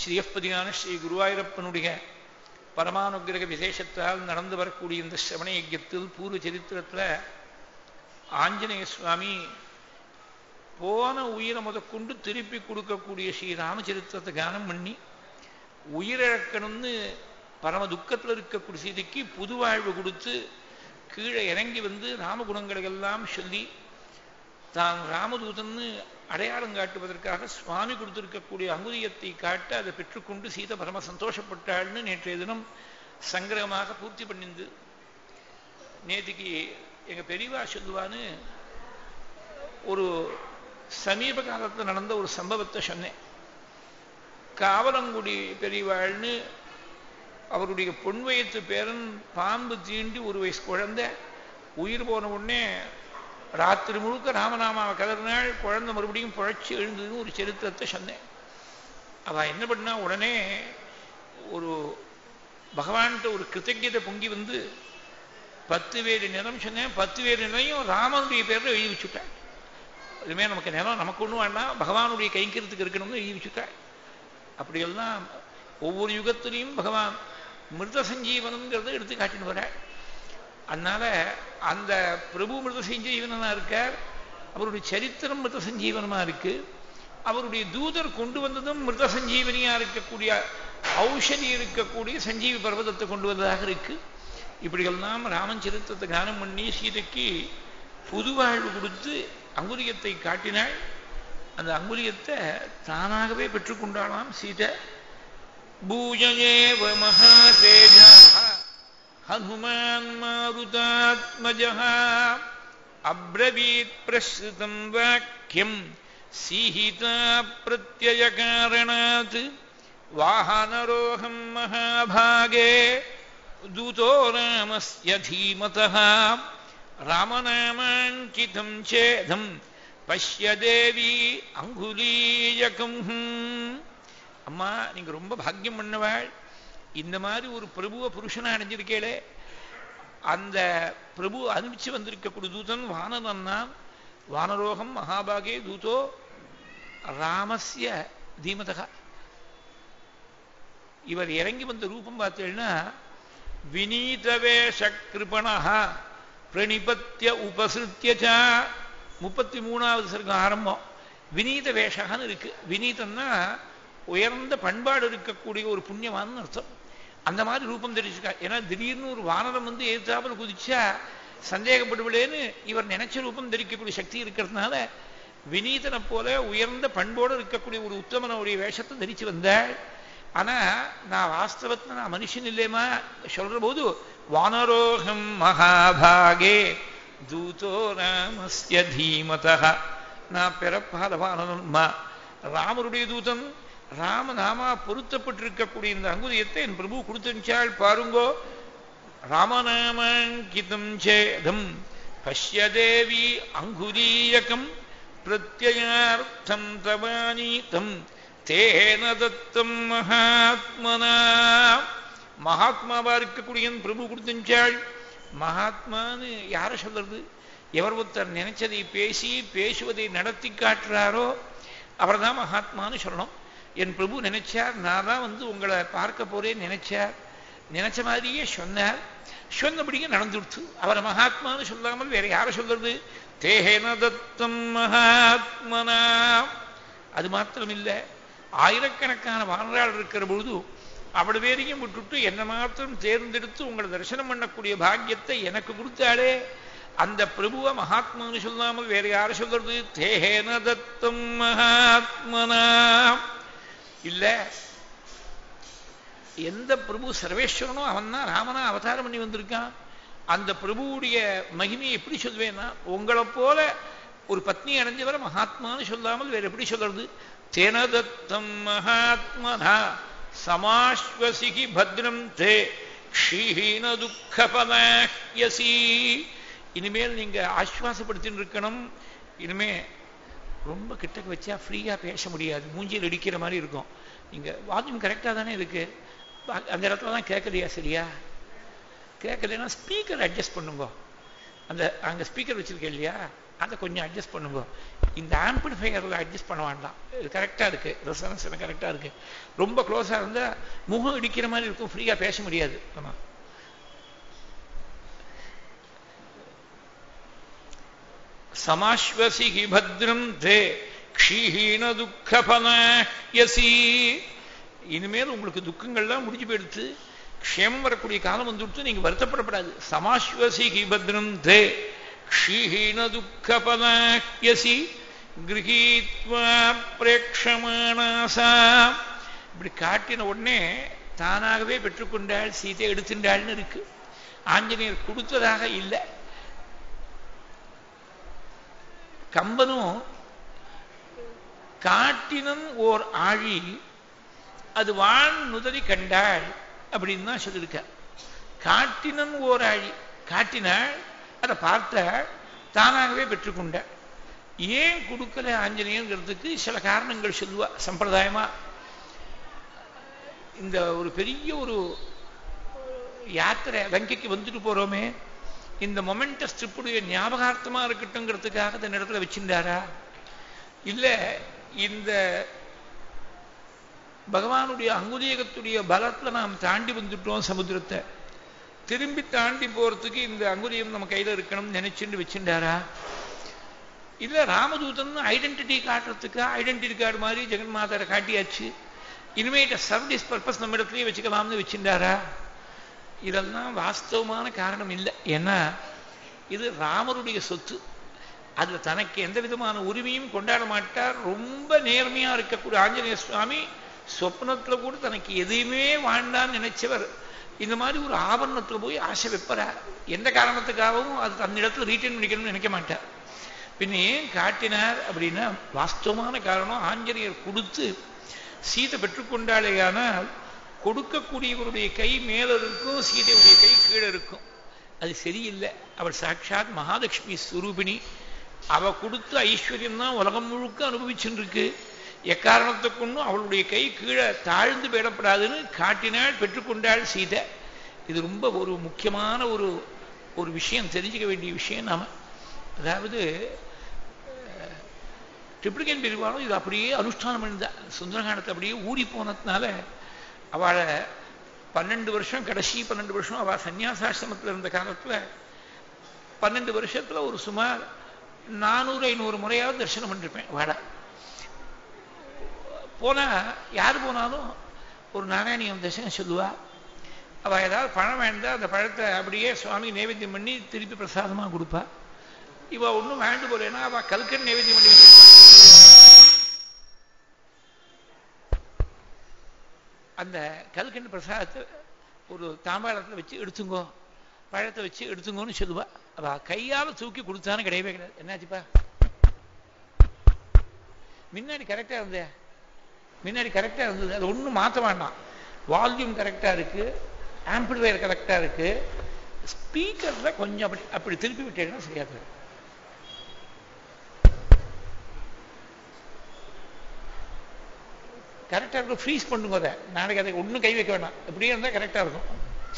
ஸ்ரீயப்பதியான ஸ்ரீ குருவாயூரப்பனுடைய பரமானுகிரக விசேஷத்தால் நடந்து வரக்கூடிய இந்த சிரவண யஜ்யத்தில் பூர்வ சரித்திரத்தில் ஆஞ்சநேய சுவாமி போன உயிரை முதற்கொண்டு திருப்பி கொடுக்கக்கூடிய ஸ்ரீ ராமச்சரித்திரத்தை கானம் பண்ணி உயிரிழக்கணும்னு பரம துக்கத்தில் இருக்கக்கூடிய சீதைக்கு புது வாழ்வு கொடுத்து கீழே இறங்கி வந்து ராமகுணங்களை எல்லாம் சொல்லி தான் ராமதூதன்னு அடையாளம் காட்டுவதற்காக சுவாமி கொடுத்திருக்கக்கூடிய அங்குரியத்தை காட்ட அதை பெற்றுக்கொண்டு சீதை பரம சந்தோஷப்பட்டாள்னு நேற்றைய தினம் சங்கிரகமாக பூர்த்தி பண்ணிந்து நேற்றுக்கு எங்க பெரியவா சொல்லுவான்னு ஒரு சமீப காலத்தில் நடந்த ஒரு சம்பவத்தை சொன்னேன் காவலங்குடி பெரியவாள்னு அவருடைய பொன் வயத்து பேரன் பாம்பு தீண்டி ஒரு வயசு குழந்தை உயிர் போன உடனே ராத்திரி முழுக்க ராமநாமாவை கதறினாள் குழந்தை மறுபடியும் புழைச்சி எழுந்ததுன்னு ஒரு சரித்திரத்தை சொன்னேன் அவ என்ன பண்ணா உடனே ஒரு பகவான்கிட்ட ஒரு கிருத்தஜதை பொங்கி வந்து பத்து வேறு நிலம் சொன்னேன் பத்து வேறு நிலையும் ராமனுடைய பேரில் எழுதி வச்சுட்டேன் இதுமே நமக்கு நிலம் நமக்கு ஒன்றும் வேண்டாம் பகவானுடைய கைங்கிறதுக்கு இருக்கணும்னு எழுதி வச்சுட்டேன் அப்படியெல்லாம் ஒவ்வொரு யுகத்திலையும் பகவான் மிருத சஞ்சீவனங்கிறத எடுத்து காட்டின்னு வர அதனால அந்த பிரபு மிருத சஞ்சீவனா இருக்கார் அவருடைய சரித்திரம் மிருத சஞ்சீவனமா இருக்கு அவருடைய தூதர் கொண்டு வந்ததும் மிருத சஞ்சீவனியா இருக்கக்கூடிய ஔஷதி இருக்கக்கூடிய சஞ்சீவி பர்வதத்தை கொண்டு வந்ததாக இருக்கு இப்படியெல்லாம் ராமன் சரித்திரத்தை கானம் பண்ணி சீதைக்கு புது வாழ்வு கொடுத்து அங்குரியத்தை காட்டினாள் அந்த அங்குரியத்தை தானாகவே பெற்றுக்கொண்டாளாம் சீதை பூஜயேவ மகாதேஜா ஹனுமான் மாருதாத்மஜः அப்ரவீத் பிரசுதம் வாக்கியம் சீஹிதா பிரத்யயகாரணாத் வாஹனரோகம் மகாபாகே दूतो रामस्य धीमतः रामनामाङ्कितं चेदं பஷ்ய தேவி அங்குலீயகம் அம்மா நீங்க ரொம்ப பாக்கியம் பண்ணவாள் இந்த மாதிரி ஒரு பிரபுவ புருஷனை அடைஞ்சிருக்கேளே அந்த பிரபு அனுப்பிச்சு வந்திருக்கக்கூடிய தூதன் வானதன்னா வானரோகம் மகாபாகே தூதோ ராமஸ்ய தீமதகா இவர் இறங்கி வந்த ரூபம் பார்த்தேன்னா வினீதவேஷ கிருபணா பிரணிபத்திய உபசிருத்திய முப்பத்தி மூணாவது சர்க்கம் ஆரம்பம் வினீத வேஷகான்னு இருக்கு வினீதம்னா உயர்ந்த பண்பாடு இருக்கக்கூடிய ஒரு புண்ணியமானு அர்த்தம் அந்த மாதிரி ரூபம் தெரிஞ்சுக்கா ஏன்னா திடீர்னு ஒரு வானரம் வந்து எதிர்த்தாப்புல குதிச்சா சந்தேகப்படுவிடேன்னு இவர் நினைச்ச ரூபம் தரிக்கக்கூடிய சக்தி இருக்கிறதுனால வினீதனை போல உயர்ந்த பண்போடு இருக்கக்கூடிய ஒரு உத்தமனுடைய வேஷத்தை தரிச்சு வந்தாள் ஆனா நான் வாஸ்தவத்துல நான் மனுஷன் இல்லையமா சொல்ற போது வானரோகம் மகாபாகே தூதோ ராமஸ்ய தீமதா நான் பிறப்பாத வானரன்மா ராமருடைய தூதன் ராமநாமா பொருத்தப்பட்டிருக்கக்கூடிய இந்த அங்குதியத்தை என் பிரபு கொடுத்துச்சாள் பாருங்கோ ராமநாமாங்கிதம் சேதம் பஷ்ய தேவி அங்குதீயகம் பிரத்யயார்த்தம் தவானீதம் தேன தத்தம் மகாத்மனா மகாத்மாவா இருக்கக்கூடிய பிரபு கொடுத்துச்சாள் மகாத்மான்னு யாரை சொல்றது எவர் ஒருத்தர் நினைச்சதை பேசி பேசுவதை நடத்தி காட்டுறாரோ அவர் தான் மகாத்மான்னு சொல்லணும் என் பிரபு நினைச்சார் நான் தான் வந்து உங்களை பார்க்க போறேன் நினைச்சார் நினைச்ச மாதிரியே சொன்னார் சொன்னபடியே நடந்துடுத்து அவரை மகாத்மான்னு சொல்லாமல் வேற யாரை சொல்றது தேகேன தத்தம் மகாத்மனா அது மாத்திரம் இல்லை ஆயிரக்கணக்கான வானரால் இருக்கிற பொழுது அவள் வேறையும் விட்டுட்டு என்ன மாத்திரம் தேர்ந்தெடுத்து உங்களை தரிசனம் பண்ணக்கூடிய பாக்கியத்தை எனக்கு கொடுத்தாளே அந்த பிரபுவ மகாத்மான்னு சொல்லாமல் வேற யார சொல்றது தேகேன தத்தம் மகாத்மனா இல்ல எந்த பிரபு சர்வேஸ்வரனோ அவன் தான் ராமனா அவதாரம் பண்ணி வந்திருக்கான் அந்த பிரபுவுடைய மகிமையை எப்படி சொல்வேன்னா உங்களை போல ஒரு பத்னி அடைஞ்சவரை மகாத்மான்னு சொல்லாமல் வேற எப்படி சொல்றது தேனதத்தம் மகாத்மனா சமாஸ்வசிகி பத்ரம் தே க்ஷீண துக்கப்பதாஹ்யசி இனிமேல் நீங்க ஆஸ்வாசப்படுத்தின்னு இருக்கணும் இனிமே ரொம்ப கிட்டக்கு வச்சா ஃப்ரீயா பேச முடியாது மூஞ்சியில் இடிக்கிற மாதிரி இருக்கும் நீங்க வால்யூம் கரெக்டா தானே இருக்கு அந்த இடத்துல தான் கேட்கலையா சரியா கேட்கலைன்னா ஸ்பீக்கர் அட்ஜஸ்ட் பண்ணுங்க அந்த அங்க ஸ்பீக்கர் வச்சிருக்கேன் இல்லையா அதை கொஞ்சம் அட்ஜஸ்ட் பண்ணுங்க இந்த ஆம்பிளிஃபையரில் அட்ஜஸ்ட் பண்ண வேண்டாம் இது கரெக்டாக இருக்கு ரெசனன்ஸ் கரெக்டாக இருக்கு ரொம்ப க்ளோஸாக இருந்தால் முகம் இடிக்கிற மாதிரி இருக்கும் ஃப்ரீயாக பேச முடியாது ஆமாம் சமாஸ்வசி பத்ரம் தே க்ஷீஹீன துக்கபனாயசி இனிமேல் உங்களுக்கு துக்கங்கள்லாம் முடிஞ்சு போயிடுத்து க்ஷேமம் வரக்கூடிய காலம் வந்துடுத்து நீங்க வருத்தப்படப்படாது சமாஸ்வசி பத்ரம் தே க்ஷீஹீன துக்கபனாயசி கிரகீத்வா பிரேட்சமானாசா இப்படி காட்டின உடனே தானாகவே பெற்றுக்கொண்டாள் சீதை எடுத்துட்டாள்னு இருக்கு ஆஞ்சநேயர் கொடுத்ததாக இல்லை கம்பனும் காட்டினும் ஓர் ஆழி அது வாழ் நுதறி கண்டாள் அப்படின்னு தான் சொல்லியிருக்க காட்டினும் ஓர் ஆழி காட்டினாள் அதை பார்த்தாள் தானாகவே பெற்றுக்கொண்டாள் ஏன் கொடுக்கல ஆஞ்சநேயங்கிறதுக்கு சில காரணங்கள் சொல்லுவா சம்பிரதாயமா இந்த ஒரு பெரிய ஒரு யாத்திரை லங்கைக்கு வந்துட்டு போறோமே இந்த மொமெண்ட ஸ்ட்ரிப்புடைய ஞாபகார்த்தமா இருக்கட்டும்ங்கிறதுக்காக இந்த இடத்துல வச்சிருந்தாரா இல்ல இந்த பகவானுடைய அங்குலியகத்துடைய பலத்துல நாம் தாண்டி வந்துட்டோம் சமுத்திரத்தை திரும்பி தாண்டி போறதுக்கு இந்த அங்குலியம் நம்ம கையில இருக்கணும்னு நினைச்சுட்டு வச்சிருந்தாரா இல்ல ராமதூதன் ஐடென்டிட்டி காட்டுறதுக்கு ஐடென்டிட்டி கார்டு மாதிரி ஜெகன்மாதாரை காட்டியாச்சு இனிமேட்ட சர்வீஸ் பர்பஸ் நம்ம இடத்துலயே வச்சுக்கலாம்னு வச்சிருந்தாரா இதெல்லாம் வாஸ்தவமான காரணம் இல்லை ஏன்னா இது ராமருடைய சொத்து அதுல தனக்கு எந்த விதமான உரிமையும் கொண்டாட மாட்டார் ரொம்ப நேர்மையா இருக்கக்கூடிய ஆஞ்சநேய சுவாமி சொப்னத்துல கூட தனக்கு எதையுமே வாழ்ந்தான்னு நினைச்சவர் இந்த மாதிரி ஒரு ஆபரணத்துல போய் ஆசை வைப்பறார் எந்த காரணத்துக்காகவும் அது தன்னிடத்துல ரீட்டைன் பண்ணிக்கணும்னு நினைக்க மாட்டார் பின்ன ஏன் காட்டினார் அப்படின்னா வாஸ்தவமான காரணம் ஆஞ்சநேயர் கொடுத்து சீதை பெற்றுக்கொண்டாலேயானால் கொடுக்கக்கூடியவருடைய கை மேல இருக்கும் சீதையுடைய கை கீழே இருக்கும் அது சரியில்லை அவள் சாட்சாத் மகாலட்சுமி ஸ்வரூபிணி அவ கொடுத்த ஐஸ்வர்யம் தான் உலகம் முழுக்க அனுபவிச்சுட்டு இருக்கு எக்காரணத்தை கொண்டும் அவளுடைய கை கீழே தாழ்ந்து போயிடப்படாதுன்னு காட்டினாள் பெற்றுக்கொண்டாள் சீதை இது ரொம்ப ஒரு முக்கியமான ஒரு ஒரு விஷயம் தெரிஞ்சுக்க வேண்டிய விஷயம் நாம அதாவது ட்ரிப்ளிகன் பெருவாலும் இது அப்படியே அனுஷ்டானம் பண்ணிருந்தா சுந்தரகாண்டத்தை அப்படியே ஊறி போனதுனால அவளை பன்னெண்டு வருஷம் கடைசி பன்னெண்டு வருஷம் அவள் சன்னியாசாசிரமத்தில் இருந்த காலத்தில் பன்னெண்டு வருஷத்துல ஒரு சுமார் நானூறு ஐநூறு முறையாவது தரிசனம் பண்ணிருப்பேன் வாடா போனா யார் போனாலும் ஒரு நாராயணியம் தரிசனம் சொல்லுவா அவ ஏதாவது பழம் வேண்டா அந்த பழத்தை அப்படியே சுவாமி நைவேத்தியம் பண்ணி திருப்பி பிரசாதமா கொடுப்பா இவ ஒன்றும் வேண்டு போலேன்னா அவ கல்கன் நைவேத்தியம் பண்ணி அந்த கல்கண்டு பிரசாதத்தை ஒரு தாம்பாளத்தில் வச்சு எடுத்துங்கோ பழத்தை வச்சு எடுத்துங்கோன்னு சொல்லுவா அவ கையால் தூக்கி கொடுத்தான்னு கிடையவே கிடையாது என்னாச்சுப்பா முன்னாடி கரெக்டாக இருந்தே முன்னாடி கரெக்டாக இருந்தது அது ஒன்றும் மாற்ற வேண்டாம் வால்யூம் கரெக்டாக இருக்கு ஆம்பிளிஃபயர் கரெக்டாக இருக்கு ஸ்பீக்கரில் கொஞ்சம் அப்படி அப்படி திருப்பி விட்டீங்கன்னா சரியாக போயிடும் கரெக்டாக இருக்கும் ஃப்ரீஸ் பண்ணுங்க அதை நாளைக்கு அதை ஒன்றும் கை வைக்க வேண்டாம் இப்படியே இருந்தால் கரெக்டாக இருக்கும்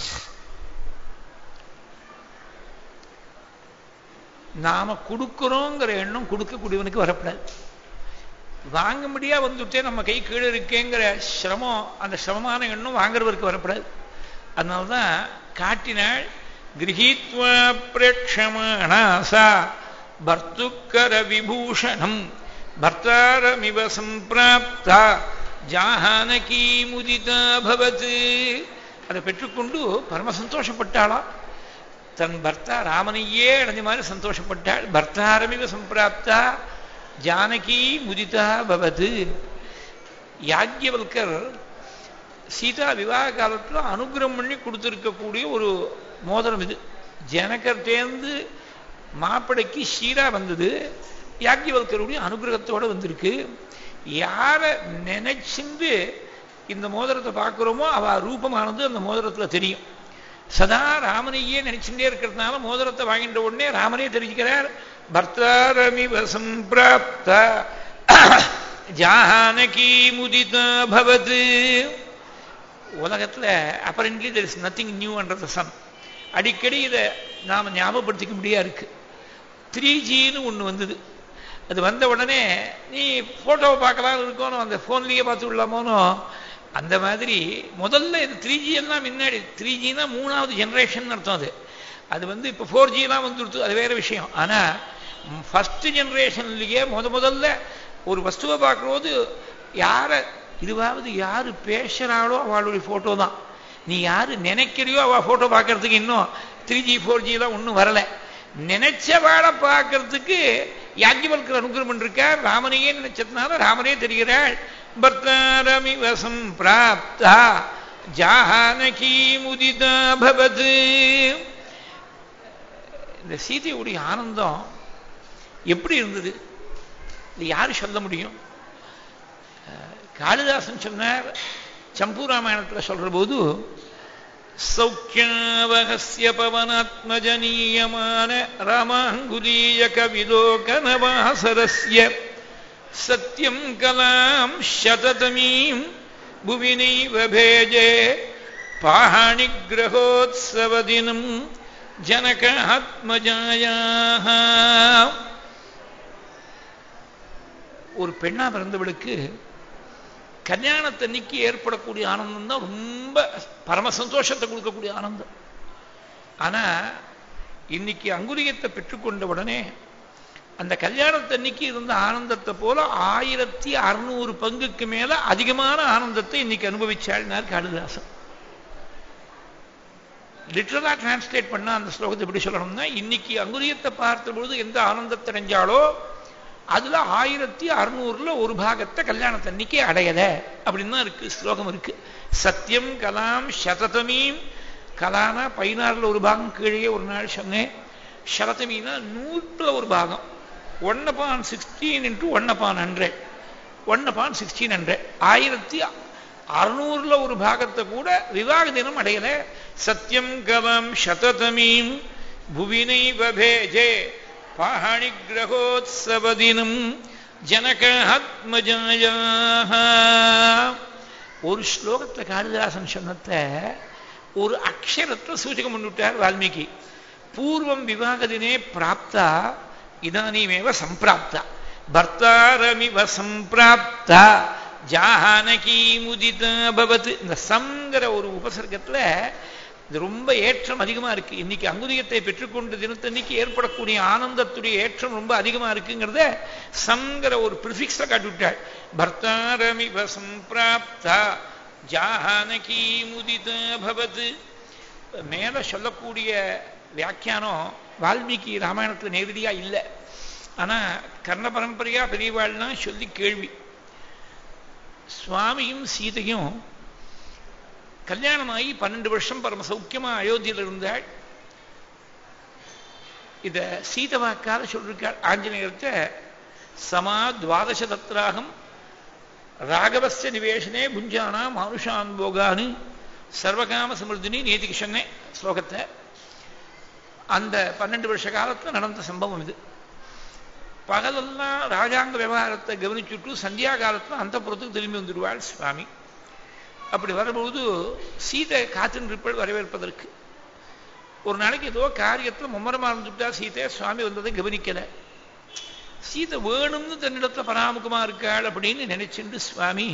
நாம கொடுக்குறோங்கிற எண்ணம் கொடுக்கக்கூடியவனுக்கு வரப்படாது வாங்கும்படியா வந்துட்டே நம்ம கை கீழே இருக்கேங்கிற சிரமம் அந்த சிரமமான எண்ணம் வாங்குறவருக்கு வரப்படாது அதனால்தான் காட்டினாள் கிரகீத்வா பிரேட்சமானாசா பர்த்துக்கர விபூஷணம் பர்த்தாரமிவ சம்பிராப்தா ஜானகி முதிதா பவத் அதை பெற்றுக்கொண்டு பரம சந்தோஷப்பட்டாளா தன் பர்த்தா ராமனையே அடைஞ்ச மாதிரி சந்தோஷப்பட்டாள் பர்த்தாரமிவ சம்பிராப்தா ஜானகி முதிதா பவது யாக்கியவல்கர் சீதா விவாக காலத்தில் அனுகிரகம் பண்ணி கொடுத்துருக்கக்கூடிய ஒரு மோதிரம் இது ஜனகர்டேந்து மாப்பிடைக்கு ஷீரா வந்தது யாக்கியவல்கருடைய அனுகிரகத்தோட வந்திருக்கு யாரை நினைச்சுண்டு இந்த மோதிரத்தை பார்க்குறோமோ அவ ரூபமானது அந்த மோதிரத்தில் தெரியும் சதா ராமனையே நினைச்சுட்டே இருக்கிறதுனால மோதிரத்தை வாங்கிட்ட உடனே ராமனே தெரிஞ்சுக்கிறார் பர்த்தாரமிவ சம்பிராப்த ஜானகி முதிதா பவது உலகத்துல apparently there is nothing new under the sun அடிக்கடி இதை நாம ஞாபகப்படுத்திக்க முடியா இருக்கு த்ரீ ஜின்னு ஒன்று வந்தது அது வந்த உடனே நீ போட்டோவை பார்க்கலாம் இருக்கணும் அந்த ஃபோன்லேயே பார்த்து விடலாமோனோ அந்த மாதிரி முதல்ல இது த்ரீ ஜி எல்லாம் முன்னாடி த்ரீ ஜினா மூணாவது ஜென்ரேஷன் அர்த்தம் அது அது வந்து இப்போ ஃபோர் ஜிலாம் வந்துடுத்து அது வேற விஷயம் ஆனால் ஃபஸ்ட்டு ஜென்ரேஷன்லேயே முத முதல்ல ஒரு வஸ்துவை பார்க்கும்போது யாரை இதுவாவது யார் பேசுகிறாளோ அவளுடைய ஃபோட்டோ தான் நீ யார் நினைக்கிறியோ அவள் ஃபோட்டோ பார்க்கறதுக்கு இன்னும் த்ரீ ஜி ஃபோர் ஜிலாம் ஒன்றும் வரலை நினைச்சவாளை பார்க்கறதுக்கு யாஜ்யவல்கர் அனுகிரகம் பண்ணிருக்கார் ராமனையே நினைச்சதுனால ராமனே தெரிகிறாள் பர்த்தாரமிவ சம்பிராப்தா ஜானகி முதிதா பவது இந்த சீதையுடைய ஆனந்தம் எப்படி இருந்தது இது யாரு சொல்ல முடியும் காளிதாசன் சொன்னார் சம்பூ ராமாயணத்தில் சொல்ற போது சௌக்கியாவகசிய பவனாத்மஜனீயமான ராமாங்குலீய கவிலோகனவாசரஸ்ய சத்யம் கலாம் சததமீம் புவினைவ பேஜே பாணிகிரகோத்சவதினம் ஜனக ஆத்மஜாயாக ஒரு பெண்ணா பிறந்தவளுக்கு கல்யாணத்தன்னைக்கு ஏற்படக்கூடிய ஆனந்தம் தான் ரொம்ப பரம சந்தோஷத்தை கொடுக்கக்கூடிய ஆனந்தம் ஆனா இன்னைக்கு அங்குரியத்தை பெற்றுக்கொண்ட உடனே அந்த கல்யாணத்தன்னைக்கு இருந்த ஆனந்தத்தை போல ஆயிரத்தி அறுநூறு பங்குக்கு மேல அதிகமான ஆனந்தத்தை இன்னைக்கு அனுபவிச்சாள்னார் காளிதாசன் லிட்டரலா டிரான்ஸ்லேட் பண்ண அந்த ஸ்லோகத்தை எப்படி சொல்லணும்னா இன்னைக்கு அங்குரியத்தை பார்த்த பொழுது எந்த ஆனந்தத்தை அடைஞ்சாலோ அதுல ஆயிரத்தி அறுநூறுல ஒரு பாகத்தை கல்யாணத்தன்னைக்கு அடையல அப்படின்னு தான் இருக்கு ஸ்லோகம் இருக்கு சத்தியம் கலாம் சததமீம் கலானா பதினாறுல ஒரு பாகம் கீழே ஒரு நாள் சொன்னேன் சததமீனா நூற்றுல ஒரு பாகம் one upon sixteen into one upon hundred one upon sixteen hundred ஆயிரத்தி அறுநூறுல ஒரு பாகத்தை கூட விவாக தினம் அடையல சத்தியம் கலம் சததமீம் புவினை வபேஜே பாணிகிரகோத்சவதினம் ஜனகாத்மஜாயாக ஒரு ஸ்லோகத்தை காளிதாசன் சொன்னத்தை ஒரு அக்ஷரத்தை சூச்சகம் பண்ணிவிட்டார் வால்மீகி பூர்வம் விவாகதினே பிராப்தா இதானீமேவ சம்பிராப்தா பர்த்தாரமிவ சம்பிராப்தா ஜானகி முதிதா பவத் இந்த சங்கிற ஒரு உபசர்க்கத்துல இது ரொம்ப ஏற்றம் அதிகமா இருக்கு இன்னைக்கு அங்குரியத்தை பெற்றுக்கொண்ட தினத்தன்னைக்கு ஏற்படக்கூடிய ஆனந்தத்துடைய ஏற்றம் ரொம்ப அதிகமா இருக்குங்கிறத சங்கிற ஒரு பிரிஃபிக்ஸ காட்டிவிட்டாள் பர்த்தாரமிவ சம்பிராப்தா ஜானகி முதித பவத் மேல சொல்லக்கூடிய வியாக்கியானம் வால்மீகி ராமாயணத்துல நேரடியா இல்லை ஆனா கர்ண பரம்பரையா பெரியவாள்லாம் சொல்லி கேள்வி சுவாமியும் சீதையும் கல்யாணமாகி பன்னெண்டு வருஷம் பரம சௌக்கியமா அயோத்தியில் இருந்தாள் இத சீத வாக்கால சொல்லிருக்காள் ஆஞ்சநேயர்கிட்ட சமா துவாதச தத்ராகம் ராகவஸ்ய நிவேசனே புஞ்சானா மானுஷான் போகானு சர்வகாம சமிருத்தினி நேதிக்கு சொன்னேன் ஸ்லோகத்தை அந்த பன்னெண்டு வருஷ காலத்துல நடந்த சம்பவம் இது பகலெல்லாம் ராஜாங்க விவகாரத்தை கவனிச்சுட்டு சந்தியா காலத்துல அந்த புறத்துக்கு திரும்பி வந்துடுவாள் சுவாமி அப்படி வரும்போது சீதை காத்தின் இருப்பள் வரவேற்பதற்கு ஒரு நாளைக்கு ஏதோ காரியத்தில் மும்மரமா இருந்துட்டா சீதை சுவாமி வந்ததை கவனிக்கல சீதை வேணும்னு தன்னிடத்துல பராமுகமா இருக்காள் அப்படின்னு நினைச்சுட்டு சுவாமி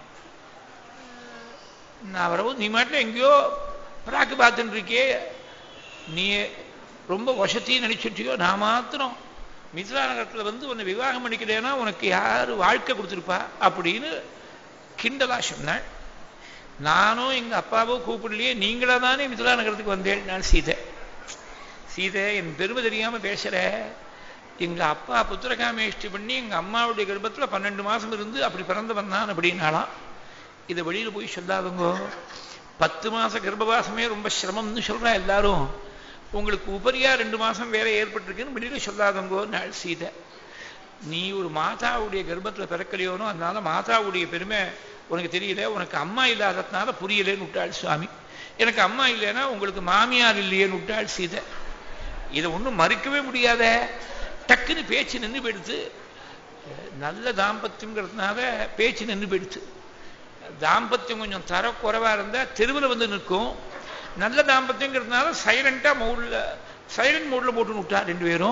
நான் வரவும் நீ மாட்டில் எங்கேயோ பிராக்கு பார்த்துட்டு இருக்கே நீ ரொம்ப வசத்தையும் நினைச்சுட்டியோ நான் மாத்திரம் மித்ரா நகரத்தில் வந்து உன்னை விவாகம் பண்ணிக்கிறேன்னா உனக்கு யார் வாழ்க்கை கொடுத்துருப்பா அப்படின்னு கிண்டலா சொன்னாள் நானும் எங்க அப்பாவோ கூப்பிடலையே நீங்களா தானே மித்ரா நகரத்துக்கு வந்தேன் நான் சீதை சீதை என் பெருமை தெரியாம பேசுற எங்க அப்பா புத்திரகாமேஷ்டி பண்ணி எங்க அம்மாவுடைய கர்ப்பத்துல பன்னெண்டு மாசம் இருந்து அப்படி பிறந்தவன் தான் அப்படின்னாலாம் இதை வெளியில போய் சொல்லாதுங்கோ பத்து மாச கர்ப்பவாசமே ரொம்ப சிரமம்னு சொல்றா எல்லாரும் உங்களுக்கு உபரியா ரெண்டு மாசம் வேற ஏற்பட்டிருக்குன்னு வெளியில சொல்லாதங்கோ நாள் சீதை நீ ஒரு மாதாவுடைய கர்ப்பத்துல பிறக்கலையோனோ அதனால மாதாவுடைய பெருமை உனக்கு தெரியல உனக்கு அம்மா இல்லாததுனால புரியலேன்னு விட்டாள் சுவாமி எனக்கு அம்மா இல்லைன்னா உங்களுக்கு மாமியார் இல்லையேன்னு விட்டாள் சீதை இதை ஒன்றும் மறுக்கவே முடியாத டக்குன்னு பேச்சு நின்று போயிடுத்து நல்ல தாம்பத்தியங்கிறதுனால பேச்சு நின்று போயிடுத்து தாம்பத்தியம் கொஞ்சம் தர குறைவா இருந்தா தெருவில் வந்து நிற்கும் நல்ல தாம்பத்தியங்கிறதுனால சைலண்டா மோட்ல சைலண்ட் மோட்ல போட்டு விட்டா ரெண்டு பேரும்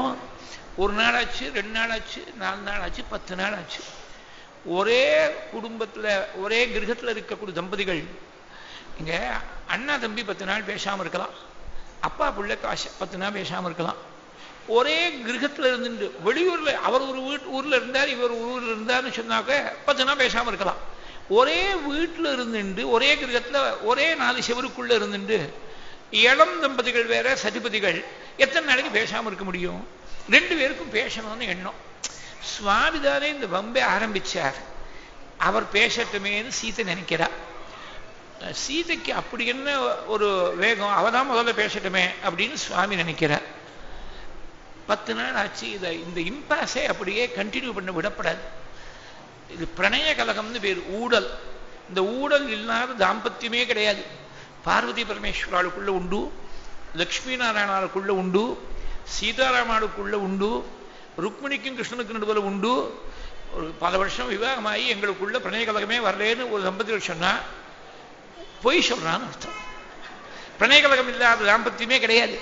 ஒரு நாள் ஆச்சு ரெண்டு நாள் ஆச்சு நாலு நாள் ஆச்சு பத்து நாள் ஆச்சு ஒரே குடும்பத்துல ஒரே கிரகத்துல இருக்கக்கூடிய தம்பதிகள் இங்க அண்ணா தம்பி பத்து நாள் பேசாம இருக்கலாம் அப்பா பிள்ளை காசு பத்து நாள் பேசாம இருக்கலாம் ஒரே கிரகத்துல இருந்துட்டு வெளியூர்ல அவர் ஒரு வீட்டு ஊர்ல இருந்தார் இவர் ஒரு ஊர்ல இருந்தார்னு சொன்னாக்க பத்து நாள் பேசாம இருக்கலாம் ஒரே வீட்டுல இருந்துட்டு ஒரே கிரகத்துல ஒரே நாலு செவருக்குள்ள இருந்துட்டு இளம் தம்பதிகள் வேற சதிபதிகள் எத்தனை நாளைக்கு பேசாம இருக்க முடியும் ரெண்டு பேருக்கும் பேசணும்னு எண்ணம் சுவாமி தானே இந்த வம்பை ஆரம்பிச்சார் அவர் பேசட்டுமேன்னு சீத்தை நினைக்கிறார் சீதைக்கு அப்படி என்ன ஒரு வேகம் அவதான் முதல்ல பேசட்டுமே அப்படின்னு சுவாமி நினைக்கிறார் பத்து நாள் ஆச்சு இதை இந்த இம்பாஸை அப்படியே கண்டினியூ பண்ண விடப்படாது இது பிரணய கலகம்னு பேர் ஊடல் இந்த ஊடல் இல்லாத தாம்பத்தியமே கிடையாது பார்வதி பரமேஸ்வராளுக்குள்ள உண்டு லக்ஷ்மி நாராயணாளுக்குள்ள உண்டு சீதாராமாளுக்குள்ள உண்டு ருக்மிணிக்கும் கிருஷ்ணனுக்கு நடுவில் உண்டு ஒரு பல வருஷம் விவாகமாகி எங்களுக்குள்ள பிரணய கலகமே வரலேன்னு ஒரு தம்பதிகள் சொன்னா பொய் சொல்றான்னு அர்த்தம் பிரணய கலகம் இல்லாத தாம்பத்தியமே கிடையாது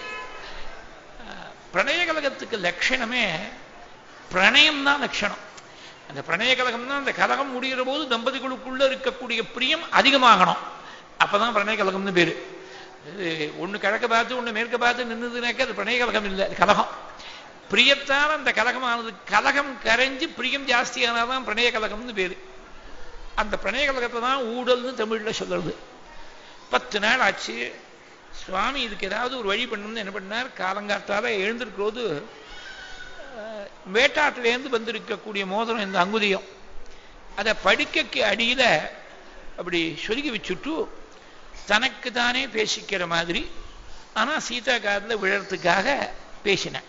பிரணய கலகத்துக்கு லட்சணமே பிரணயம் தான் லட்சணம் அந்த பிரணய கலகம் தான் அந்த கலகம் முடிகிற போது தம்பதிகளுக்குள்ள இருக்கக்கூடிய பிரியம் அதிகமாகணும் அப்பதான் பிரணய கலகம்னு பேரு ஒண்ணு கிழக்க பார்த்து ஒண்ணு மேற்க பார்த்து நின்றுதுனாக்க அது பிரணய கலகம் இல்லை கலகம் பிரியத்தால் அந்த கலகமானது கலகம் கரைஞ்சு பிரியம் ஜாஸ்தியானாதான் பிரணய கலகம்னு பேரு அந்த பிரணய கலகத்தை தான் ஊடல்னு தமிழ்ல சொல்றது பத்து நாள் ஆச்சு சுவாமி இதுக்கு ஏதாவது ஒரு வழி பண்ணணும்னு என்ன பண்ணார் காலங்காத்தால எழுந்திருக்கிறது வேட்டாட்டிலேருந்து வந்திருக்கக்கூடிய மோதிரம் இந்த அங்குதியம் அதை படுக்கைக்கு அடியில அப்படி சொருகி வச்சுட்டு தனக்கு தானே பேசிக்கிற மாதிரி ஆனா சீதா காதில் விழறதுக்காக பேசினேன்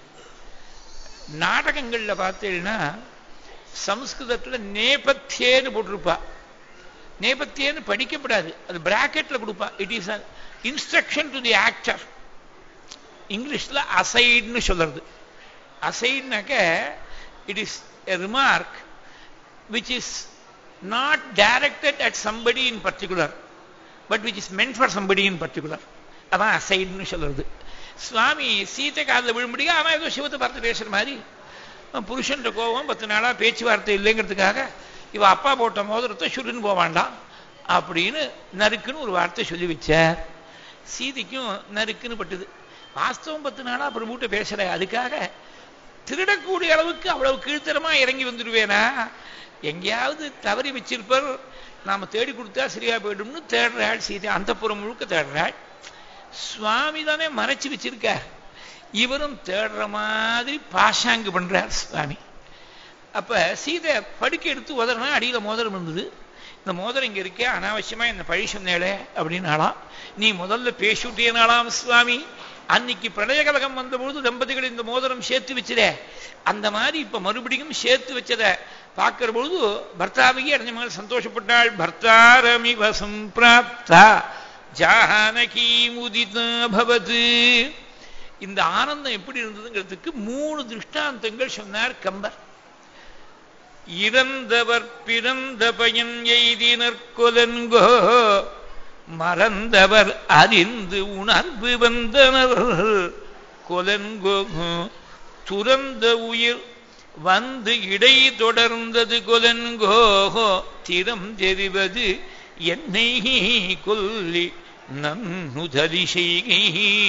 நாடகங்கள்ல பார்த்தீங்கன்னா சம்ஸ்கிருதத்துல நேபத்தியேன்னு போட்டிருப்பா நேபத்தியன்னு படிக்கப்படாது அது பிராக்கெட்ல கொடுப்பா it is instruction to the actor இங்கிலீஷ்ல அசைட்னு சொல்றது அசைட்னாக்க it is a remark which is not directed at somebody in particular but which is meant for somebody in particular அதான் அசைட்னு சொல்றது சுவாமி சீத்தை காலில் விழும்படியா அவன் ஏதோ சிவத்தை பார்த்து பேசுற மாதிரி புருஷன் கோபம் பத்து நாளா பேச்சுவார்த்தை இல்லைங்கிறதுக்காக இவ அப்பா போட்ட மோதிரத்தை சுருன்னு போக வேண்டாம் அப்படின்னு நறுக்குன்னு ஒரு வார்த்தை சொல்லி வச்சார் சீதைக்கும் நறுக்குன்னு பட்டுது வாஸ்தவம் பத்து நாளா பிரபுட்ட பேசுற அதுக்காக திருடக்கூடிய அளவுக்கு அவ்வளவு கீழ்த்தரமா இறங்கி வந்துடுவேனா எங்கேயாவது தவறி வச்சிருப்பர் நாம தேடி கொடுத்தா சரியா போயிடும்னு தேடுறாள் சீதை அந்த புறம் முழுக்க தேடுறாள் சுவாமி தானே மறைச்சு வச்சிருக்கார் இவரும் தேடுற மாதிரி பாஷாங்கு பண்றார் சுவாமி அப்ப சீதை படுக்கை எடுத்து உதறினா அடியில மோதிரம் இருந்தது இந்த மோதிரம் இங்க இருக்கே அனாவசியமா என்ன பழி சொன்னேளே அப்படின்னாலாம் நீ முதல்ல பேசிவிட்டேனாலாம் சுவாமி அன்னைக்கு பிரளய கலகம் வந்தபொழுது தம்பதிகள் இந்த மோதிரம் சேர்த்து வச்சதே அந்த மாதிரி இப்ப மறுபடியும் சேர்த்து வச்சத பார்க்கிற பொழுது பர்த்தாவையே அடைஞ்ச மாதிரி சந்தோஷப்பட்டாள் பர்த்தாரமிவ சம்பிராப்தா ஜானகி முதிதா பவது இந்த ஆனந்தம் எப்படி இருந்ததுங்கிறதுக்கு மூணு திருஷ்டாந்தங்கள் சொன்னார் கம்பர் இறந்தவர் பிறந்த பயன் எய்தினர் கொலன்கோ மறந்தவர் அறிந்து உணர்வு வந்தனர் கொலன்கோ துறந்த உயிர் வந்து இடை தொடர்ந்தது கொலன்கோகோ திறம் தெரிவது என்னை கொல்லி நன்னுதலி செய்கை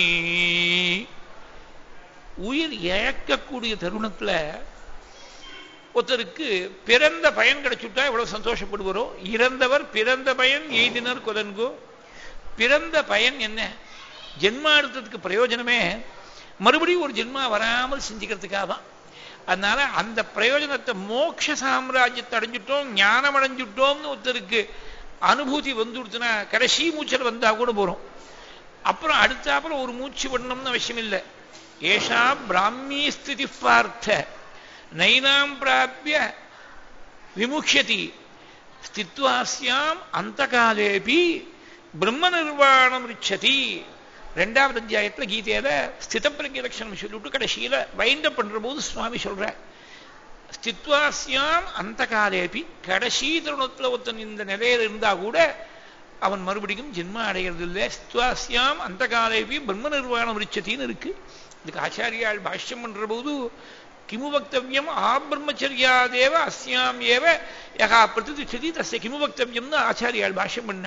உயிர் இழக்கக்கூடிய தருணத்துல ஒருத்தருக்கு பிறந்த பயன் கிடைச்சுட்டா எவ்வளவு சந்தோஷப்படுவாரோ இறந்தவர் பிறந்த பயன் எய்தினர் கொலன்கோ பிறந்த பயன் என்ன ஜென்மா எடுத்ததுக்கு பிரயோஜனமே மறுபடியும் ஒரு ஜென்மா வராமல் சிந்திக்கிறதுக்காக தான் அதனால அந்த பிரயோஜனத்தை மோட்ச சாம்ராஜ்யத்தை அடைஞ்சிட்டோம் ஞானம் அடைஞ்சிட்டோம்னு ஒருத்தருக்கு அனுபூதி வந்துடுச்சுன்னா கடைசி மூச்சல் வந்தா கூட போறோம் அப்புறம் அடுத்தாப்புறம் ஒரு மூச்சு விடணும்னு அவசியம் இல்லை ஏஷா பிராமி ஸ்திதி பார்த்த நைனாம் பிராபிய விமுக்ஷதி ஸ்தித்வாஸ்யாம் அந்த காலேபி பிரம்ம நிர்வாணம் ரிச்சதி ரெண்டாவது அத்தியாயத்துல கீதையில ஸ்திதப்பிரங்க லட்சணம் சொல்லிவிட்டு கடைசியில வைண்ட பண்ற போது சுவாமி சொல்ற ஸ்தித்வாஸ்யாம் அந்த காலேபி கடைசி தருணத்துல ஒருத்தன் இந்த நிலையில இருந்தா கூட அவன் மறுபடியும் ஜென்ம அடைகிறது இல்லை ஸ்துவாஸ்யாம் அந்த காலேபி பிரம்ம நிர்வாணம் ரிச்சத்தின்னு இருக்கு இதுக்கு ஆச்சாரியால் பாஷ்யம் பண்ற போது கிமு வக்தவியம் ஆ பிரம்மச்சரியாதேவ அஸ்யாம் ஏவ யகா பிரதிஷ்டதி தஸ்ய கிமு வக்தவியம்னு ஆச்சாரியால் பாஷ்யம் பண்ண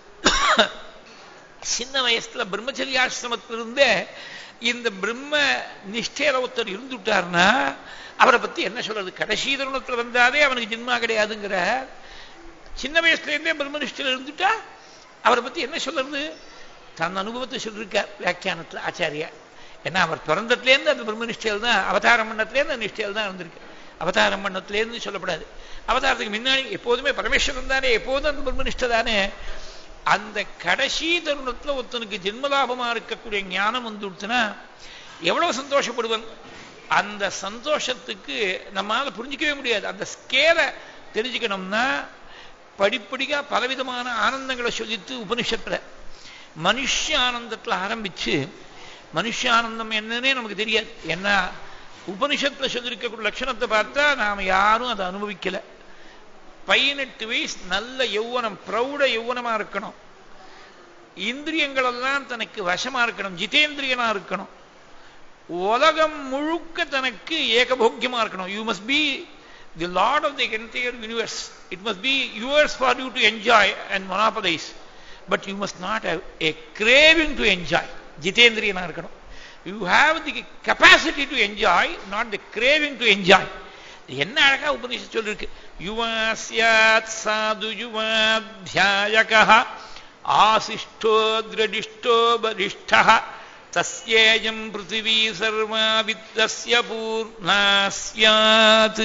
சின்ன வயசுல பிரம்மச்சரியாசிரமத்திலிருந்தே இந்த பிரம்ம நிஷ்டையில ஒருத்தர் இருந்துட்டார்னா அவரை பத்தி என்ன சொல்றது கடைசி தருணத்துல வந்தாலே அவனுக்கு ஜென்மா கிடையாதுங்கிற சின்ன வயசுல இருந்தே பிரம்மனிஷ்டையில் இருந்துட்டா அவரை பத்தி என்ன சொல்றது தன் அனுபவத்தை சொல்லியிருக்கார் வியாக்கியானத்துல ஆச்சாரியா ஏன்னா அவர் பிறந்ததுலேருந்து அந்த பிரம்மனிஷ்டையில் தான் அவதாரம் பண்ணத்துலேருந்து அந்த நிஷ்டையில் தான் இருந்திருக்கு அவதாரம் பண்ணத்துலேருந்து சொல்லப்படாது அவதாரத்துக்கு முன்னாடி எப்போதுமே பரமேஸ்வரன் தானே எப்போதும் அந்த பிரம்மனிஷ்டை தானே அந்த கடைசி தருணத்துல ஒருத்தனுக்கு ஜென்மலாபமா இருக்கக்கூடிய ஞானம் வந்துடுச்சுன்னா எவ்வளவு சந்தோஷப்படுவன் அந்த சந்தோஷத்துக்கு நம்மால புரிஞ்சிக்கவே முடியாது அந்த ஸ்கேலை தெரிஞ்சுக்கணும்னா படிப்படியா பலவிதமான ஆனந்தங்களை சொல்லித்து உபனிஷத்துல மனுஷ ஆனந்தத்துல ஆரம்பிச்சு மனுஷ ஆனந்தம் என்னன்னே நமக்கு தெரியாது ஏன்னா உபனிஷத்துல சொல்லியிருக்கக்கூடிய லட்சணத்தை பார்த்தா நாம யாரும் அதை அனுபவிக்கல பதினெட்டு வயசு நல்ல யௌவனம் பிரௌட யௌவனமா இருக்கணும் இந்திரியங்கள் எல்லாம் தனக்கு வசமா இருக்கணும் ஜிதேந்திரியனா இருக்கணும் உலகம் முழுக்க தனக்கு ஏகபோக்கியமா இருக்கணும் you must be the lord of the entire universe it must be yours for you to enjoy and monopolise but you must not have a craving to enjoy ஜிதேந்திரியனா இருக்கணும் you have the capacity to enjoy not the craving to enjoy என்ன அழகா உபநிஷம் சொல்லிருக்கு யுவா சியாத் சாது யுவாத்தியாயக ஆசிஷ்டோ திரடிஷ்டோ பலிஷ்ட தஸ்யேயம் பிருத்திவி சர்வா வித்தஸ்ய பூர்ணா சியாத்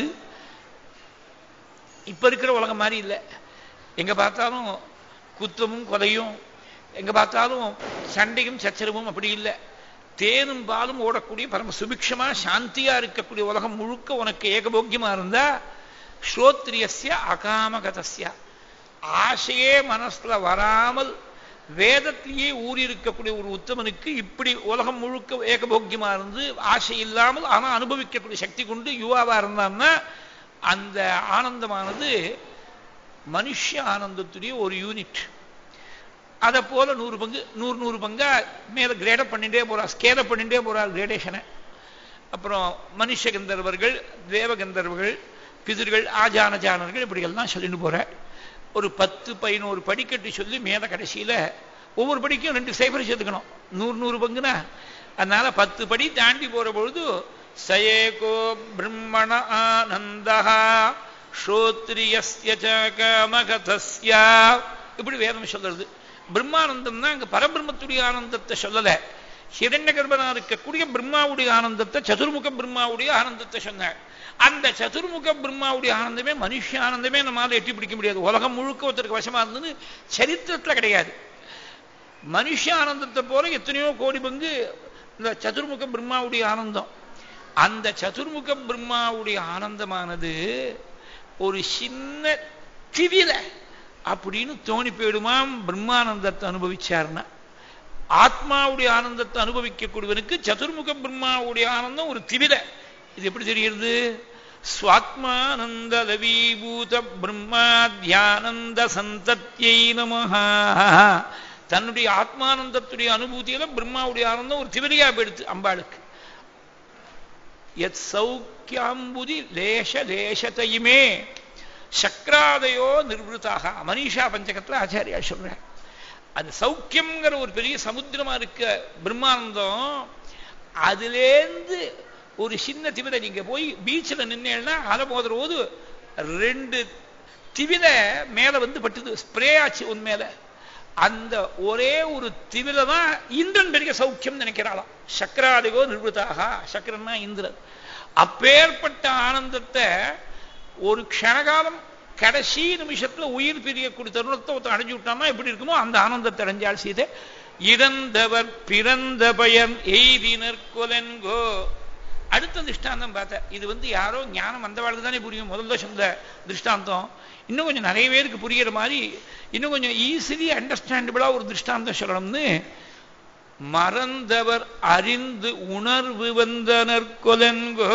இப்ப இருக்கிற உலகம் மாதிரி இல்லை எங்க பார்த்தாலும் குத்தமும் கொலையும் எங்க பார்த்தாலும் சண்டையும் சச்சரவும் அப்படி இல்லை தேனும் பாலும் ஓடக்கூடிய பரம சுபிக்ஷமா சாந்தியா இருக்கக்கூடிய உலகம் முழுக்க உனக்கு ஏகபோக்கியமா இருந்தா ஸ்ரோத்ரியஸ்ய அகாமகதஸ்ய ஆசையே மனசுல வராமல் வேதத்திலேயே ஊறி இருக்கக்கூடிய ஒரு உத்தமனுக்கு இப்படி உலகம் முழுக்க ஏகபோக்கியமா இருந்து ஆசை இல்லாமல் ஆனா அனுபவிக்கக்கூடிய சக்தி கொண்டு யுவாவா இருந்தான்னா அந்த ஆனந்தமானது மனுஷ ஆனந்தத்துடைய ஒரு யூனிட் அதை போல நூறு பங்கு நூறு நூறு பங்கா மேல கிரேடப் பண்ணிட்டே போறா ஸ்கேலப் பண்ணிட்டே போறா கிரேடேஷனை அப்புறம் மனுஷ கந்தர்வர்கள் தேவகந்தர்வர்கள் பிதிர்கள் ஆஜானஜானர்கள் இப்படி எல்லாம் சொல்லிட்டு போற ஒரு பத்து பதினோரு படிக்கட்டு சொல்லி மேல கடைசியில ஒவ்வொரு படிக்கும் ரெண்டு சைபர் சேர்த்துக்கணும் நூறு நூறு பங்குனா அதனால பத்து படி தாண்டி போற பொழுது சயேகோ பிரம்மண ஆனந்தா ஸ்ரோத்ரியஸ்ய காமகதஸ்யா இப்படி வேதம் சொல்றது பிரம்மானந்தம்னா அங்க பரபிரம்மத்துடைய ஆனந்தத்தை சொல்லல ஹிரண்ய கர்ப்பனா இருக்கக்கூடிய பிரம்மாவுடைய ஆனந்தத்தை சதுர்முக பிரம்மாவுடைய ஆனந்தத்தை சொன்னார் அந்த சதுர்முக பிரம்மாவுடைய ஆனந்தமே மனுஷ ஆனந்தமே நம்மளால எட்டி பிடிக்க முடியாது உலகம் முழுக்க ஒருத்தருக்கு வசமா இருந்ததுன்னு சரித்திரத்துல கிடையாது மனுஷ ஆனந்தத்தை போல எத்தனையோ கோடி பங்கு இந்த சதுர்முக பிரம்மாவுடைய ஆனந்தம் அந்த சதுர்முக பிரம்மாவுடைய ஆனந்தமானது ஒரு சின்ன திவில அப்படின்னு தோணி போயிடுமாம் பிரம்மானந்தத்தை அனுபவிச்சார்னா ஆத்மாவுடைய ஆனந்தத்தை அனுபவிக்கக்கூடியவனுக்கு சதுர்முக பிரம்மாவுடைய ஆனந்தம் ஒரு திவில இது எப்படி தெரியுது ஸ்வாத்மானந்த லவீபூத பிரம்மா தியானந்த சந்தத்தியை நமஹா தன்னுடைய ஆத்மானந்தத்துடைய அனுபூதியில பிரம்மாவுடைய ஆனந்தம் ஒரு திவரியா போயிடுது அம்பாளுக்கு எத் சௌக்கியாம்புதி லேச லேசத்தையுமே சக்கராதயோ நிர்வதாக மனிஷா பஞ்சகத்துல ஆச்சாரியா சொல்ற அந்த சௌக்கியம்ங்கிற ஒரு பெரிய சமுத்திரமா இருக்க பிரம்மானந்தம் அதுலேருந்து ஒரு சின்ன திவித நீங்க போய் பீச்சில் நின்னேன்னா அலை மோதுற போது ரெண்டு திவித மேல வந்து பட்டுது ஸ்ப்ரே ஆச்சு உன் மேல அந்த ஒரே ஒரு திவில தான் இந்திரன் பெரிய சௌக்கியம் நினைக்கிறாளாம் சக்கராதிகோ நிர்வதாக சக்கரன்னா இந்திரன் அப்பேற்பட்ட ஆனந்தத்தை ஒரு க்ஷணகாலம் கடைசி நிமிஷத்துல உயிர் பிரியக்கூடிய தருணத்தை ஒருத்தன் அடைஞ்சு விட்டான்னா எப்படி இருக்குமோ அந்த ஆனந்தத்தை அடைஞ்சால் சீதை இறந்தவர் பிறந்த பயன் எய்தினர் கொலன்கோ அடுத்த திருஷ்டாந்தம் பார்த்தேன் இது வந்து யாரோ ஞானம் வந்தவாளுக்கு தானே புரியும் முதல்ல சொந்த திருஷ்டாந்தம் இன்னும் கொஞ்சம் நிறைய பேருக்கு புரிகிற மாதிரி இன்னும் கொஞ்சம் ஈஸிலி அண்டர்ஸ்டாண்டபிளா ஒரு திருஷ்டாந்தம் சொல்லணும்னு மறந்தவர் அறிந்து உணர்வு வந்தனர் கொலன்கோ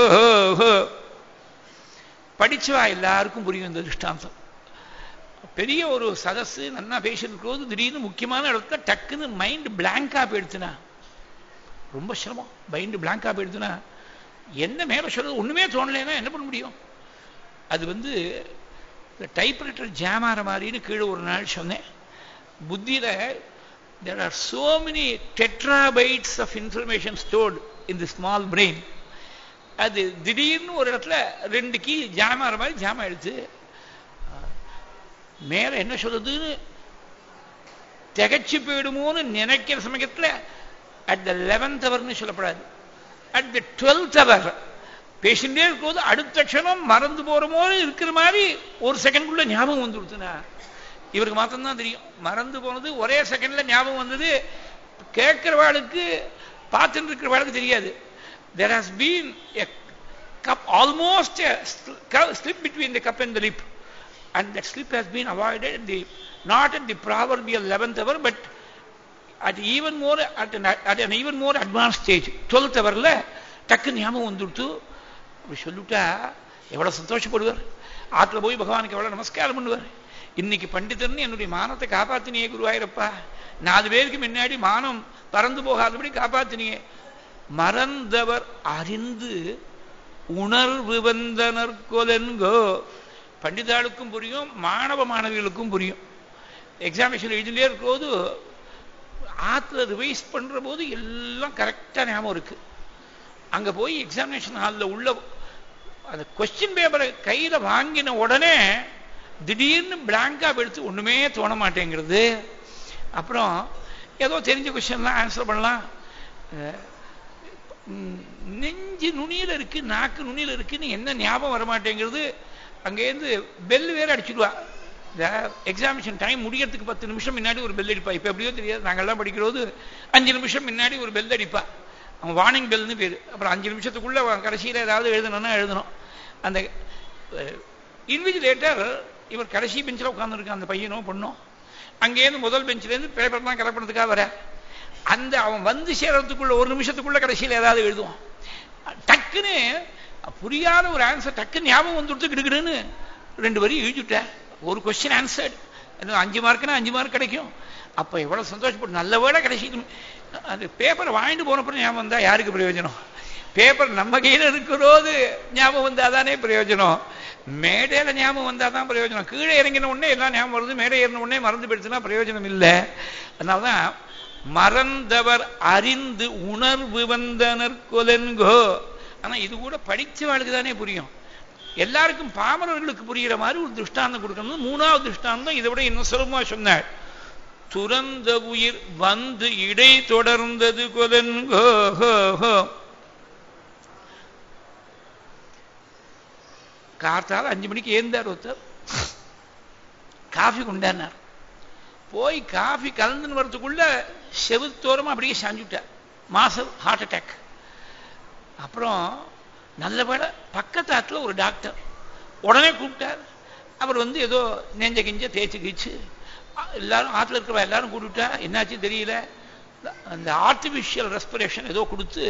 படிச்சவா எல்லாருக்கும் புரியும் இந்த திருஷ்டாந்தம் பெரிய ஒரு சதஸ் நன்னா பேசிட்டு போது திடீர்னு முக்கியமான இடத்துல டக்குன்னு மைண்ட் பிளாங்கா போயிடுச்சுனா ரொம்ப சிரமம் மைண்ட் பிளாங்கா போயிடுச்சுனா என்ன மேல சொல்றது ஒண்ணுமே தோணலைன்னா என்ன பண்ண முடியும் அது வந்து இந்த டைப்ரைட்டர் ஜாம் ஆகிற மாதிரின்னு கீழே ஒரு நாள் சொன்னேன் புத்தியில there are so many tetrabytes of information stored in the small brain அது திடீர்னு ஒரு இடத்துல ரெண்டு கீ ஜாம் ஆகிற மாதிரி ஜாம் ஆயிடுச்சு மேல என்ன சொல்லுதுன்னு திகச்சு போயிடுமோன்னு நினைக்கிற சமயத்துல அட் த லெவன்த் அவர்னு சொல்லப்படாது அட் த டுவெல்த் அவர் பேசிட்டே இருக்கும்போது அடுத்த க்ஷணம் மறந்து போறமோ இருக்கிற மாதிரி ஒரு செகண்ட்குள்ள ஞாபகம் வந்து கொடுத்துனா இவருக்கு மாத்திரம்தான் தெரியும் மறந்து போனது ஒரே செகண்ட்ல ஞாபகம் வந்தது கேட்கிறவாளுக்கு பார்த்துட்டு இருக்கிறவாளுக்கு தெரியாது there has been a cup almost a slip between the cup and the lip and that slip has been avoided at the not at the proverbial 11th hour but at even more at an, at an even more advanced stage 12th hourல டக்கு ஞாபகம் வந்துடுத்து அப்படி சொல்லிவிட்டா எவ்வளவு சந்தோஷப்படுவார் ஆத்துல போய் பகவானுக்கு எவ்வளவு நமஸ்காரம் பண்ணுவார் இன்னைக்கு பண்டிதர்னு என்னுடைய மானத்தை காப்பாத்தினியே குருவாயிரப்பா நாலு பேருக்கு முன்னாடி மானம் பறந்து போகாதபடி காப்பாத்தினியே மறந்தவர் அறிந்து உணர்வு வந்தனர் கொலென்கோ பண்டிதாளுக்கும் புரியும் மாணவ மாணவிகளுக்கும் புரியும் எக்ஸாமினேஷன் எழுதிலே இருக்கும்போது ஆத்துல ரிவைஸ் பண்ற போது எல்லாம் கரெக்டா ஞாபகம் இருக்கு அங்க போய் எக்ஸாமினேஷன் ஹாலில் உள்ள அந்த கொஸ்டின் பேப்பரை கையில வாங்கின உடனே திடீர்னு பிளாங்கா எடுத்து ஒண்ணுமே தோண மாட்டேங்கிறது அப்புறம் ஏதோ தெரிஞ்ச கொஸ்டின்லாம் ஆன்சர் பண்ணலாம் நெஞ்சு நுனியில இருக்கு நாக்கு நுனியில இருக்குன்னு என்ன ஞாபகம் வர மாட்டேங்கிறது அங்கேருந்து பெல் வேற அடிச்சுடுவா இந்த எக்ஸாமினேஷன் டைம் முடியறதுக்கு பத்து நிமிஷம் முன்னாடி ஒரு பெல் அடிப்பா இப்ப எப்படியோ தெரியாது நாங்கெல்லாம் படிக்கிறது அஞ்சு நிமிஷம் முன்னாடி ஒரு பெல் அடிப்பா அவன் வார்னிங் பெல்னு பேர் அப்புறம் அஞ்சு நிமிஷத்துக்குள்ள கடைசியில் ஏதாவது எழுதணும்னா எழுதணும் அந்த இன்விஜிலேட்டர் இவர் கடைசி பெஞ்சில் உட்காந்துருக்கான் அந்த பையனோ பொண்ணும் அங்கேருந்து முதல் பெஞ்சிலேருந்து பேப்பர் தான் கரெக்ட் பண்ணுறதுக்காக வர அந்த அவன் வந்து சேர்றதுக்குள்ள ஒரு நிமிஷத்துக்குள்ள கடைசியில் ஏதாவது எழுதுவான் டக்குன்னு புரியாத ஒரு ஆன்சர் டக்குன்னு ஞாபகம் வந்துடுத்து கிடுக்கிடுன்னு ரெண்டு வரி எழுதிவிட்டேன் ஒரு கொஸ்டின் ஆன்சர்டு அஞ்சு மார்க்குன்னா அஞ்சு மார்க் கிடைக்கும் அப்போ எவ்வளவு சந்தோஷப்பட்டு நல்ல வேலை கிடைச்சிக்கணும் அந்த பேப்பரை வாங்கிட்டு போனப்பறம் ஞாபகம் வந்தா யாருக்கு பிரயோஜனம் பேப்பர் நம்ம கையில் இருக்கிறோது ஞாபகம் வந்தா தானே பிரயோஜனம் மேடையில ஞாபகம் வந்தா தான் பிரயோஜனம் கீழே இறங்கின உடனே எல்லாம் ஞாபகம் வருது மேடை ஏறின உடனே மறந்து போயிடுச்சுன்னா பிரயோஜனம் இல்லை அதனாலதான் மறந்தவர் அறிந்து உணர்வு வந்தனர் கொலென்கோ ஆனா இது கூட படிச்சவாளுக்கு தானே புரியும் எல்லாருக்கும் பாமரர்களுக்கு புரிகிற மாதிரி ஒரு திருஷ்டாந்தம் கொடுக்கணும் மூணாவது திருஷ்டாந்தம் இதை விட இன்னும் சுலபமா சொன்னார் துறந்த உயிர் வந்து இடை தொடர்ந்தது கொலன்கோ காத்தால் அஞ்சு மணிக்கு ஏந்தார் ஒருத்தர் காஃபி கொண்டாடினார் போய் காஃபி கலந்துன்னு வரதுக்குள்ள செவுத்தோரமா அப்படியே சாஞ்சுட்டார் மாசம் ஹார்ட் அட்டாக் அப்புறம் நல்ல வேலை பக்கத்தாத்துல ஒரு டாக்டர் உடனே கூப்பிட்டார் அவர் வந்து ஏதோ நெஞ்ச கிஞ்ச தேய்ச்சி கீச்சு எல்லாரும் ஆற்றுல இருக்கிறவா எல்லாரும் கூப்பிட்டா என்னாச்சு தெரியல அந்த ஆர்டிபிஷியல் ரெஸ்பிரேஷன் ஏதோ கொடுத்து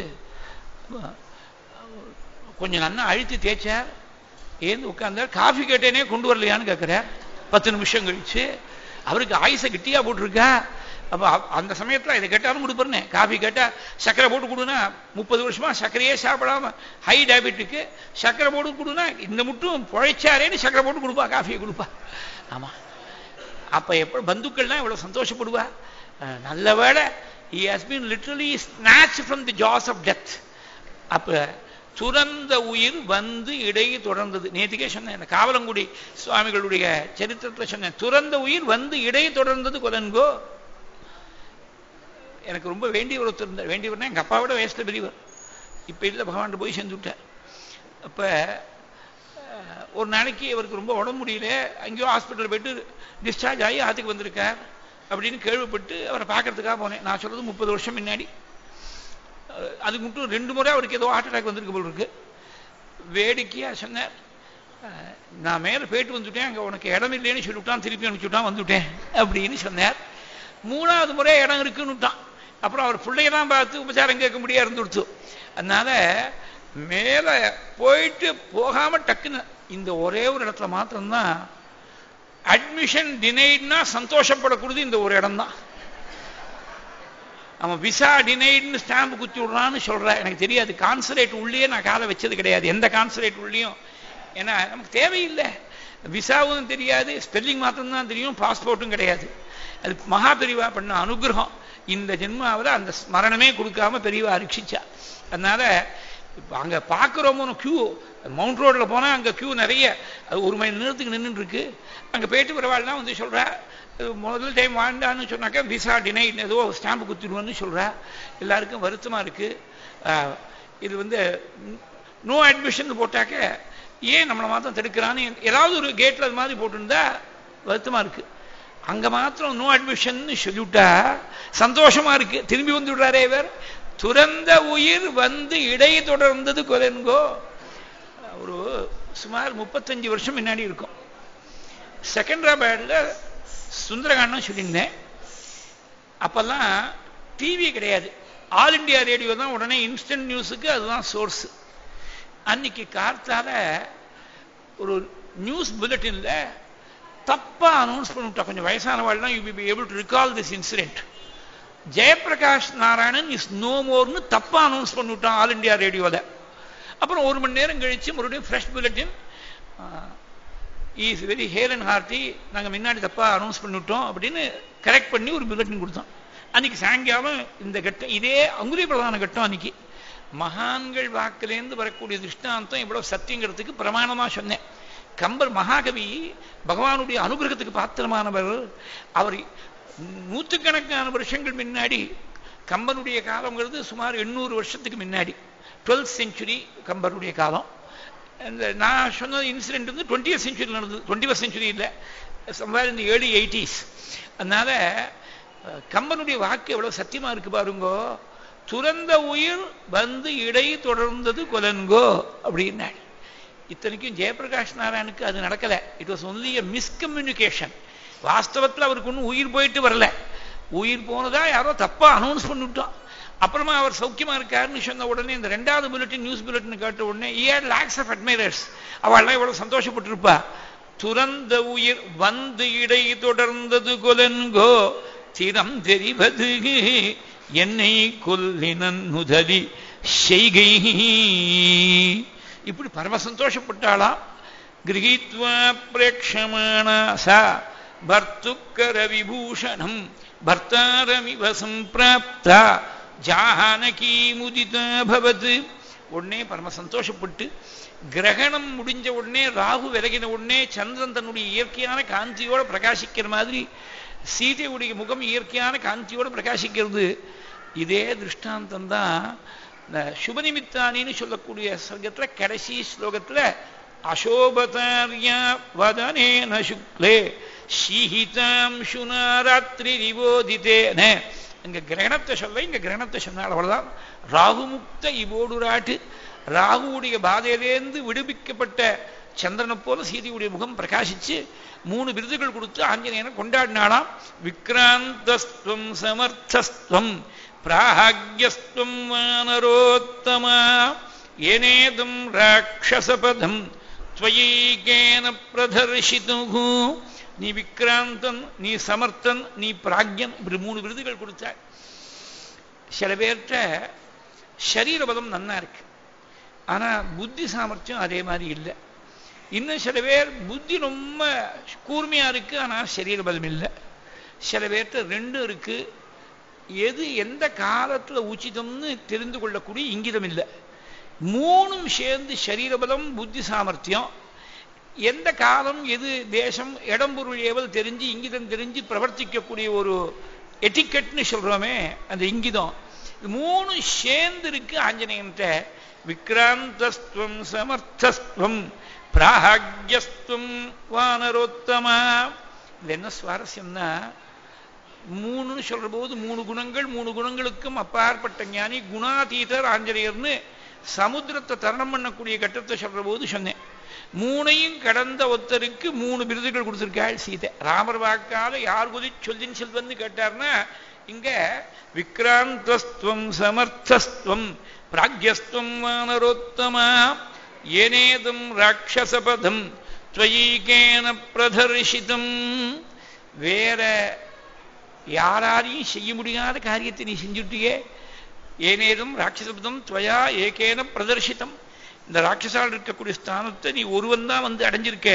கொஞ்சம் நல்லா அழுத்தி தேய்ச்சார் ஏந்து உட்கார்ந்தார் காஃபி கேட்டேனே கொண்டு வரலையான்னு கேட்கிறார் பத்து நிமிஷம் கழிச்சு அவருக்கு ஆயுசை கிட்டியா போட்டிருக்கா அப்ப அந்த சமயத்துல இதை கேட்டாலும் கொடுப்பறேன் காஃபி கேட்டா சர்க்கரை போட்டு கொடுனா முப்பது வருஷமா சர்க்கரையே சாப்பிடாம ஹை டயபெட்டிக்கு சர்க்கரை போட்டு கொடுனா இந்த மட்டும் புழைச்சாரேன்னு சர்க்கரை போட்டு கொடுப்பா காஃபியை கொடுப்பா ஆமா அப்ப எப்ப பந்துக்கள்லாம் இவ்வளவு சந்தோஷப்படுவா நல்ல வேலை he has been literally snatched from the jaws of death அப்ப துறந்த உயிர் வந்து இடை தொடர்ந்தது நேற்றுக்கே சொன்னேன் காவலங்குடி சுவாமிகளுடைய சரித்திரத்தில் சொன்னேன் துறந்த உயிர் வந்து இடை தொடர்ந்தது கொலன்கோ எனக்கு ரொம்ப வேண்டிய ஒருத்தர் இருந்தார் வேண்டியவர்னா எங்க அப்பாவோட வயசுல பெரியவர் இப்ப இல்லை பகவான் போய் சேர்ந்து விட்டார் அப்ப ஒரு நாளைக்கு அவருக்கு ரொம்ப உடம்பு முடியல அங்கேயோ ஹாஸ்பிட்டல் போயிட்டு டிஸ்சார்ஜ் ஆகி ஆத்துக்கு வந்திருக்கார் அப்படின்னு கேள்விப்பட்டு அவரை பார்க்கறதுக்காக போனேன் நான் சொல்றது முப்பது வருஷம் முன்னாடி அதுக்கு மட்டும் ரெண்டு முறை அவருக்கு ஏதோ ஹார்ட் அட்டாக் வந்திருக்கு போல் இருக்கு வேடிக்கையா சொன்னார் நான் மேல போயிட்டு வந்துட்டேன் அங்க உனக்கு இடம் இல்லைன்னு சொல்லிவிட்டான் திருப்பி அனுப்பிச்சுட்டான் வந்துட்டேன் அப்படின்னு சொன்னார் மூணாவது முறை இடம் இருக்குன்னு விட்டான் அப்புறம் அவர் பிள்ளையெல்லாம் பார்த்து உபச்சாரம் கேட்க முடியாது இருந்துடுச்சு அதனால மேல போயிட்டு போகாம டக்குன்னு இந்த ஒரே ஒரு இடத்துல மாத்திரம்தான் அட்மிஷன் டினைட்னா சந்தோஷப்படக்கூடியது இந்த ஒரு இடம் தான் அவன் விசா டினைட்னு ஸ்டாம்பு குத்தி விடுறான்னு சொல்ற எனக்கு தெரியாது கான்சுலேட் உள்ளே நான் காலை வச்சது கிடையாது எந்த கான்சுலேட் உள்ளேயும் ஏன்னா நமக்கு தேவையில்லை விசாவும் தெரியாது ஸ்பெல்லிங் மாத்திரம்தான் தெரியும் பாஸ்போர்ட்டும் கிடையாது அது மகா பெரிவா பண்ண அனுகிரகம் இந்த ஜென்மாவில் அந்த ஸ்மரணமே கொடுக்காம பெரியவா ரட்சிச்சா அதனால அங்க பார்க்குறோமோ கியூ மவுண்ட் ரோட்ல போனா அங்க கியூ நிறைய அது ஒரு மணி நேரத்துக்கு நின்றுட்டு இருக்கு அங்க போயிட்டு வரவாள்லாம் வந்து சொல்றா முதல் டைம் வாழ்ந்தான்னு சொன்னாக்கா விசா டினைட் ஏதோ ஸ்டாம்பு குத்திடுவோன்னு சொல்றா எல்லாருக்கும் வருத்தமா இருக்கு இது வந்து நோ அட்மிஷன் போட்டாக்க ஏன் நம்மளை மாத்திரம் தடுக்கிறான்னு ஏதாவது ஒரு கேட்ல அது மாதிரி போட்டிருந்தா வருத்தமா இருக்கு அங்க மாத்திரம் நோ அட்மிஷன் சொல்லிவிட்டா சந்தோஷமா இருக்கு திரும்பி வந்து விடுறாரே இவர் துறந்த உயிர் வந்து இடை தொடர்ந்தது கொலன்கோ ஒரு சுமார் முப்பத்தஞ்சு வருஷம் முன்னாடி இருக்கும் செகண்டராபாத்ல சுந்தரகாண்டம் சொல்லியிருந்தேன் அப்பெல்லாம் டிவி கிடையாது ஆல் இண்டியா ரேடியோ தான் உடனே இன்ஸ்டன்ட் நியூஸுக்கு அதுதான் சோர்ஸ் அன்னைக்கு கார்த்தால ஒரு நியூஸ் புல்லட்டின்ல தப்பா அனௌன்ஸ் பண்ணிவிட்டா கொஞ்சம் வயசானவாள்லாம் you be able to recall this incident Jayaprakash Narayanan is no மோர்னு தப்பா அனௌன்ஸ் பண்ணிவிட்டான் ஆல் இண்டியா ரேடியோவில் அப்புறம் ஒரு மணி நேரம் கழிச்சு மறுபடியும் fresh bulletin is very hale and hearty நாங்கள் முன்னாடி தப்பாக அனௌன்ஸ் பண்ணிவிட்டோம் அப்படின்னு கரெக்ட் பண்ணி ஒரு புல்லட்டின் கொடுத்தோம் அன்னைக்கு சாயங்காலம் இந்த கட்டம் இதே அங்குலி பிரதான கட்டம் அன்னைக்கு மகான்கள் வாக்கிலேருந்து வரக்கூடிய திருஷ்டாந்தம் இவ்வளவு சத்தியங்கிறதுக்கு பிரமாணமாக சொன்னேன் கம்பர் மகாகவி பகவானுடைய அனுகிரகத்துக்கு பாத்திரமானவர் அவர் நூற்றுக்கணக்கான வருஷங்கள் முன்னாடி கம்பனுடைய காலங்கிறது சுமார் எண்ணூறு வருஷத்துக்கு முன்னாடி டுவெல்த் செஞ்சுரி கம்பருடைய காலம் இந்த நான் சொன்ன இன்சிடென்ட் வந்து டுவெண்ட்டி செஞ்சுரி நடந்தது டுவெண்ட்டி ஃபஸ்ட் செஞ்சுரி இல்லை சம்பார் இந்த ஏர்லி எயிட்டிஸ் அதனால கம்பனுடைய வாக்கு எவ்வளவு சத்தியமா இருக்கு பாருங்கோ துறந்த உயிர் வந்து இடை தொடர்ந்தது கொலன்கோ அப்படின்னாள் இத்தனைக்கும் ஜெயபிரகாஷ் நாராயணுக்கு அது நடக்கல it was only a miscommunication வாஸ்தவத்தில் அவருக்கு ஒன்றும் உயிர் போயிட்டு வரல உயிர் போனதா யாரோ தப்பா அனௌன்ஸ் பண்ணிவிட்டோம் அப்புறமா அவர் சௌக்கியமா இருக்காருன்னு சொன்ன உடனே இந்த ரெண்டாவது புல்லட்டின் நியூஸ் புல்லட்டின் கேட்ட உடனே ஏர் லேக்ஸ் ஆஃப் அட்மைரர்ஸ் அவள்லாம் எவ்வளவு சந்தோஷப்பட்டிருப்பா துறந்த உயிர் வந்து இடை தொடர்ந்தது கொலன்கோ திறம் தெரிவது என்னை கொல்லினன் முதலி செய்கை இப்படி பரம சந்தோஷப்பட்டாளாம் கிரகித்வா பிரேட்சமானா சா பர்த்துக்கர விபூஷணம் பர்த்தாரமிவ சம்பிராப்தா ஜானகி முதிதா பவத் உடனே பரம சந்தோஷப்பட்டு கிரகணம் முடிஞ்ச உடனே ராகு விலகின உடனே சந்திரன் தன்னுடைய இயற்கையான காந்தியோட பிரகாசிக்கிற மாதிரி சீதையுடைய முகம் இயற்கையான காந்தியோட பிரகாசிக்கிறது இதே திருஷ்டாந்தம் தான் இந்த சுபநிமித்தானின்னு சொல்லக்கூடிய சர்க்கத்துல கடைசி ஸ்லோகத்துல அசோபதாரியா வதனேன சுக்லே ஷீஹிதாம் சுனாராத்திரி நிவோதித்தேன இங்க கிரகணத்தை சொல்ல இங்க கிரகணத்தை சொன்னாள் அவ்வளவுதான் ராகுமுக்த இவோடுராட்டு ராகுவுடைய பாதையிலேருந்து விடுவிக்கப்பட்ட சந்திரனை போல சீதையுடைய முகம் பிரகாசிச்சு மூணு விருதுகள் கொடுத்து ஆஞ்சநேயனை கொண்டாடினாலாம் விக்ராந்தஸ்துவம் சமர்த்தஸ்துவம் பிராகியஸ்துவம் வானரோத்தமா ஏனேதும் ராட்சசபதம் துவயீகேன பிரதர்ஷிது நீ விக்ராந்தன் நீ சமர்த்தன் நீ பிராக்யன் இப்படி மூணு விருதுகள் கொடுத்தாள் சில பேர்கிட்ட சரீரபதம் நன்னா இருக்கு ஆனா புத்தி சாமர்த்தியம் அதே மாதிரி இல்லை இன்னும் சில பேர் புத்தி ரொம்ப கூர்மையா இருக்கு ஆனா சரீர பலம் இல்லை சில பேர்கிட்ட ரெண்டும் இருக்கு எது எந்த காலத்துல உச்சிதம்னு தெரிந்து கொள்ளக்கூடிய இங்கிதம் இல்லை மூணும் சேர்ந்து சரீரபலம் புத்தி சாமர்த்தியம் எந்த காலம் எது தேசம் இடம் பொருள் ஏவல் தெரிஞ்சு இங்கிதம் தெரிஞ்சு பிரவர்த்திக்கக்கூடிய ஒரு எட்டிக்கெட்னு சொல்றோமே அந்த இங்கிதம் மூணு சேர்ந்து இருக்கு ஆஞ்சநேயன்ட்ட விக்ராந்தஸ்துவம் சமர்த்தஸ்துவம் பிராகியஸ்துவம் வானரோத்தமா இது என்ன சுவாரஸ்யம்னா மூணுன்னு சொல்ற போது மூணு குணங்கள் மூணு குணங்களுக்கும் அப்பாற்பட்ட ஞானி குணாதீதர் ஆஞ்சநேயர்னு சமுத்திரத்தை தரணம் பண்ணக்கூடிய கட்டத்தை சொல்ற போது சொன்னேன் மூணையும் கடந்த ஒருத்தருக்கு மூணு விருதுகள் கொடுத்திருக்காள் சீதை ராமர் வாக்கால யார் குதி சொல்லின் செல்வன்னு கேட்டார்னா இங்க விக்ராந்தஸ்துவம் சமர்த்தஸ்துவம் பிராக்யஸ்துவம் வானரோத்தமா ஏனேதும் ராட்சசபதம் துவயீகேன பிரதர்ஷிதம் வேற யாராரையும் செய்ய முடியாத காரியத்தை நீ செஞ்சுட்டியே ஏனேதும் ராட்சசபதம் துவயா ஏகேன பிரதர்ஷித்தம் இந்த ராட்சசால் இருக்கக்கூடிய ஸ்தானத்தை நீ ஒருவன் தான் வந்து அடைஞ்சிருக்க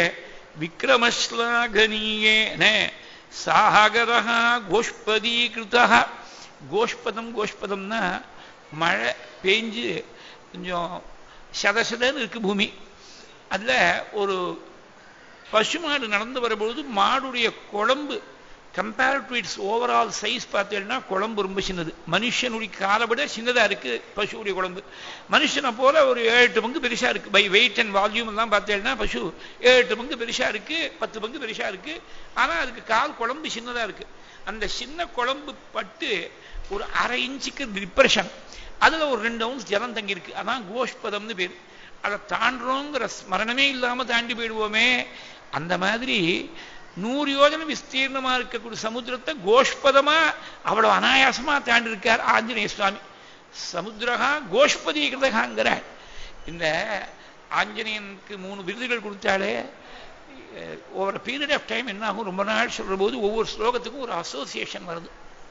விக்ரமஸ்லாகனீயேன சாகரா கோஷ்பதீகிருதா கோஷ்பதம் கோஷ்பதம்னா மழை பெஞ்சு கொஞ்சம் சதசதன்னு இருக்கு பூமி அதில் ஒரு பசுமாடு நடந்து வரும்பொழுது மாடுடைய குழம்பு compare to it's overall size பார்த்தீங்கன்னா குழம்பு ரொம்ப சின்னது மனுஷனுடைய காலை விட சின்னதாக இருக்கு பசுவுடைய குழம்பு மனுஷனை போல ஒரு ஏழு எட்டு பங்கு பெருசா இருக்கு பை வெயிட் அண்ட் வால்யூம் எல்லாம் பார்த்தீங்கன்னா பசு ஏழு எட்டு பங்கு பெருசா இருக்கு பத்து பங்கு பெருசா இருக்கு ஆனால் அதுக்கு கால் குழம்பு சின்னதாக இருக்கு அந்த சின்ன குழம்பு பட்டு ஒரு அரை இன்ச்சுக்கு டிப்ரெஷன் அதில் ஒரு ரெண்டு அவுன்ஸ் ஜலம் தங்கியிருக்கு அதான் கோஷ்பதம்னு பேர் அதை தாண்டுறோங்கிற ஸ்மரணமே இல்லாமல் தாண்டி போயிடுவோமே அந்த மாதிரி நூறு யோஜனை விஸ்தீர்ணமா இருக்கக்கூடிய சமுத்திரத்தை கோஷ்பதமா அவ்வளவு அனாயாசமா தாண்டி இருக்கார் ஆஞ்சநேய சுவாமி சமுத்திரகா கோஷ்பதி கிருதகாங்கிறார் இந்த ஆஞ்சநேயனுக்கு மூணு விருதுகள் கொடுத்தாலே ஓவர் பீரியட் ஆஃப் டைம் என்ன ஆகும் ரொம்ப நாள் சொல்ற போது ஒவ்வொரு ஸ்லோகத்துக்கும் ஒரு அசோசியேஷன் வருது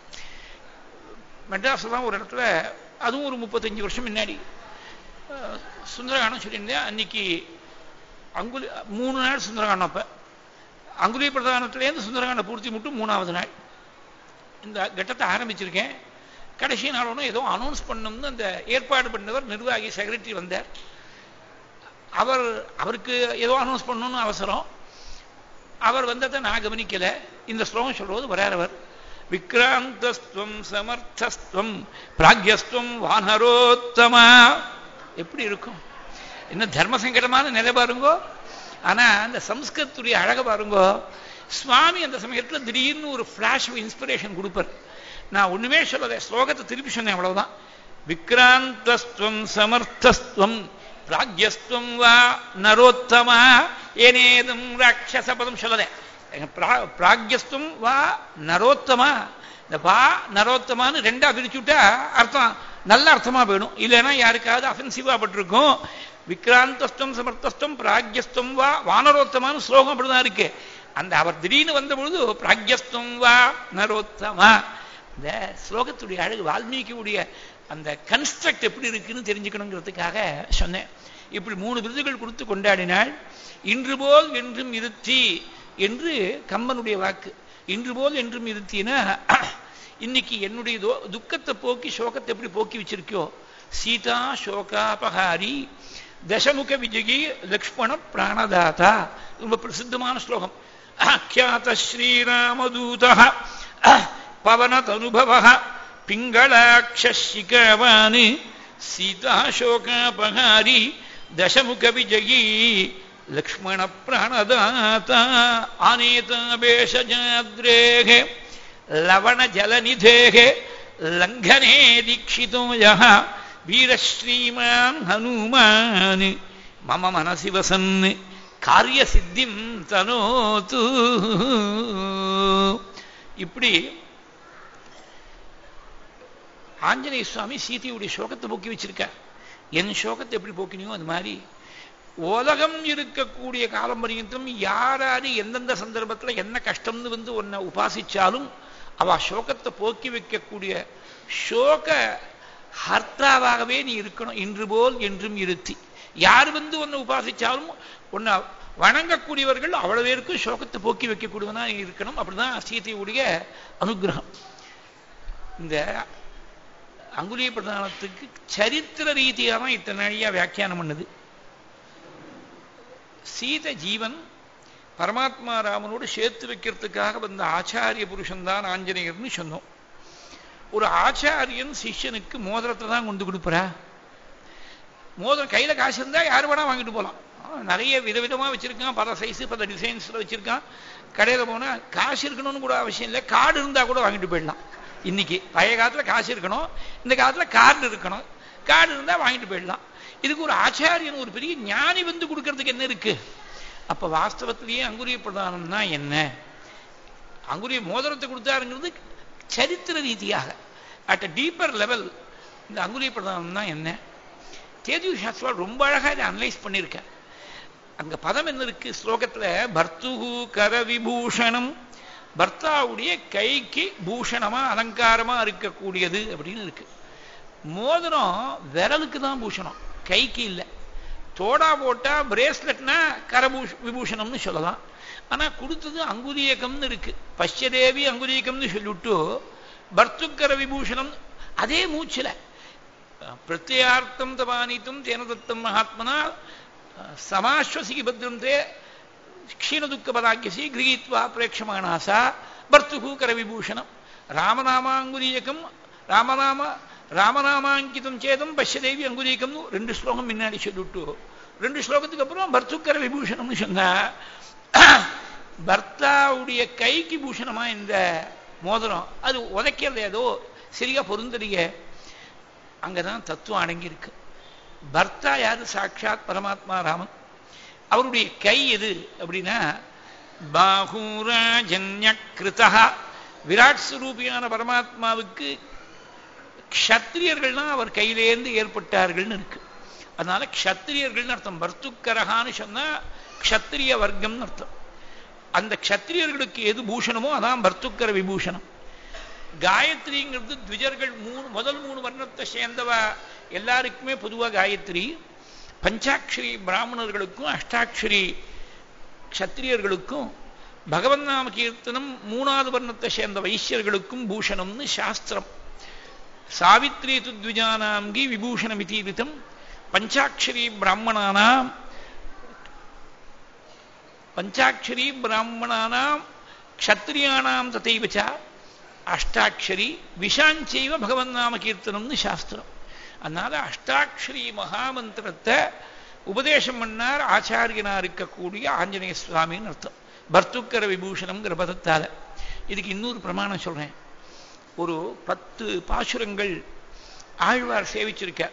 மெட்ராஸ்ல தான் ஒரு இடத்துல அதுவும் ஒரு முப்பத்தஞ்சு வருஷம் முன்னாடி சுந்தரகாண்டம் சொல்லியிருந்தேன் அன்னைக்கு அங்குலி மூணு நாள் சுந்தரகாண்டம் அப்போ அங்குலி பிரதானத்திலேருந்து சுந்தரகாண்ட பூர்த்தி மட்டும் மூணாவது நாள் இந்த கட்டத்தை ஆரம்பிச்சிருக்கேன் கடைசி நாள் ஒன்றும் ஏதோ அனௌன்ஸ் பண்ணணும்னு அந்த ஏற்பாடு பண்ணவர் நிர்வாகி செக்ரட்டரி வந்தார் அவர் அவருக்கு ஏதோ அனௌன்ஸ் பண்ணணும்னு அவசரம் அவர் வந்ததை நான் கவனிக்கல இந்த ஸ்லோகம் சொல்றது வராறவர் விக்ராந்தஸ்துவம் சமர்த்தஸ்துவம் பிராக்யஸ்துவம் வானரோத்தமா எப்படி இருக்கும் என்ன தர்ம சங்கடமான நிலை பாருங்கோ ஆனா அந்த சம்ஸ்கிருத்துடைய அழக பாருங்கோ சுவாமி அந்த சமயத்துல திடீர்னு ஒரு ஃபிளாஷ் இன்ஸ்பிரேஷன் கொடுப்பார் நான் ஒண்ணுமே சொல்லல ஸ்லோகத்தை திருப்பி சொன்னேன் அவ்வளவுதான் விக்ராந்தஸ்துவம் சமர்த்தஸ்துவம் பிராக்யஸ்துவம் வா நரோத்தமா ஏனேதும் ராட்சசபதம் சொல்லல பிராக்யஸ்துவம் வா நரோத்தமா இந்த வா நரோத்தமான்னு ரெண்டா பிரிச்சுட்டா அர்த்தம் நல்ல அர்த்தமா போயிடும் இல்லைன்னா யாருக்காவது அஃபென்சிவா பட்டிருக்கும் விக்ராந்தஸ்தம் சமர்த்தஸ்தம் பிராக்யஸ்தம் வா வானரோத்தமான்னு ஸ்லோகம் அப்படிதான் இருக்கு அந்த அவர் திடீர்னு வந்த பொழுது பிராக்யஸ்தம் வா நரோத்தமா இந்த ஸ்லோகத்துடைய அழகு வால்மீகியுடைய அந்த கன்ஸ்ட்ரக்ட் எப்படி இருக்குன்னு தெரிஞ்சுக்கணுங்கிறதுக்காக சொன்னேன் இப்படி மூணு விருதுகள் கொடுத்து கொண்டாடினாள் இன்று போல் என்றும் இருத்தி என்று கம்பனுடைய வாக்கு இன்று போல் என்றும் இருத்தினா இன்னைக்கு என்னுடைய துக்கத்தை போக்கி சோகத்தை எப்படி போக்கி வச்சிருக்கியோ சீதா சோகாபகாரி தசமுக விஜயி லக்ஷ்மண பிராணதாதா ரொம்ப பிரசித்தமான ஸ்லோகம் ஆக்கியாத ஸ்ரீராமதூத பவனதனுபவ பிங்களாட்சிகவான் சீதா சோகாபகாரி தசமுக விஜயி லக்ஷ்மண பிராணதாதா ஆனேதாபேஷஜாத்ரேக லவண ஜலநிதேக லங்கனே தீட்சிதோ யः வீரஸ்ரீமான் ஹனுமான் மம மனசி வசன் காரியசித்திம் தனோத்து இப்படி ஆஞ்சநேய சுவாமி சீதையுடைய சோகத்தை போக்கி வச்சிருக்கார் என் சோகத்தை எப்படி போக்கினியோ அது மாதிரி உலகம் இருக்கக்கூடிய காலம் பரியந்தம் யாராரு எந்தெந்த சந்தர்ப்பத்தில் என்ன கஷ்டம்னு வந்து உன்னை உபாசிச்சாலும் அவ சோகத்தை போக்கி வைக்கக்கூடிய சோக ஹர்த்தாவாகவே நீ இருக்கணும் இன்று போல் என்றும் இருத்தி யார் வந்து உன்னை உபாசிச்சாலும் உன்னை வணங்கக்கூடியவர்கள் அவ்வளவு பேருக்கும் சோகத்தை போக்கி வைக்கக்கூடியவனா இருக்கணும் அப்படிதான் சீதையுடைய அனுகிரகம் இந்த அங்குலிய பிரதானத்துக்கு சரித்திர ரீதியாக தான் இத்தனை நாளியா வியாக்கியானம் பண்ணுது சீத ஜீவன் பரமாத்மா ராமனோடு சேர்த்து வைக்கிறதுக்காக வந்த ஆச்சாரிய புருஷன் தான் ஆஞ்சநேயர்னு சொன்னோம் ஒரு ஆச்சாரியன் சிஷ்யனுக்கு மோதிரத்தை தான் கொண்டு கொடுப்பறா மோதிரம் கையில காசு இருந்தா யார் வேணா வாங்கிட்டு போகலாம் நிறைய விதவிதமா வச்சிருக்கான் பல சைஸ் பல டிசைன்ஸ்ல வச்சிருக்கான் கடையில போனா காசு இருக்கணும்னு கூட அவசியம் இல்லை கார்டு இருந்தா கூட வாங்கிட்டு போயிடலாம் இன்னைக்கு பழைய காலத்துல காசு இருக்கணும் இந்த காலத்துல கார்டு இருக்கணும் கார்டு இருந்தா வாங்கிட்டு போயிடலாம் இதுக்கு ஒரு ஆச்சாரியன் ஒரு பெரிய ஞானி வந்து கொடுக்கறதுக்கு என்ன இருக்கு அப்ப வாஸ்தவத்திலேயே அங்குரிய பிரதானம்னா என்ன அங்குரிய மோதிரத்தை கொடுத்தாருங்கிறது சரித்திர ரீதியாக அட் அ டீப்பர் லெவல் இந்த அங்குரிய பிரதானம்னா என்ன தேஜு சாஸ்திரா ரொம்ப அழகா இதை அனலைஸ் பண்ணியிருக்க அங்க பதம் என்ன இருக்கு ஸ்லோகத்துல பர்த்துகு கர விபூஷணம் பர்த்தாவுடைய கைக்கு பூஷணமா அலங்காரமா இருக்கக்கூடியது அப்படின்னு இருக்கு மோதிரம் விரலுக்கு தான் பூஷணம் கைக்கு இல்லை தோடா போட்டா பிரேஸ்லெட்னா கரபூஷ விபூஷணம்னு சொல்லலாம் ஆனா கொடுத்தது அங்குதீயக்கம்னு இருக்கு பஷ்யதேவி அங்குதீயக்கம்னு சொல்லிவிட்டு பர்த்துக்கர விபூஷணம் அதே மூச்சுல பிரத்யார்த்தம் தபானித்தும் தேன தத்தம் மகாத்மனா சமாஸ்வசிகி பத்ரந்தே க்ஷீணதுக்க பதாக்கியசி கிரகீத்வா பிரேட்சமானாசா பர்த்துகு கரவிபூஷணம் ராமநாமாங்குதீயக்கம் ராமநாம ராமநாமாங்கிதம் சேதம் பஷ்யதேவி அங்குதீயக்கம்னு ரெண்டு ஸ்லோகம் முன்னாடி சொல்லிவிட்டு ரெண்டு ஸ்லோகத்துக்கு அப்புறம் பர்த்துக்கர விபூஷணம்னு சொன்னா பர்த்தாவுடைய கைக்கு பூஷணமா இந்த மோதிரம் அது உதைக்கிறது ஏதோ சரியா பொருந்தலையே அங்கதான் தத்துவம் அடங்கி இருக்கு பர்த்தா யாரு சாட்சாத் பரமாத்மா ராமன் அவருடைய கை எது அப்படின்னா பாகூராஜன்ய கிருதா விராட் ஸ்வரூபியான பரமாத்மாவுக்கு க்ஷத்திரியர்கள்னா அவர் கையிலேருந்து ஏற்பட்டார்கள்னு இருக்கு அதனால க்ஷத்திரியர்கள்னு அர்த்தம் பர்த்துக்கரகான்னு சொன்னா க்ஷத்திரிய வர்க்கம்னு அர்த்தம் அந்த க்ஷத்திரியர்களுக்கு எது பூஷணமோ அதான் பர்த்துக்கர விபூஷணம் காயத்ரிங்கிறது த்விஜர்கள் மூணு முதல் மூணு வர்ணத்தை சேர்ந்தவ எல்லாருக்குமே பொதுவாக காயத்ரி பஞ்சாட்சரி பிராமணர்களுக்கும் அஷ்டாட்சரி க்ஷத்திரியர்களுக்கும் பகவன் நாம கீர்த்தனம் மூணாவது வர்ணத்தை சேர்ந்த வைசியர்களுக்கும் பூஷணம்னு சாஸ்திரம் சாவித்ரி துத்விஜானாம்கி விபூஷணம் இதீரிதம் பஞ்சாட்சரி பிராமணானாம் பஞ்சாட்சரி பிராமணானாம் க்ஷத்திரியானாம் ததைவச்ச அஷ்டாட்சரி விஷாஞ்சைவ பகவன் நாம கீர்த்தனம்னு சாஸ்திரம் அதனால அஷ்டாட்சரி மகாமந்திரத்தை உபதேசம் பண்ணார் ஆச்சாரியனா இருக்கக்கூடிய ஆஞ்சநேய சுவாமின்னு அர்த்தம் பர்த்துக்கர விபூஷணம்ங்கிற பதத்தால இதுக்கு இன்னொரு பிரமாணம் சொல்றேன் ஒரு பத்து பாசுரங்கள் ஆழ்வார் சேவிச்சிருக்க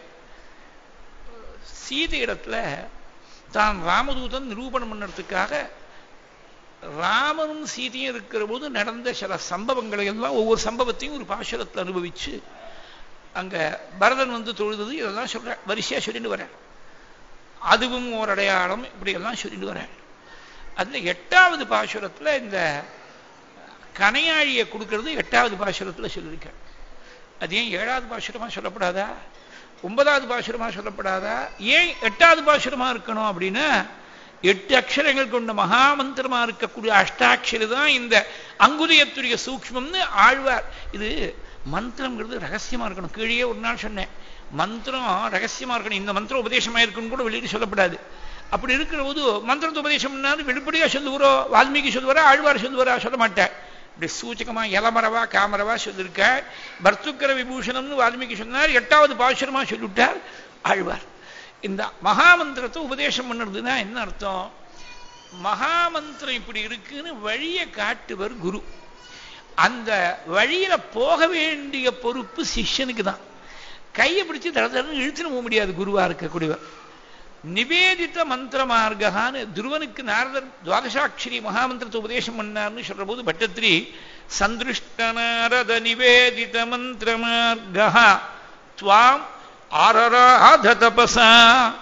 சீதை இடத்துல தான் ராமதூதன் நிரூபணம் பண்ணுறதுக்காக ராமனும் சீதையும் இருக்கிற போது நடந்த சில சம்பவங்களை எல்லாம் ஒவ்வொரு சம்பவத்தையும் ஒரு பாசுரத்தை அனுபவிச்சு அங்க பரதன் வந்து தொழுது இதெல்லாம் சொல்ற வரிசையா சொல்லிட்டு வரேன் அதுவும் ஓர் அடையாளம் இப்படி எல்லாம் சொல்லிட்டு வரேன் அதுல எட்டாவது பாசுரத்துல இந்த கனையாழியை கொடுக்கறது எட்டாவது பாசுரத்துல சொல்லியிருக்கேன் அது ஏன் ஏழாவது பாசுரமா சொல்லப்படாதா ஒன்பதாவது பாசுரமா சொல்லப்படாதா ஏன் எட்டாவது பாசுரமா இருக்கணும் அப்படின்னா எட்டு அக்ஷரங்கள் கொண்ட மகாமந்திரமா இருக்கக்கூடிய அஷ்டாட்சரி தான் இந்த அங்குதயத்துடைய சூக்மம்னு ஆழ்வார் இது மந்திரம்ங்கிறது ரகசியமா இருக்கணும் கீழே ஒரு நாள் சொன்னேன் மந்திரம் ரகசியமா இருக்கணும் இந்த மந்திரம் உபதேசமா இருக்குன்னு கூட வெளியிட்டு சொல்லப்படாது அப்படி இருக்கிற போது மந்திரத்தை உபதேசம் பண்ணாலும் வெளிப்படையா சொல்லுவாரோ வால்மீகி சொல்லுவாரா ஆழ்வார் சொல்லுவாரா சொல்ல மாட்டேன் இப்படி சூச்சகமா இளமரவா காமரவா சொல்லியிருக்க பர்த்துக்கர விபூஷணம்னு வால்மீகி சொன்னார் எட்டாவது பாசுரமா சொல்லிவிட்டார் ஆழ்வார் இந்த மகாமந்திரத்தை உபதேசம் பண்ணுறதுன்னா என்ன அர்த்தம் மகாமந்திரம் இப்படி இருக்குன்னு வழியை காட்டுவர் குரு அந்த வழியில போக வேண்டிய பொறுப்பு சிஷ்யனுக்கு தான் கையை பிடிச்சு தட தடன்னு இழுத்துன்னு போக முடியாது குருவா இருக்கக்கூடியவர் நிவேதித்த மந்திர மார்கான்னு துருவனுக்கு நாரதர் துவாதசாட்சரி மகாமந்திரத்தை உபதேசம் பண்ணார்னு சொல்ற போது பட்டத்திரி சந்திருஷ்ட நாரத நிவேதித மந்திர மார்கா துவாம் ஆரராத தபசா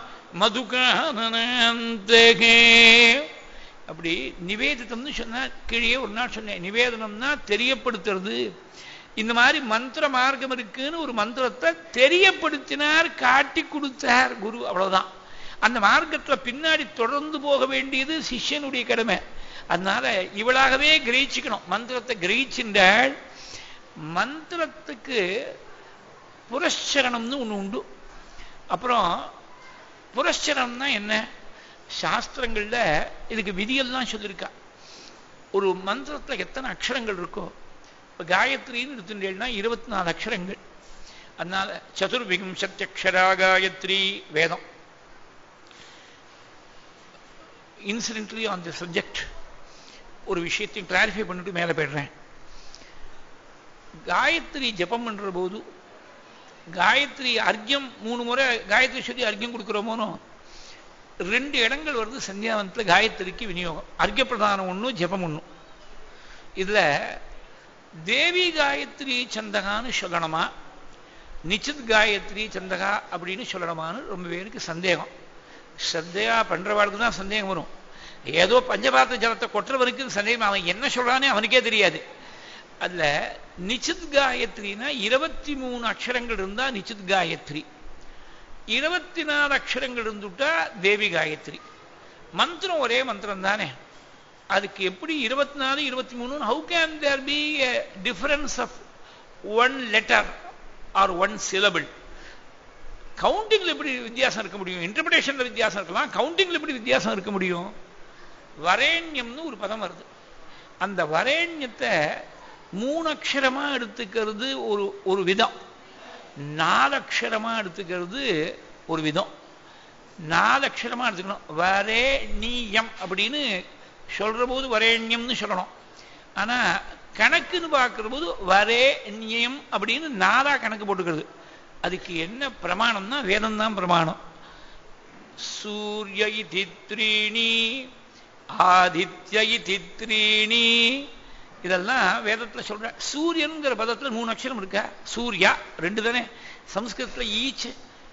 மதுகானந்தகே அப்படி நிவேதித்தம்னு சொன்னா கீழே ஒரு நாள் சொன்னேன் நிவேதனம்னா தெரியப்படுத்துறது இந்த மாதிரி மந்திர மார்க்கம் இருக்குன்னு ஒரு மந்திரத்தை தெரியப்படுத்தினார் காட்டி கொடுத்தார் குரு அவ்வளவுதான் அந்த மார்க்கத்துல பின்னாடி தொடர்ந்து போக வேண்டியது சிஷ்யனுடைய கடமை அதனால இவளாகவே கிரகிச்சுக்கணும் மந்திரத்தை கிரகிச்சின்றாள் மந்திரத்துக்கு புரஸ்சரணம்னு ஒண்ணு உண்டு அப்புறம் புரஸ்சரணம்னா என்ன சாஸ்திரங்கள்ல இதுக்கு விதியெல்லாம் சொல்லியிருக்கா ஒரு மந்திரத்துல எத்தனை அக்ஷரங்கள் இருக்கோ இப்போ காயத்ரின்னு எடுத்துட்டேன்னா இருபத்தி நாலு அக்ஷரங்கள் அதனால சதுர்விம்சத்தியக்ஷரா காயத்ரி வேதம் இன்சிடென்ட்லி ஆன் தி சப்ஜெக்ட் ஒரு விஷயத்தையும் கிளாரிஃபை பண்ணிட்டு மேலே போயிடுறேன் காயத்ரி ஜபம் பண்ற போது காயத்ரி அர்க்கியம் மூணு முறை காயத்ரி சொல்லி அர்க்கியம் கொடுக்குறோமோனோ ரெண்டு இடங்கள் வருது சந்தியாவனத்தில் காயத்ரிக்கு விநியோகம் அர்க்கிய பிரதானம் ஒன்று ஜபம் ஒன்று இதுல தேவி காயத்ரி சந்தகான்னு சொல்லணுமா நிச்சித் காயத்ரி சந்தகா அப்படின்னு சொல்லணுமான்னு ரொம்ப பேருக்கு சந்தேகம் ஸ்ரத்தையா பண்றவாளுக்கு தான் சந்தேகம் வரும் ஏதோ பஞ்சபாத்த ஜலத்தை கொட்டுறவனுக்கு சந்தேகம் அவன் என்ன சொல்றானே அவனுக்கே தெரியாது அதுல நிச்சித் காயத்ரினா இருபத்தி மூணு அக்ஷரங்கள் இருந்தா நிச்சித் காயத்ரி இருபத்தி நாலு அக்ஷரங்கள் இருந்துட்டா தேவி காயத்ரி மந்திரம் ஒரே மந்திரம் தானே அதுக்கு எப்படி இருபத்தி நாலு இருபத்தி மூணு how can there be difference of one letter or one syllable கவுண்டிங்ல எப்படி வித்தியாசம் இருக்க முடியும் இன்டர்பிரேஷன்ல வித்தியாசம் இருக்கலாம் கவுண்டிங்ல எப்படி வித்தியாசம் இருக்க முடியும் வரேண்யம்னு ஒரு பதம் வருது அந்த வரேண்யத்தை மூணு அக்ஷரமா எடுத்துக்கிறது ஒரு ஒரு விதம் நாலு அக்ஷரமா எடுத்துக்கிறது ஒரு விதம் நாலு அக்ஷரமா எடுத்துக்கணும் வரேணியம் அப்படின்னு சொல்ற போது வரேண்யம்னு சொல்லணும் ஆனா கணக்குன்னு பார்க்கிற போது வரேண்யம் அப்படின்னு நாலா கணக்கு போட்டுக்கிறது அதுக்கு என்ன பிரமாணம்னா வேதம் தான் பிரமாணம் சூரிய இதி த்ரீணி ஆதித்ய இதி த்ரீணி இதெல்லாம் வேதத்துல சொல்ற சூரியன்கிற பதத்துல மூணு அக்ஷரம் இருக்கா சூர்யா ரெண்டு தானே சம்ஸ்கிருதத்துல each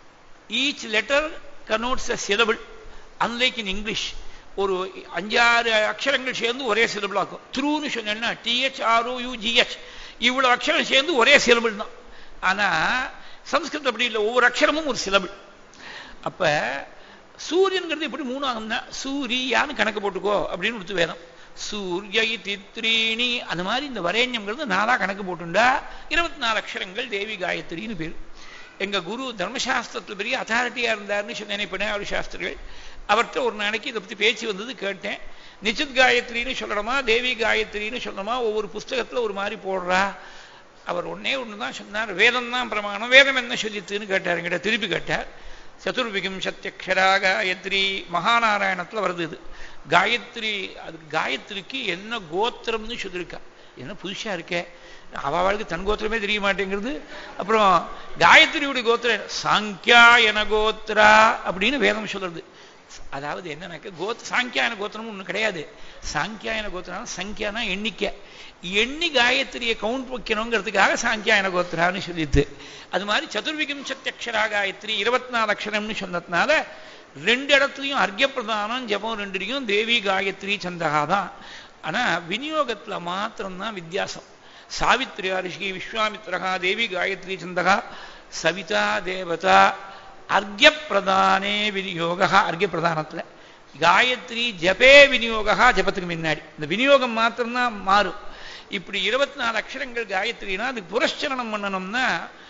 each letter connotes a syllable unlike in English ஒரு அஞ்சாறு அக்ஷரங்கள் சேர்ந்து ஒரே சிலபிள் ஆக்கும் த்ரூன்னு சொன்னா டிஹெச் ஆர்ஓ யூ ஜிஹெச் இவ்வளவு அக்ஷரம் சேர்ந்து ஒரே சிலபிள் தான் ஆனா சம்ஸ்கிருதம் அப்படி இல்லை ஒவ்வொரு அக்ஷரமும் ஒரு சிலபிள் அப்ப சூரியன்கிறது எப்படி மூணு ஆகும்னா சூரியான்னு கணக்கு போட்டுக்கோ அப்படின்னு கொடுத்து வேதம் சூரிய தித்ரீணி அந்த மாதிரி இந்த வரேண்யம்ங்கிறது நாலா கணக்கு போட்டுண்டா இருபத்தி நாலு அக்ஷரங்கள் தேவி காயத்ரின்னு பேர் எங்க குரு தர்மசாஸ்திரத்துல பெரிய அத்தாரிட்டியா இருந்தாருன்னு சொன்னேன் பிணையாளி சாஸ்திரிகள் அவர்கிட்ட ஒரு நாளைக்கு இதை பத்தி பேச்சு வந்தது கேட்டேன் நிச்சித் காயத்ரின்னு சொல்லணுமா தேவி காயத்ரின்னு சொல்லணுமா ஒவ்வொரு புஸ்தகத்துல ஒரு மாதிரி போடுறா அவர் ஒன்னே ஒண்ணுதான் சொன்னார் வேதம் தான் பிரமாணம் வேதம் என்ன சொல்லித்துன்னு கேட்டார் என்கிட்ட திருப்பி கேட்டார் சதுர்விகம் சத்தியக்ஷரா காயத்ரி மகாநாராயணத்துல வருது இது காயத்ரி அதுக்கு காயத்ரிக்கு என்ன கோத்திரம்னு சொல்லியிருக்கா என்ன புதுசா இருக்கே அவளுக்கு தன் கோத்திரமே தெரிய மாட்டேங்கிறது அப்புறம் காயத்ரியுடைய கோத்திரம் சாங்கியாயன கோத்ரா அப்படின்னு வேதம் சொல்றது அதாவது என்னன்னாக்க கோத் சாங்கியாயன கோத்திரம் ஒண்ணு கிடையாது சாங்கியாயன கோத்திரம் சங்கியானா எண்ணிக்கை எண்ணி காயத்ரியை கவுண்ட் வைக்கணுங்கிறதுக்காக சாங்கியாயன கோத்திரான்னு சொல்லிட்டு அது மாதிரி சதுர்விகம் சத்தியக்ஷரா காயத்ரி இருபத்தி நாலு அக்ஷரம்னு சொன்னதுனால ரெண்டு இடத்துலையும் அர்க்கிய பிரதானம் ஜபம் ரெண்டுலையும் தேவி காயத்ரி சந்தகா தான் ஆனா விநியோகத்துல மாத்திரம்தான் வித்தியாசம் சாவித்ரி ரிஷி விஸ்வாமித்ரகா தேவி காயத்ரி சந்தகா சவிதா தேவதா அர்க்கிய பிரதானே விநியோக அர்க்கிய பிரதானத்துல காயத்ரி ஜபே விநியோகா ஜபத்துக்கு முன்னாடி இந்த விநியோகம் மாத்திரம்தான் மாறும் இப்படி இருபத்தி நாலு அக்ஷரங்கள் காயத்ரினா அதுக்கு புரஸ்சரணம் பண்ணணும்னா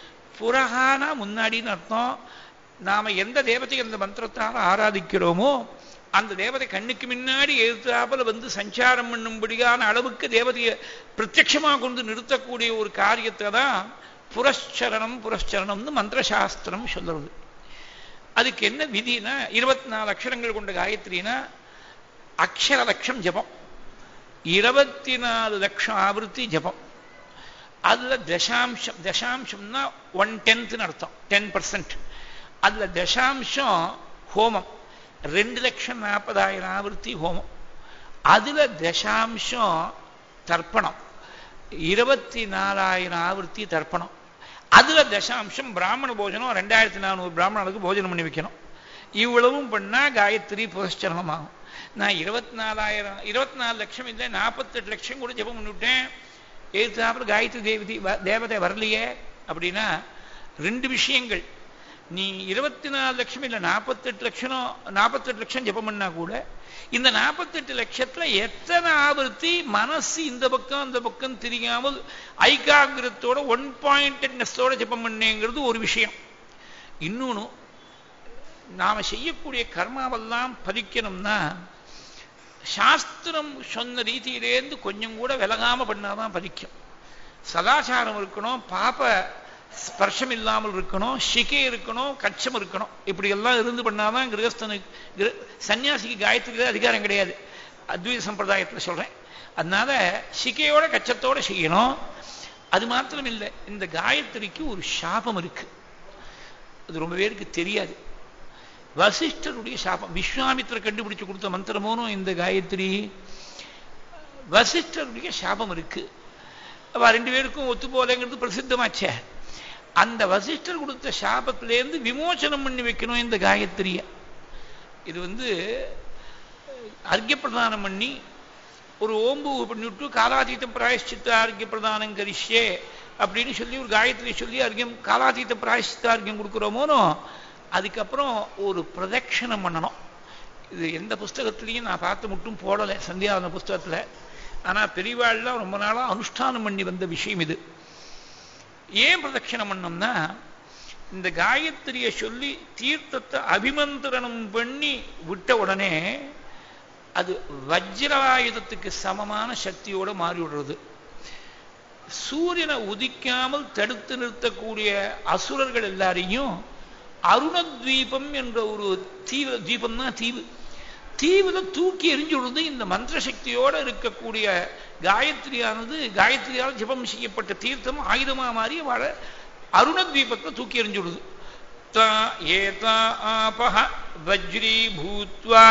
புரகானா முன்னாடின்னு அர்த்தம் நாம எந்த தேவத்தை அந்த மந்திரத்தால் ஆராதிக்கிறோமோ அந்த தேவதை கண்ணுக்கு முன்னாடி எழுத்தாப்புல வந்து சஞ்சாரம் பண்ணும்படியான அளவுக்கு தேவதையை பிரத்யட்சமாக கொண்டு நிறுத்தக்கூடிய ஒரு காரியத்தை தான் புரஸ்சரணம் புரஸ்சரணம்னு மந்திரசாஸ்திரம் சொல்றது அதுக்கு என்ன விதினா இருபத்தி நாலு அக்ஷரங்கள் கொண்ட காயத்ரினா அக்ஷர லட்சம் ஜபம் இருபத்தி நாலு லட்சம் ஆவருத்தி ஜபம் அதுல தசாம்சம் தசாம்சம்னா ஒன் டென்த்னு அர்த்தம் டென் பர்சன்ட் அதுல தசாம்சம் ஹோமம் ரெண்டு லட்சம் நாற்பதாயிரம் ஆவருத்தி ஹோமம் அதுல தசாம்சம் தர்ப்பணம் இருபத்தி நாலாயிரம் ஆவருத்தி தர்ப்பணம் அதுல தசாம்சம் பிராமண போஜனம் ரெண்டாயிரத்தி நானூறு பிராமணனுக்கு போஜனம் பண்ணி வைக்கணும் இவ்வளவும் பண்ணா காயத்ரி புரஸ்சரணம் ஆகும் நான் இருபத்தி நாலாயிரம் இருபத்தி நாலு லட்சம் இல்லை நாற்பத்தெட்டு லட்சம் கூட ஜபம் பண்ணிவிட்டேன் எழுத்தாப்புல காயத்ரி தேவதி தேவதை வரலையே அப்படின்னா ரெண்டு விஷயங்கள் நீ இருபத்தி நாலு லட்சம் இல்லை நாற்பத்தெட்டு லட்சம் நாற்பத்தெட்டு லட்சம் ஜபம் பண்ணா கூட இந்த நாற்பத்தெட்டு லட்சத்துல எத்தனை ஆவர்த்தி மனசு இந்த பக்கம் அந்த பக்கம் தெரியாமல் ஐகாகிரத்தோட ஒன் பாயிண்டட்னஸோட ஜபம் பண்ணேங்கிறது ஒரு விஷயம் இன்னொன்னு நாம செய்யக்கூடிய கர்மாவெல்லாம் பதிக்கணும்னா சாஸ்திரம் சொன்ன ரீதியிலேருந்து கொஞ்சம் கூட விலகாம பண்ணாதான் பதிக்கும் சதாச்சாரம் இருக்கணும் பாப்ப ஸ்பர்ஷம் இல்லாமல் இருக்கணும் சிகை இருக்கணும் கச்சம் இருக்கணும் இப்படி எல்லாம் இருந்து பண்ணாதான் கிரகஸ்தனுக்கு சன்னியாசிக்கு காயத்ரியில அதிகாரம் கிடையாது அத்வைத சம்பிரதாயத்தில் சொல்றேன் அதனால சிகையோட கச்சத்தோட செய்யணும் அது மாத்திரம் இல்லை இந்த காயத்ரிக்கு ஒரு சாபம் இருக்கு அது ரொம்ப பேருக்கு தெரியாது வசிஷ்டருடைய சாபம் விஸ்வாமித்திர கண்டுபிடிச்சு கொடுத்த மந்திரமோனும் இந்த காயத்ரி வசிஷ்டருடைய சாபம் இருக்கு அவ ரெண்டு பேருக்கும் ஒத்து போலங்கிறது பிரசித்தமாச்சே அந்த வசிஷ்டர் கொடுத்த சாபத்திலேருந்து விமோசனம் பண்ணி வைக்கணும் இந்த காயத்ரிய இது வந்து அர்க்கிய பிரதானம் பண்ணி ஒரு ஓம்பு பண்ணிவிட்டு காலாதீத பிராயஷ்சித்த ஆர்க்கிய பிரதானம் கரிஷ்யே அப்படின்னு சொல்லி ஒரு காயத்ரி சொல்லி அர்க்கியம் காலாதீத பிராயஷ்சித்த ஆர்க்கியம் கொடுக்குறோமோனோ அதுக்கப்புறம் ஒரு பிரதட்சணம் பண்ணணும் இது எந்த புஸ்தகத்திலையும் நான் பார்த்து மட்டும் போடலை சந்தியாவன புஸ்தகத்தில் ஆனால் பெரியவாள்லாம் ரொம்ப நாளாக அனுஷ்டானம் பண்ணி வந்த விஷயம் இது ஏன் பிரதட்சணம் பண்ணோம்னா இந்த காயத்ரியை சொல்லி தீர்த்தத்தை அபிமந்திரணம் பண்ணி விட்ட உடனே அது வஜ்ராயுதத்துக்கு சமமான சக்தியோட மாறி விடுறது சூரியனை உதிக்காமல் தடுத்து நிறுத்தக்கூடிய அசுரர்கள் எல்லாரையும் அருணத்வீபம் என்ற ஒரு தீவு தீபம்னா தீவு தீவுல தூக்கி எரிஞ்சு விடுறது இந்த மந்திர சக்தியோட இருக்கக்கூடிய காயத்ரியானது காயத்ரியால் ஜபம் செய்யப்பட்ட தீர்த்தம் ஆயுதமா மாறி வாழ அருணத்வீபத்தை தூக்கி எறிஞ்சு விடுது தா ஏதா ஆபஹ வஜ்ரீ பூத்வா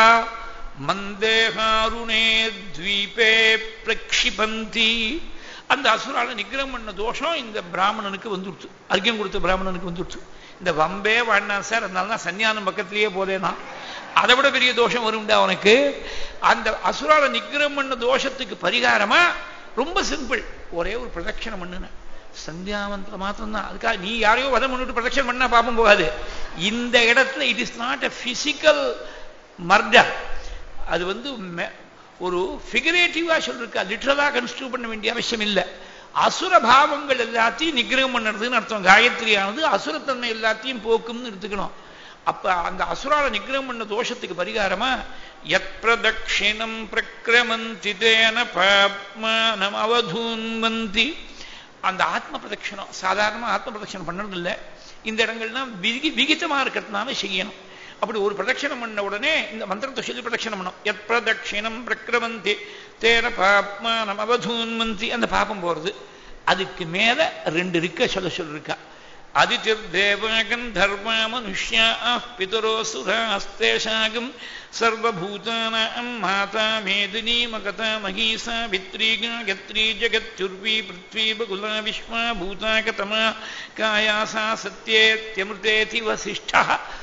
மந்தேகாருணே த்வீபே பிரக்ஷிபந்தி அந்த அசுரால நிகிரம் பண்ண தோஷம் இந்த பிராமணனுக்கு வந்துடுச்சு அர்க்கியம் கொடுத்த பிராமணனுக்கு வந்துடுச்சு இந்த வம்பே வேண்டாம் சார் அதனால தான் சன்னியானம் பக்கத்திலேயே போதேனா அதை விட பெரிய தோஷம் வரும்டா அவனுக்கு அந்த அசுரால நிகிரம் பண்ண தோஷத்துக்கு பரிகாரமா ரொம்ப சிம்பிள் ஒரே ஒரு பிரதட்சணம் பண்ணுன சந்தியாவந்தில் மாத்திரம்தான் அதுக்காக நீ யாரையோ வதம் பண்ணிட்டு பிரதட்சணம் பண்ணா பாப்பம் போகாது இந்த இடத்துல it is not a physical murder அது வந்து ஒரு ஃபிகரேட்டிவா சொல்லிருக்கா லிட்டரலா கன்ஸ்டியூ பண்ண வேண்டிய அவசியம் இல்லை அசுர பாவங்கள் எல்லாத்தையும் நிகிரகம் பண்ணுறதுன்னு அர்த்தம் காயத்ரியானது அசுரத்தன்மை எல்லாத்தையும் போக்கும்னு எடுத்துக்கணும் அப்ப அந்த அசுரால நிகிரகம் பண்ண தோஷத்துக்கு பரிகாரமா எத் பிரதட்சிணம் பிரக்கிரமந்தி தேன பாப்மானம் அவதூன்வந்தி அந்த ஆத்ம பிரதட்சணம் சாதாரணமா ஆத்ம பிரதட்சணம் பண்ணது இல்லை இந்த இடங்கள்லாம் விகி விகிதமா இருக்கிறதுனால செய்யணும் அப்படி ஒரு பிரதட்சணம் பண்ண உடனே இந்த மந்திரத்தை சொல்லி பிரதட்சணம் பண்ணும் எத் பிரதட்சிணம் பிரக்கிரமந்தி தேன பாப்மானம் அவதூன்வந்தி அந்த பாப்பம் போறது அதுக்கு மேல ரெண்டு இருக்க சொல்ல சொல்லிருக்கா அதிதிர்தேவாகம் தர்மா மனுஷ்யா பிதரோசுராஸ்தேஷாகம் சர்வபூதானாம் மாதா மேதினி மகதா மகீசா வித்ரீகா கத்ரி ஜகத்யுர்வி பிருத்வி பகுலா விஸ்வா பூதாகதமா காயாசா சத்யேத்யமிருதேதி வசிஷ்டா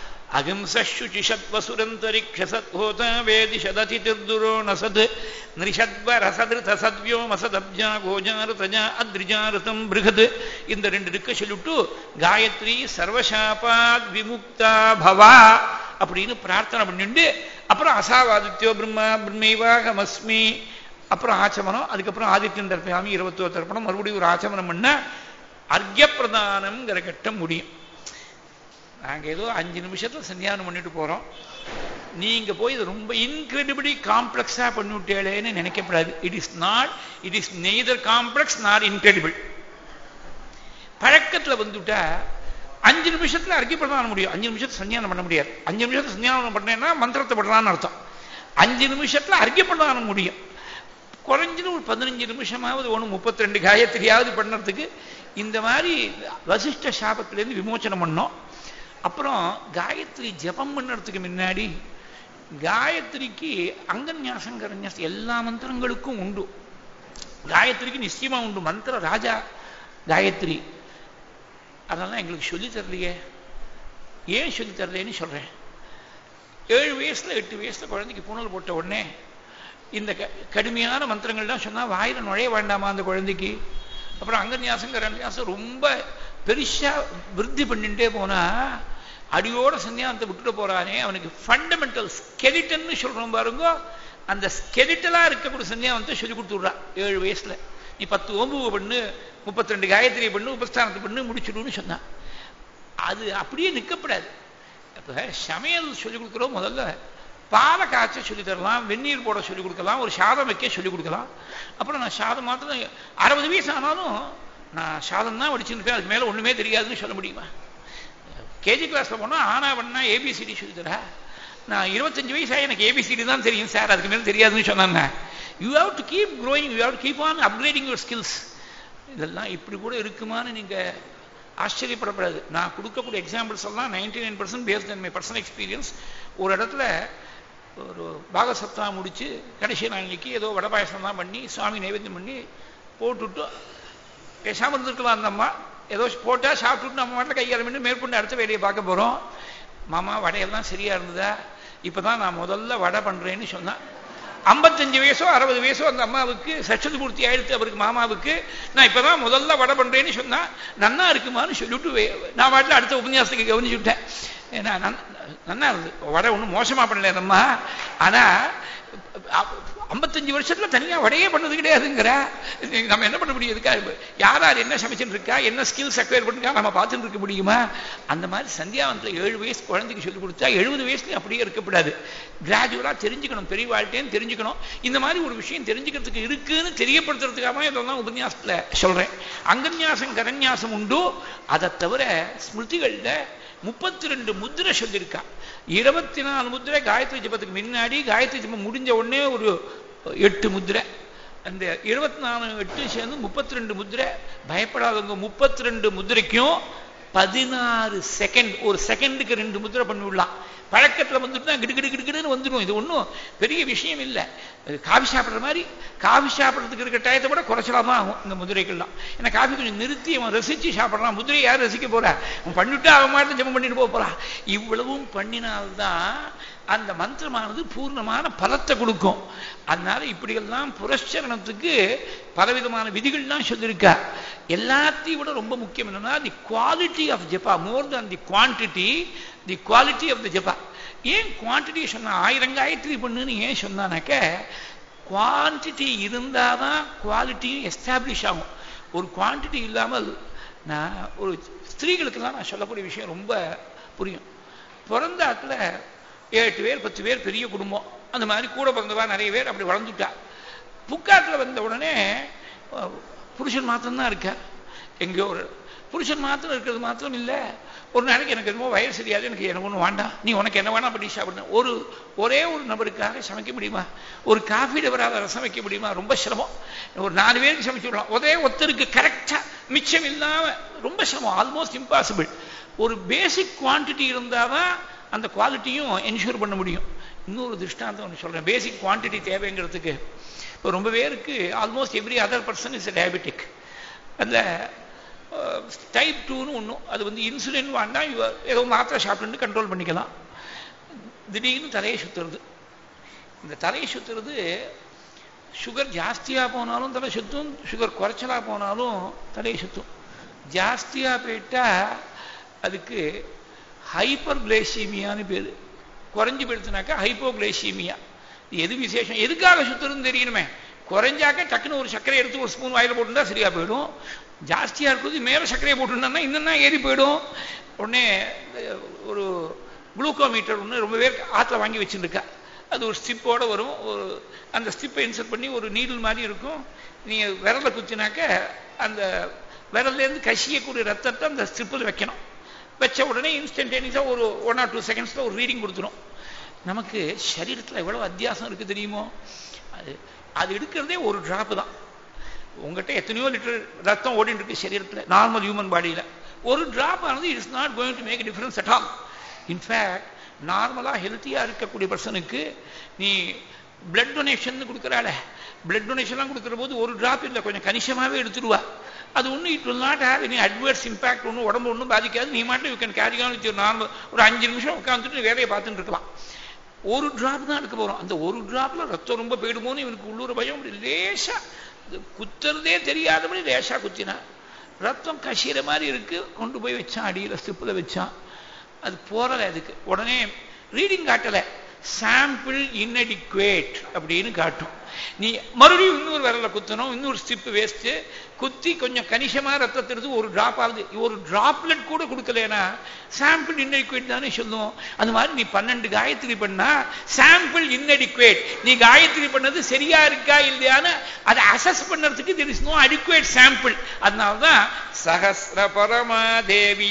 அகிம்சுச்சிஷத்வசுரந்தரிக்ஷசத்ஹோதா வேதிஷததிர்துரோ நசத் நிரிஷத்வரசதிருதசத்வியோமசதப்ஜா கோஜாருதஜா அத்ரிஜாருதம் பிருகத் இந்த ரெண்டு இருக்க சொல்லிவிட்டு காயத்ரி சர்வசாபாத் விமுக்தா பவா அப்படின்னு பிரார்த்தனை பண்ணிட்டு அப்புறம் அசாவாதித்யோ பிரம்மா பிரம்மைவாகமஸ்மி அப்புறம் ஆச்சமனம் அதுக்கப்புறம் ஆதித்யன் தர்ப்பயாமி இருபத்தோ தர்ப்பணம் மறுபடியும் ஒரு ஆச்சமனம் பண்ண அர்க்கிய பிரதானம்ங்கிற கட்டம் முடியும் நாங்க ஏதோ அஞ்சு நிமிஷத்துல சந்தியானம் பண்ணிட்டு போறோம் நீங்க போய் இது ரொம்ப இன்கிரெடிபிளி காம்ப்ளெக்ஸா பண்ணிவிட்டேளேன்னு நினைக்கப்படாது it is not it is neither complex not incredible பழக்கத்துல வந்துட்டா அஞ்சு நிமிஷத்துல அறிக்கை பண்ண முடியும் அஞ்சு நிமிஷத்துல சன்னியானம் பண்ண முடியாது அஞ்சு நிமிஷத்துல சன்னியானம் பண்ணேன்னா மந்திரத்தை பண்றான்னு அர்த்தம் அஞ்சு நிமிஷத்துல அறிக்கை பண்ண முடியும் குறைஞ்சது ஒரு பதினஞ்சு நிமிஷமாவது ஒன்று முப்பத்தி ரெண்டு காயத்ரியாவது பண்ணுறதுக்கு இந்த மாதிரி வசிஷ்ட சாபத்திலேருந்து விமோச்சனம் பண்ணோம் அப்புறம் காயத்ரி ஜபம் பண்ணுறதுக்கு முன்னாடி காயத்ரிக்கு அங்கன்யாசம் கரன்யாசம் எல்லா மந்திரங்களுக்கும் உண்டு காயத்ரிக்கு நிச்சயமா உண்டு மந்திர ராஜா காயத்ரி அதெல்லாம் எங்களுக்கு சொல்லி தரலையே ஏன் சொல்லி தரலையேன்னு சொல்றேன் ஏழு வயசுல எட்டு வயசுல குழந்தைக்கு புனல் போட்ட உடனே இந்த கடுமையான மந்திரங்கள்லாம் சொன்னா வாயில நுழைய வேண்டாமா அந்த குழந்தைக்கு அப்புறம் அங்கன்யாசம் கரன்யாசம் ரொம்ப பெருசா விருத்தி பண்ணிட்டே போனா அடியோட சன்னியாசத்தை விட்டுட்டு போறானே அவனுக்கு ஃபண்டமெண்டல் ஸ்கெலிட்டன்னு சொல்றோம் பாருங்க அந்த ஸ்கெலிட்டலா இருக்கக்கூடிய சன்னியாசத்தை சொல்லி கொடுத்துடுறா ஏழு வயசுல நீ பத்து ஓம்புவை பண்ணு முப்பத்தி ரெண்டு காயத்ரி பண்ணு உபஸ்தானத்தை பண்ணு முடிச்சுடுன்னு சொன்னான் அது அப்படியே நிற்கப்படாது அப்ப சமையல் சொல்லி கொடுக்குறோம் முதல்ல பாலை காய்ச்ச சொல்லி தரலாம் வெந்நீர் போட சொல்லி கொடுக்கலாம் ஒரு சாதம் வைக்க சொல்லி கொடுக்கலாம் அப்புறம் நான் சாதம் மாத்திரம் அறுபது வயசு ஆனாலும் நான் சாதம் தான் வடிச்சுருப்பேன் அதுக்கு மேலே ஒன்றுமே தெரியாதுன்னு சொல்ல முடியுமா கேஜி கிளாஸில் போனால் ஆனா பண்ணா ஏபிசிடி சொல்லி தரா நான் இருபத்தஞ்சு வயசாக எனக்கு ஏபிசிடி தான் தெரியும் சார் அதுக்கு மேலே தெரியாதுன்னு சொன்னாங்க you have to keep growing you have to keep on upgrading your skills இதெல்லாம் இப்படி கூட இருக்குமான்னு நீங்கள் ஆச்சரியப்படப்படாது நான் கொடுக்கக்கூடிய எக்ஸாம்பிள்ஸ் எல்லாம் ninety nine percent based on my personal experience ஒரு இடத்துல ஒரு பாகசப்தா முடிச்சு கடைசி நாளைக்கு ஏதோ வடை பாயசம் தான் பண்ணி சுவாமி நைவேத்தியம் பண்ணி போட்டுவிட்டு பேசாமல் இருந்துருக்கலாம் அந்த அம்மா ஏதோ போட்டால் சாப்பிட்டுட்டு நம்ம மாட்டில் கையாள மீண்டும் மேற்கொண்டு அடுத்த வேலையை பார்க்க போகிறோம் மாமா வடையெல்லாம் சரியா இருந்ததா இப்போ தான் நான் முதல்ல வடை பண்ணுறேன்னு சொன்னேன் ஐம்பத்தஞ்சு வயசோ அறுபது வயசோ அந்த அம்மாவுக்கு சட்சது பூர்த்தி ஆயிடுத்து அவருக்கு மாமாவுக்கு நான் இப்பதான் முதல்ல வடை பண்றேன்னு சொன்னா நன்னா இருக்குமான்னு சொல்லிவிட்டு வே- நான் வாட்டில் அடுத்த உபன்யாசத்துக்கு கவனிச்சு விட்டேன் ஏன்னா நன்- நன்னா இருந்தது வடை ஒன்றும் மோசமா பண்ணல அந்த அம்மா ஆனா ஐம்பத்தஞ்சு வருஷத்துல தனியா வடையே பண்ணது கிடையாதுங்கிற நம்ம என்ன பண்ண முடியும் இதுக்கா யார் யார் என்ன சமைச்சுட்டு இருக்கா என்ன ஸ்கில்ஸ் அக்வயர் பண்ணிருக்கா நம்ம பார்த்துட்டு இருக்க முடியுமா அந்த மாதிரி சந்தியாவனத்தில் ஏழு வயசு குழந்தைக்கு சொல்லி கொடுத்தா எழுபது வயசுலயும் அப்படியே இருக்கக்கூடாது கிராஜுவலா தெரிஞ்சுக்கணும் பெரிய வாழ்க்கைன்னு தெரிஞ்சுக்கணும் இந்த மாதிரி ஒரு விஷயம் தெரிஞ்சுக்கிறதுக்கு இருக்குன்னு தெரியப்படுத்துறதுக்காக இதெல்லாம் உபன்யாசத்துல சொல்றேன் அங்கன்யாசம் கரன்யாசம் உண்டு அதை தவிர ஸ்மிருதிகள்ல முப்பத்தி ரெண்டு முத்திரை சொல்லியிருக்கா இருபத்தி நாலு முத்திரை காயத்ரி ஜபத்துக்கு முன்னாடி காயத்ரி ஜபம் முடிஞ்ச உடனே ஒரு எட்டு முத்திரை அந்த இருபத்தி நாலு எட்டு சேர்ந்து முப்பத்தி ரெண்டு முத்திரை பயப்படாதவங்க முப்பத்தி ரெண்டு முத்திரைக்கும் பதினாறு செகண்ட் ஒரு செகண்டுக்கு ரெண்டு முத்திரை பண்ணி விடலாம் பழக்கத்துல வந்துட்டுனா கிடு கிடு கிடுன்னு வந்துடும் இது ஒன்றும் பெரிய விஷயம் இல்லை அது காஃபி சாப்பிட்ற மாதிரி காஃபி சாப்பிட்றதுக்கு இருக்க டயத்தை விட குறைச்சலாக தான் ஆகும் இந்த முதிரைகள்லாம் ஏன்னா காஃபி கொஞ்சம் நிறுத்தி அவன் ரசிச்சு சாப்பிட்றான் முதிரை யார் ரசிக்க போறா அவன் பண்ணிவிட்டு அவன் மாட்டும் ஜெபம் பண்ணிட்டு போக போறான் இவ்வளவும் பண்ணினால்தான் அந்த மந்திரமானது பூர்ணமான பலத்தை கொடுக்கும் அதனால இப்படியெல்லாம் புரஸ்சரணத்துக்கு பலவிதமான விதிகள்லாம் சொல்லியிருக்கா எல்லாத்தையும் விட ரொம்ப முக்கியம் என்னன்னா the quality of japa more than the quantity the quality of the japa ஏன் குவான்டிட்டி சொன்னா ஆயிரம் காயத்ரி பண்ணுன்னு ஏன் சொன்னானாக்க குவான்டிட்டி இருந்தாதான் குவாலிட்டியும் எஸ்டாப்ளிஷ் ஆகும் ஒரு குவான்டிட்டி இல்லாமல் நான் ஒரு ஸ்திரீகளுக்கெல்லாம் நான் சொல்லக்கூடிய விஷயம் ரொம்ப புரியும் பிறந்தாத்துல எட்டு பேர் பத்து பேர் பெரிய குடும்பம் அந்த மாதிரி கூட பிறந்தவா நிறைய பேர் அப்படி வளர்ந்துட்டா புக்காத்துல வந்த உடனே அஹ், புருஷன் மாத்திரம்தான் இருக்கார் எங்கேயோ ஒரு புருஷன் மாத்திரம் இருக்கிறது மாத்திரம் இல்லை ஒரு நாளைக்கு எனக்கு என்னமோ வயசு தெரியாது எனக்கு எனக்கு ஒன்றும் வேண்டாம் நீ உனக்கு என்ன வேணா பண்ணி சாப்பிடணும் ஒரு ஒரே ஒரு நபருக்காக சமைக்க முடியுமா ஒரு காஃபி டபராக ரசம் வைக்க முடியுமா ரொம்ப சிரமம் ஒரு நாலு பேருக்கு சமைச்சு விடலாம் ஒரே ஒருத்தருக்கு கரெக்டா மிச்சம் இல்லாம ரொம்ப சிரமம் ஆல்மோஸ்ட் இம்பாசிபிள் ஒரு பேசிக் குவான்டிட்டி இருந்தாதான் அந்த குவாலிட்டியும் என்ஷூர் பண்ண முடியும் இன்னொரு திருஷ்டாந்தம் ஒன்று சொல்றேன் பேசிக் குவான்டிட்டி தேவைங்கிறதுக்கு இப்போ ரொம்ப பேருக்கு almost every other person is diabetic அந்த டைப் டூன்னு ஒன்றும் அது வந்து இன்சுலின் வேண்டாம் இவ ஏதோ மாத்திரை சாப்பிட்டு கண்ட்ரோல் பண்ணிக்கலாம் திடீர்னு தலையை சுத்துறது இந்த தலையை சுத்துறது சுகர் ஜாஸ்தியாக போனாலும் தலை சுத்தும் சுகர் குறைச்சலா போனாலும் தலையை சுத்தும் ஜாஸ்தியாக போயிட்டா அதுக்கு ஹைப்பர் கிளேசீமியான்னு பேர் குறைஞ்சு போயிடுச்சுனாக்கா ஹைப்போகிளேசீமியா இது எது விசேஷம் எதுக்காக சுத்துறதுன்னு தெரியணுமே குறைஞ்சாக்க டக்குன்னு ஒரு சர்க்கரை எடுத்து ஒரு ஸ்பூன் வாயில போட்டுருந்தா சரியா போயிடும் ஜாஸ்தியா இருக்கிறது மேல சர்க்கரையை போட்டுருந்தா இன்னும் ஏறி போயிடும் உடனே அஹ், ஒரு குளுக்கோமீட்டர் ஒன்று ரொம்ப பேர் ஆற்றுல வாங்கி வச்சுருக்கா அது ஒரு ஸ்டிப்போட வரும் ஒரு அந்த ஸ்டிப்பை இன்சர்ட் பண்ணி ஒரு நீடில் மாதிரி இருக்கும் நீங்க விரலை குத்தினாக்க அந்த விரல்லேருந்து கசியக்கூடிய ரத்தத்தை அந்த ஸ்ட்ரிப்பில் வைக்கணும் வச்ச உடனே இன்ஸ்டன்டேனியஸாக ஒரு ஒன் ஆர் டூ செகண்ட்ஸில் ஒரு ரீடிங் கொடுத்துரும் நமக்கு சரீரத்தில் எவ்வளவு அத்தியாசம் இருக்கு தெரியுமோ அது அது எடுக்கிறதே ஒரு டிராப் தான் உங்ககிட்ட எத்தனையோ லிட்டர் ரத்தம் ஓடிட்டு இருக்கு சரீரத்தில் நார்மல் ஹியூமன் பாடியில் ஒரு டிராப் ஆனது it's not going to make difference at all in fact நார்மலாக ஹெல்த்தியாக இருக்கக்கூடிய பர்சனுக்கு நீ பிளட் டொனேஷன் கொடுக்குறாள பிளட் டொனேஷன்லாம் கொடுக்குற போது ஒரு டிராப் இல்லை கொஞ்சம் கணிசமாகவே எடுத்துருவா அது ஒன்றும் it will not have any adverse impact ஒன்றும் உடம்பு ஒன்றும் பாதிக்காது நீ மட்டும் you can carry on with normal ஒரு அஞ்சு நிமிஷம் உட்காந்துட்டு வேலையை பார்த்துட்டு இருக்கலாம் ஒரு டிராப் தான் எடுக்க போறோம் அந்த ஒரு டிராப்ல ரத்தம் ரொம்ப போயிடுமோன்னு இவனுக்கு உள்ளூர் பயம் அப்படி லேசா இது குத்துறதே தெரியாதபடி லேசா குத்தினா ரத்தம் கசிகிற மாதிரி இருக்கு கொண்டு போய் வச்சான் அடியில ஸ்டிப்பில் வச்சான் அது போறல அதுக்கு உடனே ரீடிங் காட்டல சாம்பிள் இன்அடிக்குவேட் அப்படின்னு காட்டும் நீ மறுபடியும் இன்னொரு விரல குத்தணும் இன்னொரு ஸ்டிப் வேஸ்ட் குத்தி கொஞ்சம் கணிசமா ரத்தத்தை எடுத்து ஒரு டிராப் ஆகுது ஒரு டிராப்லெட் கூட கொடுக்கலனா சாம்பிள் இன்அடிக்குவேட் தானே சொல்லுவோம் அந்த மாதிரி நீ பன்னெண்டு காயத்ரி பண்ணா சாம்பிள் இன்அடிக்குவேட் நீ காயத்ரி பண்ணது சரியா இருக்கா இல்லையான்னு அதை அசஸ் பண்ணறதுக்கு there is no adequate sample அதனால்தான் சகசிர பரமாதேவி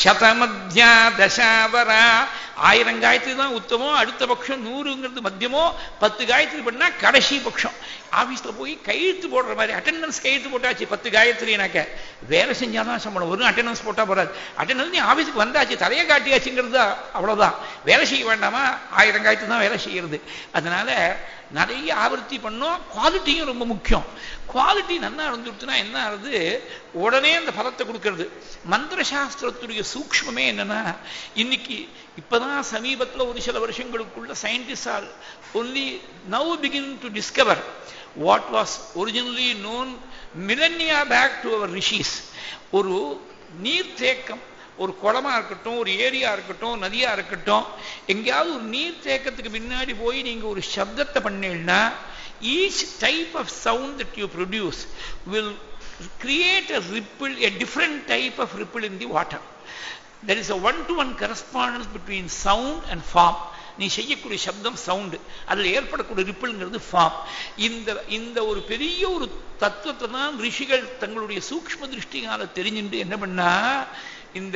சதமத்யா தசாவரா ஆயிரம் காயத்ரி தான் உத்தமம் அடுத்த பட்சம் நூறுங்கிறது மத்தியமோ பத்து காயத்ரி பண்ணா கடைசி பட்சம் பட்சம் ஆபீஸ்ல போய் கையெழுத்து போடுற மாதிரி அட்டெண்டன்ஸ் கையெழுத்து போட்டாச்சு பத்து காயத்ரினாக்க வேலை செஞ்சாதான் சம்பளம் ஒரு அட்டெண்டன்ஸ் போட்டா போறாது அட்டெண்டன்ஸ் நீ ஆபீஸுக்கு வந்தாச்சு தலையை காட்டியாச்சுங்கிறது அவ்வளவுதான் வேலை செய்ய வேண்டாமா ஆயிரம் காயத்து தான் வேலை செய்யறது அதனால நிறைய ஆவர்த்தி பண்ணோம் குவாலிட்டியும் ரொம்ப முக்கியம் குவாலிட்டி நல்லா இருந்துட்டுனா என்ன ஆகுது உடனே அந்த பலத்தை கொடுக்கறது மந்திர சாஸ்திரத்துடைய சூக்ஷ்மமே என்னன்னா இன்னைக்கு இப்பதான் சமீபத்தில் ஒரு சில வருஷங்களுக்குள்ள scientist are only now begin to discover what was originally known millennia back to our rishis ஒரு நீர்த்தேக்கம் ஒரு குளமா இருக்கட்டும் ஒரு ஏரியா இருக்கட்டும் நதியா இருக்கட்டும் எங்கேயாவது ஒரு நீர் தேக்கத்துக்கு முன்னாடி போய் நீங்க ஒரு சப்தத்தை பண்ணீங்கன்னா each type of sound that you produce will create a ripple a different type of ripple in the water there is a one to one correspondence between sound and form நீ செய்யக்கூடிய சப்தம் சவுண்டு அதில் ஏற்படக்கூடிய ரிப்பிள்ங்கிறது form இந்த இந்த ஒரு பெரிய ஒரு தத்துவத்தை தான் ரிஷிகள் தங்களுடைய சூக்ம திருஷ்டிகால தெரிஞ்சுட்டு என்ன பண்ணா இந்த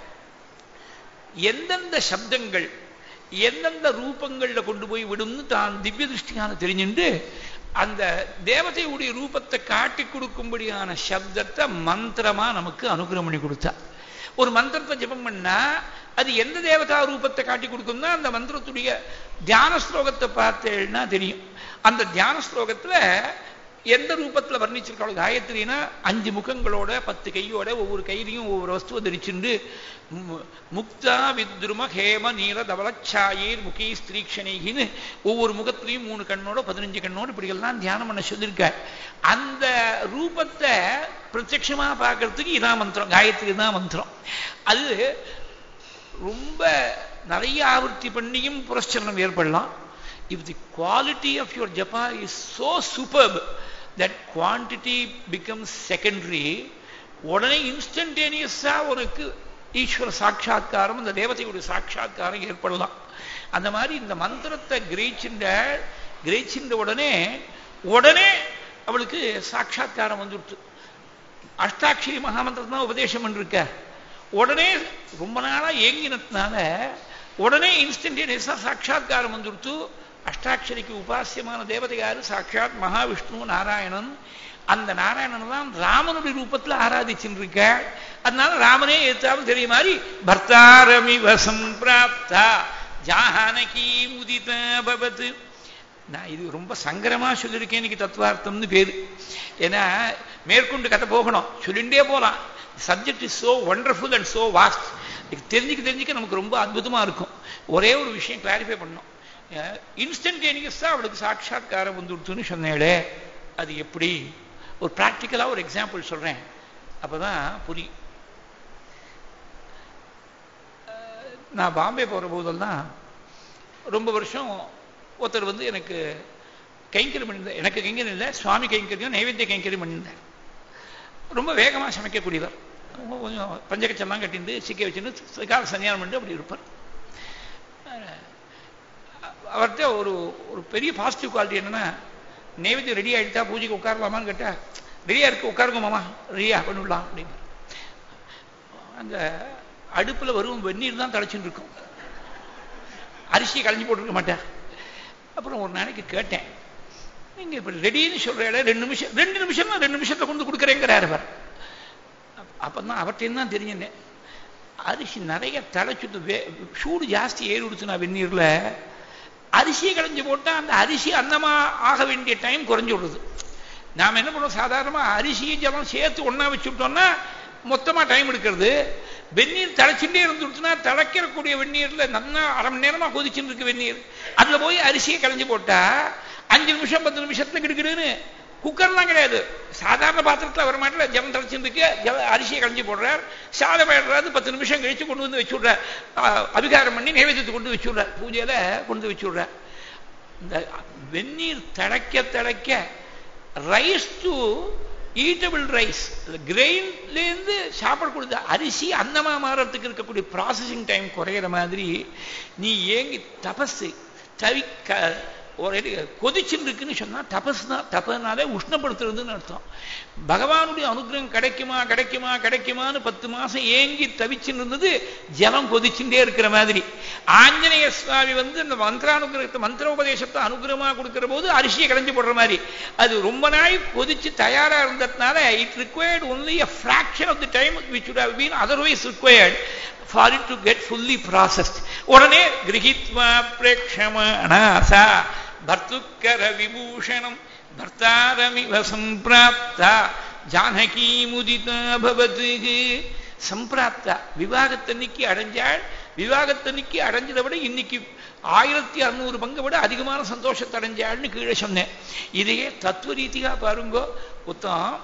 எந்தெந்த சப்தங்கள் எந்தெந்த ரூபங்கள்ல கொண்டு போய் விடும்னு தான் திவ்ய திருஷ்டியான தெரிஞ்சுட்டு அந்த தேவதையுடைய ரூபத்தை காட்டி கொடுக்கும்படியான சப்தத்தை மந்திரமா நமக்கு அனுகிரகம் பண்ணி கொடுத்தா ஒரு மந்திரத்தை ஜபம் பண்ணா அது எந்த தேவதா ரூபத்தை காட்டி கொடுக்கும்னா அந்த மந்திரத்துடைய தியான ஸ்லோகத்தை பார்த்தேன்னா தெரியும் அந்த தியான ஸ்லோகத்துல எந்த ரூபத்தில் வர்ணிச்சிருக்காளோ காயத்ரினா அஞ்சு முகங்களோட பத்து கையோட ஒவ்வொரு கையிலையும் ஒவ்வொரு வஸ்துவை தரிச்சுண்டு முக்தா வித்ரும ஹேம நீல தவளச்சாயீர் முகி ஸ்திரீக்ஷணிகின்னு ஒவ்வொரு முகத்திலையும் மூணு கண்ணோட பதினஞ்சு கண்ணோட இப்படியெல்லாம் தியானம் பண்ண சொல்லியிருக்கார் அந்த ரூபத்தை பிரத்யட்சமா பார்க்கறதுக்கு இதான் மந்திரம் காயத்ரி தான் மந்திரம் அது ரொம்ப நிறைய ஆவர்த்தி பண்ணியும் புரஸ்சரணம் ஏற்படலாம் if the quality of your japa is so superb that quantity becomes secondary உடனே இன்ஸ்டன்டேனியஸா உனக்கு ஈஸ்வர சாட்சா்காரம் அந்த தேவதையுடைய சாட்சா்காரம் ஏற்படலாம் அந்த மாதிரி இந்த மந்திரத்தை கிரகிச்சின்ற கிரகிச்சின்ற உடனே உடனே அவளுக்கு சாட்சா்காரம் வந்துடுச்சு அஷ்டாட்சரி மகாமந்திரம் தான் உபதேசம் பண்ணிருக்க உடனே ரொம்ப நாளா ஏங்கினதுனால உடனே இன்ஸ்டன்டேனியஸா சாட்சா்காரம் வந்துடுத்து அஷ்டாட்சரிக்கு உபாசியமான தேவதை யாரு சாட்சாத் மகாவிஷ்ணு நாராயணன் அந்த நாராயணன் தான் ராமனுடைய ரூபத்தில் ஆராதிச்சுட்டு இருக்க அதனால ராமனே ஏத்தாலும் தெரிய மாதிரி பர்த்தாரமிவ சம்பிராப்தா ஜானகி முதித பவத் நான் இது ரொம்ப சங்கரமா சொல்லியிருக்கேன் இன்னைக்கு தத்துவார்த்தம்னு பேரு ஏன்னா மேற்கொண்டு கதை போகணும் சொல்லிண்டே போலாம் subject is so wonderful and so vast தெரிஞ்சுக்க தெரிஞ்சுக்க நமக்கு ரொம்ப அற்புதமா இருக்கும் ஒரே ஒரு விஷயம் கிளாரிஃபை பண்ணோம் இன்ஸ்டன்டேனியஸா அவளுக்கு சாட்சாத்காரம் வந்துடுத்துன்னு சொன்னேளே அது எப்படி ஒரு ப்ராக்டிக்கலா ஒரு எக்ஸாம்பிள் சொல்றேன் அப்பதான் புரியும் நான் பாம்பே போகிற போதெல்லாம் ரொம்ப வருஷம் ஒருத்தர் வந்து எனக்கு கைங்கரியம் பண்ணியிருந்தார் எனக்கு கைங்கரியம் இல்லை சுவாமி கைங்கரியம் நைவேத்திய கைங்கரியம் பண்ணியிருந்தார் ரொம்ப வேகமாக சமைக்கக்கூடியவர் ரொம்ப கொஞ்சம் பஞ்சகச்செல்லாம் கட்டிட்டு சிக்க வச்சுட்டு கால சன்னியானம் பண்ணிட்டு அப்படி இருப்பார் அவர்கிட்ட ஒரு ஒரு பெரிய பாசிட்டிவ் குவாலிட்டி என்னன்னா நைவேத்தியம் ரெடி ஆகிட்டா பூஜைக்கு உட்காரலாமான்னு கேட்டா ரெடியா இருக்கு உட்காருங்க மாமா ரெடியா பண்ணிவிடலாம் அப்படின்னு அந்த அடுப்புல வரும் வெந்நீர் தான் தலைச்சுட்டு இருக்கும் அரிசியை களைஞ்சி போட்டுருக்க மாட்டேன் அப்புறம் ஒரு நாளைக்கு கேட்டேன் நீங்க இப்ப ரெடின்னு சொல்ற ரெண்டு நிமிஷம் ரெண்டு நிமிஷம் தான் ரெண்டு நிமிஷத்தை கொண்டு கொடுக்குறேங்கிறார் அவர் அப்பதான் அவர்கிட்ட தான் தெரிஞ்சேன் அரிசி நிறைய தலைச்சுட்டு வே சூடு ஜாஸ்தி ஏறி விடுச்சுனா வெந்நீர்ல அரிசியை களைஞ்சு போட்டா அந்த அரிசி அன்னமா ஆக வேண்டிய டைம் குறைஞ்சு விடுறது நாம என்ன பண்ணுவோம் சாதாரணமா அரிசியை ஜலம் சேர்த்து ஒன்னா வச்சுட்டோம்னா மொத்தமா டைம் எடுக்கிறது வெந்நீர் தலைச்சுட்டே இருந்துட்டுனா தலைக்கிறக்கூடிய வெந்நீர்ல நல்லா அரை மணி நேரமா கொதிச்சுட்டு இருக்கு வெந்நீர் அதுல போய் அரிசியை களைஞ்சு போட்டா அஞ்சு நிமிஷம் பத்து நிமிஷத்துல கிடுக்கிடுன்னு குக்கர்லாம் கிடையாது சாதாரண பாத்திரத்தில் வர மாட்டல ஜலம் தலைச்சுட்டு இருக்கு அரிசியை களைஞ்சு போடுறார் சாதம் ஆயிடுறாரு பத்து நிமிஷம் கழிச்சு கொண்டு வந்து வச்சு விடுறார் அபிகாரம் பண்ணி நைவேத்தியத்தை கொண்டு வச்சு விடுறார் பூஜையில கொண்டு வச்சு விடுறார் இந்த வெந்நீர் திளைக்க திளைக்க ரைஸ் டு ஈட்டபிள் ரைஸ் கிரெயின்லேருந்து சாப்பிடக்கூடிய அரிசி அன்னமா மாறத்துக்கு இருக்கக்கூடிய ப்ராசஸிங் டைம் குறையிற மாதிரி நீ ஏங்கி தபஸு தவி ஒரு கொதிச்சுட்டு இருக்குன்னு சொன்னா தபஸ் தான் தபனாலே உஷ்ணப்படுத்துறதுன்னு அர்த்தம் பகவானுடைய அனுகிரகம் கிடைக்குமா கிடைக்குமா கிடைக்குமான்னு பத்து மாசம் ஏங்கி தவிச்சுன்னு இருந்தது ஜலம் கொதிச்சுட்டே இருக்கிற மாதிரி ஆஞ்சநேய சுவாமி வந்து இந்த மந்திரானுகிரகத்தை மந்திர உபதேசத்தை அனுகிரகமா கொடுக்கிற போது அரிசியை கடைஞ்சு போடுற மாதிரி அது ரொம்ப நாள் கொதிச்சு தயாரா இருந்ததுனால it required only a fraction of the time which would have been otherwise required for it to get fully processed உடனே கிரகித்வா பிரேக்ஷமானாசா பர்த்துக்கர விபூஷணம் பர்த்தாரமிவ சம்பிராப்தா ஜானகி முதிதா பவத்து சம்பிராப்தா விவாகத்தன்னைக்கு அடைஞ்சாள் விவாகத்தன்னைக்கு அடைஞ்சதை விட இன்னைக்கு ஆயிரத்தி அறுநூறு பங்கை விட அதிகமான சந்தோஷத்தை அடைஞ்சாள்னு கீழே சொன்னேன் இதையே தத்துவ ரீதியா பாருங்கோ புத்தம்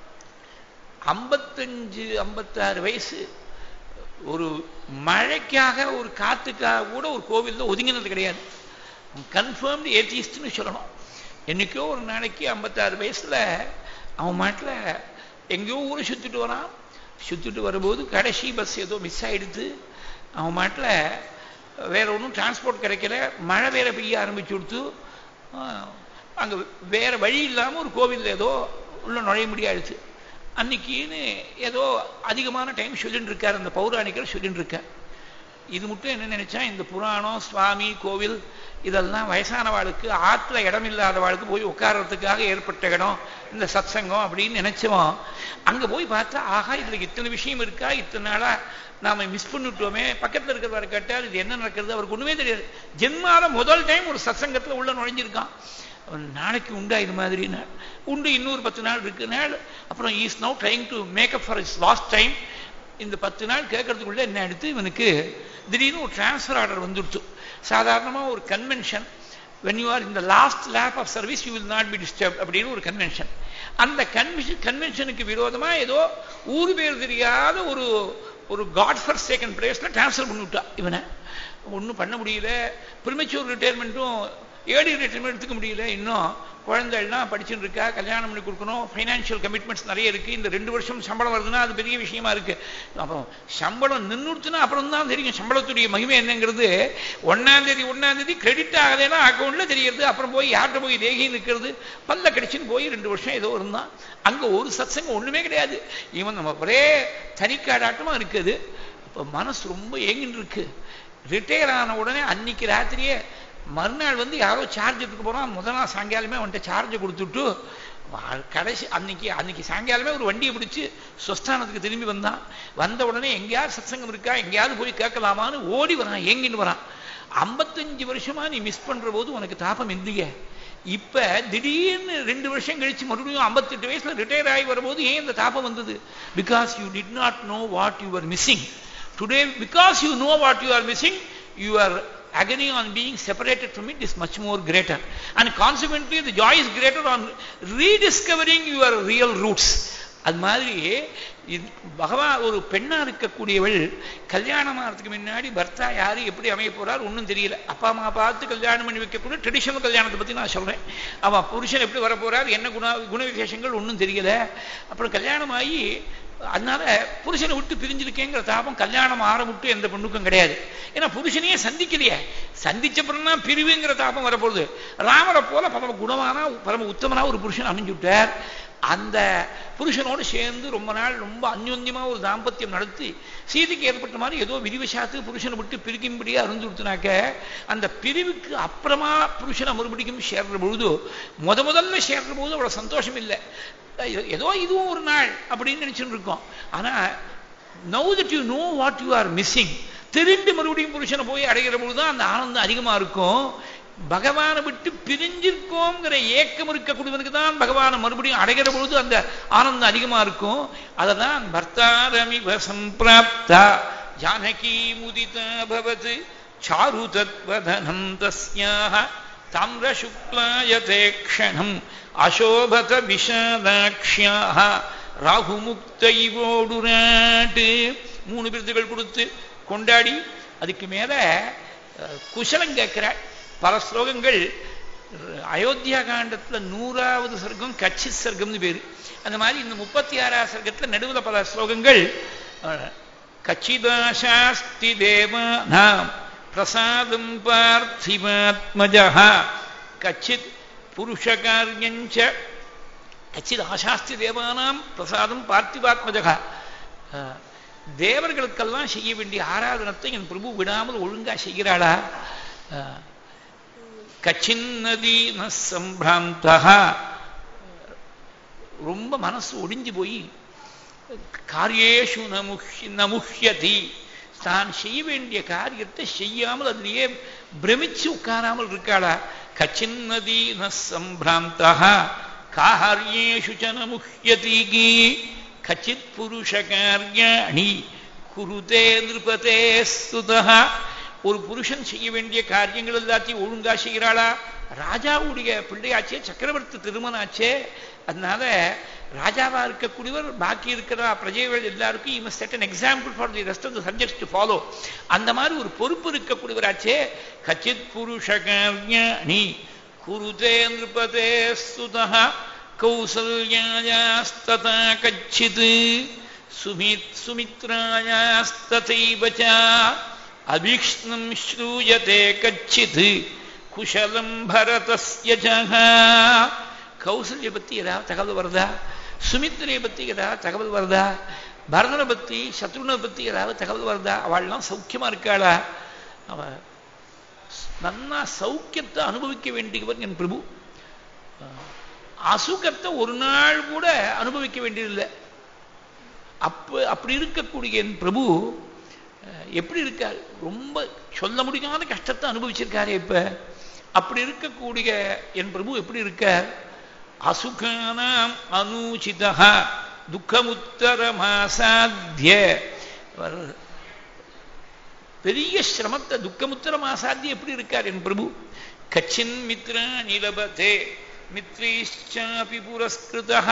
ஐம்பத்தஞ்சு ஐம்பத்தாறு வயசு ஒரு மழைக்காக ஒரு காத்துக்காக கூட ஒரு கோவிலில் ஒதுங்கினது கிடையாது கன்ஃபார்ம்டு ஏத்திஸ்ட்னு சொல்லணும் என்னைக்கோ ஒரு நாளைக்கு ஐம்பத்தாறு வயசுல அவன் மாட்டில் எங்கேயோ ஊரை சுற்றிட்டு வரான் சுற்றிட்டு வரும்போது கடைசி பஸ் ஏதோ மிஸ் ஆயிடுது அவன் மாட்டில் வேற ஒன்றும் டிரான்ஸ்போர்ட் கிடைக்கல மழை வேற பெய்ய ஆரம்பிச்சு கொடுத்து அங்கே வேற வழி இல்லாமல் ஒரு கோவிலில் ஏதோ உள்ள நுழைய முடியாடுச்சு அன்னைக்குன்னு ஏதோ அதிகமான டைம் சொல்லிட்டு இருக்கார் அந்த பௌராணிக்கர் சொல்லிட்டு இருக்கார் இது மட்டும் என்ன நினைச்சா இந்த புராணம் சுவாமி கோவில் இதெல்லாம் வயசானவாளுக்கு ஆற்றுல இடம் இல்லாதவாளுக்கு போய் உட்கார்றதுக்காக ஏற்பட்ட இடம் இந்த சத்சங்கம் அப்படின்னு நினைச்சோம் அங்க போய் பார்த்தா ஆகா இதுல இத்தனை விஷயம் இருக்கா இத்தனை நாளா நாம மிஸ் பண்ணிட்டோமே பக்கத்துல இருக்கிறவரை கேட்டால் இது என்ன நடக்கிறது அவருக்கு ஒண்ணுமே தெரியாது ஜென்மால முதல் டைம் ஒரு சத்சங்கத்துல உள்ள நுழைஞ்சிருக்கான் நாளைக்கு உண்டா இது மாதிரி உண்டு இன்னொரு பத்து நாள் இருக்கு நாள் அப்புறம் is now trying to make up for is lost time இந்த பத்து நாள் கேட்கறதுக்குள்ள என்ன எடுத்து இவனுக்கு திடீர்னு ஒரு டிரான்ஸ்ஃபர் ஆர்டர் வந்துடுச்சு சாதாரணமாக ஒரு கன்வென்ஷன் வென் யூ ஆர் இந்த last lap of service you will not be disturb அப்படின்னு ஒரு கன்வென்ஷன் அந்த கன்வென்ஷன் கன்வென்ஷனுக்கு விரோதமா ஏதோ ஊர் பேர் தெரியாத ஒரு ஒரு காட் ஃபர் செகண்ட் பிளேஸ்ல டிரான்ஸ்ஃபர் பண்ணிவிட்டா இவனை ஒன்றும் பண்ண முடியல ப்ரிமெச்சூர் ரிட்டையர்மெண்ட்டும் ஏடி ரிட்டைர்மெண்ட் எடுத்துக்க முடியல இன்னும் குழந்தைகள்லாம் படிச்சுட்டு இருக்கா கல்யாணம் பண்ணி கொடுக்கணும் ஃபைனான்ஷியல் கமிட்மெண்ட்ஸ் நிறைய இருக்கு இந்த ரெண்டு வருஷம் சம்பளம் வருதுன்னா அது பெரிய விஷயமா இருக்கு அப்புறம் சம்பளம் நின்றுச்சுன்னா அப்புறம் தான் தெரியும் சம்பளத்துடைய மகிமை என்னங்கிறது ஒன்னாம் தேதி ஒன்னாம் தேதி கிரெடிட் ஆகலைன்னா அக்கௌண்ட்ல தெரியுது அப்புறம் போய் யார்கிட்ட போய் தேகி நிற்கிறது பல்ல கடிச்சுன்னு போய் ரெண்டு வருஷம் ஏதோ இருந்தான் அங்க ஒரு சத்சங்கம் ஒண்ணுமே கிடையாது இவன் நம்ம ஒரே தனிக்காடாட்டமா இருக்குது இப்போ மனசு ரொம்ப ஏங்கிட்டு இருக்கு ரிட்டையர் ஆன உடனே அன்னைக்கு ராத்திரியே மறுநாள் வந்து யாரோ சார்ஜ் எடுத்துக்க போறான் முதல் நாள் சாயங்காலமே அவன்கிட்ட சார்ஜை கொடுத்துட்டு கடைசி அன்னைக்கு அன்னைக்கு சாயங்காலமே ஒரு வண்டியை பிடிச்சு ஸ்வஸ்தானத்துக்கு திரும்பி வந்தான் வந்த உடனே எங்கேயாவது சத்சங்கம் இருக்கா எங்கேயாவது போய் கேட்கலாமான்னு ஓடி வரான் ஏங்கின்னு வரான் ஐம்பத்தஞ்சு வருஷமா நீ மிஸ் பண்ற போது உனக்கு தாபம் இல்லையே இப்ப திடீர்னு ரெண்டு வருஷம் கழிச்சு மறுபடியும் ஐம்பத்தெட்டு வயசுல ரிட்டையர் ஆகி வரும்போது ஏன் இந்த தாபம் வந்தது because you did not know what you are missing today because you know what you are missing you are agony on being separated from it is much more greater. And consequently, the joy is greater on rediscovering your real roots. அது மாதிரி பகவான் ஒரு பெண்ணா இருக்கக்கூடியவள் கல்யாணம் ஆகிறதுக்கு முன்னாடி பர்த்தா யாரு எப்படி அமைய போறார் ஒன்றும் தெரியல அப்பா அம்மா பார்த்து கல்யாணம் பண்ணி வைக்கக்கூடிய ட்ரெடிஷனல் கல்யாணத்தை பத்தி நான் சொல்றேன் அவன் புருஷன் எப்படி வர போறார் என்ன குண குண விசேஷங்கள் ஒன்றும் தெரியல அப்புறம் கல்யாணம் ஆகி அதனால புருஷனை விட்டு பிரிஞ்சிருக்கேங்கிற தாபம் கல்யாணம் ஆரம்பிட்டு எந்த பெண்ணுக்கும் கிடையாது ஏன்னா புருஷனையே சந்திக்கலையே சந்திச்சப்புறம்னா பிரிவுங்கிற தாபம் வரப்போகுது ராமரை போல பரம குணமான பரம உத்தமனா ஒரு புருஷன் அமைஞ்சு விட்டார் அந்த புருஷனோடு சேர்ந்து ரொம்ப நாள் ரொம்ப அந்யோன்யமா ஒரு தாம்பத்தியம் நடத்தி சீதைக்கு ஏற்பட்ட மாதிரி ஏதோ விரிவசாத்து புருஷனை விட்டு பிரிக்கும்படியா இருந்து கொடுத்தனாக்க அந்த பிரிவுக்கு அப்புறமா புருஷனை மறுபடியும் சேர்ற பொழுது முத முதல்ல சேர்ற பொழுது அவ்வளவு சந்தோஷம் இல்லை ஏதோ இதுவும் ஒரு நாள் அப்படின்னு நினைச்சுட்டு இருக்கோம் ஆனா now that you know what you are missing திரும்பி மறுபடியும் புருஷனை போய் அடைகிற பொழுதுதான் அந்த ஆனந்தம் அதிகமா இருக்கும் பகவானை விட்டு பிரிஞ்சிருக்கோங்கிற ஏக்கம் இருக்கக்கூடியவனுக்கு தான் பகவானை மறுபடியும் அடைகிற பொழுது அந்த ஆனந்தம் அதிகமா இருக்கும் அததான் பர்த்தாரமிவ சம்பிராப்தா ஜானகி முதிதா பவத் சாரு தத்வதனம் தஸ்யாக தாமிர சுக்லாயதே க்ஷணம் அசோபத விஷாதாக்ஷியாக ராகுமுக்தைவோடுராட்டு மூணு விருதுகள் கொடுத்து கொண்டாடி அதுக்கு மேல குசலம் கேட்கிறாள் பல ஸ்லோகங்கள் அயோத்தியா காண்டத்துல நூறாவது சர்க்கம் கட்சி சர்க்கம்னு பேரு அந்த மாதிரி இந்த முப்பத்தி ஆறாவது சர்க்கத்துல நடுவில் பல ஸ்லோகங்கள் கச்சிதாசாஸ்தி தேவானாம் பிரசாதம் பார்த்திமாத்மஜா கச்சித் புருஷகாரியஞ்ச கச்சித் ஆசாஸ்தி தேவானாம் பிரசாதம் பார்த்திபாத்மஜகா தேவர்களுக்கெல்லாம் செய்ய வேண்டிய ஆராதனத்தை என் பிரபு விடாமல் ஒழுங்கா செய்கிறாளா கச்சின்னதீன சம்பிராந்தா ரொம்ப மனசு ஒடிஞ்சு போய் காரியேஷு நமுஹ்ய நமுஹ்யதி தான் செய்ய வேண்டிய காரியத்தை செய்யாமல் அதிலேயே பிரமிச்சு உட்காராமல் இருக்காளா கச்சின்னதீன சம்பிராந்தா காரியேஷு ச நமுஹ்யதி கச்சித் புருஷ காரியாணி குருதே நிருபதே சுதா ஒரு புருஷன் செய்ய வேண்டிய காரியங்கள் எல்லாத்தையும் ஒழுங்கா செய்கிறாளா ராஜாவுடைய பிள்ளையாச்சே சக்கரவர்த்தி திருமணாச்சே அதனால ராஜாவா இருக்கக்கூடியவர் பாக்கி இருக்கிற பிரஜைகள் எல்லாருக்கும் இவன் set an example for the rest of the subjects to follow அந்த மாதிரி ஒரு பொறுப்பு இருக்கக்கூடியவராச்சே கச்சித் புருஷ காரியாணி குருதே நிருபதே சுதா கௌசல்யாயாஸ்ததா கச்சித் சுமித் சுமித்ராயாஸ்ததைவ ச அபீக்ஷ்ணம் ஸ்ரூயதே கச்சித் குஷலம் பரதஸ்ய ஜகா கௌசல்ய பத்தி ஏதாவது தகவல் வருதா சுமித்திரையை பத்தி ஏதாவது தகவல் வருதா பரதனை பத்தி சத்ருனை பத்தி ஏதாவது தகவல் வருதா அவள்லாம் சௌக்கியமா இருக்காளா அவ நன்னா சௌக்கியத்தை அனுபவிக்க வேண்டியவர் என் பிரபு அசுகத்தை ஒரு நாள் கூட அனுபவிக்க வேண்டியதில்லை அப்ப அப்படி இருக்கக்கூடிய என் பிரபு எப்படி இருக்கார் ரொம்ப சொல்ல முடியாத கஷ்டத்தை அனுபவிச்சிருக்காரு இப்ப அப்படி இருக்கக்கூடிய என் பிரபு எப்படி இருக்கார் அசுகானாம் அனூச்சிதா துக்கமுத்தரமாசாத்திய பெரிய சிரமத்தை துக்கமுத்தரமாசாத்திய எப்படி இருக்கார் என் பிரபு கச்சின் மித்ரா நிலபதே மித்ரீஷ்சாபி புரஸ்கிருதா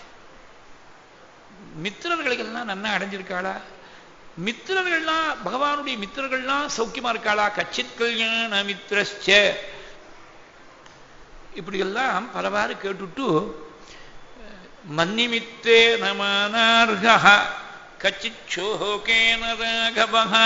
மித்திரர்களுக்கெல்லாம் நன்னா அடைஞ்சிருக்காளா மித்திரர்கள்லாம் பகவானுடைய மித்திரர்கள்லாம் சௌக்கியமா இருக்காளா கச்சித் கல்யாண மித்ரஸ்ச இப்படியெல்லாம் பலவாறு கேட்டுட்டு மன்னிமித்தே நமானார்கா கச்சித் சோகேன ராகவா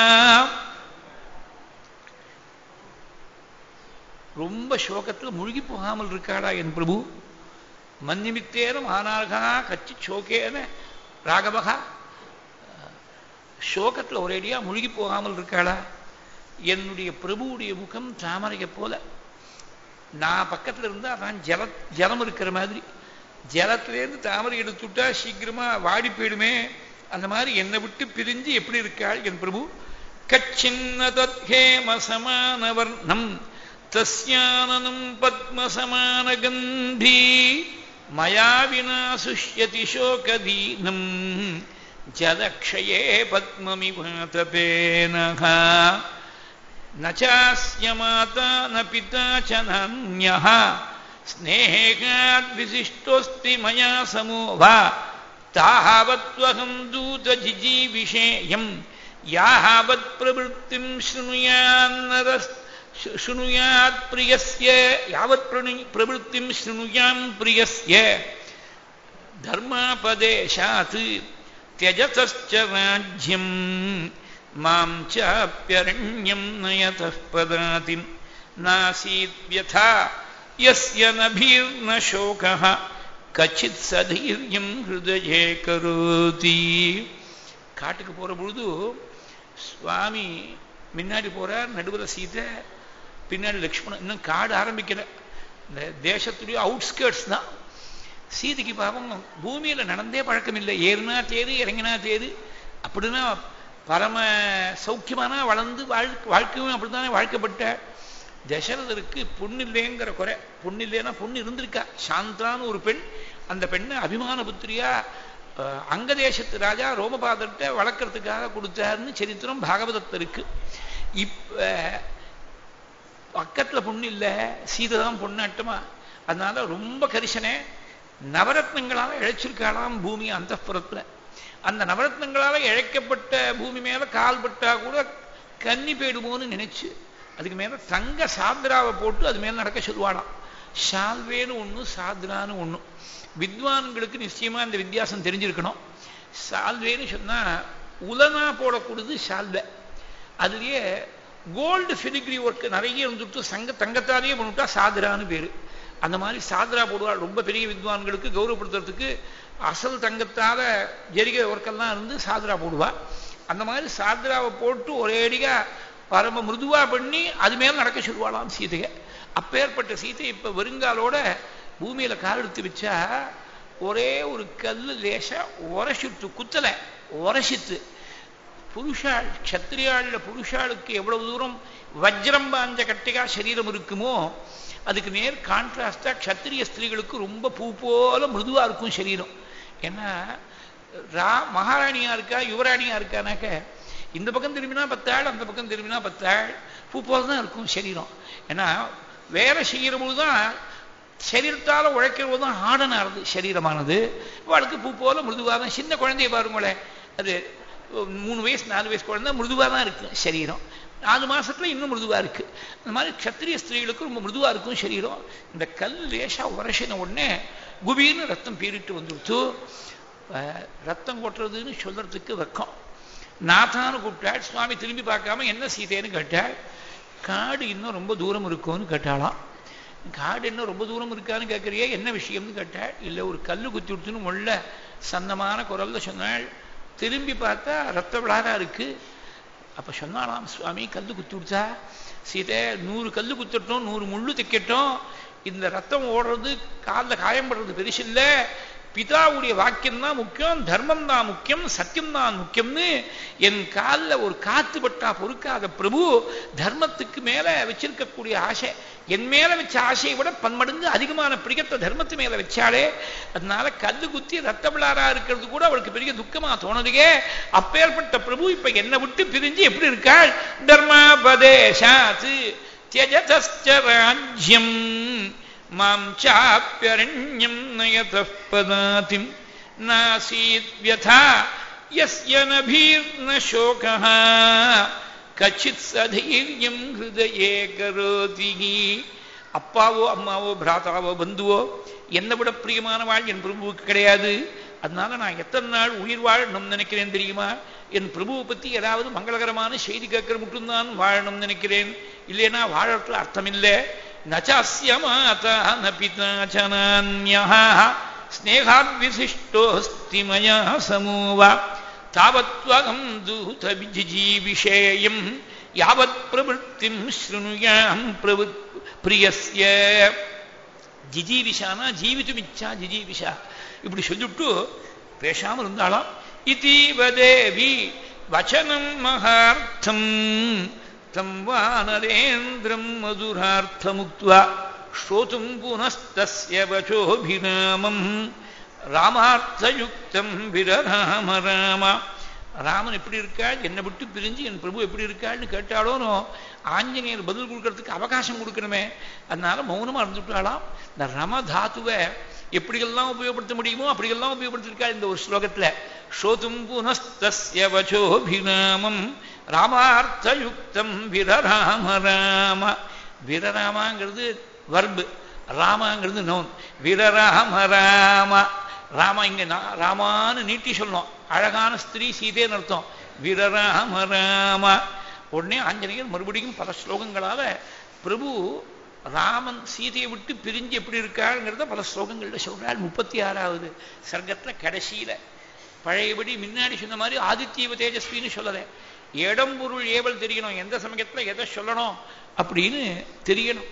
ரொம்ப சோகத்தில் முழுகி போகாமல் இருக்காளா என் பிரபு மன்னிமித்தேனும் ஆனார்கா கச்சி சோகேன ராகவகா சோகத்தில் ஒரேடியா முழுகி போகாமல் இருக்காளா என்னுடைய பிரபுவுடைய முகம் தாமரையை போல நான் பக்கத்தில் இருந்தால் அதான் ஜல ஜலம் இருக்கிற மாதிரி ஜலத்திலேருந்து தாமரை எடுத்துட்டா சீக்கிரமா வாடி போயிடுமே அந்த மாதிரி என்னை விட்டு பிரிஞ்சு எப்படி இருக்காள் என் பிரபு கச்சின்ன தத்ஹேம சமானவர்ணம் தஸ்யானனம் பத்மசமானகந்தி மயா வினா சுஷ்யதி சோகதீனம் ஜலக்ஷயே பத்மமிவாதபேனக நச்சாஸ்ய மாதா ந பிதா ச நான்யः ஸ்நேகாத் விசிஷ்டோஸ்தி மயா சமோ வா தாவத்வகம் தூதஜிஜீவிஷேயம் யாவத் பிரவృత్తిம் ஸ்ருணுயான்னரஸ்த शृणुयात् प्रियस्य यावत् प्रवृत्तिं शृणुयां प्रियस्य धर्मापदेशात् त्यजतश्च राज्यं मां चाप्यरण्यं नयतः पदातिं नासीद्यथा यस्य नभीर्न शोकः கச்சித் சதீர்யம் ஹிருதயே கரோதி காட்டுக்கு போகிற பொழுது சுவாமி முன்னாடி போகிறார் நடுவில் சீதை பின்னாடி லக்ஷ்மணன் இன்னும் காடு ஆரம்பிக்கல இந்த தேசத்துடைய அவுட்ஸ்கர்ட்ஸ் தான் சீதைக்கு பாவம் பூமியில் நடந்தே பழக்கம் இல்லை ஏறுனா தேது இறங்கினா தேது அப்படின்னா பரம சௌக்கியமானா வளர்ந்து வாழ் வாழ்க்கையும் அப்படித்தானே வாழ்க்கப்பட்ட தசரதருக்கு பொண்ணு இல்லைங்கிற குறை பொண்ணு இல்லைன்னா பொண்ணு இருந்திருக்கா சாந்தான்னு ஒரு பெண் அந்த பெண்ணை அபிமான புத்திரியா அங்க தேசத்து ராஜா ரோமபாதர்கிட்ட வளர்க்கறதுக்காக கொடுத்தாருன்னு சரித்திரம் பாகவதத்தில் இருக்கு இப்ப பக்கத்துல பொண்ணு இல்லை சீதை தான் பொண்ணாட்டமா அதனால ரொம்ப கரிசனை நவரத்னங்களால இழைச்சிருக்காளாம் பூமி அந்த புறத்துல அந்த நவரத்னங்களால இழைக்கப்பட்ட பூமி மேல கால் பட்டா கூட கன்னி போயிடுமோன்னு நினைச்சு அதுக்கு மேல தங்க சாத்ராவை போட்டு அது மேல நடக்க சொல்லுவாளாம் ஷால்வேன்னு ஒண்ணு சாத்ரான்னு ஒண்ணு வித்வான்களுக்கு நிச்சயமா இந்த வித்தியாசம் தெரிஞ்சிருக்கணும் சால்வேன்னு சொன்னா உலனா போடக்கூடியது ஷால்வை அதுலயே கோல்டு ஃபிலிகிரி ஒர்க் நிறைய இருந்துட்டு சங்க தங்கத்தாலேயே பண்ணிவிட்டா சாதுரான்னு பேரு அந்த மாதிரி சாதுரா போடுவாள் ரொம்ப பெரிய வித்வான்களுக்கு கௌரவப்படுத்துறதுக்கு அசல் தங்கத்தால ஜெரிகை ஒர்க்கெல்லாம் இருந்து சாதுரா போடுவா அந்த மாதிரி சாதுராவை போட்டு ஒரேடியா பரம மிருதுவா பண்ணி அது மேல நடக்க சொல்லுவாளாம் சீதையை அப்பேற்பட்ட சீதை இப்ப வருங்காலோட பூமியில கால் எடுத்து வச்சா ஒரே ஒரு கல்லு லேசா உரசிட்டு குத்தல உரசித்து புருஷாள் க்ஷத்திரியாள புருஷாளுக்கு எவ்வளவு தூரம் வஜ்ரம் பாஞ்ச கட்டிகா சரீரம் இருக்குமோ அதுக்கு நேர் கான்ட்ராஸ்டா க்ஷத்திரிய ஸ்திரீகளுக்கு ரொம்ப பூ போல மிருதுவா இருக்கும் சரீரம் ஏன்னா ரா மகாராணியா இருக்கா யுவராணியா இருக்கானாக்க இந்த பக்கம் திரும்பினா பத்தாள் அந்த பக்கம் திரும்பினா பத்தாள் பூ போல தான் இருக்கும் சரீரம் ஏன்னா வேலை செய்கிற பொழுதுதான் சரீரத்தால உழைக்கிற போது தான் ஆடனாருது சரீரமானது அவளுக்கு பூ போல மிருதுவாக தான் சின்ன குழந்தைய பாருங்களேன் அது மூணு வயசு நாலு வயசு குழந்தை மிருதுவாக தான் இருக்கு சரீரம் நாலு மாசத்துல இன்னும் மிருதுவா இருக்கு அந்த மாதிரி க்ஷத்திரிய ஸ்திரீகளுக்கு ரொம்ப மிருதுவா இருக்கும் சரீரம் இந்த கல் லேசா உரசின உடனே குபீர்னு ரத்தம் பீறிட்டு வந்துடுத்து ரத்தம் கொட்டுறதுன்னு சொல்றதுக்கு வெக்கம் நாத்தான்னு கூப்பிட்டாள் சுவாமி திரும்பி பார்க்காம என்ன சீதைன்னு கேட்டாள் காடு இன்னும் ரொம்ப தூரம் இருக்கும்னு கேட்டாளாம் காடு என்ன ரொம்ப தூரம் இருக்கான்னு கேட்குறியே என்ன விஷயம்னு கேட்டாள் இல்லை ஒரு கல்லு குத்தி விடுத்துன்னு முள்ள சந்தமான குரல்ல சொன்னாள் திரும்பி பார்த்தா ரத்த விழாரா இருக்கு அப்ப சொன்னாலாம் சுவாமி கல்லு குத்தி விடுச்சா சீதை நூறு கல்லு குத்திட்டோம் நூறு முள்ளு தைக்கட்டும் இந்த ரத்தம் ஓடுறது காலில் காயப்படுறது பெருசு இல்லை பிதாவுடைய வாக்கியம் தான் முக்கியம் தர்மம் தான் முக்கியம் சத்தியம் தான் முக்கியம்னு என் காலில் ஒரு காத்து பட்டா பொறுக்காத பிரபு தர்மத்துக்கு மேல வச்சிருக்கக்கூடிய ஆசை என் மேல வச்ச ஆசையை விட பன்மடங்கு அதிகமான பிடிக்கத்தை தர்மத்து மேல வச்சாலே அதனால கல்லு குத்தி ரத்த விழாரா இருக்கிறது கூட அவளுக்கு பெரிய துக்கமா தோணுதுகே அப்பேற்பட்ட பிரபு இப்ப என்னை விட்டு பிரிஞ்சு எப்படி இருக்காள் தர்மபதேசாத்து தியஜதஸ்ச ராஜ்யம் மாம் சாப்பியரண்யம் நயதः பதாதிம் நாசீத் व्यथा यस्य नभीर्न शोकः கச்சித் சதைரியம் ஹிருதயே கரோதி அப்பாவோ அம்மாவோ பிராதாவோ பந்துவோ என்னை விட பிரியமான வாழ் என் பிரபுவுக்கு கிடையாது அதனால நான் எத்தனை நாள் உயிர் வாழணும்னு நினைக்கிறேன் தெரியுமா என் பிரபுவை பத்தி ஏதாவது மங்களகரமான செய்தி கேட்கிற மட்டும்தான் வாழணும்னு நினைக்கிறேன் இல்லைன்னா வாழறதுல அர்த்தம் இல்லை நச்சாஸ்ய மாதா ந பிதா ச நான்யः ஸ்நேகாத்விசிஷ்டோஸ்தி மயா சமூவா தாவத்வகம் தூத விஜிஜீவிஷேயம் யாவத் பிரவృத்திம் ஸ்ருணுயாம் பிரவு பிரியஸ்ய ஜிஜீவிஷானா ஜீவித்துமிச்சா ஜிஜீவிஷா இப்படி சொல்லிவிட்டு பேசாம இருந்தாலாம் இதீவ தேவி வச்சனம் மகார்த்தம் தம் வானரேந்திரம் மதுரார்த்தமுக்த்வா ஸ்ரோதும் புனஸ்தஸ்ய வச்சோபிராமம் ராமார்த்தயுக்தம் விரராம ராம ராமன் எப்படி இருக்காள் என்னை விட்டு பிரிஞ்சு என் பிரபு எப்படி இருக்காள்னு கேட்டாலோனோ ஆஞ்சநேயர் பதில் கொடுக்கறதுக்கு அவகாசம் கொடுக்கணுமே அதனால மௌனமா இருந்துட்டாளாம் இந்த ரம தாத்துவை எப்படியெல்லாம் உபயோகப்படுத்த முடியுமோ அப்படியெல்லாம் உபயோகப்படுத்திருக்காள் இந்த ஒரு ஸ்லோகத்துல ஸ்ரோதும் புனஸ்தஸ்ய வச்சோபிராமம் ராமார்த்தயுக்தம் விரராம ராம விரராமாங்கிறது வர்பு ராமாங்கிறது நோன் விரராம ராம ராமா இங்க ராமான்னு நீட்டி சொல்லணும் அழகான ஸ்திரீ சீதேன்னு அர்த்தம் விரராம ராம உடனே ஆஞ்சநேயர் மறுபடியும் பல ஸ்லோகங்களால பிரபு ராமன் சீதையை விட்டு பிரிஞ்சு எப்படி இருக்காருங்கிறத பல ஸ்லோகங்கள்ல சொல்றாள் முப்பத்தி ஆறாவது சர்க்கத்துல கடைசியில பழையபடி முன்னாடி சொன்ன மாதிரி ஆதித்யவ தேஜஸ்வின்னு சொல்லலை இடம் பொருள் ஏவல் தெரியணும் எந்த சமயத்துல எதை சொல்லணும் அப்படின்னு தெரியணும்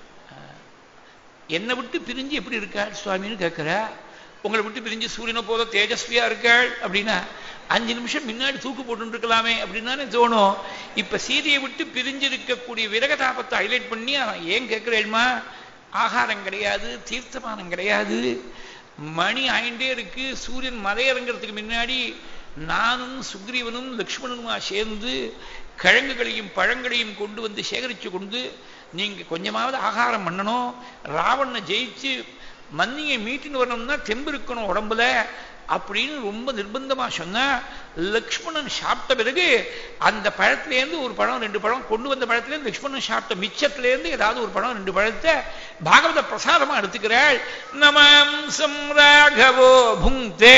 என்னை விட்டு பிரிஞ்சு எப்படி இருக்காள் சுவாமின்னு கேட்கிற உங்களை விட்டு பிரிஞ்சு சூரியனை போல தேஜஸ்வியா இருக்காள் அப்படின்னா அஞ்சு நிமிஷம் முன்னாடி தூக்கு போட்டு இருக்கலாமே அப்படின்னு தோணும் இப்ப சீதையை விட்டு பிரிஞ்சு இருக்கக்கூடிய விரகதாபத்தை ஹைலைட் பண்ணி ஏன் கேட்கிறேன்மா ஆகாரம் கிடையாது தீர்த்தமானம் கிடையாது மணி ஆயிண்டே இருக்கு சூரியன் மலையிறங்கிறதுக்கு முன்னாடி நானும் சுக்ரீவனும் லக்ஷ்மணனுமா சேர்ந்து கிழங்குகளையும் பழங்களையும் கொண்டு வந்து சேகரித்து கொண்டு நீங்க கொஞ்சமாவது ஆகாரம் பண்ணணும் ராவணனை ஜெயிச்சு மன்னியை மீட்டுன்னு வரணும்னா தெம்பு இருக்கணும் உடம்புல அப்படின்னு ரொம்ப நிர்பந்தமா சொன்னா லக்ஷ்மணன் சாப்பிட்ட பிறகு அந்த பழத்திலேருந்து ஒரு பழம் ரெண்டு பழம் கொண்டு வந்த பழத்திலேருந்து லக்ஷ்மணன் சாப்பிட்ட மிச்சத்திலேருந்து ஏதாவது ஒரு பழம் ரெண்டு பழத்தை பாகவத பிரசாதமா எடுத்துக்கிறாள் நமாம்சம் ராகவோ புங்கே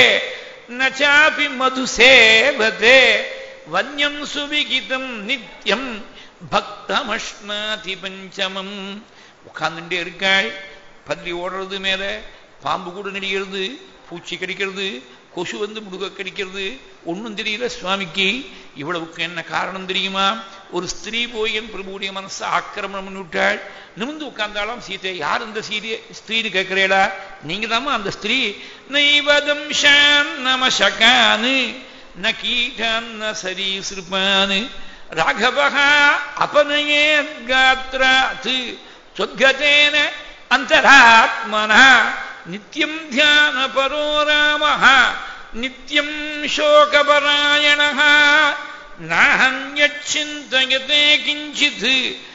நச்சாபி மது சேவதே வன்யம் சுவிகிதம் நித்யம் பக்தமஷ்ணாதி பஞ்சமம் உட்கார்ந்துட்டே இருக்காள் பள்ளி ஓடுறது மேல பாம்பு கூட நடிக்கிறது பூச்சி கடிக்கிறது கொசு வந்து முடுக கடிக்கிறது ஒன்றும் தெரியல சுவாமிக்கு இவ்வளவுக்கு என்ன காரணம் தெரியுமா ஒரு ஸ்திரீ போய் என் பிரபுடைய மனசை ஆக்கிரமணம் பண்ணி விட்டாள் நிமிந்து உட்கார்ந்தாலும் சீதை யார் இந்த சீரிய ஸ்திரீன்னு கேட்கிறேடா நீங்க தாமா அந்த ஸ்திரீ நைவதம் நமசகானு ந கீட்டான் ந சரீசிருப்பான் ராகவः அபனயேத் காத்ராத் சொத்கதேன அந்தராத்மனா நித்யம் தியான பரோ ராமः நித்யம் சோகபராயணः நாஹன்யச்சிந்தயதே கிஞ்சித்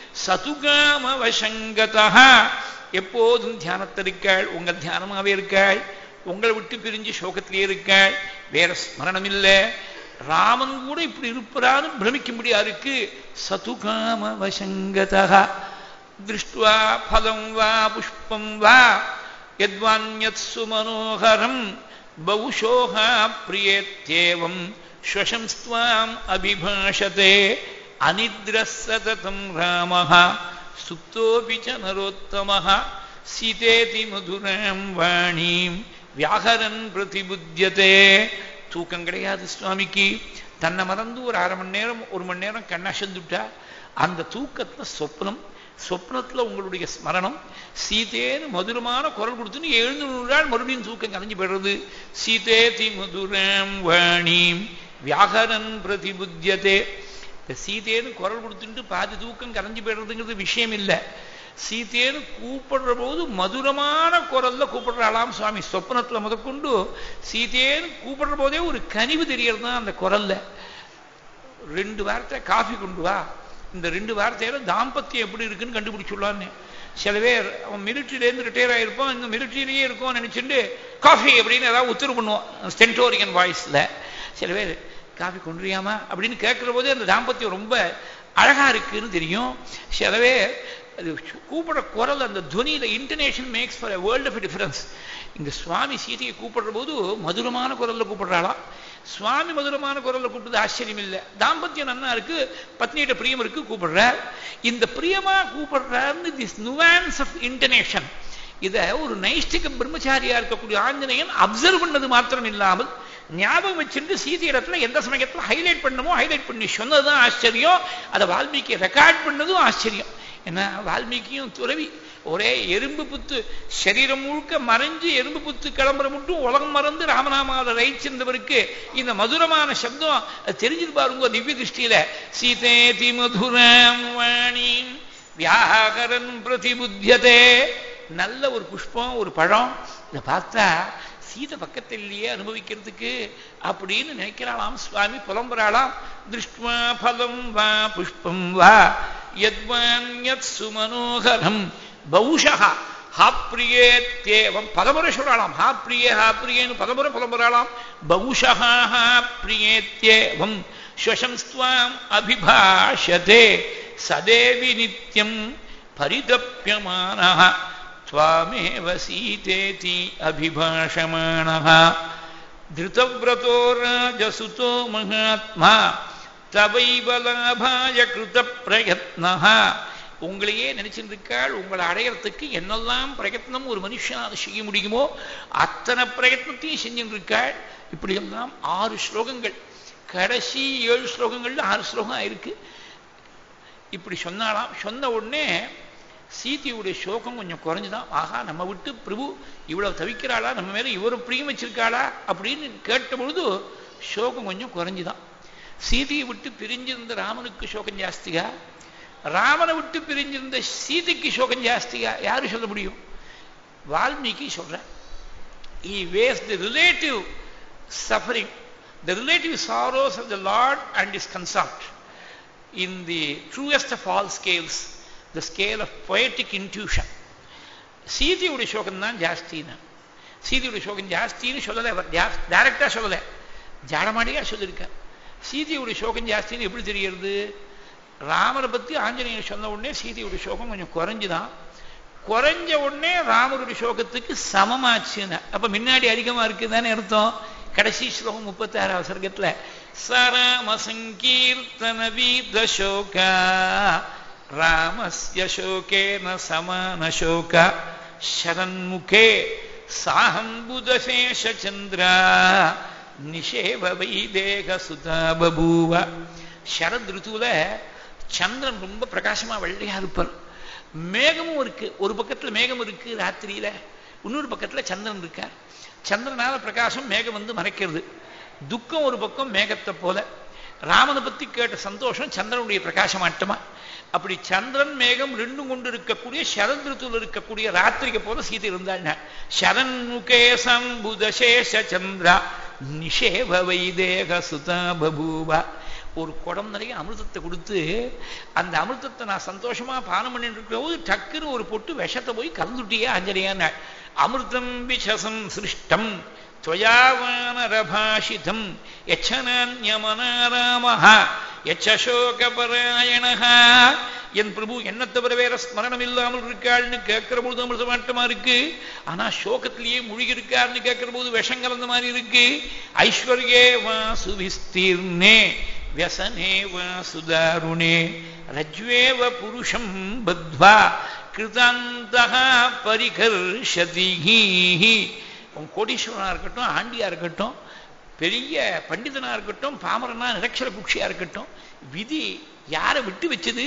சதுகாமவசங்கதः எப்போதும் தியானத்தில் இருக்காள் உங்க தியானமாவே இருக்காள் உங்களை விட்டு பிரிஞ்சு சோகத்திலே இருக்காள் வேற ஸ்மரணம் இல்லை ராமன் கூட இப்படி இருப்பான்னு பிரமிக்கும்படியா இருக்கு சதுகாம வசங்கதா திருஷ்டுவா பலம் வா புஷ்பம் வா யத்வான்யத் சுமனோகரம் பௌஷோகா பிரியேத்தேவம் ஸ்வசம்ஸ்துவாம் அபிபாஷதே அனித்ர சததம் ராமः சுப்தோபி ச நரோத்தமः சீதேதி மதுராம் வாணீம் வியாகரன் பிரதிபுத்தியதே தூக்கம் கிடையாது சுவாமிக்கு தன்னை மறந்து ஒரு அரை மணி நேரம் ஒரு மணி நேரம் கண்ணாசந்துட்டா அந்த தூக்கத்துல சொப்னம் சொப்னத்துல உங்களுடைய ஸ்மரணம் சீதேன்னு மதுரமான குரல் கொடுத்துன்னு எழுந்து நூறாள் மறுபடியும் தூக்கம் கலைஞ்சு போயிடுறது சீதே தி மதுரம் வாணீம் வியாகரன் பிரதிபுத்தியதே இந்த சீதேன்னு குரல் கொடுத்துட்டு பாதி தூக்கம் கரைஞ்சு போயிடுறதுங்கிறது விஷயம் இல்லை சீதேன்னு கூப்பிடுற போது மதுரமான குரல்ல கூப்பிடுறாளாம் சுவாமி சொப்னத்துல முதற்கொண்டு சீதேன்னு கூப்பிடுற போதே ஒரு கனிவு தெரியறது தான் அந்த குரல்ல ரெண்டு வார்த்தை காஃபி கொண்டு வா இந்த ரெண்டு வார்த்தையில தாம்பத்தியம் எப்படி இருக்குன்னு கண்டுபிடிச்சுள்ளான்னு சில பேர் அவன் மிலிட்ரியிலேருந்து ரிட்டையர் ஆகிருப்பான் இந்த மிலிட்ரியிலேயே இருக்கும் நினைச்சுட்டு காஃபி அப்படின்னு ஏதாவது உத்தரவு பண்ணுவான் ஸ்டென்டோரியன் வாய்ஸ்ல சில பேர் காஃபி கொண்டுறியாமா அப்படின்னு கேட்கிற போதே அந்த தாம்பத்தியம் ரொம்ப அழகா இருக்குன்னு தெரியும் சில பேர் அது கூப்பிடுற குரல் அந்த துவனியில intonation makes for world of difference இங்க சுவாமி சீதையை கூப்பிடுற போது மதுரமான குரல்ல கூப்பிடுறாளாம் சுவாமி மதுரமான குரல்ல கூப்பிட்டது ஆச்சரியம் இல்லை தாம்பத்தியம் நன்னா இருக்கு பத்னியிட்ட பிரியம் இருக்கு கூப்பிடுறார் இந்த பிரியமா கூப்பிடுறாருன்னு திஸ் நுவான்ஸ் ஆஃப் இன்டர்நேஷன் இத ஒரு நைஷ்டிக பிரம்மச்சாரியா இருக்கக்கூடிய ஆஞ்சநேயன் அப்சர்வ் பண்ணது மாத்திரம் இல்லாமல் ஞாபகம் வச்சுட்டு சீதை இடத்துல எந்த சமயத்துல ஹைலைட் பண்ணணுமோ ஹைலைட் பண்ணி சொன்னதுதான் ஆச்சரியம் அதை வால்மீகி ரெக்கார்ட் பண்ணதும் ஆச்சரியம் ஏன்னா வால்மீகியும் துறவி ஒரே எறும்பு புத்து சரீரம் முழுக்க மறைஞ்சு எறும்பு புத்து கிளம்புற மட்டும் உலகம் மறந்து ராமநாமாவை ரைச்சிருந்தவருக்கு இந்த மதுரமான சப்தம் தெரிஞ்சது பாருங்க திவ்ய திருஷ்டியில சீதே தி மதுரம் வாணி வியாகரன் பிரதிபுத்தியதே நல்ல ஒரு புஷ்பம் ஒரு பழம் இதை பார்த்தா சீதை பக்கத்திலேயே அனுபவிக்கிறதுக்கு அப்படின்னு நினைக்கிறாளாம் சுவாமி புலம்புறாளாம் திருஷ்டுவா பலம் வா புஷ்பம் வா யத்வான்யத் சுமனோகரம் பௌஷா ஹாப்ரியேத்தேவம் பதமுறை சொல்றாளாம் ஹா பிரியே ஹா பிரியேன்னு பதமுறை புலம்புறாளாம் பௌஷா ஹா பிரியேத்தேவம் ஸ்வசம்ஸ்துவாம் அபிபாஷதே சதேவி நித்யம் பரிதப்பியமானः त्वामेव सीतेति अभिभाषमाणः धृतव्रतो राजसुतो महात्मा तवैव लाभाय कृतप्रयत्नः உங்களையே நினைச்சிருக்காள் உங்களை அடையறதுக்கு என்னெல்லாம் பிரயத்னம் ஒரு மனுஷனால் செய்ய முடியுமோ அத்தனை பிரயத்னத்தையும் செஞ்சுருக்காள் இப்படியெல்லாம் ஆறு ஸ்லோகங்கள் கடைசி ஏழு ஸ்லோகங்கள்ல ஆறு ஸ்லோகம் ஆயிருக்கு இப்படி சொன்னாலாம் சொன்ன உடனே சீதையுடைய சோகம் கொஞ்சம் குறைஞ்சுதான் ஆகா நம்ம விட்டு பிரபு இவ்வளவு தவிக்கிறாளா நம்ம மேல இவரும் பிரியம் வச்சிருக்காளா அப்படின்னு கேட்ட பொழுது சோகம் கொஞ்சம் குறைஞ்சுதான் சீதையை விட்டு பிரிஞ்சிருந்த ராமனுக்கு சோகம் ஜாஸ்தியா ராமனை விட்டு பிரிஞ்சிருந்த சீதைக்கு சோகம் ஜாஸ்தியா யாரு சொல்ல முடியும் வால்மீகி சொல்ற he weighs the relative suffering the relative sorrows of the lord and his consort in the truest of all scales the scale of poetic intuition சீதையுடைய சோகம் தான் ஜாஸ்தின்னு சீதையுடைய சோகம் ஜாஸ்தின்னு சொல்லலை அவர் டைரக்டா சொல்லலை ஜாடமாடியா சொல்லியிருக்க சீதையுடைய சோகம் ஜாஸ்தின்னு எப்படி தெரியறது ராமரை பத்தி ஆஞ்சநேயர் சொன்ன உடனே சீதையுடைய சோகம் கொஞ்சம் குறைஞ்சுதான் குறைஞ்ச உடனே ராமருடைய சோகத்துக்கு சமமாச்சுன்னு அப்ப முன்னாடி அதிகமா இருக்குதானே அர்த்தம் கடைசி ஸ்லோகம் முப்பத்தாறாவது சர்க்கத்துல சராம சங்கீர்த்தன வீதசோக ராமஸ்ய சோகேன சமான சோக சரன்முகே சாஹம்புதசேஷச்சந்திர நிஷேவ வைதேக சுதா பபூவ சரத் ருத்துவுல சந்திரன் ரொம்ப பிரகாசமா வெள்ளையா இருப்பார் மேகமும் இருக்கு ஒரு பக்கத்துல மேகம் இருக்கு ராத்திரியில இன்னொரு பக்கத்துல சந்திரன் இருக்கார் சந்திரனால பிரகாசம் மேகம் வந்து மறைக்கிறது துக்கம் ஒரு பக்கம் மேகத்தை போல ராமனை பத்தி கேட்ட சந்தோஷம் சந்திரனுடைய பிரகாசமாட்டமா அப்படி சந்திரன் மேகம் ரெண்டும் கொண்டு இருக்கக்கூடிய சரத் ருத்துல இருக்கக்கூடிய ராத்திரிக்கு போல சீதை இருந்தாள் சரண் முகே சம்புதசேஷ சந்திரா நிஷேவ வைதேக சுதா பபூவா ஒரு குடம் நிறைய அமிர்தத்தை கொடுத்து அந்த அமிர்தத்தை நான் சந்தோஷமா பானம் பண்ணிட்டு இருக்கிற போது டக்குன்னு ஒரு பொட்டு விஷத்தை போய் கலந்துட்டியே அஞ்சலியான அமிர்தம் விஷசம் சிருஷ்டம் त्वयावानरभाषितम् यच्छ नान्यमनारामः यच्छ शोकपरायणः என் பிரபு என்ன தவிர வேற ஸ்மரணம் இல்லாமல் இருக்காள்னு கேட்கிற பொழுது அமிர்தமாட்டமா இருக்கு ஆனா சோகத்திலேயே மூழ்கி இருக்காருன்னு கேட்கிற போது விஷம் கலந்த மாதிரி இருக்கு ஐஸ்வர்யே வா சுவிஸ்தீர்ணே व्यसने वा सुदारुणे रज्वेव पुरुषं बद्ध्वा कृतान्तः परिकर्षति உன் கோடீஸ்வரனா இருக்கட்டும் ஆண்டியா இருக்கட்டும் பெரிய பண்டிதனா இருக்கட்டும் பாமரனா நிரக்ஷர குக்ஷியா இருக்கட்டும் விதி யாரை விட்டு வச்சது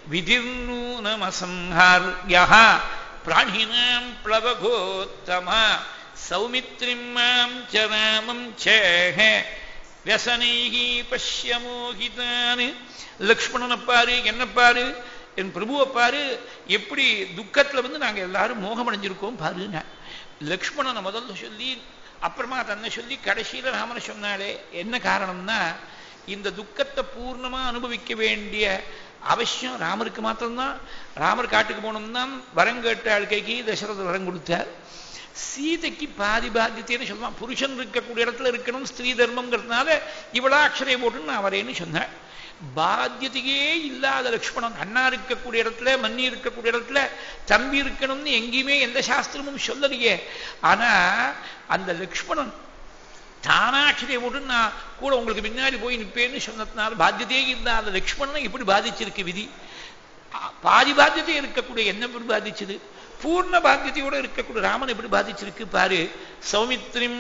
விதிர்நூனமசம்ஹார்யா பிராணினாம் பிளவகோத்தமா சௌமித்ரிம் மாம் ச ராமம் சேஹ வியசனைகி பஷ்யமோகிதான் லக்ஷ்மணனை பாரு என்ன பாரு என் பிரபுவை பாரு எப்படி துக்கத்துல வந்து நாங்க எல்லாரும் மோகம் அடைஞ்சிருக்கோம் பாருங்க லக்ஷ்மணனை முதல்ல சொல்லி அப்புறமா தன்னை சொல்லி கடைசியில ராமனை சொன்னாலே என்ன காரணம்னா இந்த துக்கத்தை பூர்ணமா அனுபவிக்க வேண்டிய அவசியம் ராமருக்கு மாத்திரம்தான் ராமர் காட்டுக்கு போனோம்னா வரம் கேட்ட ஆழ்கைக்கு தசரத வரம் கொடுத்தார் சீதைக்கு பாதி பாத்தியத்தைன்னு சொல்லுவான் புருஷன் இருக்கக்கூடிய இடத்துல இருக்கணும் ஸ்திரீ தர்மங்கிறதுனால இவளா அக்ஷரை போட்டுன்னு நான் வரேன்னு சொன்னேன் பாத்தியத்தையே இல்லாத லக்ஷ்மணன் அண்ணா இருக்கக்கூடிய இடத்துல மன்னி இருக்கக்கூடிய இடத்துல தம்பி இருக்கணும்னு எங்கேயுமே எந்த சாஸ்திரமும் சொல்லலையே ஆனா அந்த லக்ஷ்மணன் தானாட்சியை போட்டு நான் கூட உங்களுக்கு பின்னாடி போய் நிற்பேன்னு சொன்னதுனால பாத்தியத்தையே இல்லாத லக்ஷ்மணனை எப்படி பாதிச்சிருக்கு விதி பாதி பாத்தியத்தை இருக்கக்கூடிய என்ன எப்படி பாதிச்சது பூர்ண பாத்தியத்தையோட இருக்கக்கூடிய ராமன் எப்படி பாதிச்சிருக்கு பாரு சௌமித்ரிம்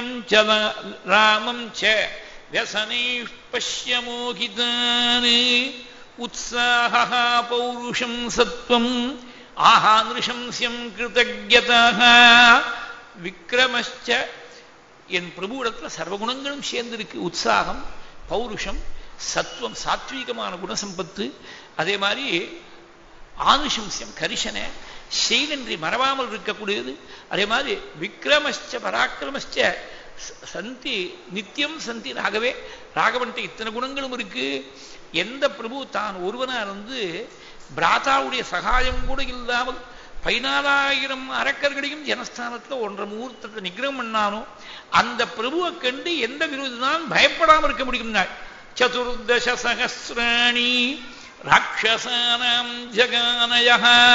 ராமம் ச व्यसनै पश्यमोहितानि उत्साहः पौरुषं सत्त्वम् आहानृशंस्यं कृतज्ञतः விக்ரமச்ச என் பிரபுவிடத்துல சர்வகுணங்களும் சேர்ந்திருக்கு உற்சாகம் பௌருஷம் சத்துவம் சாத்வீகமான குணசம்பத்து அதே மாதிரி ஆனுஷம்சியம் கரிசனை செய்தன்றி மறவாமல் இருக்கக்கூடியது அதே மாதிரி விக்ரமஸ்ச பராக்கிரமஸ்ச சந்தி நித்தியம் சந்தி ராகவே ராகவன்ட்ட இத்தனை குணங்களும் இருக்கு எந்த பிரபு தான் ஒருவனா இருந்து பிராதாவுடைய சகாயம் கூட இல்லாமல் பதினாலாயிரம் அரக்கர்களையும் ஜனஸ்தானத்துல ஒன்றரை முகூர்த்தத்தை நிகிரம் பண்ணானோ அந்த பிரபுவை கண்டு எந்த விரோதிதான் பயப்படாமல் இருக்க முடியும் சதுர்தச சகசிராணி ராட்சசானாம் ஜகானய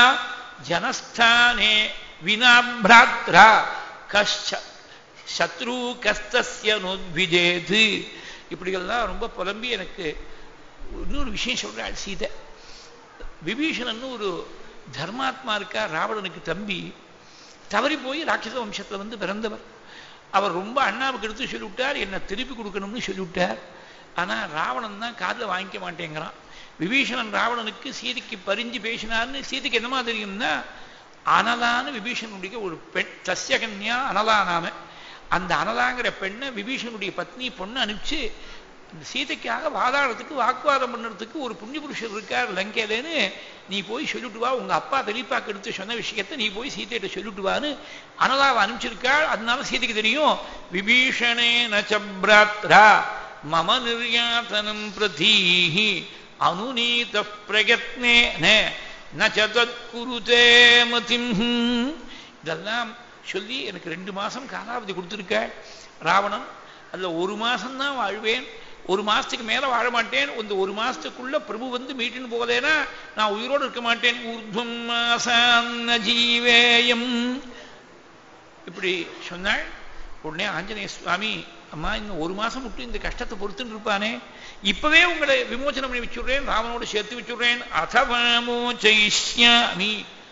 ஜனஸ்தானே வினா பிராத்ரா கஷ்ட சத்ரு கஸ்தஸ்ய நோத்விஜேது இப்படிகள்லாம் ரொம்ப புலம்பி எனக்கு இன்னொரு விஷயம் சொல்றாள் சீதை விபீஷணன் ஒரு தர்மாத்மா இருக்கா ராவணனுக்கு தம்பி தவறி போய் ராட்சச வம்சத்துல வந்து பிறந்தவர் அவர் ரொம்ப அண்ணாவுக்கு எடுத்து சொல்லிவிட்டார் என்னை திருப்பி கொடுக்கணும்னு சொல்லிவிட்டார் ஆனா ராவணன் தான் காதில் வாங்கிக்க மாட்டேங்கிறான் விபீஷணன் ராவணனுக்கு சீதைக்கு பறிஞ்சு பேசினார்னு சீதைக்கு என்னமா தெரியும்னா அனலான விபீஷனுடைய ஒரு பெண் தஸ்யகன்யா அனலா நாம அந்த அனலாங்கிற பெண்ணை விபீஷனுடைய பத்னி பொண்ணு அனுப்பிச்சு சீதைக்காக வாதாடத்துக்கு வாக்குவாதம் பண்ணுறதுக்கு ஒரு புண்ணிய புருஷர் இருக்கார் லங்கையிலேன்னு நீ போய் சொல்லிட்டு வா உங்க அப்பா பெரியப்பாக்கு எடுத்து சொன்ன விஷயத்தை நீ போய் சீதையிட்ட சொல்லிட்டு வான்னு அனலாவை அனுப்பிச்சிருக்காள் அதனால சீதைக்கு தெரியும் விபீஷணே நச்சப்ராத்ரா மம நிர்யாத்தனம் பிரதீஹி அனுநீத பிரயத்னேன நச்சதற்குருதே மதிம் இதெல்லாம் சொல்லி எனக்கு ரெண்டு மாசம் காலாவதி கொடுத்துருக்க ராவணன் அதுல ஒரு மாசம்தான் வாழ்வேன் ஒரு மாசத்துக்கு மேல வாழ மாட்டேன் இந்த ஒரு மாசத்துக்குள்ள பிரபு வந்து மீட்டின்னு போகலேனா நான் உயிரோடு இருக்க மாட்டேன் ஊர்துவம் மாசான்ன ஜீவேயம் இப்படி சொன்னாள் உடனே ஆஞ்சநேய சுவாமி அம்மா இன்னும் ஒரு மாசம் விட்டு இந்த கஷ்டத்தை பொறுத்துட்டு இருப்பானே இப்பவே உங்களை விமோச்சனம் பண்ணி வச்சுடுறேன் ராமனோடு சேர்த்து வச்சுடுறேன் அதவமோச்சயிஷ்யாமி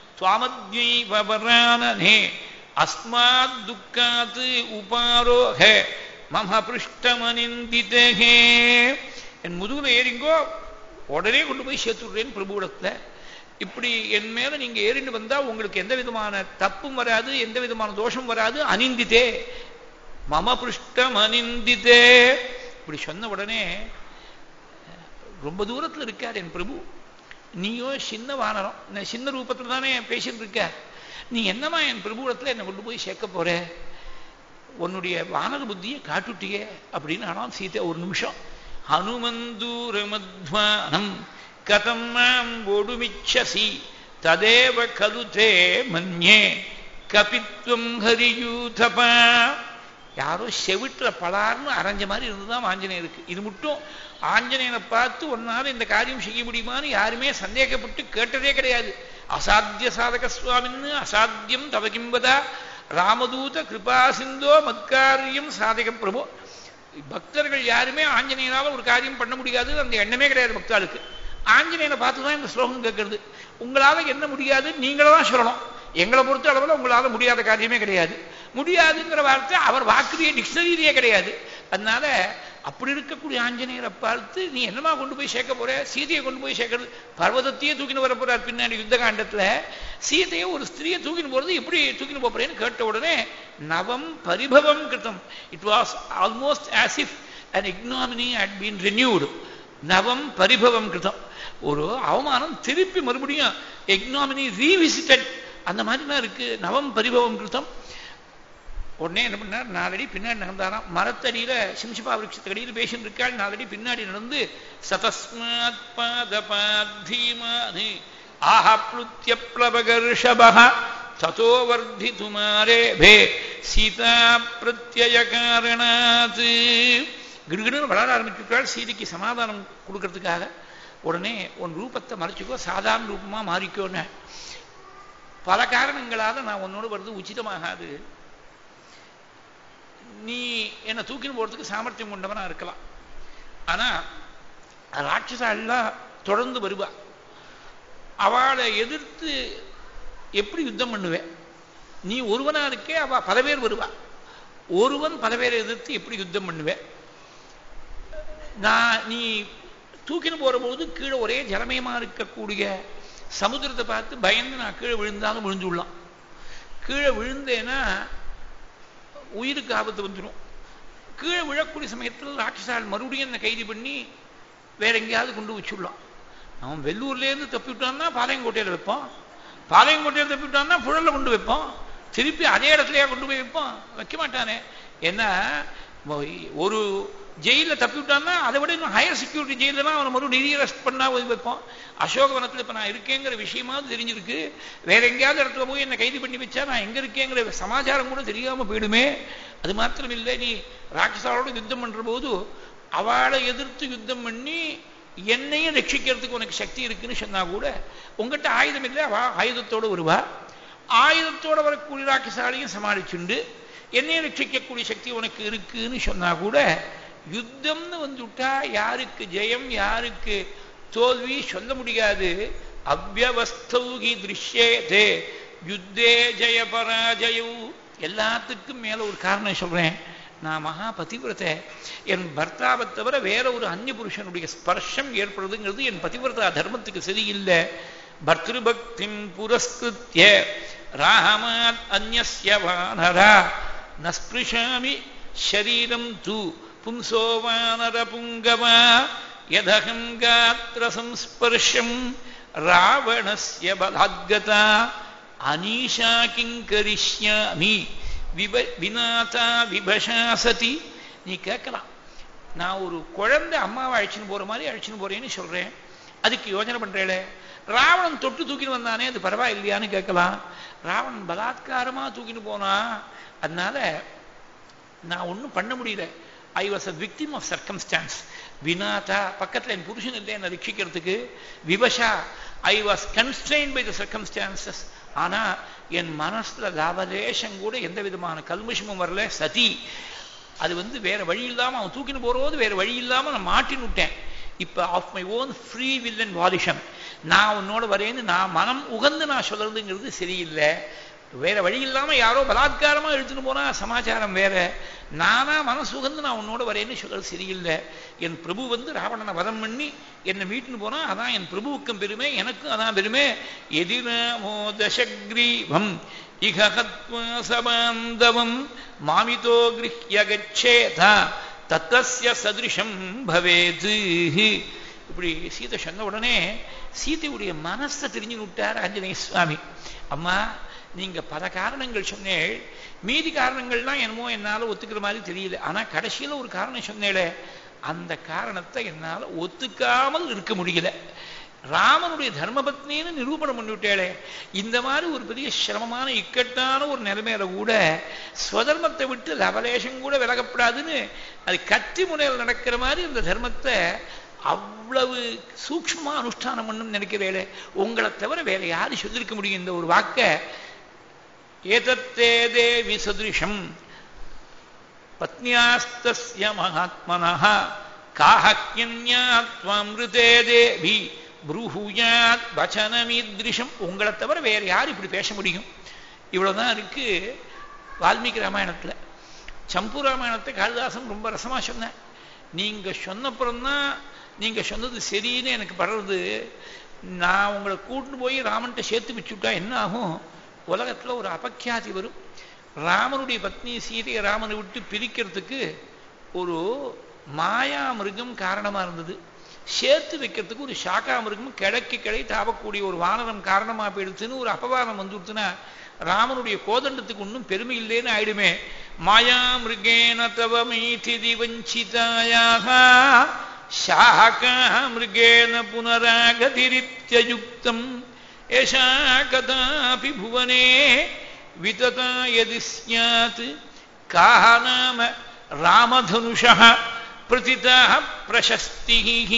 துவாமத்யைவரானனே அஸ்மாத் துக்காத் உபாரோக மம பிருஷ்டமனிந்திதே என் முதுகுல ஏறிங்கோ உடனே கொண்டு போய் சேர்த்துடுறேன் பிரபுவிடத்துல இப்படி என் மேல நீங்க ஏறிண்டு வந்தா உங்களுக்கு எந்த விதமான தப்பும் வராது எந்த விதமான தோஷம் வராது அனிந்தித்தே மம பிருஷ்டம் அனிந்தித்தே இப்படி சொன்ன உடனே ரொம்ப தூரத்துல இருக்கார் என் பிரபு நீயோ சின்ன வானரம் நான் சின்ன ரூபத்துல தானே பேசிட்டு இருக்க நீ என்னமா என் பிரபுடத்துல என்னை கொண்டு போய் சேர்க்க போற உன்னுடைய வானர புத்தியை காட்டுட்டியே அப்படின்னு ஆனால் சீதை ஒரு நிமிஷம் ஹனுமந்தூரமத்வானம் கதம் மாம் ஒடுமிச்சசி ததேவ கலுதே மன்யே கபித்வம் ஹரியூதபா யாரோ செவிட்டுல பலார்னு அரைஞ்ச மாதிரி இருந்துதான் ஆஞ்சநேயருக்கு இது மட்டும் ஆஞ்சநேயனை பார்த்து ஒன்னால இந்த காரியம் செய்ய முடியுமான்னு யாருமே சந்தேகப்பட்டு கேட்டதே கிடையாது அசாத்திய சாதக சுவாமின்னு அசாத்தியம் தவகிம்பதா ராமதூத கிருபா சிந்தோ மத்காரியம் சாதக பிரபு பக்தர்கள் யாருமே ஆஞ்சநேயனால ஒரு காரியம் பண்ண முடியாது அந்த எண்ணமே கிடையாது பக்தாளுக்கு ஆஞ்சநேயனை பார்த்து தான் இந்த ஸ்லோகம் கேட்கறது உங்களால என்ன முடியாது நீங்கள தான் சொல்லணும் எங்களை பொறுத்த அளவில் உங்களால முடியாத காரியமே கிடையாது முடியாதுங்கிற வார்த்தை அவர் வாக்குரிய டிக்ஷனரியே கிடையாது அதனால அப்படி இருக்கக்கூடிய ஆஞ்சநேயரை பார்த்து நீ என்னமா கொண்டு போய் சேர்க்க போற சீதையை கொண்டு போய் சேர்க்கறது பர்வதத்தையே தூக்கின்னு வர போறார் பின்னாடி யுத்த காண்டத்துல சீதையை ஒரு ஸ்திரியை தூக்கின்னு போறது எப்படி தூக்கின்னு போறேன்னு கேட்ட உடனே நவம் பரிபவம் கிருத்தம் it was almost as if an ignominy had been renewed நவம் பரிபவம் கிருத்தம் ஒரு அவமானம் திருப்பி மறுபடியும் எக்னாமினி ரீவிசிட்டட் அந்த மாதிரி தான் இருக்கு நவம் பரிபவம் கிருத்தம் உடனே என்ன பண்ணார் நாலடி பின்னாடி நடந்தாராம் மரத்தடியில சிம்சிபா விருட்சத்தடியில் பேசிட்டு இருக்காள் நாலடி பின்னாடி நடந்து சதஸ்மாத் பாதபாத்தீமானி ஆஹப்ளுத்திய பிளவகர்ஷபக ததோ வர்த்திதுமாரே பே சீதா பிரத்யய காரணாத் கிடுகிடுன்னு வளர ஆரம்பிச்சுட்டாள் சீதைக்கு சமாதானம் கொடுக்கறதுக்காக உடனே உன் ரூபத்தை மறைச்சிக்கோ சாதாரண ரூபமா மாறிக்கோன்னு பல காரணங்களால நான் உன்னோடு வருது உச்சிதமாகாது நீ என்னை தூக்கின்னு போறதுக்கு சாமர்த்தியம் கொண்டவனா இருக்கலாம் ஆனா ராட்சசாலாம் தொடர்ந்து வருவா அவளை எதிர்த்து எப்படி யுத்தம் பண்ணுவேன் நீ ஒருவனா இருக்கே அவ பல பேர் வருவா ஒருவன் பல பேரை எதிர்த்து எப்படி யுத்தம் பண்ணுவேன் நான் நீ தூக்கின்னு போற போது கீழே ஒரே ஜலமயமா இருக்கக்கூடிய சமுத்திரத்தை பார்த்து பயந்து நான் கீழே விழுந்தாலும் விழுந்துடலாம் கீழே விழுந்தேன்னா உயிருக்கு ஆபத்து வந்துடும் கீழே விழக்கூடிய சமயத்தில் ராட்சசால் மறுபடியும் என்னை கைது பண்ணி வேற எங்கேயாவது கொண்டு வச்சுடலாம் அவன் வெள்ளூர்லேருந்து தப்பி விட்டான்னா பாளையங்கோட்டையில் வைப்போம் பாளையங்கோட்டையில் தப்பி விட்டான்னா புழல்ல கொண்டு வைப்போம் திருப்பி அதே இடத்துலயா கொண்டு போய் வைப்போம் வைக்க மாட்டானே ஏன்னா ஒரு ஜெயிலில் தப்பி விட்டான்னா அதை விட இன்னும் ஹையர் செக்யூரிட்டி ஜெயிலெலாம் அவனை மறுபடியும் ரீஅரெஸ்ட் பண்ணா போய் வைப்போம் அசோகவனத்தில் இப்போ நான் இருக்கேங்கிற விஷயமாவது தெரிஞ்சிருக்கு வேற எங்கேயாவது இடத்துல போய் என்னை கைது பண்ணி வச்சா நான் எங்க இருக்கேங்கிற சமாச்சாரம் கூட தெரியாம போயிடுமே அது மாத்திரம் இல்லை நீ ராட்சசாவோட யுத்தம் பண்ற போது அவளை எதிர்த்து யுத்தம் பண்ணி என்னையும் ரட்சிக்கிறதுக்கு உனக்கு சக்தி இருக்குன்னு சொன்னா கூட உங்ககிட்ட ஆயுதம் இல்லை அவ ஆயுதத்தோடு வருவா ஆயுதத்தோட வரக்கூடிய ராட்சசாலையும் சமாளிச்சுண்டு என்னையும் ரட்சிக்கக்கூடிய சக்தி உனக்கு இருக்குன்னு சொன்னா கூட யுத்தம்னு வந்துட்டா யாருக்கு ஜெயம் யாருக்கு தோல்வி சொல்ல முடியாது அவ்வவஸ்தௌகி திருஷ்யேதே யுத்தே ஜெய பராஜயு எல்லாத்துக்கும் மேல ஒரு காரணம் சொல்றேன் நான் மகா பதிவிரத்தை என் பர்த்தாவை தவிர வேற ஒரு அந்நிய புருஷனுடைய ஸ்பர்ஷம் ஏற்படுறதுங்கிறது என் பதிவிரதா தர்மத்துக்கு சரியில்லை பர்திருபக்திம் புரஸ்கிருத்திய ராமாத் அந்நிய வானரா நஸ்பிருஷாமி ஷரீரம் தூ பும்சோ வானர புங்கவா யதகம் காத்திர சம்ஸ்பர்ஷம் ராவணஸ்ய பலாத்கதா அனீஷா கிங்கரிஷ்யாமி விப வினாதா விபஷா சதி நீ கேட்கலாம் நான் ஒரு குழந்தை அம்மாவை அழைச்சின்னு போற மாதிரி அழைச்சின்னு போறேன்னு சொல்றேன் அதுக்கு யோஜனை பண்றேளே ராவணன் தொட்டு தூக்கின்னு வந்தானே அது பரவாயில்லையான்னு கேட்கலாம் ராவணன் பலாத்காரமா தூக்கின்னு போனா அதனால நான் ஒன்றும் பண்ண முடியல I was a victim of circumstance வினாதா பக்கத்தில் என் புருஷன் இல்லை என்னை ரட்சிக்கிறதுக்கு விவஷா I was constrain by the circumstances ஆனா என் மனசுல லாபலேஷம் கூட எந்த விதமான கல்முஷமும் வரல சதி அது வந்து வேற வழி இல்லாம அவன் தூக்கின்னு போறபோது வேற வழி இல்லாம நான் மாட்டின்னு விட்டேன் இப்ப of my own free will and volition நான் உன்னோட வரேன்னு நான் மனம் உகந்து நான் சொல்றதுங்கிறது சரியில்லை வேற வழி இல்லாம யாரோ பலாத்காரமா எடுத்துட்டு போனா சமாச்சாரம் வேற நானா மனசு உகந்து நான் உன்னோட வரேன்னு சொல்றது சரியில்லை என் பிரபு வந்து ராவணனை வதம் பண்ணி என்னை மீட்டுன்னு போனா அதான் என் பிரபுவுக்கும் பெருமை எனக்கும் அதான் பெருமை எதிராமோ தசக்ரீவம் இகத்வசபாந்தவம் மாமிதோ கிருஹ்ய கச்சேதா தத்தஸ்ய சதிருஷம் பவேது இப்படி சீதை சொன்ன உடனே சீதையுடைய மனசை தெரிஞ்சு விட்டார் ஆஞ்சநேய சுவாமி அம்மா நீங்க பல காரணங்கள் சொன்னேள் மீதி காரணங்கள்லாம் என்னமோ என்னால ஒத்துக்கிற மாதிரி தெரியல ஆனா கடைசியில ஒரு காரணம் சொன்னேளே அந்த காரணத்தை என்னால ஒத்துக்காமல் இருக்க முடியல ராமனுடைய தர்மபத்னின்னு நிரூபணம் பண்ணிவிட்டேளே இந்த மாதிரி ஒரு பெரிய சிரமமான இக்கட்டான ஒரு நிலைமையில கூட ஸ்வதர்மத்தை விட்டு லவலேஷம் கூட விலகப்படாதுன்னு அது கத்தி முனையில் நடக்கிற மாதிரி இந்த தர்மத்தை அவ்வளவு சூக்ஷ்மமா அனுஷ்டானம் பண்ணும் நினைக்கிறேளே உங்களை தவிர வேற யாரு சொல்லிருக்க முடியும் இந்த ஒரு வாக்க ஏதத்தே தேவி சதுஷம் பத்னியாஸ்தஸ்ய மகாத்மனः காஹக்யன்யாத்வாமிருதே தேவி புரூஹூயாத் வச்சனமீத்ரிஷம் உங்களை தவிர வேற யார் இப்படி பேச முடியும் இவ்வளவுதான் இருக்கு வால்மீகி ராமாயணத்துல சம்பு ராமாயணத்தை காளிதாசன் ரொம்ப ரசமா சொன்னேன் நீங்க சொன்னப்புறம்தான் நீங்க சொன்னது சரின்னு எனக்கு படுறது நான் உங்களை கூட்டிட்டு போய் ராமன்கிட்ட சேர்த்து வச்சுட்டா என்ன ஆகும் உலகத்துல ஒரு அபக்கியாதி வரும் ராமனுடைய பத்னி சீதையை ராமனை விட்டு பிரிக்கிறதுக்கு ஒரு மாயா மிருகம் காரணமா இருந்தது சேர்த்து வைக்கிறதுக்கு ஒரு சாக்கா மிருகம் கிழக்கு கிளை தாவக்கூடிய ஒரு வானரம் காரணமா போயிடுச்சுன்னு ஒரு அபவாதம் வந்துடுச்சுன்னா ராமனுடைய கோதண்டத்துக்கு ஒன்றும் பெருமை இல்லைன்னு ஆயிடுமே மாயா மிருகேன தவ மீதிதி வஞ்சிதாயாக சாகா மிருகேன புனராகதிரித்யயுக்தம் ஏஷா கதாபி புவனே விததா யதி ஸ்யாத் காஹ நாம ராமதனுஷः பிரதிதः பிரசஸ்திः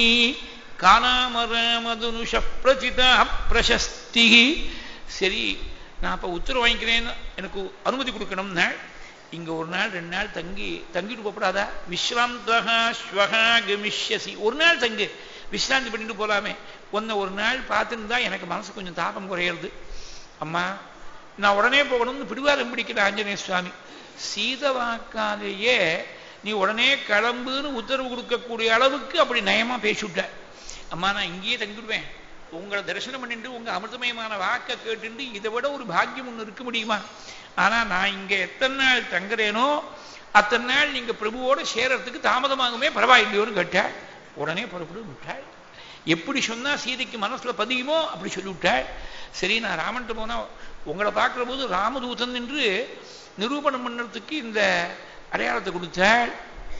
காநாம ராமதனுஷ பிரதிதः பிரசஸ்திः சரி நான் அப்ப உத்தரவு வாங்கிக்கிறேன்னு எனக்கு அனுமதி கொடுக்கணும்னா இங்க ஒரு நாள் ரெண்டு நாள் தங்கி தங்கிட்டு போகப்படாதா விஸ்ராந்தகா ஸ்வகா கமிஷ்யசி ஒரு நாள் தங்கு விஸ்ராந்தி பண்ணிட்டு போலாமே ஒன்ன ஒரு நாள் பார்த்துருந்தா எனக்கு மனசு கொஞ்சம் தாபம் குறையிறது அம்மா நான் உடனே போகணும்னு பிடிவாதம் பிடிக்கிற ஆஞ்சநேய சுவாமி சீத வாக்காலேயே நீ உடனே கிளம்புன்னு உத்தரவு கொடுக்கக்கூடிய அளவுக்கு அப்படி நயமா பேசிவிட்ட அம்மா நான் இங்கேயே தங்கிடுவேன் உங்களை தரிசனம் பண்ணிட்டு உங்க அமிர்தமயமான வாக்க கேட்டுட்டு இதை விட ஒரு பாக்கியம் ஒண்ணு இருக்க முடியுமா ஆனா நான் இங்க எத்தனை நாள் தங்குறேனோ அத்தனை நாள் நீங்க பிரபுவோட சேரத்துக்கு தாமதமாகுமே பரவாயில்லையோன்னு கேட்டாள் உடனே புறப்பட்டு விட்டாள் எப்படி சொன்னா சீதைக்கு மனசுல பதியுமோ அப்படி சொல்லிவிட்டாள் சரி நான் ராமன்ட்டு போனா உங்களை பார்க்கிற போது ராமதூதன் என்று நிரூபணம் பண்ணுறதுக்கு இந்த அடையாளத்தை கொடுத்தாள்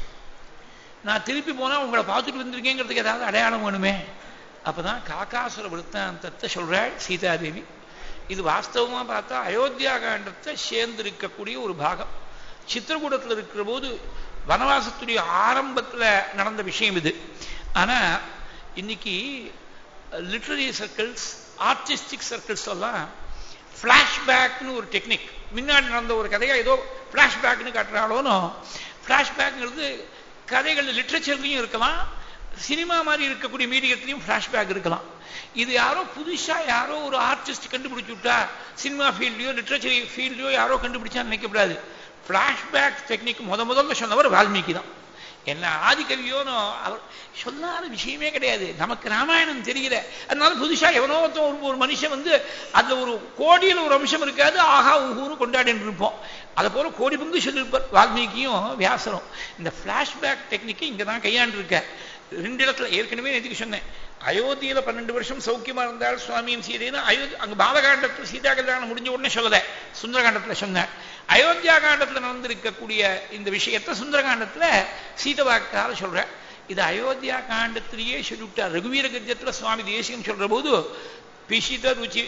நான் திருப்பி போனா உங்களை பார்த்துட்டு வந்திருக்கேங்கிறதுக்கு ஏதாவது அடையாளம் வேணுமே அப்பதான் காக்காசுர விருத்தாந்தத்தை சொல்றாள் சீதாதேவி இது வாஸ்தவமா பார்த்தா அயோத்தியா காண்டத்தை சேர்ந்து இருக்கக்கூடிய ஒரு பாகம் சித்திரகூடத்தில் இருக்கிற போது வனவாசத்துடைய ஆரம்பத்துல நடந்த விஷயம் இது ஆனா இன்னைக்கு லிட்ரரி சர்க்கிள்ஸ் ஆர்டிஸ்டிக் சர்க்கிள்ஸ் எல்லாம் ஃப்ளாஷ்பேக்னு ஒரு டெக்னிக் முன்னாடி நடந்த ஒரு கதையை ஏதோ ஃப்ளாஷ்பேக்னு காட்டுறாளோனோ ஃப்ளாஷ்பேக்ங்கிறது கதைகள் லிட்ரேச்சர்லையும் இருக்கலாம் சினிமா மாதிரி இருக்கக்கூடிய மீடியத்திலையும் ஃப்ளாஷ்பேக் இருக்கலாம் இது யாரோ புதுசா யாரோ ஒரு ஆர்டிஸ்ட் கண்டுபிடிச்சு விட்டா சினிமா ஃபீல்ட்லயோ லிட்ரேச்சர் ஃபீல்ட்லயோ யாரோ கண்டுபிடிச்சா நினைக்கப்படாது ஃப்ளாஷ்பேக் டெக்னிக் முத முதல்ல சொன்னவர் வால்மீகி தான் என்ன ஆதிகவியோனோ அவர் சொல்லாத விஷயமே கிடையாது நமக்கு ராமாயணம் தெரியல அதனால புதுசா எவனோ ஒரு ஒரு மனுஷன் வந்து அதுல ஒரு கோடியில் ஒரு அம்சம் இருக்காது ஆஹா ஊஹூன்னு கொண்டாடின்னு இருப்போம் அதை போல கோடி பங்கு சொல்லியிருப்பார் வால்மீகியும் வியாசரும் இந்த ஃபிளாஷ்பேக் டெக்னிக்கை இங்க தான் கையாண்டிருக்க ரெண்டு இடத்துல ஏற்கனவே எதுக்கு சொன்னேன் அயோத்தியில பன்னெண்டு வருஷம் சௌக்கியமா இருந்தால் சுவாமியும் சீதைன்னு அயோத்தி அங்க பாலகாண்டத்துல சீதா கல்யாணம் முடிஞ்ச உடனே சொல்லல சுந்தரகாண்டத்துல சொன்னேன் அயோத்தியா காண்டத்துல நடந்திருக்கக்கூடிய இந்த விஷயத்த சுந்தரகாண்டத்துல சீதவாக்கால சொல்றேன் இது அயோத்தியா காண்டத்திலேயே சொல்லிவிட்டார் ரகுவீர கத்தியத்துல சுவாமி தேசியம் சொல்ற போது பிசித ருச்சி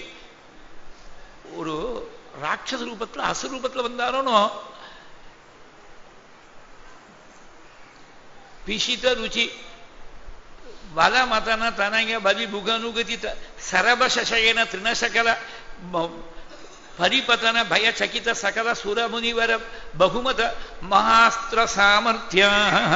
ஒரு ராட்சச ரூபத்துல அசுரூபத்துல வந்தாரோனோ பிசித ருச்சி வலமதன தனய பலி புகனுகதி சரபசயன திருணசகல பரிபதன பயச்சகித சகல சுரமுனிவர பகுமத மகாஸ்திர சாமர்த்திய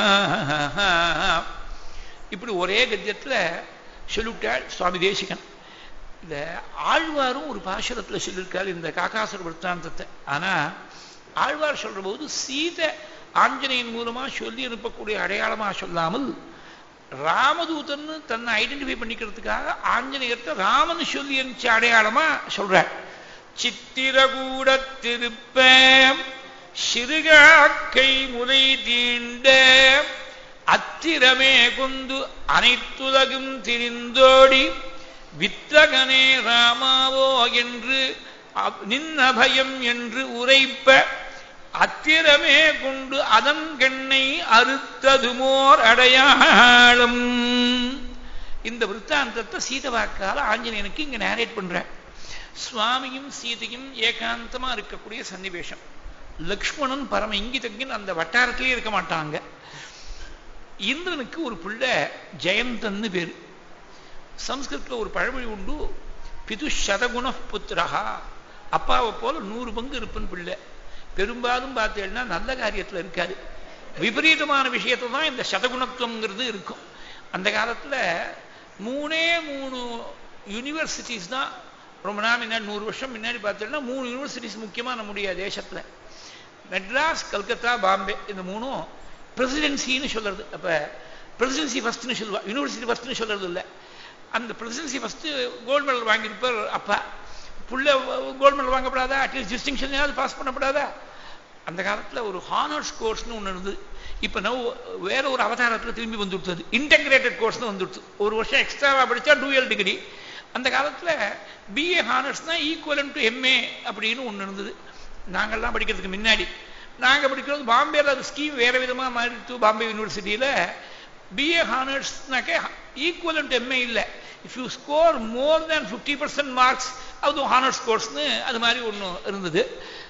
இப்படி ஒரே கத்தியத்துல சொல்லிவிட்டாள் சுவாமி தேசிகன் இந்த ஆழ்வாரும் ஒரு பாசுரத்துல சொல்லியிருக்காரு இந்த காக்காசுர விற்த்தாந்தத்தை ஆனா ஆழ்வார் சொல்ற போது சீதை ஆஞ்சநேயன் மூலமா சொல்லி அனுப்பக்கூடிய அடையாளமா சொல்லாமல் ராமதூதன் தன்னை ஐடென்டிஃபை பண்ணிக்கிறதுக்காக ஆஞ்சநேயத்தை ராமன் சொல்லி அனுப்பிச்ச அடையாளமா சொல்ற சித்திரகூட திருப்ப சிறுகாக்கை முறை தீண்ட அத்திரமே கொண்டு அனைத்துலகும் திரிந்தோடி வித்தகனே ராமாவோ என்று நின்ன பயம் என்று உரைப்ப அத்திரமே கொண்டு அதன் கண்ணை அறுத்ததுமோர் அடையாளம் இந்த விற்த்தாந்தத்தை சீதவாக்கால ஆஞ்சநேயனுக்கு இங்க நேரேட் பண்ற சுவாமியும் சீதையும் ஏகாந்தமா இருக்கக்கூடிய சன்னிவேஷம் லக்ஷ்மணன் பரம இங்கிதங்கின் அந்த வட்டாரத்திலே இருக்க மாட்டாங்க இந்திரனுக்கு ஒரு பிள்ளை ஜெயந்தன்னு பேரு சம்ஸ்கிருத்தில் ஒரு பழமொழி உண்டு பிது சதகுண புத்திரஹா அப்பாவை போல நூறு பங்கு இருப்பன் பிள்ளை பெரும்பாலும் பார்த்தேன்னா நல்ல காரியத்தில் இருக்காது விபரீதமான விஷயத்துல தான் இந்த சதகுணத்துவங்கிறது இருக்கும் அந்த காலத்தில் மூணே மூணு யூனிவர்சிட்டிஸ் தான் ரொம்ப நாள் முன்னாடி நூறு வருஷம் முன்னாடி பார்த்தோம்னா மூணு யூனிவர்சிட்டிஸ் முக்கியமாக நம்முடைய தேசத்தில் மெட்ராஸ் கல்கத்தா பாம்பே இந்த மூணும் பிரசிடென்சின்னு சொல்றது அப்போ பிரசிடென்சி ஃபஸ்ட்னு சொல்லுவா யூனிவர்சிட்டி ஃபஸ்ட்னு சொல்றது இல்லை அந்த பிரசிடென்சி ஃபஸ்ட்டு கோல்டு மெடல் வாங்கியிருப்பார் அப்பா புள்ள கோல்டு மெடல் வாங்கப்படாதா அட்லீஸ்ட் டிஸ்டிங்ஷனையாவது பாஸ் பண்ணப்படாதா அந்த காலத்தில் ஒரு ஹானர்ஸ் கோர்ஸ்னு ஒன்று இருந்தது இப்போ நவ் வேற ஒரு அவதாரத்தில் திரும்பி வந்துடுத்தது இன்டெகிரேட்டட் கோர்ஸ்னு வந்துடுச்சு ஒரு வருஷம் எக்ஸ்ட்ராவாக படித்தா டூஎல் டிகிரி அந்த காலத்தில் பிஏ ஹானர்ஸ்னா ஈக்குவலன் டு எம்ஏ அப்படின்னு ஒன்று இருந்தது நாங்கள்லாம் படிக்கிறதுக்கு முன்னாடி நாங்கள் படிக்கிறது பாம்பேல அது ஸ்கீம் வேறு விதமாக மாறிடுச்சு பாம்பே யூனிவர்சிட்டியில் பிஏ ஹானர்ஸ்னாக்கே ஈக்குவலன் டு எம்ஏ இல்லை if you score more than fifty percent marks அது ஹானர்ஸ் கோர்ஸ்னு அது மாதிரி ஒன்று இருந்தது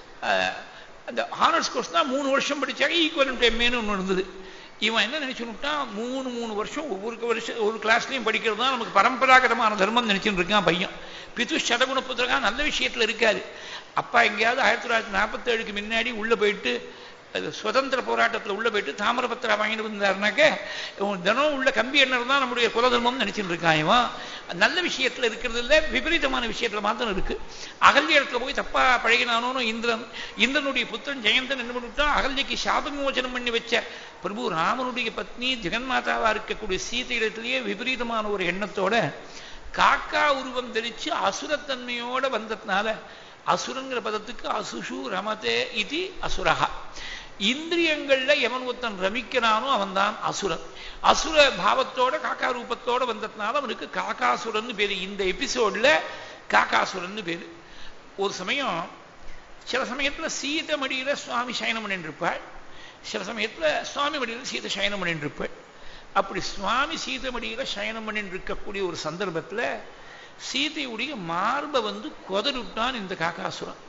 அந்த ஹானர்ஸ் கோர்ஸ் தான் மூணு வருஷம் படித்தாக்க ஈக்குவலன் டு எம்ஏன்னு ஒன்று இருந்தது இவன் என்ன நினைச்சுட்டான் மூணு மூணு வருஷம் ஒவ்வொரு வருஷம் ஒரு கிளாஸ்லையும் படிக்கிறது தான் நமக்கு பரம்பராகதமான தர்மம் நினைச்சுட்டு இருக்கான் பையன் பிது சதகுண புத்திரகா நல்ல விஷயத்தில் இருக்காது அப்பா எங்கேயாவது ஆயிரத்தி தொள்ளாயிரத்தி நாற்பத்தேழுக்கு முன்னாடி உள்ளே போயிட்டு அது சுதந்திர போராட்டத்தில் உள்ள போயிட்டு தாமிரபத்திரா வாங்கிட்டு வந்தாருனாக்க தினம் உள்ள கம்பி எண்ணர் தான் நம்முடைய குலதர்மம் நினைச்சிட்டு இருக்கான் இவன் நல்ல விஷயத்தில் இருக்கிறது இல்லை விபரீதமான விஷயத்தில் மாத்திரம் இருக்கு அகல்ய இடத்துல போய் தப்பா பழகினானோன்னு இந்திரன் இந்திரனுடைய புத்திரன் ஜெயந்தன் என்ன பண்ணிவிட்டான் அகல்யக்கு சாப விமோச்சனம் பண்ணி வச்ச பிரபு ராமனுடைய பத்னி ஜெகன்மாதாவா இருக்கக்கூடிய சீதை இடத்திலேயே விபரீதமான ஒரு எண்ணத்தோட காக்கா உருவம் தெரிச்சு அசுரத்தன்மையோட வந்ததுனால அசுரங்கிற பதத்துக்கு அசுஷு ரமதே இது அசுரஹா இந்திரியங்கள்ல எவன் ஒருத்தன் ரமிக்கிறானோ அவன் தான் அசுரன் அசுர பாவத்தோட காக்கா ரூபத்தோட வந்ததுனால அவனுக்கு காக்காசுரன் பேரு இந்த எபிசோட்ல காக்காசுரன் பேரு ஒரு சமயம் சில சமயத்துல சீத மடியில சுவாமி சயனம் பண்ணிருப்பாள் சில சமயத்துல சுவாமி மடியில சீத சயனம் பண்ணிருப்பாள் அப்படி சுவாமி சீத மடியில சயனம் பண்ணிட்டு இருக்கக்கூடிய ஒரு சந்தர்ப்பத்துல சீதையுடைய மார்பை வந்து கொதறிவிட்டான் இந்த காக்காசுரன்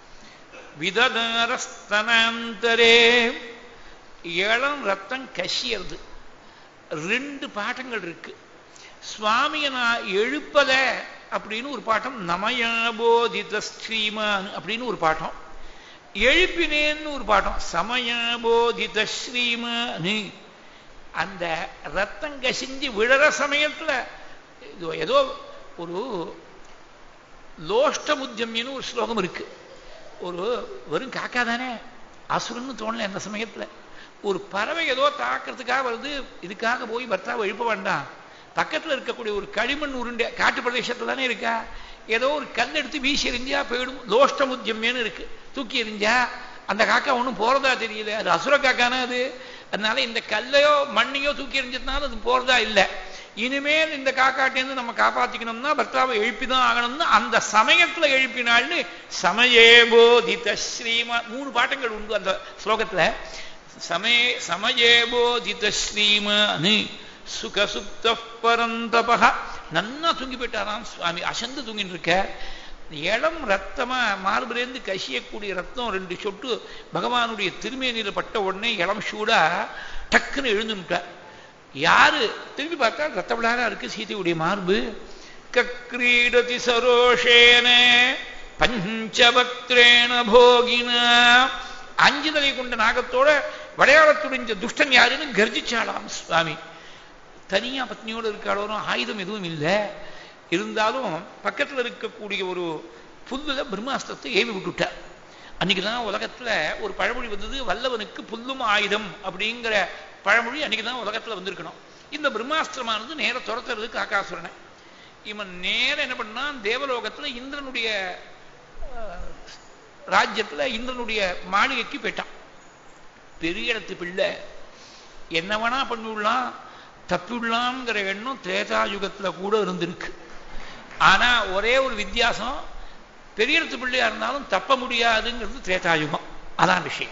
விததாரஸ்தனாந்தரே இளம் ரத்தம் கசியறது ரெண்டு பாட்டங்கள் இருக்கு சுவாமியை நான் எழுப்பத அப்படின்னு ஒரு பாட்டம் நமயபோதித ஸ்ரீமான் அப்படின்னு ஒரு பாட்டம் எழுப்பினேன்னு ஒரு பாட்டம் சமயபோதித ஸ்ரீமானு அந்த ரத்தம் கசிஞ்சு விழற சமயத்துல ஏதோ ஒரு லோஷ்டமுத்தியம்னு ஒரு ஸ்லோகம் இருக்கு ஒரு வெறும் காக்கா தானே அசுரன்னு தோணல அந்த சமயத்துல ஒரு பறவை ஏதோ தாக்கிறதுக்காக வருது இதுக்காக போய் பர்த்தாவை எழுப்ப வேண்டாம் பக்கத்துல இருக்கக்கூடிய ஒரு களிமண் உருண்டை காட்டு பிரதேசத்துல தானே இருக்கா ஏதோ ஒரு கல் எடுத்து வீசி எறிஞ்சா போயிடும் லோஷ்டமுத்தியம்னு இருக்கு தூக்கி எறிஞ்சா அந்த காக்கா ஒன்றும் போறதா தெரியல அது அசுர காக்கானா அது அதனால இந்த கல்லையோ மண்ணையோ தூக்கி எறிஞ்சதுனால அது போறதா இல்லை இனிமேல் இந்த காக்காட்டேருந்து நம்ம காப்பாத்திக்கணும்னா பர்த்தாவை எழுப்பிதான் ஆகணும்னு அந்த சமயத்துல எழுப்பினாள்னு சமயேபோதித ஸ்ரீமா மூணு பாட்டங்கள் உண்டு அந்த ஸ்லோகத்துல சமய சமயேபோதித ஸ்ரீமானு சுகசுப்த பரந்தபக நன்னா தூங்கி போயிட்டாராம் சுவாமி அசந்து தூங்கிட்டு இருக்க இளம் ரத்தமா மார்பிலேருந்து கசியக்கூடிய ரத்தம் ரெண்டு சொட்டு பகவானுடைய திருமேனியில் பட்ட உடனே இளம் சூடா டக்குன்னு எழுந்துட்டார் யாரு திரும்பி பார்த்தா ரத்த விழாரா இருக்கு சீதையுடைய மார்பு கக்ரீடதி சரோஷேன பஞ்சபக்திரேண போகின அஞ்சு தலை கொண்ட நாகத்தோட விளையாட துணிஞ்ச துஷ்டன் யாருன்னு கர்ஜிச்சாளாம் சுவாமி தனியா பத்னியோடு இருக்காளோரும் ஆயுதம் எதுவும் இல்லை இருந்தாலும் பக்கத்துல இருக்கக்கூடிய ஒரு புல்லுல பிரம்மாஸ்திரத்தை ஏவி விட்டுட்டார் அன்னைக்குதான் உலகத்துல ஒரு பழமொழி வந்தது வல்லவனுக்கு புல்லும் ஆயுதம் அப்படிங்கிற பழமொழி அன்னைக்குதான் உலகத்துல வந்திருக்கணும் இந்த பிரம்மாஸ்திரமானது நேர துரத்துறது காக்காசுரனை இவன் நேர என்ன பண்ணான் தேவலோகத்துல இந்திரனுடைய அஹ், ராஜ்யத்துல இந்திரனுடைய மாளிகைக்கு போயிட்டான் பெரிய இடத்து பிள்ளை என்ன வேணா பண்ணிவிடலாம் தப்பிவிடலாம்ங்கிற எண்ணம் திரேதாயுகத்துல கூட இருந்திருக்கு ஆனா ஒரே ஒரு வித்தியாசம் பெரிய இடத்து பிள்ளையா இருந்தாலும் தப்ப முடியாதுங்கிறது திரேதாயுகம் அதான் விஷயம்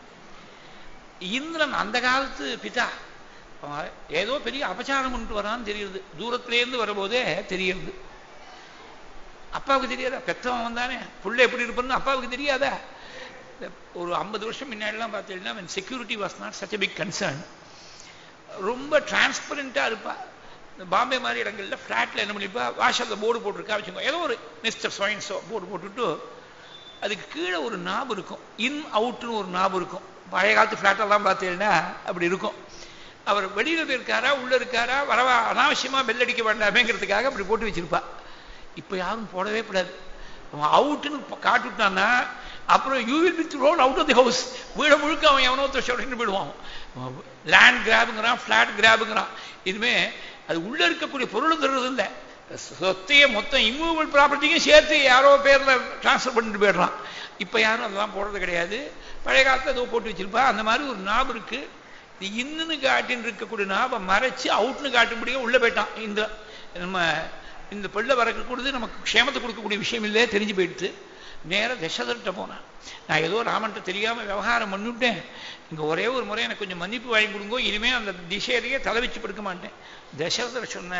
இந்திரன் அந்த காலத்து பிதா அவன் ஏதோ பெரிய அபச்சாரம் பண்ணிட்டு வரான்னு தெரியுது தூரத்திலேருந்து வரும்போதே தெரியுது அப்பாவுக்கு தெரியாதா பெத்தவன் வந்தானே புள்ள எப்படி இருப்பான்னு அப்பாவுக்கு தெரியாதா இந்த ஒரு ஐம்பது வருஷம் முன்னாடிலாம் பார்த்தீங்கன்னா security was not such big concern ரொம்ப டிரான்ஸ்பரண்டா இருப்பா இந்த பாம்பே மாதிரி இடங்கள்ல ஃப்ளாட்ல என்ன பண்ணிப்பா வாஷல்ல போர்டு போட்டிருக்கா வச்சுக்கோ ஏதோ ஒரு மிஸ்டர் சோயின்ஸோ போர்டு போட்டுட்டு அதுக்கு கீழே ஒரு நாபு இருக்கும் இன் அவுட்னு ஒரு நாபு இருக்கும் பழைய காலத்து ஃப்ளாட்டெல்லாம் பார்த்தீங்கன்னா அப்படி இருக்கும் அவர் வெளியில போயிருக்காரா உள்ள இருக்காரா வரவா அனாவசியமா பெல் அடிக்க வேண்டாமேங்கிறதுக்காக அப்படி போட்டு வச்சிருப்பா இப்ப யாரும் போடவே கூடாது அவன் அவுட்டுன்னு காட்டுட்டான்னா அப்புறம் you will be roll out of the house வீட முழுக்க அவன் எவனோ சொல்லிட்டு போயிடுவான் லேண்ட் கிராபுங்கிறான் ஃபிளாட் கிராபுங்கிறான் இனிமே அது உள்ள இருக்கக்கூடிய பொருள் தருறது இல்லை சொத்தையே மொத்தம் இம்மூவபிள் ப்ராப்பர்ட்டியும் சேர்த்து யாரோ பேர்ல டிரான்ஸ்ஃபர் பண்ணிட்டு போயிடுறான் இப்ப யாரும் அதெல்லாம் போடுறது கிடையாது பழைய காலத்துல ஏதோ போட்டு வச்சிருப்பா அந்த மாதிரி ஒரு நாபு இருக்கு இது இன்னுன்னு காட்டின்னு இருக்கக்கூடிய நாபை மறைச்சு அவுட்னு காட்டும்படியே உள்ள போயிட்டான் இந்த நம்ம இந்த பிள்ளை வரக்கூடியது நமக்கு க்ஷேமத்தை கொடுக்கக்கூடிய விஷயம் இல்லையே தெரிஞ்சு போயிடுத்து நேரா தசரர்கிட்ட போனான் நான் ஏதோ ராமன்ட்ட தெரியாம விவகாரம் பண்ணிவிட்டேன் இங்க ஒரே ஒரு முறை எனக்கு கொஞ்சம் மன்னிப்பு வாங்கி கொடுங்கோ இனிமே அந்த திசையிலேயே தலை வச்சு படுக்க மாட்டேன் தசரதர் சொன்ன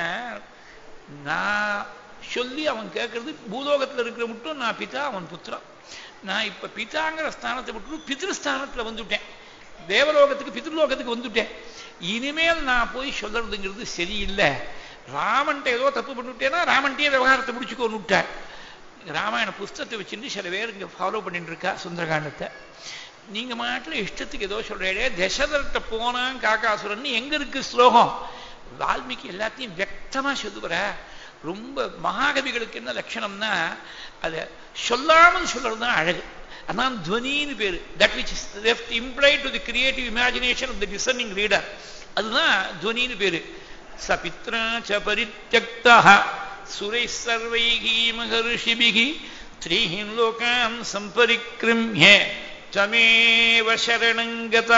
நான் சொல்லி அவன் கேட்கறது பூலோகத்துல இருக்கிற மட்டும் நான் பிதா அவன் புத்திரன் நான் இப்ப பிதாங்கிற ஸ்தானத்தை விட்டு பிதிருஸ்தானத்துல வந்துட்டேன் தேவலோகத்துக்கு பித்ருலோகத்துக்கு வந்துட்டேன் இனிமேல் நான் போய் சொல்றதுங்கிறது சரியில்லை ராமன்ட்ட ஏதோ தப்பு பண்ணிவிட்டேன்னா ராமன்ட்டே விவகாரத்தை முடிச்சுக்கோன்னு விட்டார் ராமாயண புஸ்தகத்தை வச்சுட்டு சில பேர் இங்க ஃபாலோ பண்ணிட்டு இருக்கா சுந்தரகாண்டத்தை நீங்க மாட்டில் இஷ்டத்துக்கு ஏதோ சொல்றீங்களே தசரர்கிட்ட போனான் காக்காசுரன் எங்க இருக்கு ஸ்லோகம் வால்மீகி எல்லாத்தையும் வெக்தமா சொல்லுவர ரொம்ப மகாகவிகளுக்கு என்ன லட்சணம்னா அதை சொல்லாமல் சொல்றது தான் அழகு அதான் துவனின்னு பேரு that which is left imply to the creative imagination of the discerning reader அதுதான் துவனின்னு பேரு சபித்ரா ச பரித்யக்தா சுரை சர்வைகி மகர்ஷிபிகி ஸ்ரீஹின் லோகான் சம்பரிக்கிரமிய தமேவ சரணங்கதா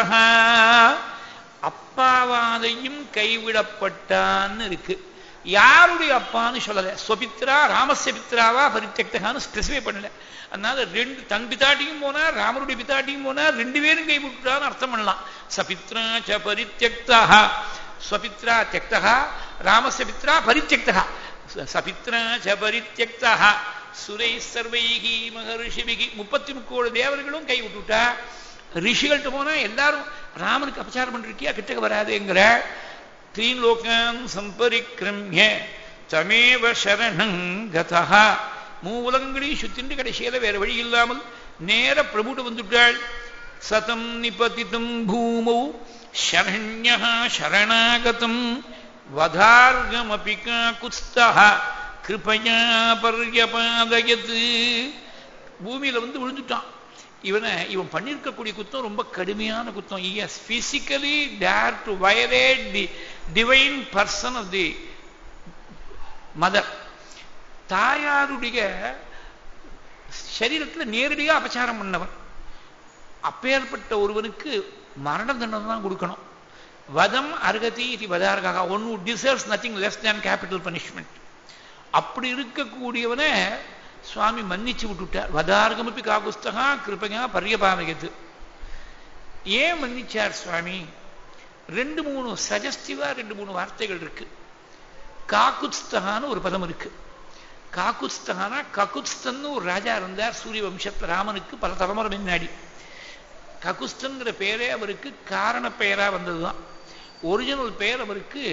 அப்பாவாதையும் கைவிடப்பட்டான்னு இருக்கு யாருடைய அப்பான்னு சொல்லல ஸ்வபித்ரா ராமஸ்ய பித்ராவா பரித்தக்தகான்னு ஸ்பெசிஃபை பண்ணல அதனால ரெண்டு தன் பிதாட்டியும் போனா ராமருடைய பிதாட்டியும் போனா ரெண்டு பேரும் கைவிட்டுட்டான்னு அர்த்தம் பண்ணலாம் சபித்ரா ச பரித்தக்தா ஸ்வபித்ரா தியக்தா ராமஸ்ய பித்ரா பரித்தக்தா சபித்ரா ச பரித்தக்தா சுரை சர்வைகி மகர்ஷிபிகி முப்பத்தி முக்கோடு தேவர்களும் கை விட்டுட்டா ரிஷிகள்கிட்ட போனா எல்லாரும் ராமனுக்கு அபச்சாரம் பண்ணிருக்கியா கிட்டக்க வராதுங்கிற த்ரீன் லோகான் சம்பரிக்கிரமிய தமேவ சரணங் கதா மூ உலகங்களையும் சுத்திண்டு கடைசியில வேற வழி இல்லாமல் நேர பிரபுட்டு வந்துட்டாள் சதம் நிபதிதம் பூமௌ சரண்யா சரணாகதம் வதார்கமபி காக்குஸ்தா கிருபையா பர்யபாதயத்து பூமியில வந்து விழுந்துட்டான் இவனை இவன் பண்ணியிருக்கக்கூடிய குத்தம் ரொம்ப கடுமையான குத்தம் is physically dare to violate the divine person of the mother தாயாருடைய சரீரத்தில் நேரடியாக அபச்சாரம் பண்ணவன் அப்பேற்பட்ட ஒருவனுக்கு மரண தண்டனை தான் கொடுக்கணும் வதம் அருகதி இது வதார்காக one deserves nothing less than capital punishment அப்படி இருக்கக்கூடியவனை சுவாமி மன்னிச்சு விட்டுட்டார் வதார்கமப்பி காகுஸ்தகா கிருப்பகா பரியபாமகத்து ஏன் மன்னிச்சார் சுவாமி ரெண்டு மூணு சஜஸ்டிவா ரெண்டு மூணு வார்த்தைகள் இருக்கு காக்குஸ்தகான்னு ஒரு பதம் இருக்கு காக்குஸ்தகானா ககுஸ்தன்னு ஒரு ராஜா இருந்தார் சூரிய வம்சத்து ராமனுக்கு பல தலைமுறை முன்னாடி ககுஸ்தங்கிற பேரே அவருக்கு காரண பெயரா வந்ததுதான் ஒரிஜினல் பெயர் அவருக்கு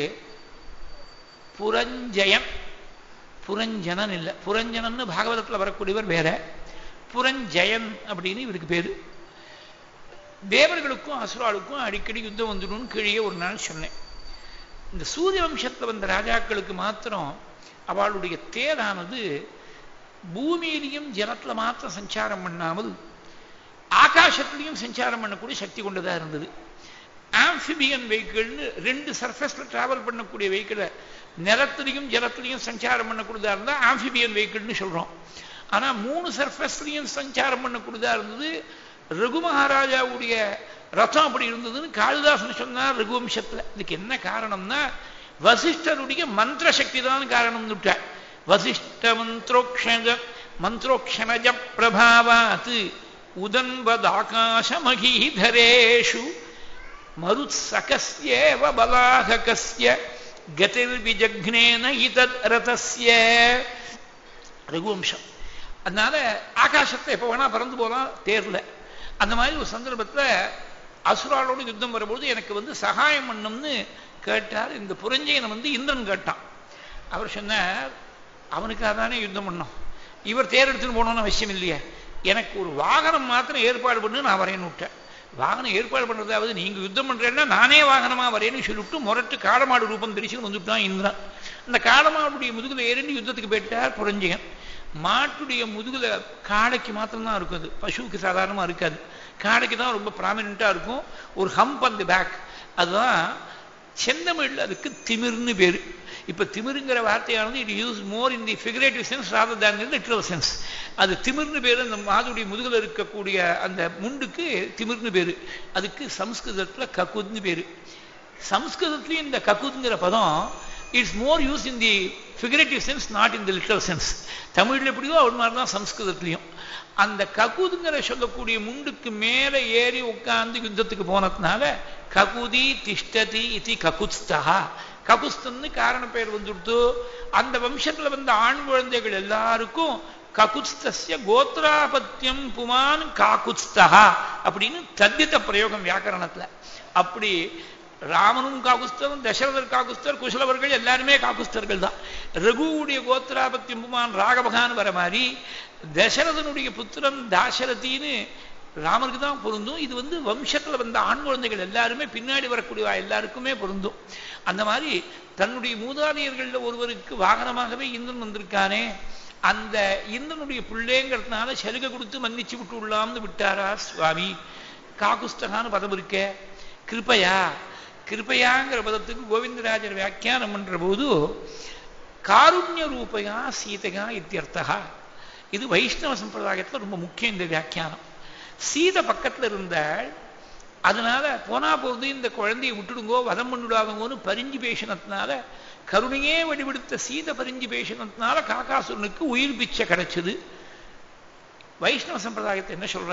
புரஞ்சயன் புரஞ்சனன் இல்லை புரஞ்சனன்னு பாகவதத்தில் வரக்கூடியவர் வேற புரஞ்சயன் அப்படின்னு இவருக்கு பேரு தேவர்களுக்கும் அசுராளுக்கும் அடிக்கடி யுத்தம் வந்துடும் கீழே ஒரு நாள் சொன்னேன் இந்த சூரிய வம்சத்தில் வந்த ராஜாக்களுக்கு மாத்திரம் அவளுடைய தேரானது பூமியிலையும் ஜலத்துல மாத்திரம் சஞ்சாரம் பண்ணாமல் ஆகாசத்திலையும் சஞ்சாரம் பண்ணக்கூடிய சக்தி கொண்டதா இருந்தது ஆம்பிபியன் வெஹிக்கிள்னு ரெண்டு சர்ஃபேஸ்ல டிராவல் பண்ணக்கூடிய வெஹிக்கிளை நிலத்திலையும் ஜலத்திலையும் சஞ்சாரம் பண்ணக்கூடியதா இருந்தா ஆம்பிபியன் வெஹிக்கிள்னு சொல்றோம் ஆனா மூணு சர்ஃபேஸ்லையும் சஞ்சாரம் பண்ணக்கூடியதா இருந்தது ரகு மகாராஜாவுடைய ரதம் அப்படி இருந்ததுன்னு காளிதாசன் சொன்னார் ரகுவம்சத்துல இதுக்கு என்ன காரணம்னா வசிஷ்டருடைய மந்திர சக்தி தான் காரணம்னு விட்டார் வசிஷ்ட மந்திரோக்ஷண மந்திரோக்ஷணஜ பிரபாவாத் உதன்பதாகாசமகீதரேஷு மருத்சகஸ்யேவ பலாககஸ்ய கதிர்விஜக்னேன இதத் ரதஸ்ய ரகுவம்சம் அதனால ஆகாசத்தை எப்போ வேணா பறந்து போகலாம் தேர்ல அந்த மாதிரி ஒரு சந்தர்ப்பத்தில் அசுராளோடு யுத்தம் வரும்போது எனக்கு வந்து சகாயம் பண்ணும்னு கேட்டார் இந்த புரஞ்சயனை வந்து இந்திரன் கேட்டான் அவர் சொன்னார் அவனுக்காக தானே யுத்தம் பண்ணோம் இவர் தேர் எடுத்துன்னு போகணும்னு அவசியம் இல்லையே எனக்கு ஒரு வாகனம் மாத்திரம் ஏற்பாடு பண்ணு நான் வரேன்னு விட்டேன் வாகனம் ஏற்பாடு பண்ணுறதாவது நீங்க யுத்தம் பண்றேன்னா நானே வாகனமா வரேன்னு சொல்லிவிட்டு முரட்டு காடமாடு ரூபம் தெரிச்சுன்னு வந்துவிட்டான் இந்திரன் அந்த காடமாடுடைய முதுகுல ஏறிண்டு யுத்தத்துக்கு போயிட்டார் புரஞ்சயன் மாட்டுடைய முதுகுல காடைக்கு மாத்திரம்தான் இருக்குது பசுவுக்கு சாதாரணமா இருக்காது காடைக்கு தான் ரொம்ப ப்ராமினெண்டா இருக்கும் ஒரு ஹம்ப் அந்த பேக் அதுதான் செந்தமிழ்ல அதுக்கு திமிர்னு பேரு இப்ப திமிருங்கிற வார்த்தையானது it use more in the figurative sense rather than in literal sense அது திமிர்னு பேரு அந்த மாதுடைய முதுகுல இருக்கக்கூடிய அந்த முண்டுக்கு திமிர்னு பேரு அதுக்கு சம்ஸ்கிருதத்துல ககுத்னு பேரு சம்ஸ்கிருதத்துலயும் இந்த ககுத்ங்கிற பதம் it's more use in the figurative sense not in the literal sense தமிழ்ல எப்படியோ அவர் மாதிரி தான் சம்ஸ்கிருதத்துலையும் அந்த ககுதுங்கிற சொல்லக்கூடிய முண்டுக்கு மேல ஏறி உட்கார்ந்து யுத்தத்துக்கு போனதுனால ககுதி திஷ்டதி இது ககுஸ்தா ககுஸ்தன்னு காரண பெயர் வந்துடுத்து அந்த வம்சத்துல வந்த ஆண் குழந்தைகள் எல்லாருக்கும் ககுஸ்தஸ்ய கோத்ராபத்தியம் புமான் காகுஸ்தா அப்படின்னு தத்தித்த பிரயோகம் வியாக்கரணத்துல அப்படி ராமனும் காகுஸ்தரும் தசரதர் காகுஸ்தர் குசலவர்கள் எல்லாருமே காகுஸ்தர்கள் தான் ரகுவுடைய கோத்திராபத்தியம் புமான் ராகபகான் வர மாதிரி தசரதனுடைய புத்திரன் தாசரதின்னு ராமருக்கு தான் பொருந்தும் இது வந்து வம்சத்துல வந்த ஆண் குழந்தைகள் எல்லாருமே பின்னாடி வரக்கூடிய எல்லாருக்குமே பொருந்தும் அந்த மாதிரி தன்னுடைய மூதாதையர்கள்ல ஒருவருக்கு வாகனமாகவே இந்திரன் வந்திருக்கானே அந்த இந்திரனுடைய பிள்ளைங்கிறதுனால சலுகை கொடுத்து மன்னிச்சு விட்டு உள்ளாம்னு விட்டாரா சுவாமி காகுஸ்தகான்னு பதம் இருக்க கிருப்பையா கிருப்பையாங்கிற பதத்துக்கு கோவிந்தராஜர் வியாக்கியானம் பண்ற போது காருண்ய ரூபையா சீதையா இத்தியர்த்தகா இது வைஷ்ணவ சம்பிரதாயத்துல ரொம்ப முக்கியம் இந்த வியாக்கியானம் சீதை பக்கத்துல இருந்தால் அதனால போனா போது இந்த குழந்தையை விட்டுடுங்கோ வதம் பண்ணிடுவாங்கன்னு பரிஞ்சு பேசினதுனால கருணையே வடிவெடுத்த சீதை பரிஞ்சு பேசினதுனால காக்காசுரனுக்கு உயிர் பிச்சை கிடைச்சது வைஷ்ணவ சம்பிரதாயத்தை என்ன சொல்ற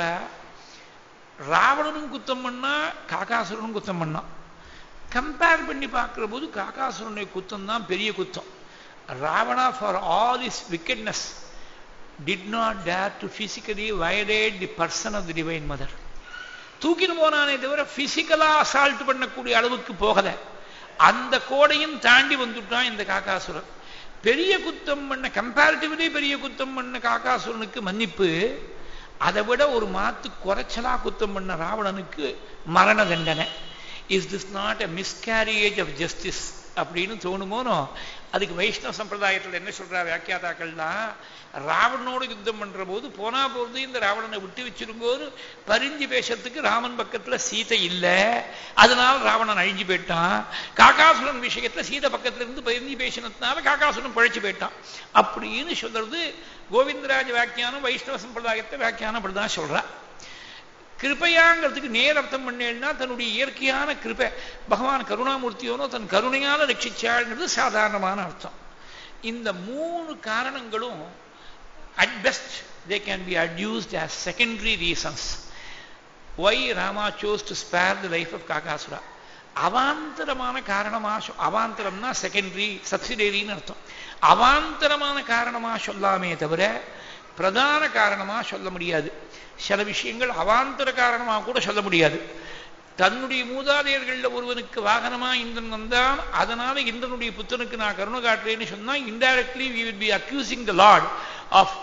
ராவணனும் குத்தம் பண்ணா காக்காசுரனும் குத்தம் பண்ணான் கம்பேர் பண்ணி பார்க்கிற போது காக்காசுரனுடைய குத்தம் தான் பெரிய குத்தம் Ravana for all is wickedness did not dare to physically violate the person of the divine mother தூக்கின்னு போனானே தவிர பிசிக்கலா அசால்ட் பண்ணக்கூடிய அளவுக்கு போகல அந்த கோடையும் தாண்டி வந்துட்டான் இந்த காக்காசுரன் பெரிய குத்தம் பண்ண கம்பேரிட்டிவ்லி பெரிய குத்தம் பண்ண காக்காசுரனுக்கு மன்னிப்பு அதை விட ஒரு மாத்து குறைச்சலா குத்தம் பண்ண ராவணனுக்கு மரண தண்டனை is this not a miscarriage of justice அப்படின்னு தோணுமோனோ அதுக்கு வைஷ்ணவ சம்பிரதாயத்தில் என்ன சொல்றா வியாக்கியாதாக்கள்னா ராவணனோடு யுத்தம் பண்ற போது போனா போது இந்த ராவணனை விட்டு வச்சிருங்கோன்னு பரிஞ்சு பேசுறதுக்கு ராமன் பக்கத்துல சீதை இல்லை அதனால ராவணன் அழிஞ்சு போயிட்டான் காக்காசுரன் விஷயத்துல சீதை பக்கத்துல இருந்து பரிஞ்சு பேசினதுனால காக்காசுரன் பழைச்சு போயிட்டான் அப்படின்னு சொல்றது கோவிந்தராஜ வியாக்கியானம் வைஷ்ணவ சம்பிரதாயத்தை வியாக்கியானம் அப்படிதான் சொல்றான் கிருப்பையாங்கிறதுக்கு நேர் அர்த்தம் பண்ணேன்னா தன்னுடைய இயற்கையான கிருப்பை பகவான் கருணாமூர்த்தியோனோ தன் கருணையால ரட்சிச்சாள்ங்கிறது சாதாரணமான அர்த்தம் இந்த மூணு காரணங்களும் at best they can be adduced as secondary reasons why Rama chose to spare the life of Kakasura அவாந்தரமான காரணமா அவாந்தரம்னா செகண்டரி சப்சிடரின்னு அர்த்தம் அவாந்தரமான காரணமா சொல்லாமே தவிர பிரதான காரணமா சொல்ல முடியாது சில விஷயங்கள் அவாந்தர காரணமாக கூட சொல்ல முடியாது தன்னுடைய மூதாதையர்களில் ஒருவனுக்கு வாகனமா இந்திரன் வந்தான் அதனால இந்திரனுடைய புத்தனுக்கு நான் கருணை காட்டுறேன்னு சொன்னா indirectly we will be accusing the lord of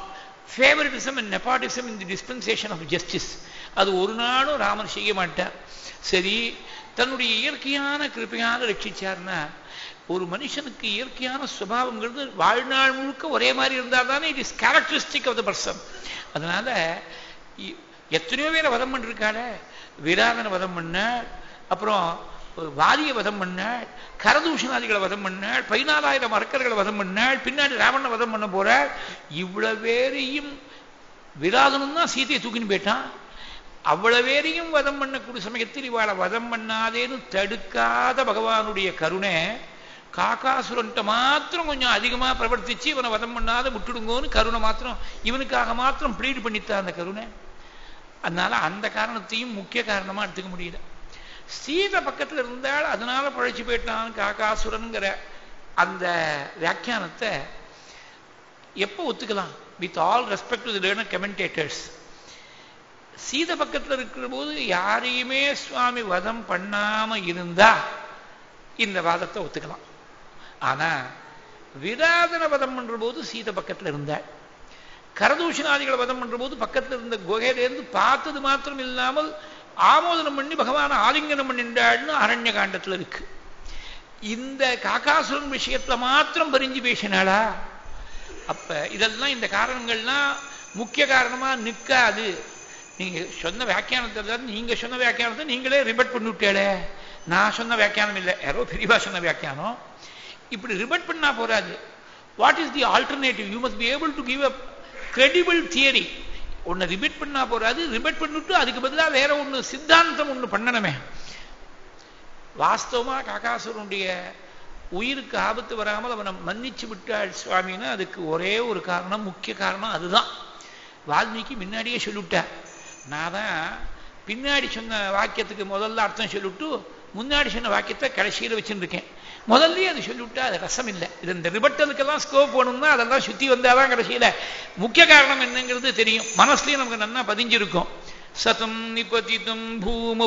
favouritism and nepotism in the dispensation of justice அது ஒரு நாளும் ராமன் செய்ய மாட்டார் சரி தன்னுடைய இயற்கையான கிருப்பையான ரட்சிச்சார்னா ஒரு மனுஷனுக்கு இயற்கையான சுபாவங்கிறது வாழ்நாள் முழுக்க ஒரே மாதிரி இருந்தால் தானே it is characteristic of the person அதனால எத்தனையோ பேரை வதம் பண்ணிருக்காளே விராதனை வதம் பண்ண அப்புறம் வாலிய வதம் பண்ணாள் கரதூஷணாதிகளை வதம் பண்ணாள் பதினாலாயிரம் அரக்கர்களை வதம் பண்ணாள் பின்னாடி ராவணனை வதம் பண்ண போறாள் இவ்வளவு பேரையும் விராதனும் தான் சீதையை தூக்கின்னு போயிட்டான் அவ்வளவு பேரையும் வதம் பண்ணக்கூடிய சமயத்தில் இவாளை வதம் பண்ணாதேன்னு தடுக்காத பகவானுடைய கருணை காக்காசுரன்ட்ட மாத்திரம் கொஞ்சம் அதிகமா பிரவர்த்திச்சு இவனை வதம் பண்ணாத விட்டுடுங்கோன்னு கருணை மாத்திரம் இவனுக்காக மாத்திரம் ப்ளீட் பண்ணித்தான் அந்த கருணை அதனால அந்த காரணத்தையும் முக்கிய காரணமா எடுத்துக்க முடியல சீதை பக்கத்துல இருந்தால் அதனால பழைச்சு போயிட்டான் காக்காசுரன்கிற அந்த வியாக்கியானத்தை எப்போ ஒத்துக்கலாம் with all respect to learner commentators சீதை பக்கத்துல இருக்கிற போது யாரையுமே சுவாமி வதம் பண்ணாம இருந்தா இந்த வாதத்தை ஒத்துக்கலாம் ஆனா விராதன வதம் பண்ற போது சீதை பக்கத்துல இருந்தாள் கரதூஷணாதிகளை வதம் பண்ற போது பக்கத்துல இருந்த குகையிலேருந்து பார்த்தது மாத்திரம் இல்லாமல் ஆமோதனம் பண்ணி பகவான ஆலிங்கனம் பண்ணிண்டாள்னு அரண்ய காண்டத்துல இருக்கு இந்த காக்காசுரன் விஷயத்துல மாத்திரம் பரிஞ்சு பேசினாளா அப்ப இதெல்லாம் இந்த காரணங்கள்லாம் முக்கிய காரணமா நிற்காது நீங்க சொன்ன வியாக்கியானத்தை நீங்க சொன்ன வியாக்கியானத்தை நீங்களே ரிபட் பண்ணிவிட்டேளே நான் சொன்ன வியாக்கியானம் இல்லை யாரோ பெரியவா சொன்ன வியாக்கியானம் இப்படி ரிபட் பண்ணா போறாது what is the alternative you must be able to give a credible theory ஒன்னு ரிபட் பண்ணா போறாது ரிபட் பண்ணிட்டு அதுக்கு பதிலாக வேற ஒண்ணு சித்தாந்தம் ஒண்ணு பண்ணணுமே வாஸ்தவமா காக்காசுரனுடைய உயிருக்கு ஆபத்து வராமல் அவனை மன்னிச்சு விட்டாள் சுவாமின்னு அதுக்கு ஒரே ஒரு காரணம் முக்கிய காரணம் அதுதான் வால்மீகி முன்னாடியே சொல்லிவிட்டார் நான் தான் பின்னாடி சொன்ன வாக்கியத்துக்கு முதல்ல அர்த்தம் சொல்லிவிட்டு முன்னாடி சொன்ன வாக்கியத்தை கடைசியில் வச்சுருக்கேன் முதல்லயே அது சொல்லிவிட்டா அது ரசம் இல்லை இது இந்த ரிபட்டலுக்கெல்லாம் ஸ்கோப் வேணும்னா அதெல்லாம் சுத்தி வந்தாதான் கடைசியில முக்கிய காரணம் என்னங்கிறது தெரியும் மனசுலயும் நமக்கு நல்லா பதிஞ்சிருக்கும் சதம் நிபதிதம் பூமௌ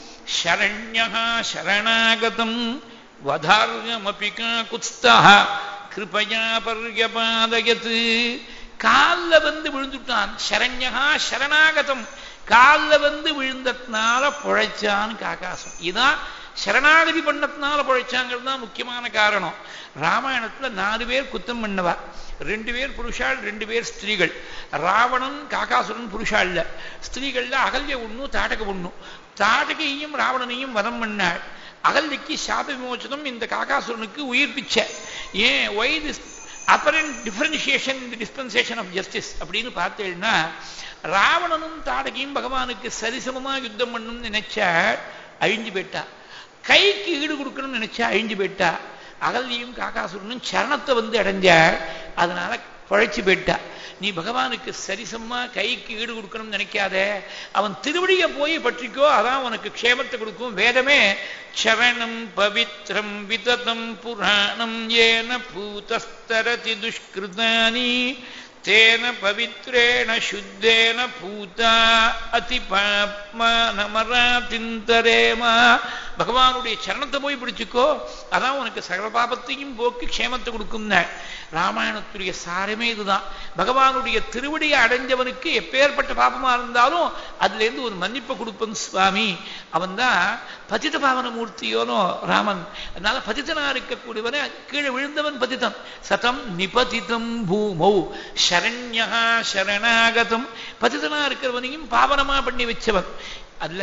சரண்யா சரணாகதம் வதார்யமபி குஸ்தா கிருபயா பர்யபாதயத் காலில் வந்து விழுந்துட்டான் சரண்யா சரணாகதம் காலில் வந்து விழுந்ததுனால புழைச்சான் காக்காசம் இதான் சரணாகதி பண்ணத்தினால பழைச்சாங்கிறது தான் முக்கியமான காரணம் ராமாயணத்துல நாலு பேர் குத்தம் பண்ணவா ரெண்டு பேர் புருஷாள் ரெண்டு பேர் ஸ்திரீகள் ராவணன் காக்காசுரன் புருஷாள்ல ஸ்திரீகள்ல அகல்ய ஒண்ணு தாட்டக ஒண்ணு தாட்டகையும் ராவணனையும் வதம் பண்ணாள் அகல்யக்கு சாப விமோச்சனம் இந்த காக்காசுரனுக்கு உயிர் பிச்சை ஏன் ஒய் திஸ் அப்பரண்ட் டிஃபரன்சியேஷன் இந்த டிஸ்பென்சேஷன் ஆஃப் ஜஸ்டிஸ் அப்படின்னு பார்த்தேன்னா ராவணனும் தாடகையும் பகவானுக்கு சரிசமமா யுத்தம் பண்ணணும்னு நினைச்சா அழிஞ்சு போயிட்டா கைக்கு ஈடு கொடுக்கணும்னு நினைச்சா அழிஞ்சு போயிட்டா அகல்வியும் காக்காசுரனும் சரணத்தை வந்து அடைஞ்சாள் அதனால பழைச்சு போயிட்டா நீ பகவானுக்கு சரிசமா கைக்கு ஈடு கொடுக்கணும்னு நினைக்காத அவன் திருவடிய போய் பற்றிக்கோ அதான் உனக்கு க்ஷேமத்தை கொடுக்கும் வேதமே சரணம் பவித்ரம் விததம் புராணம் ஏன பூதஸ்தரதி துஷ்கிருதானி தேன பவித்ரேண சுத்தேன பூதா அதி பாப்மா திந்தரேமா பகவானுடைய சரணத்தை போய் பிடிச்சுக்கோ அதான் உனக்கு சகல பாபத்தையும் போக்கி க்ஷேமத்தை கொடுக்கும் ராமாயணத்துடைய சாரமே இதுதான் பகவானுடைய திருவடியை அடைஞ்சவனுக்கு எப்பேற்பட்ட பாபமா இருந்தாலும் அதுல இருந்து ஒரு மன்னிப்பை கொடுப்பன் சுவாமி அவன் தான் பதித பாவன மூர்த்தியோனோ ராமன் அதனால பதிதனா இருக்கக்கூடியவன கீழே விழுந்தவன் பதிதன் சதம் நிபதிதம் பூமௌ சரண்யா சரணாகதம் பதிதனா இருக்கிறவனையும் பாவனமா பண்ணி வச்சவன் அதுல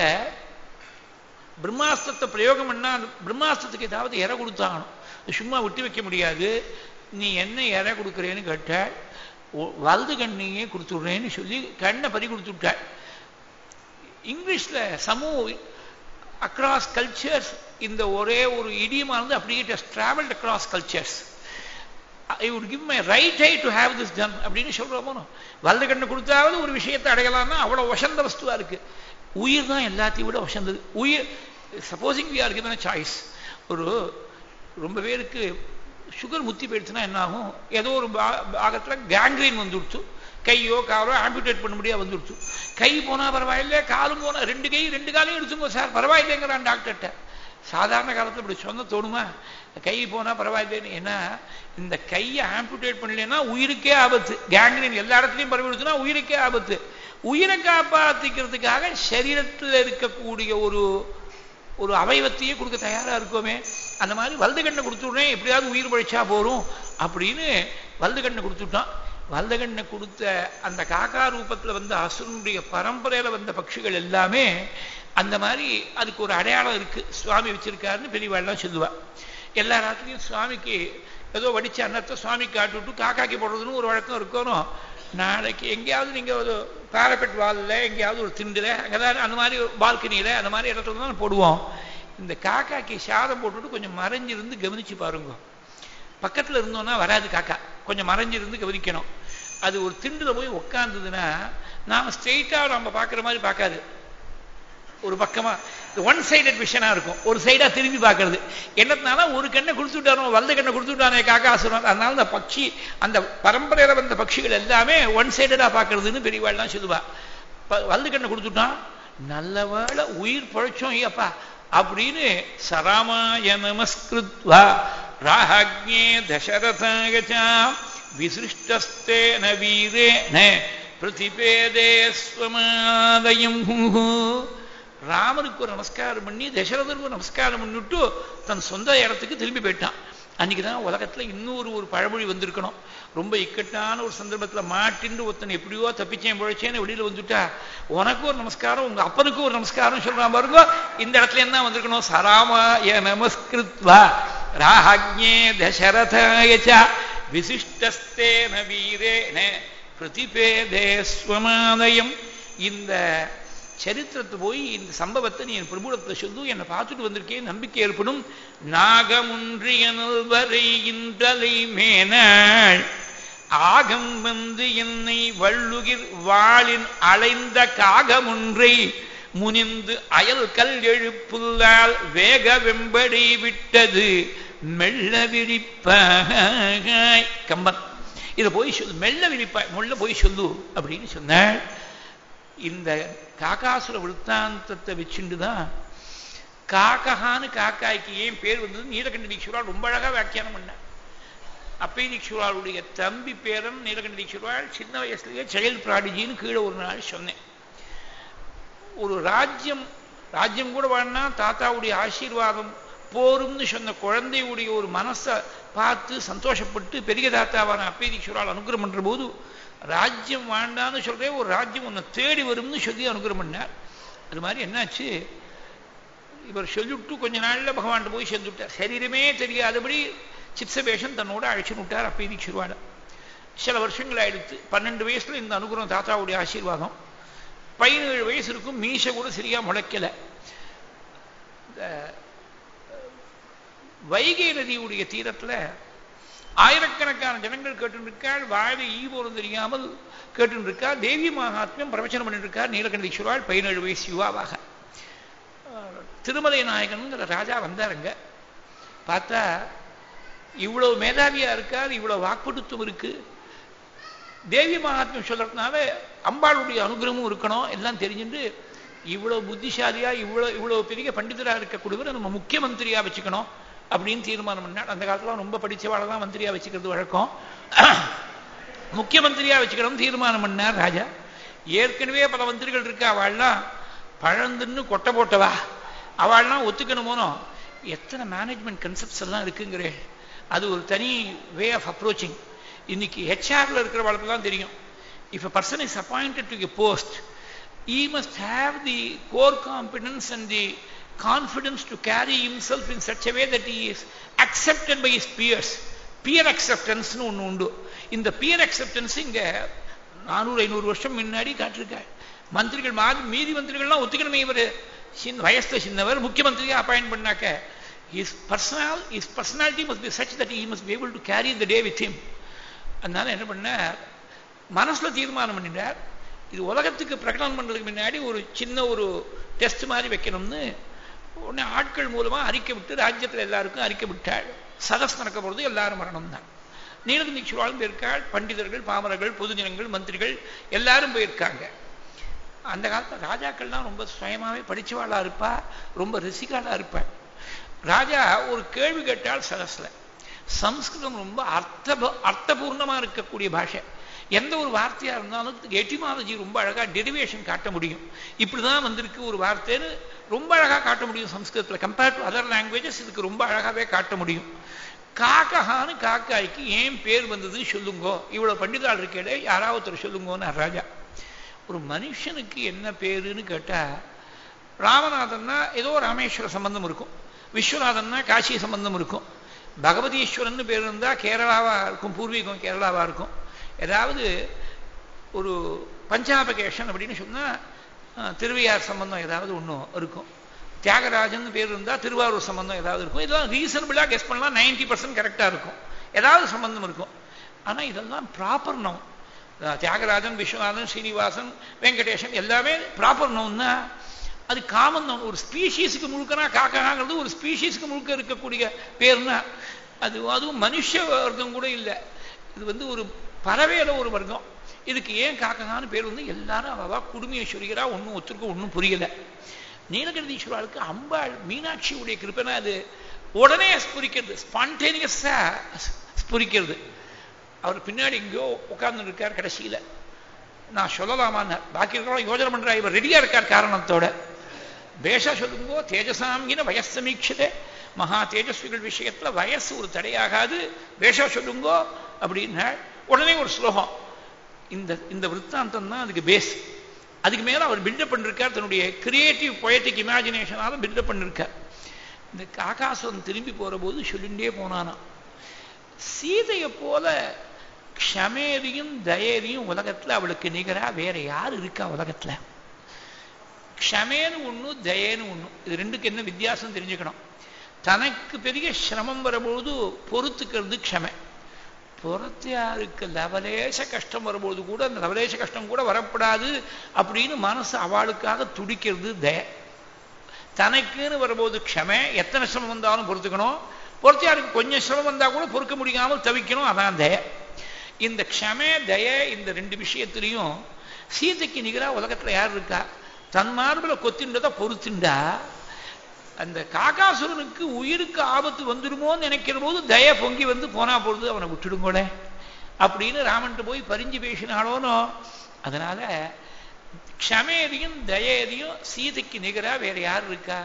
பிரம்மாஸ்திரத்தை பிரயோகம் பண்ணா பிரம்மாஸ்திரத்துக்கு ஏதாவது இற கொடுத்தாகணும் சும்மா விட்டு வைக்க முடியாது நீ என்ன இற கொடுக்குறேன்னு கேட்டாள் வலது கண்ணையே கொடுத்துடுறேன்னு சொல்லி கண்ணை பறி கொடுத்து விட்டாள் இங்கிலீஷ்ல சமூக அக்ராஸ் கல்ச்சர்ஸ் இந்த ஒரே ஒரு இடியமா இருந்து அப்படியே travelled across cultures I would give my right eye to have this done அப்படின்னு சொல்றோமோ வலது கண்ணு கொடுத்தாவது ஒரு விஷயத்தை அடையலாம்னா அவ்வளவு வசந்த வஸ்துவா இருக்கு உயிர் தான் எல்லாத்தையும் விட வசந்தது உயிர் supposing we are given choice ஒரு ரொம்ப பேருக்கு சுகர் முத்தி போயிடுச்சுன்னா என்ன ஆகும் ஏதோ ஒரு பாகத்தில் கேங்க்ரீன் வந்துடுச்சு கையோ காலோ ஆம்பியூட்டேட் பண்ண முடியாது வந்துடுச்சு கை போனா பரவாயில்ல காலும் போனா ரெண்டு கை ரெண்டு காலையும் எடுத்துங்க சார் பரவாயில்லைங்கிறான் டாக்டர்கிட்ட சாதாரண காலத்தில் இப்படி சொன்ன தோணுமா கை போனா பரவாயில்லைன்னு ஏன்னா இந்த கையை ஆம்புடேட் பண்ணலன்னா உயிருக்கே ஆபத்து கேங்க்ரீன் எல்லா இடத்துலையும் பரவிடுச்சுன்னா உயிருக்கே ஆபத்து உயிரை காப்பாத்திக்கிறதுக்காக சரீரத்தில் இருக்கக்கூடிய ஒரு ஒரு அவயவத்தையே கொடுக்க தயாரா இருக்கோமே அந்த மாதிரி வலது கண்ணை கொடுத்துடுறேன் எப்படியாவது உயிர் பழிச்சா போறோம் அப்படின்னு வலது கண்ணை கொடுத்துட்டான் வலது கண்ணை கொடுத்த அந்த காக்கா ரூபத்துல வந்த அசுரனுடைய பரம்பரையில வந்த பட்சிகள் எல்லாமே அந்த மாதிரி அதுக்கு ஒரு அடையாளம் இருக்கு சுவாமி வச்சிருக்காருன்னு பெரியவாள்லாம் சொல்லுவா எல்லா ராத்திரியும் சுவாமிக்கு ஏதோ வடிச்ச அன்னத்தை சுவாமிக்கு காட்டி விட்டு காக்காக்கி போடுறதுன்னு ஒரு வழக்கம் இருக்கணும் நாளைக்கு எங்கேயாவது நீங்க ஒரு பாரபெட் வாலில் எங்கேயாவது ஒரு திண்டுல அங்கதான் அந்த மாதிரி பால்கனியில அந்த மாதிரி இடத்துல தான் போடுவோம் இந்த காக்காக்கு சாதம் போட்டுட்டு கொஞ்சம் மறைஞ்சிருந்து கவனிச்சு பாருங்க பக்கத்துல இருந்தோம்னா வராது காக்கா கொஞ்சம் மறைஞ்சிருந்து கவனிக்கணும் அது ஒரு திண்டுல போய் உட்கார்ந்ததுன்னா நாம ஸ்ட்ரெயிட்டா நம்ம பார்க்குற மாதிரி பார்க்காது ஒரு பக்கமா ஒன் சைடட் விஷனா இருக்கும் ஒரு சைடா திரும்பி பார்க்கறது என்னத்தினால ஒரு கண்ணை கொடுத்து விட்டானோ வலது கண்ணை கொடுத்து விட்டானே காக்காசுரம் அதனால அந்த பட்சி அந்த பரம்பரையில வந்த பட்சிகள் எல்லாமே ஒன் சைடடா பார்க்கறதுன்னு பெரியவாள்லாம் சொல்லுவா வலது கண்ணை கொடுத்துட்டான் நல்ல வேளை உயிர் பழைச்சோம் ஐயப்பா அப்படின்னு சராமாய நமஸ்கிருத்வா ராஹாக்ஞே தசரதாகச்சா விசிருஷ்டஸ்தேன வீரேன பிரதிபேதே ஸ்வமாதயம் ராமனுக்கு ஒரு நமஸ்காரம் பண்ணி தசரதருக்கு ஒரு நமஸ்காரம் பண்ணிவிட்டு தன் சொந்த இடத்துக்கு திரும்பி போயிட்டான் அன்னைக்கு தான் உலகத்துல இன்னொரு ஒரு பழமொழி வந்திருக்கணும் ரொம்ப இக்கட்டான ஒரு சந்தர்ப்பத்துல மாட்டின்னு ஒருத்தன் எப்படியோ தப்பிச்சேன் பிழைச்சேன்னு வெளியில வந்துட்டா உனக்கும் ஒரு நமஸ்காரம் உங்க அப்பனுக்கும் ஒரு நமஸ்காரம் சொல்றான் பாருங்க இந்த இடத்துல என்ன வந்திருக்கணும் சராமாய நமஸ்கிருத்வா ராஹாக்ஞே தசரதாயச்ச விசிஷ்டஸ்தேன வீரேன பிரதிபேதே ஸ்வமாதயம் இந்த சரித்திரத்தை போய் இந்த சம்பவத்தை நீ என் பிரபுடத்தை சொல்லு என்னை பார்த்துட்டு வந்திருக்கேன் நம்பிக்கை ஏற்படும் நாகமுன்றியனல் வரை இன்றலை மேனாள் ஆகம் வந்து என்னை வள்ளுகிர் வாளின் அலைந்த காகமுன்றை முனிந்து அயல் கல் எழுப்புல்லால் வேக வெம்படி விட்டது மெல்ல விரிப்பாய் கம்பன் இதை போய் சொல்லு மெல்ல விரிப்பாய் முள்ள போய் சொல்லு அப்படின்னு சொன்னாள் இந்த காக்காசுர விருத்தாந்தத்தை வச்சுட்டு தான் காக்கஹான்னு காக்காய்க்கு ஏன் பேர் வந்தது நீலகண்ட தீட்சுரால் ரொம்ப அழகா வியாக்கியானம் பண்ண அப்பை தீட்சுராளுடைய தம்பி பேரன் நீலகண்ட தீட்சுரால் சின்ன வயசுலயே செயல் பிராடிஜின்னு கீழே ஒரு நாள் சொன்னேன் ஒரு ராஜ்யம் ராஜ்யம் கூட வேணா தாத்தாவுடைய ஆசீர்வாதம் போரும்னு சொன்ன குழந்தையுடைய ஒரு மனசை பார்த்து சந்தோஷப்பட்டு பெரிய தாத்தாவான அப்பை தீட்சுரால் அனுகிரம் பண்ற போது ராஜ்யம் வேண்டான்னு சொல்றே ஒரு ராஜ்யம் உன்னை தேடி வரும்னு சொல்லி அனுகிரம் பண்ணார் அது மாதிரி என்னாச்சு இவர் சொல்லிவிட்டு கொஞ்ச நாள்ல பகவான் போய் செஞ்சுட்டார் சரீரமே தெரியாதபடி சிப்சபேஷன் தன்னோட அழைச்சு விட்டார் அப்பை தீட்சிருவாட சில வருஷங்கள் ஆயிடுத்து பன்னெண்டு வயசுல இந்த அனுகிரகம் தாத்தாவுடைய ஆசீர்வாதம் பதினேழு வயசு இருக்கும் மீசை கூட சரியா முளைக்கல வைகை நதியுடைய தீரத்துல ஆயிரக்கணக்கான ஜனங்கள் கேட்டுருக்காள் வாழ்வை ஈவோரும் தெரியாமல் கேட்டுருக்கா தேவி மகாத்மியம் பிரவச்சனம் பண்ணிட்டு இருக்கார் நீலகண்டீஸ்வரால் பதினேழு வயசு யுவாவாக திருமலை நாயகனுங்கிற ராஜா வந்தாருங்க பார்த்தா இவ்வளவு மேதாவியா இருக்கார் இவ்வளவு வாக்குடுத்தும் இருக்கு தேவி மகாத்மியம் சொல்றதுனால அம்பாளுடைய அனுகிரகமும் இருக்கணும் எல்லாம் தெரிஞ்சுட்டு இவ்வளவு புத்திசாலியா இவ்வளவு இவ்வளவு பெரிய பண்டிதரா இருக்கக்கூடியவரை நம்ம முக்கியமந்திரியா வச்சுக்கணும் அப்படின்னு தீர்மானம் பண்ணார் அந்த காலத்துல ரொம்ப படிச்சவாளை தான் மந்திரியா வச்சுக்கிறது வழக்கம் முக்கியமந்திரியா வச்சுக்கணும் தீர்மானம் பண்ணார் ராஜா ஏற்கனவே பல மந்திரிகள் இருக்கா அவள்லாம் பழந்துன்னு கொட்டை போட்டவா அவள்லாம் ஒத்துக்கணுமோனோ எத்தனை மேனேஜ்மெண்ட் கன்செப்ட்ஸ் எல்லாம் இருக்குங்கிறே அது ஒரு தனி வே ஆஃப் அப்ரோச்சிங் இன்னைக்கு ஹெச்ஆர்ல இருக்கிறவளுக்கெல்லாம் தெரியும் if a person is appointed to a post he must have the core competence and the confidence to carry himself in such a way that he is accepted by his peers peer acceptance னு ஒண்ணு உண்டு இந்த peer acceptance இங்க நானூறு ஐநூறு வருஷம் முன்னாடி காட்டிருக்காள் மந்திரிகள் மாதிரி மீதி மந்திரிகள்லாம் ஒத்துக்கணுமே இவர் சின்ன வயசுல சின்னவர் முக்கியமந்திரியா அப்பாயிண்ட் பண்ணாக்க his personal his personality must be such that he must be able to carry the day with him அதனால என்ன பண்ணார் மனசுல தீர்மானம் பண்ணிட்டார் இது உலகத்துக்கு பிரகடனம் பண்றதுக்கு முன்னாடி ஒரு சின்ன ஒரு டெஸ்ட் மாதிரி வைக்கணும்னு உடனே ஆட்கள் மூலமா அறிக்கை விட்டு ராஜ்யத்தில் எல்லாருக்கும் அறிக்கை விட்டாள் சதஸ் நடக்க போறது எல்லாரும் வரணும் தான் நீலகண்டி சுவாலும் போயிருக்காள் பண்டிதர்கள் பாமரர்கள் பொதுஜனங்கள் மந்திரிகள் எல்லாரும் போயிருக்காங்க அந்த காலத்துல ராஜாக்கள்லாம் ரொம்ப சுயமாவே படிச்சவாளா இருப்பா ரொம்ப ரசிகாளா இருப்பா ராஜா ஒரு கேள்வி கேட்டால் சதஸ்ல சம்ஸ்கிருதம் ரொம்ப அர்த்த அர்த்தபூர்ணமா இருக்கக்கூடிய பாஷை எந்த ஒரு வார்த்தையா இருந்தாலும் எட்டிமாலஜி ரொம்ப அழகா டெரிவேஷன் காட்ட முடியும் இப்படிதான் வந்திருக்கு ஒரு வார்த்தைன்னு ரொம்ப அழகா காட்ட முடியும் சம்ஸ்கிருதத்துல கம்பேர்ட் டு அதர் லாங்குவேஜஸ் இதுக்கு ரொம்ப அழகாவே காட்ட முடியும் காக்கஹான்னு காக்காய்க்கு ஏன் பேர் வந்ததுன்னு சொல்லுங்கோ இவ்வளவு பண்டிதாள் இருக்கே யாராவது ஒருத்தர் சொல்லுங்கோன்னு ராஜா ஒரு மனுஷனுக்கு என்ன பேருன்னு கேட்டா ராமநாதன்னா ஏதோ ராமேஸ்வர சம்பந்தம் இருக்கும் விஸ்வநாதன்னா காசி சம்பந்தம் இருக்கும் பகவதீஸ்வரன் பேர் இருந்தா கேரளாவா இருக்கும் பூர்வீகம் கேரளாவா இருக்கும் ஏதாவது ஒரு பஞ்சாபகேஷன் அப்படின்னு சொன்னா திருவையார் சம்பந்தம் ஏதாவது ஒன்றும் இருக்கும் தியாகராஜன் பேர் இருந்தால் திருவாரூர் சம்பந்தம் ஏதாவது இருக்கும் இதெல்லாம் ரீசனபிளாக கெஸ் பண்ணலாம் நைன்டி பர்சன்ட் கரெக்டாக இருக்கும் ஏதாவது சம்பந்தம் இருக்கும் ஆனால் இதெல்லாம் ப்ராப்பர் நவுன் தியாகராஜன் விஸ்வநாதன் ஸ்ரீனிவாசன் வெங்கடேஷன் எல்லாமே ப்ராப்பர் நவுன் தான் அது காமன் நவுன் ஒரு ஸ்பீஷீஸுக்கு முழுக்கனா காக்காங்கிறது ஒரு ஸ்பீஷீஸுக்கு முழுக்க இருக்கக்கூடிய பேர்னா அது அதுவும் மனுஷ வர்க்கம் கூட இல்லை இது வந்து ஒரு பறவையில ஒரு வர்க்கம் இதுக்கு ஏன் காக்கங்கான்னு பேர் வந்து எல்லாரும் அவவா குடுமையை சொல்கிறா ஒன்றும் ஒத்துருக்க ஒன்றும் புரியல நீலகண்டீஸ்வராளுக்கு அம்பாள் மீனாட்சியுடைய கிருப்பனா அது உடனே ஸ்புரிக்கிறது ஸ்பான்டேனியஸா ஸ்புரிக்கிறது அவர் பின்னாடி எங்கேயோ உட்கார்ந்து இருக்கார் கடைசியில நான் சொல்லலாமான்னு பாக்கி இருக்கிறவங்க யோஜனை பண்றா இவர் ரெடியா இருக்கார் காரணத்தோட பேஷா சொல்லுங்கோ தேஜசாங்கின வயசமீட்சதே மகா தேஜஸ்விகள் விஷயத்துல வயசு ஒரு தடையாகாது பேஷா சொல்லுங்கோ அப்படின்னா உடனே ஒரு ஸ்லோகம் இந்த இந்த விற்த்தாந்தம் தான் அதுக்கு பேஸ் அதுக்கு மேல அவர் பில்டப் பண்ணிருக்கார் தன்னுடைய கிரியேட்டிவ் பொயட்டிக் இமேஜினேஷனால பில்டப் பண்ணிருக்கார் இந்த காக்காசுரன் திரும்பி போற போது சொல்லிண்டே போனானா சீதையை போல க்ஷமேரியும் தயேரியும் உலகத்துல அவளுக்கு நிகரா வேற யார் இருக்கா உலகத்துல க்ஷமேன்னு ஒண்ணு தயேன்னு ஒண்ணு இது ரெண்டுக்கு என்ன வித்தியாசம் தெரிஞ்சுக்கணும் தனக்கு பெரிய சிரமம் வரும்போது பொறுத்துக்கிறது க்ஷமை புறத்தியாருக்கு லவலேச கஷ்டம் வரும்போது கூட அந்த லவலேச கஷ்டம் கூட வரப்படாது அப்படின்னு மனசு அவளுக்காக துடிக்கிறது தய தனக்குன்னு வரும்போது க்ஷமை எத்தனை சிரமம் வந்தாலும் பொறுத்துக்கணும் பொறுத்தியாருக்கு கொஞ்சம் சிரமம் வந்தா கூட பொறுக்க முடியாமல் தவிக்கணும் அதான் தய இந்த க்ஷமே தய இந்த ரெண்டு விஷயத்திலையும் சீதைக்கு நிகரா உலகத்துல யார் இருக்கா தன் மார்பில் கொத்தின்றத பொறுத்துண்டா அந்த காக்காசுரனுக்கு உயிருக்கு ஆபத்து வந்துடுமோன்னு நினைக்கிற போது தய பொங்கி வந்து போனா பொழுது அவனை விட்டுடுங்கோட அப்படின்னு ராமன்ட்டு போய் பரிஞ்சு பேசினாலோனோ அதனால க்ஷமேதியும் தயேதியும் சீதைக்கு நிகரா வேற யார் இருக்கா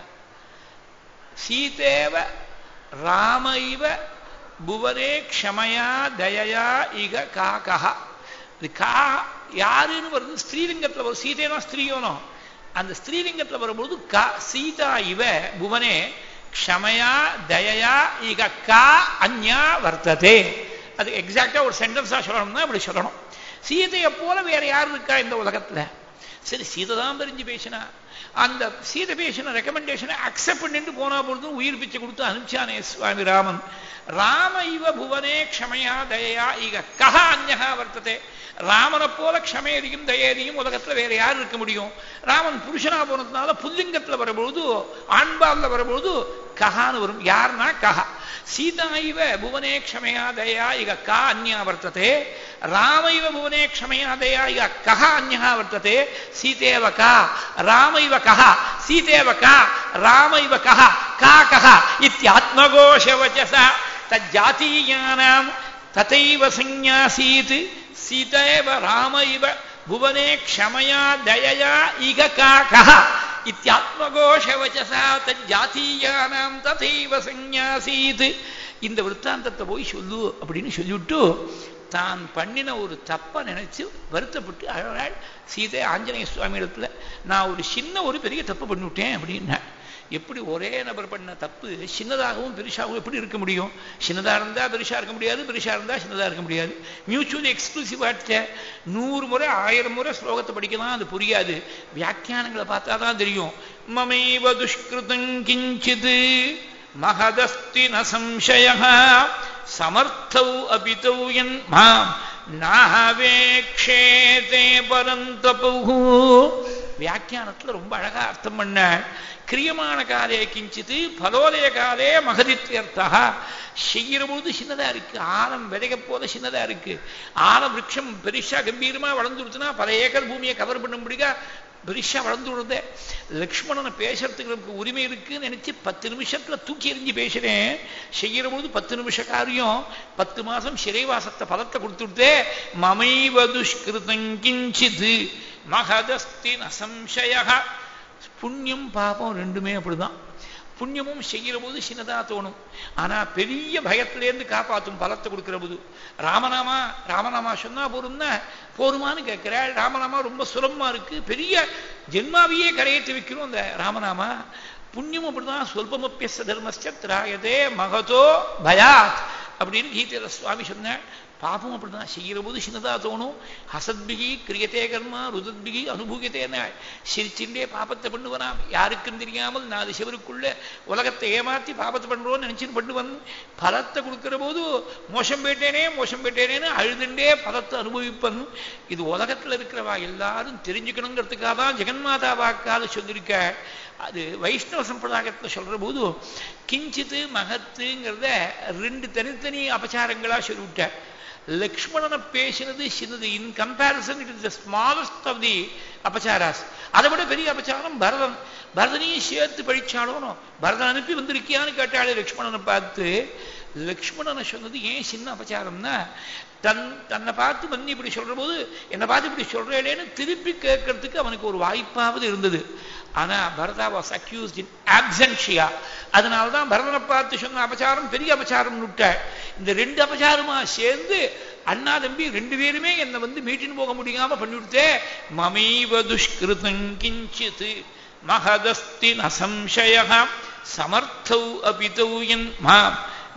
சீதேவ ராமைவ புவனே க்ஷமையா தயயா இக காக்கா இது கா யாருன்னு வருது ஸ்ரீலிங்கத்தில் வரும் சீதைனா ஸ்திரீயோனோ அந்த ஸ்திரீலிங்கத்தில் வரும்போது கா சீதா இவ புவனே க்ஷமையா தயயா இக கா அந்யா வர்த்ததே அது எக்ஸாக்டா ஒரு சென்டென்ஸா சொல்லணும்னா அப்படி சொல்லணும் சீதையை போல வேற யார் இருக்கா இந்த உலகத்துல சரி சீதை தான் தெரிஞ்சு பேசினா அந்த சீதை பேசின ரெக்கமெண்டேஷனை அக்செப்ட் பண்ணிட்டு போனா பொழுதும் உயிர் பிச்சை கொடுத்து அனுப்பிச்சானே சுவாமி ராமன் ராம இவ புவனே க்ஷமையா தயா இக கஹ அந்நகா வர்த்ததே ராமனை போல க்ஷமேரியும் தயேரியும் உலகத்துல வேற யார் இருக்க முடியும் ராமன் புருஷனா போனதுனால புல்லிங்கத்துல வரும்பொழுது ஆண்பால்ல வரும்பொழுது கஹான்னு வரும் யாருன்னா கஹா சீதா இவ புவனே க்ஷமையா தயா இக கா அந்யா வர்த்ததே ராமைவ புவனே க்ஷமையா தயா இக கஹ அந்யா வர்த்ததே சீதேவ கா ராமைவ கஹ சீதேவ கா ராமைவ கஹ கா கஹ இத்தியாத்மகோஷவச்சச தஜாத்தீயானாம் ததைவ சந்நியாசீத் சீதேவ ராம இவ புவனே க்ஷமயா தயயா இக காக்கா இத்தியாத்மகோஷவச்சசா தஜாத்தீயானாம் ததைவ சந்நியாசீத் இந்த விற்த்தாந்தத்தை போய் சொல்லு அப்படின்னு சொல்லிவிட்டு தான் பண்ணின ஒரு தப்பை நினைச்சு வருத்தப்பட்டு அழகாள் சீதை ஆஞ்சநேய சுவாமி இடத்துல நான் ஒரு சின்ன ஒரு பெரிய தப்பு பண்ணிவிட்டேன் அப்படின்னா எப்படி ஒரே நபர் பண்ண தப்பு சின்னதாகவும் பெருசாகவும் எப்படி இருக்க முடியும் சின்னதாக இருந்தால் பெருசாக இருக்க முடியாது பெருசாக இருந்தால் சின்னதாக இருக்க முடியாது மியூச்சுவலி எக்ஸ்க்ளூசிவாக நூறு முறை ஆயிரம் முறை ஸ்லோகத்தை படிக்கலாம் அது புரியாது வியாக்கியானங்களை பார்த்தா தான் தெரியும் மமைவ துஷ்கிருதம் கிஞ்சித் மகதஸ்தி ந சம்சய சமர்த்தௌ அபிதௌ என் மாம் நாவேக்ஷேதே பரந்தபு வியாக்கியானத்துல ரொம்ப அழகா அர்த்தம் பண்ண கிரியமான காலே கிஞ்சித்து பலோலய காலே மகதித்யர்த்தா செய்கிற பொழுது சின்னதா இருக்கு ஆலம் விதைக போல சின்னதா இருக்கு ஆல விரக்ஷம் பெருசா கம்பீரமா வளர்ந்துருச்சுன்னா பல ஏக்கர் பூமியை கவர் பண்ண முடியா பெருசா வளர்ந்து விடுறத லக்ஷ்மணனை பேசுறதுக்கு நமக்கு உரிமை இருக்குன்னு நினைச்சு பத்து நிமிஷத்துல தூக்கி எறிஞ்சு பேசுறேன் செய்யற போது பத்து நிமிஷ காரியம் பத்து மாசம் சிறைவாசத்தை பலத்தை கொடுத்துட்டே மமைவ துஷ்கிருதம் கிஞ்சித் மகதஸ்தி நசம்சய புண்ணியம் பாபம் ரெண்டுமே அப்படிதான் புண்ணியமும் செய்கிற போது சின்னதா தோணும் ஆனா பெரிய பயத்திலேருந்து காப்பாற்றும் பலத்தை கொடுக்கிற போது ராமநாமா ராமநாமா சொன்னா போரும்னா போருமான்னு கேட்கிறாள் ராமநாமா ரொம்ப சுலபமா இருக்கு பெரிய ஜென்மாவையே கரையேற்றி வைக்கிறோம் அந்த ராமநாமா புண்ணியம் அப்படிதான் சொல்பமப்பியச தர்மஸ்ட திராயதே மகதோ பயாத் அப்படின்னு கீதையில சுவாமி சொன்னார் பாபம் அப்படிதான் செய்கிற போது சின்னதா தோணும் ஹசத்பிகி கிரியத்தே கர்மா ருதத்பிகி அனுபூகித்தேன சிரிச்சுட்டே பாபத்தை பண்ணுவனாம் யாருக்கும் தெரியாமல் நாலு சிவருக்குள்ள உலகத்தை ஏமாத்தி பாபத்தை பண்றோம்னு நினைச்சுன்னு பண்ணுவன் பலத்தை கொடுக்கிற போது மோசம் போயிட்டேனே மோசம் போயிட்டேனேன்னு அழுதுண்டே பலத்தை அனுபவிப்பன் இது உலகத்துல இருக்கிறவா எல்லாரும் தெரிஞ்சுக்கணுங்கிறதுக்காக தான் ஜெகன்மாதா வாக்கால சொல்லியிருக்க அது வைஷ்ணவ சம்பிரதாயத்தில் சொல்ற போது கிஞ்சித்து மகத்துங்கிறத ரெண்டு தனித்தனி அபச்சாரங்களா சொல்லிவிட்டார் லக்ஷ்மணனை பேசினது சின்னது in comparison it is the smallest of the அபச்சாராஸ் அதை விட பெரிய அபச்சாரம் பரதன் பரதனையும் சேர்த்து படிச்சாலும் பரதன் அனுப்பி வந்திருக்கியான்னு கேட்டாலே லக்ஷ்மணனை பார்த்து லக்ஷ்மணனை சொன்னது ஏன் சின்ன அபச்சாரம்னா தன் தன்னை பார்த்து மன்னி இப்படி சொல்ற போது என்னை பார்த்து இப்படி சொல்றேன்னு திருப்பி கேட்கறதுக்கு அவனுக்கு ஒரு வாய்ப்பாவது இருந்தது ஆனா பரதா வாஸ் அக்யூஸ்ட் இன் ஆப்சன்ஷியா அதனால்தான் பரதனை பார்த்து சொன்ன அபச்சாரம் பெரிய அபச்சாரம் விட்ட இந்த ரெண்டு அபச்சாரமா சேர்ந்து அண்ணா தம்பி ரெண்டு பேருமே என்னை வந்து மீட்டின்னு போக முடியாம பண்ணிவிடுத்தே மமைவ துஷ்கிருதம் கிஞ்சித் மகதஸ்தி நசம்சய சமர்த்தௌ அபிதௌ என் மாம்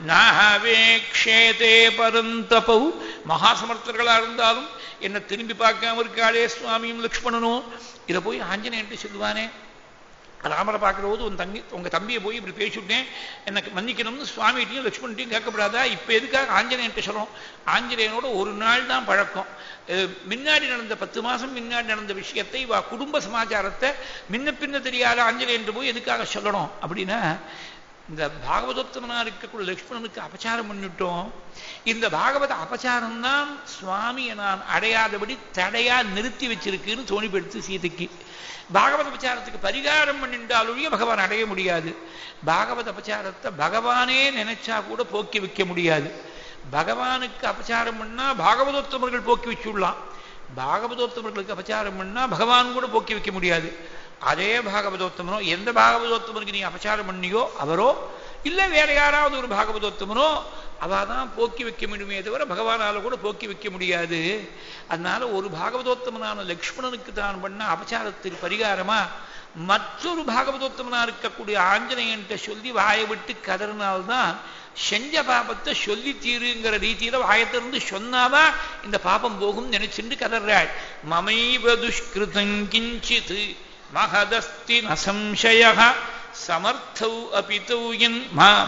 நாவேக்ஷேதே பரந்தபௌ மகாசமர்த்தர்களா இருந்தாலும் என்ன திரும்பி பார்க்காம இருக்காளே சுவாமியும் லக்ஷ்மணனும் இதை போய் ஆஞ்சநேயன்ட்டு சொல்லுவானே ராமரை பார்க்குற போது உன் தங்கி உங்க தம்பியை போய் இப்படி பேசிவிட்டேன் எனக்கு மன்னிக்கணும்னு சுவாமிகிட்டையும் லக்ஷ்மண்ட்டையும் கேட்கப்படாதா இப்போ எதுக்காக ஆஞ்சநேயன்ட்டு சொல்றோம் ஆஞ்சநேயனோட ஒரு நாள் தான் பழக்கம் முன்னாடி நடந்த பத்து மாசம் முன்னாடி நடந்த விஷயத்தை வா குடும்ப சமாச்சாரத்தை முன்ன பின்ன தெரியாத ஆஞ்சநேயன் போய் எதுக்காக சொல்லணும் அப்படின்னா இந்த பாகவதோத்தமனா இருக்கக்கூடிய லக்ஷ்மணனுக்கு அபச்சாரம் பண்ணிட்டோம் இந்த பாகவத அபச்சாரம் தான் சுவாமியை நான் அடையாதபடி தடையா நிறுத்தி வச்சிருக்குன்னு தோணிப்படுத்து சீதைக்கு பாகவத அபச்சாரத்துக்கு பரிகாரம் பண்ணிட்டாலொழிய பகவான் அடைய முடியாது பாகவத அபச்சாரத்தை பகவானே நினைச்சா கூட போக்கி வைக்க முடியாது பகவானுக்கு அபச்சாரம் பண்ணா பாகவதோத்தமர்கள் போக்கி வச்சுடலாம் பாகவதோத்தமர்களுக்கு அபச்சாரம் பண்ணா பகவான் கூட போக்கி வைக்க முடியாது அதே பாகவதோத்தமனோ எந்த பாகவதோத்தமனுக்கு நீ அபச்சாரம் பண்ணியோ அவரோ இல்ல வேற யாராவது ஒரு பாகவதோத்தமனோ அவாதான் போக்கி வைக்க முடியுமே தவிர பகவானால கூட போக்கி வைக்க முடியாது அதனால ஒரு பாகவதோத்தமனான லக்ஷ்மணனுக்கு தான் பண்ண அபச்சாரத்துக்கு பரிகாரமா மற்றொரு பாகவதோத்தமனா இருக்கக்கூடிய ஆஞ்சநேயன்ட்ட சொல்லி வாயை விட்டு கதறினால்தான் செஞ்ச பாபத்தை சொல்லி தீருங்கிற ரீதியில வாயத்திலிருந்து சொன்னாதான் இந்த பாபம் போகும் நினைச்சுட்டு கதறாள் மமைவ துஷ்கிருதம் கிஞ்சித் மகதஸ்தி நசம்சய சமர்த்தௌ அபிதௌ என் மாம்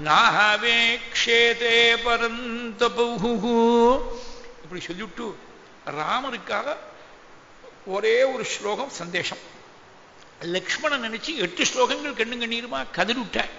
நாகவேக்ஷேதே பரந்தபு இப்படி சொல்லிவிட்டு ராமருக்காக ஒரே ஒரு ஸ்லோகம் சந்தேஷம் லக்ஷ்மணன் நினைச்சு எட்டு ஸ்லோகங்கள் கண்ணு கண்ணீருமா கதறிவிட்டாள்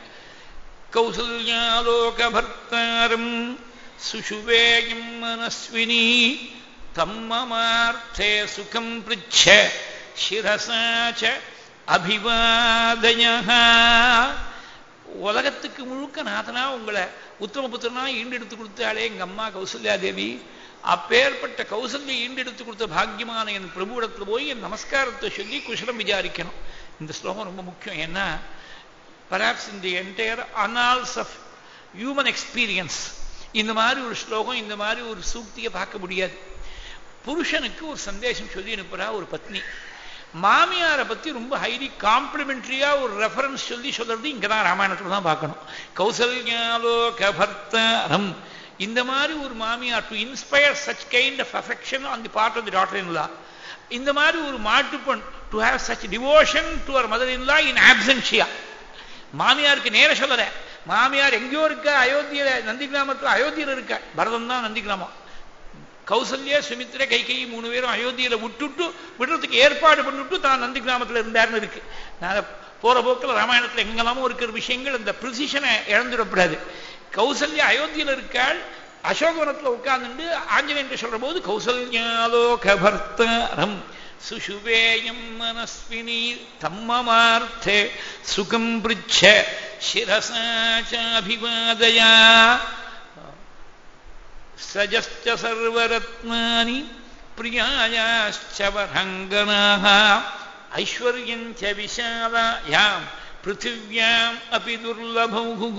கௌசல்யாலோகபர்த்தாரம் சுஷுவேயம் மனஸ்வினி தம்மமார்த்தே சுகம் பிருச்ச சிரசாச்ச அபிவாதய உலகத்துக்கு முழுக்க நாதனா உங்களை உத்தமபுத்திரனா ஈண்டெடுத்து கொடுத்தாளே எங்க அம்மா கௌசல்யா தேவி அப்பேற்பட்ட கௌசல்யை ஈண்டெடுத்து கொடுத்த பாக்கியமான என் பிரபுவிடத்துல போய் என் நமஸ்காரத்தை சொல்லி குஷலம் விசாரிக்கணும் இந்த ஸ்லோகம் ரொம்ப முக்கியம் ஏன்னா பராப்ஸ் இந்த entire annals of human experience இந்த மாதிரி ஒரு ஸ்லோகம் இந்த மாதிரி ஒரு சூக்தியை பார்க்க முடியாது புருஷனுக்கு ஒரு சந்தேசம் சொல்லி அனுப்புறா ஒரு பத்னி மாமியாரை பத்தி ரொம்ப ஹைலி காம்ப்ளிமெண்ட்ரியா ஒரு ரெஃபரன்ஸ் சொல்லி சொல்றது இங்கதான் ராமாயணத்துல தான் பார்க்கணும் கௌசல்யாலோகபர்த்தரம் இந்த மாதிரி ஒரு மாமியார் to inspire such kind of affection on the part of the daughter in law இந்த மாதிரி ஒரு மாட்டுப்பெண் to have such devotion to her mother in law in absentia மாமியாருக்கு நேர சொல்லல மாமியார் எங்கேயோ இருக்க அயோத்தியில நந்தி கிராமத்துல அயோத்தியில இருக்க பரதம் தான் நந்தி கிராமம் கௌசல்யா சுமித்ர கைகை மூணு பேரும் அயோத்தியில விட்டுட்டு விடுறதுக்கு ஏற்பாடு பண்ணிட்டு தான் நந்தி கிராமத்துல இருந்தாருன்னு இருக்கு நான் போற போக்கில் ராமாயணத்துல எங்கெல்லாமோ இருக்கிற விஷயங்கள் அந்த ப்ரிசிஷனை இழந்துடக்கூடாது கௌசல்யா அயோத்தியில இருக்காள் அசோகவனத்துல உட்கார்ந்துட்டு ஆஞ்சநேயன் சொல்ற போது கௌசல்யாலோகபர்த்தரம் சுஷுவேயம் மனஸ்வினி தம்மமார்த்தே சுகம் பிருச்ச சிரசா சாபிவாதயா சஜஸ்ச சர்வரத்னானி பிரியாயாश्च வரங்கனாः ஐஸ்வர்யஞ்ச விஷாலாயாம் पृथिव्याम् अपि दुर्लभौः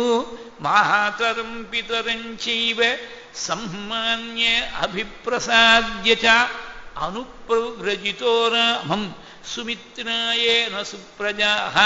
मातरम् पितरम् चैव सम्मान्य अभिप्रसाद्य च अनुप्रव्रजितो रामम् சுமித்ராயேன சுப்ரஜாக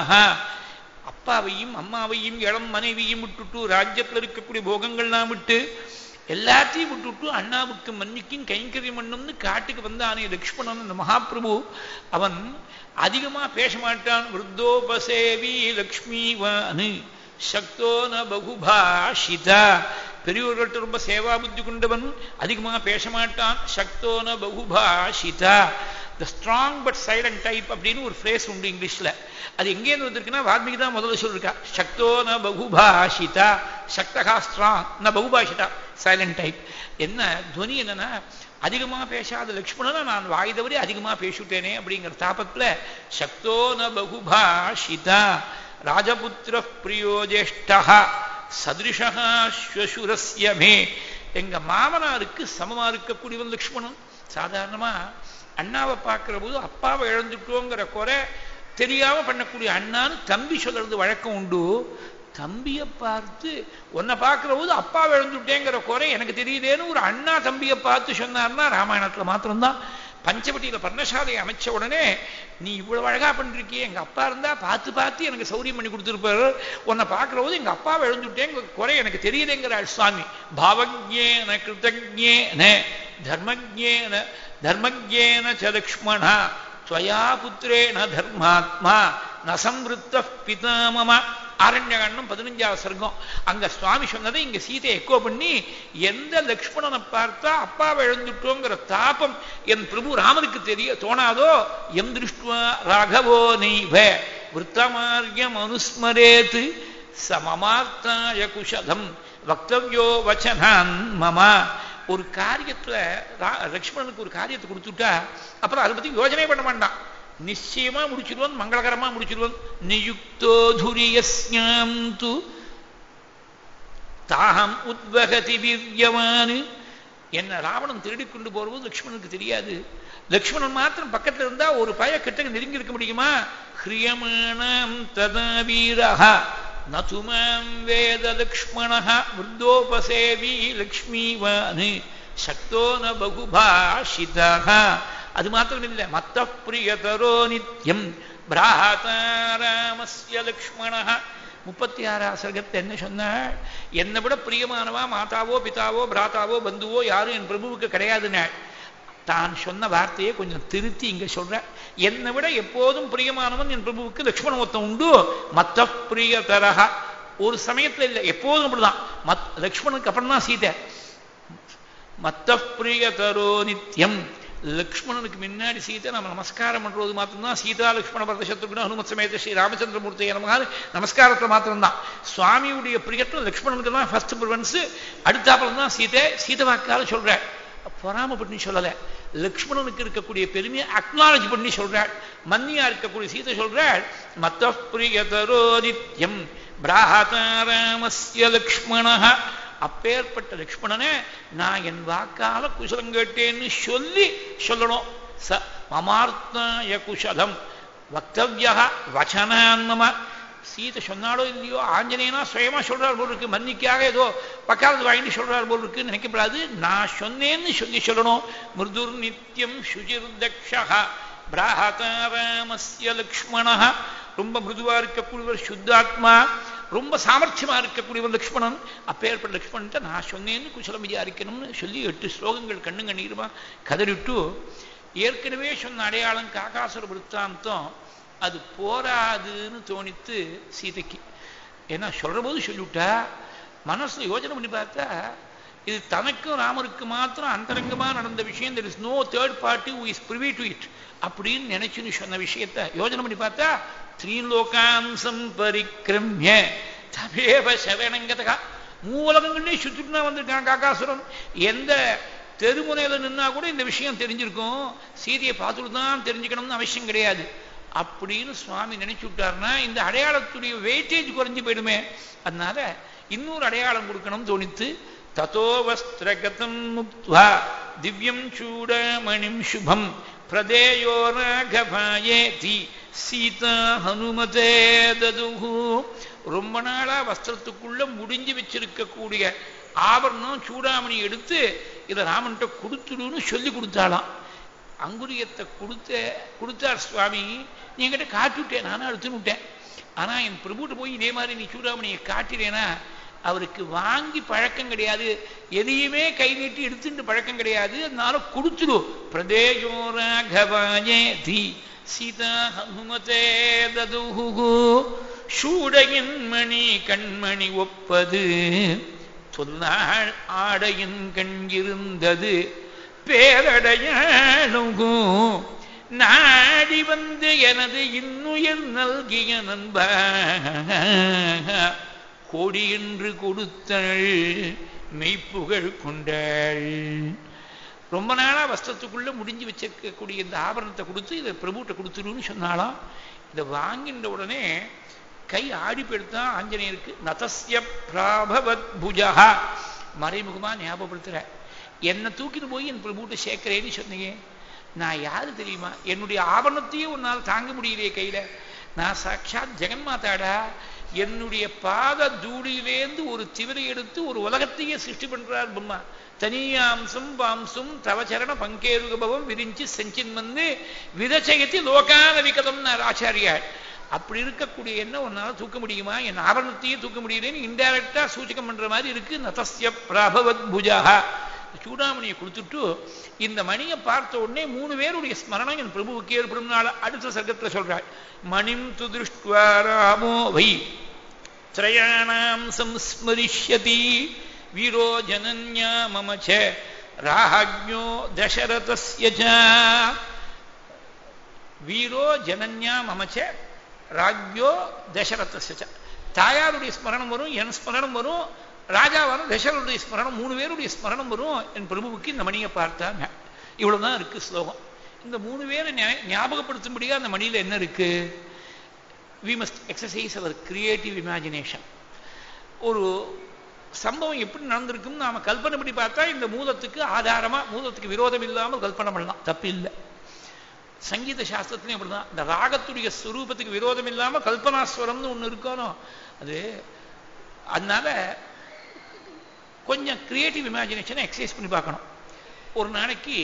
அப்பாவையும் அம்மாவையும் இளம் மனைவியும் விட்டுட்டு ராஜ்யத்தில் இருக்கக்கூடிய போகங்கள்லாம் விட்டு எல்லாத்தையும் விட்டுட்டு அண்ணாவுக்கு மன்னிக்கும் கைங்கரியம் பண்ணும்னு காட்டுக்கு வந்தானே லக்ஷ்மணன் அந்த மகாபிரபு அவன் அதிகமா பேச மாட்டான் விருத்தோபசேவி லக்ஷ்மிவானு சக்தோ ந பகுபாஷிதா பெரியவர்கள்ட்ட ரொம்ப சேவா புத்தி கொண்டவன் அதிகமா பேச மாட்டான் சக்தோ ந பகுபாஷிதா the strong but silent type அப்படின்னு ஒரு ஃப்ரேஸ் உண்டு இங்கிலீஷ்ல அது எங்கேருந்து வந்திருக்குன்னா வால்மீகி தான் முதல்ல சொல்லிருக்கா சக்தோ ந பகுபாஷிதா சக்தகா ஸ்ட்ராங் ந பகுபாஷிதா சைலண்ட் டைப் என்ன துவனி என்னன்னா அதிகமா பேசாத லக்ஷ்மணனை நான் வாய் தவறி அதிகமா பேசிட்டேனே அப்படிங்கிற தாபத்துல சக்தோ ந பகுபாஷிதா ராஜபுத்திர பிரியோ ஜேஷ்டா சதிருஷா ஸ்வசுரஸ்ய மே எங்க மாமனாருக்கு சமமா இருக்கக்கூடியவன் லக்ஷ்மணன் சாதாரணமா அண்ணாவை பார்க்கிற போது அப்பாவை இழந்துட்டோங்கிற குறை தெரியாம பண்ணக்கூடிய அண்ணான்னு தம்பி சொல்றது வழக்கம் உண்டு தம்பியை பார்த்து உன்னை பார்க்கிற போது அப்பாவை இழந்துட்டேங்கிற குறை எனக்கு தெரியுதேன்னு ஒரு அண்ணா தம்பியை பார்த்து சொன்னார்னா ராமாயணத்துல மாத்திரம்தான் பஞ்சவட்டியில பர்ணசாலையை அமைச்ச உடனே நீ இவ்வளவு அழகா பண்ணிருக்கிய எங்க அப்பா இருந்தா பார்த்து பார்த்து எனக்கு சௌரியம் பண்ணி கொடுத்துருப்பாரு உன்னை பார்க்கிற போது எங்க அப்பாவை எழுந்துட்டேன் குறை எனக்கு தெரியுதுங்கிறாள் சுவாமி பாவஜேன கிருத்தஜேன தர்மஜேன தர்மஜேன ச லக்ஷ்மணா துவயா புத்திரேன தர்மாத்மா நசம்ருத்த பிதாமம ஆரண்யகண்டம் பதினஞ்சாவது சர்க்கம் அங்க சுவாமி சொன்னதை இங்க சீதையை எக்கோ பண்ணி எந்த லக்ஷ்மணனை பார்த்தா அப்பாவை எழுந்துட்டோங்கிற தாபம் என் பிரபு ராமனுக்கு தெரிய தோணாதோ எம் திருஷ்டுவா ராகவோ நெய்வ விற்த்தமாரியம் அனுஸ்மரேத் சமமார்த்தாய குஷதம் வக்தவியோ வச்சனான் மமா ஒரு காரியத்துல லக்ஷ்மணனுக்கு ஒரு காரியத்தை கொடுத்துட்டா அப்புறம் அதை பத்தி யோஜனை பண்ண வேண்டாம் நிச்சயமா முடிச்சிருவன் மங்களகரமா முடிச்சிருவன் நியுக்தோ துரியஸ்யாம் து தாகம் உத்வகதி வீரியவானு என்ன ராவணன் திருடி கொண்டு போறது லக்ஷ்மணனுக்கு தெரியாது லக்ஷ்மணன் மாத்திரம் பக்கத்துல இருந்தா ஒரு பய கிட்ட நெருங்கி இருக்க முடியுமா ஹிரியமானம் ததா வீரஹா நதுமாம் வேத லக்ஷ்மணः விருத்தோபசேவி லக்ஷ்மீவான் சக்தோ ந பகுபாஷிதः அது மாத்திரம் இல்லை மத்த பிரியதரோ நித்யம் பிராதாராமஸ்ய லக்ஷ்மணः முப்பத்தி ஆறாம் சர்க்கத்தை என்ன சொன்னாள் என்னை விட பிரியமானவா மாதாவோ பிதாவோ பிராத்தாவோ பந்துவோ யாரும் என் பிரபுவுக்கு கிடையாதுனாள் தான் சொன்ன வார்த்தையை கொஞ்சம் திருத்தி இங்க சொல்ற என்னை விட எப்போதும் பிரியமானவன் என் பிரபுவுக்கு லக்ஷ்மண மொத்தம் உண்டு மத்த பிரியதரக ஒரு சமயத்துல இல்லை எப்போதும் அப்படிதான் மத் லக்ஷ்மணுக்கு அப்புறம் தான் சீதை மத்த பிரியதரோ நித்தியம் லக்ஷ்மணனுக்கு முன்னாடி சீதை நம்ம நமஸ்காரம் பண்றது மாத்திரம்தான் சீதா லக்ஷ்மண பரத சத்ருகுண ஹனுமத் சமேத ஸ்ரீ ராமச்சந்திரமூர்த்தி நமகாது நமஸ்காரத்துல மாத்திரம்தான் சுவாமியுடைய பிரியத்தில் லக்ஷ்மணனுக்கு தான் ஃபர்ஸ்ட் ப்ரிஃபரன்ஸ் அடுத்தாப்புல தான் சீதை சீதை வாக்கால சொல்ற பொறாம பண்ணி சொல்லல லக்ஷ்மணனுக்கு இருக்கக்கூடிய பெருமையை அக்னாலஜ் பண்ணி சொல்றாள் மன்னியா இருக்கக்கூடிய சீதை சொல்றாள் மத்த பிரியதரோ நித்யம் பிராதாராமஸ்ய லக்ஷ்மண அப்பேற்பட்ட லக்ஷ்மணனே நான் என் வாக்கால குசலம் கேட்டேன்னு சொல்லி சொல்லணும் ச மமார்த்தாய குசலம் வக்தவிய வச்சனான்மம சீதை சொன்னாலோ இல்லையோ ஆஞ்சநேயனா சுயமா சொல்றார் போல் இருக்கு மன்னிக்காக ஏதோ பக்காலத்து வாங்கிட்டு சொல்றார் போல் இருக்குன்னு நினைக்கப்படாது நான் சொன்னேன்னு சொல்லி சொல்லணும் மிருதுர் நித்தியம் சுஜிர் தக்ஷா பிராஹதாராமஸ்ய லக்ஷ்மண ரொம்ப மிருதுவா இருக்கக்கூடியவர் சுத்தாத்மா ரொம்ப சாமர்த்தியமா இருக்கக்கூடியவர் லக்ஷ்மணன் அப்பேற்பட்ட லக்ஷ்மணன்ட்ட நான் சொன்னேன்னு குசலம் விசாரிக்கணும்னு சொல்லி எட்டு ஸ்லோகங்கள் கண்ணு கண்ணீருமா கதறிட்டு ஏற்கனவே சொன்ன அடையாளம் காகாசுர விற்த்தாந்தம் அது போராதுன்னு தோணித்து சீதைக்கு ஏன்னா சொல்ற போது சொல்லிவிட்டா மனசுல யோஜனை பண்ணி பார்த்தா இது தனக்கும் ராமருக்கு மாத்திரம் அந்தரங்கமா நடந்த விஷயம் there is no third party who is privy to it அப்படின்னு நினைச்சுன்னு சொன்ன விஷயத்த யோஜனை பண்ணி பார்த்தா த்ரீலோகான் சம்பரிக்கிரமிய தபேவ சரணங்கதகா மூலகங்களே சுற்றிட்டு வந்திருக்கான் காக்காசுரன் எந்த தெருமுனையில நின்னா கூட இந்த விஷயம் தெரிஞ்சிருக்கும் சீதையை பார்த்துட்டு தான் தெரிஞ்சுக்கணும்னு அவசியம் கிடையாது அப்படின்னு சுவாமி நினைச்சு விட்டாருன்னா இந்த அடையாளத்துடைய வெயிட்டேஜ் குறைஞ்சு போயிடுமே அதனால இன்னொரு அடையாளம் கொடுக்கணும்னு தோணித்து ததோ வஸ்திரகதம் முக்த்வா திவ்யம் சூடமணிம் சுபம் பிரதேயோ ராகவாயேதி சீதா ஹனுமதே ததுஹு ரொம்ப நாளா வஸ்திரத்துக்குள்ள முடிஞ்சு வச்சிருக்கக்கூடிய ஆபரணம் சூடாமணி எடுத்து இதை ராமன்கிட்ட கொடுத்துடுன்னு சொல்லி கொடுத்தாளாம் அங்குரியத்தை கொடுத்த கொடுத்தார் சுவாமி நீ என்கிட்ட காட்டி விட்டேன் நானும் எடுத்துன்னு விட்டேன் ஆனா என் பிரபுட்ட போய் இதே மாதிரி நீ சூடாமணியை காட்டினேனா அவருக்கு வாங்கி பழக்கம் கிடையாது எதையுமே கை நீட்டி எடுத்துட்டு பழக்கம் கிடையாது அதனால கொடுத்துடு பிரதேஜோ ராகவாயே தி சீதா ஹனுமதே ததுஹு சூடையின் மணி கண்மணி ஒப்பது சொன்னாள் ஆடையின் கண் இருந்தது பேரடையாளுகும் நாடி வந்து எனது இன்னுயிர் நல்கிய நண்ப கோடி என்று கொடுத்தள் மெய்ப்புகழ் கொண்டாள் ரொம்ப நாளா வஸ்திரத்துக்குள்ள முடிஞ்சு வச்சிருக்கக்கூடிய இந்த ஆபரணத்தை கொடுத்து இதை பிரபுட்ட கொடுத்துருன்னு சொன்னாலாம் இதை வாங்கின்ற உடனே கை ஆடி போயிடுத்தான் ஆஞ்சநேயருக்கு நதஸ்ய பிராபவத் புஜா மறைமுகமா ஞாபகப்படுத்துற என்னை தூக்கிட்டு போய் என் பிரபுட்ட சேர்க்கிறேன்னு சொன்னீங்க நான் யாரு தெரியுமா என்னுடைய ஆபரணத்தையும் உன்னால் தாங்க முடியலையே கையில நான் சாட்சாத் ஜெகன்மாதாடா என்னுடைய பாத தூளியிலேந்து ஒரு திவரை எடுத்து ஒரு உலகத்தையே சிருஷ்டி பண்றார் பிரம்மா தனியாம்சம் பாம்சும் தவச்சரண பங்கேருகபவம் விரிஞ்சு செஞ்சின் வந்து விதச்சயத்தி லோகான விகதம்னார் ஆச்சாரியார் அப்படி இருக்கக்கூடிய என்ன உன்னால தூக்க முடியுமா என் ஆபரணத்தையே தூக்க முடியலன்னு இன்டைரக்டா சூச்சகம் பண்ற மாதிரி இருக்கு நதஸ்ய பிரபவத் புஜா சூடாமணியை கொடுத்துட்டு இந்த மணியை பார்த்த உடனே மூணு பேருடைய ஸ்மரணம் என் பிரபுவுக்கு ஏற்படும் நாள் அடுத்த சர்க்கத்துல சொல்றாள் மணிம் து திருஷ்டுவா ராமோ வை திரயாணாம் சம்ஸ்மரிஷ்யதி வீரோ ஜனன்யா மம ச ராஹ்யோ தசரதஸ்ய ச வீரோ ஜனன்யா மமச்ச ராஜ்யோ தசரதஸ்ய ச தாயாருடைய ஸ்மரணம் வரும் என் ஸ்மரணம் வரும் ராஜா வரும் தசரருடைய ஸ்மரணம் மூணு பேருடைய ஸ்மரணம் வரும் என் பிரபுவுக்கு இந்த மணியை பார்த்தாங்க இவ்வளவுதான் இருக்கு ஸ்லோகம் இந்த மூணு பேரை ஞாபகப்படுத்தும்படியா அந்த மணியில என்ன இருக்கு we must exercise our creative imagination ஒரு சம்பவம் எப்படி நடந்திருக்குன்னு நாம கல்பனை பண்ணி பார்த்தா இந்த மூலத்துக்கு ஆதாரமா மூலத்துக்கு விரோதம் இல்லாமல் கல்பனை பண்ணலாம் தப்பு இல்லை சங்கீத சாஸ்திரத்துலையும் அப்படிதான் இந்த ராகத்துடைய ஸ்வரூபத்துக்கு விரோதம் இல்லாம கல்பனாஸ்வரம்னு ஒண்ணு இருக்கணும் அது அதனால கொஞ்சம் கிரியேட்டிவ் இமேஜினேஷனை எக்ஸசைஸ் பண்ணி பார்க்கணும் ஒரு நாளைக்கு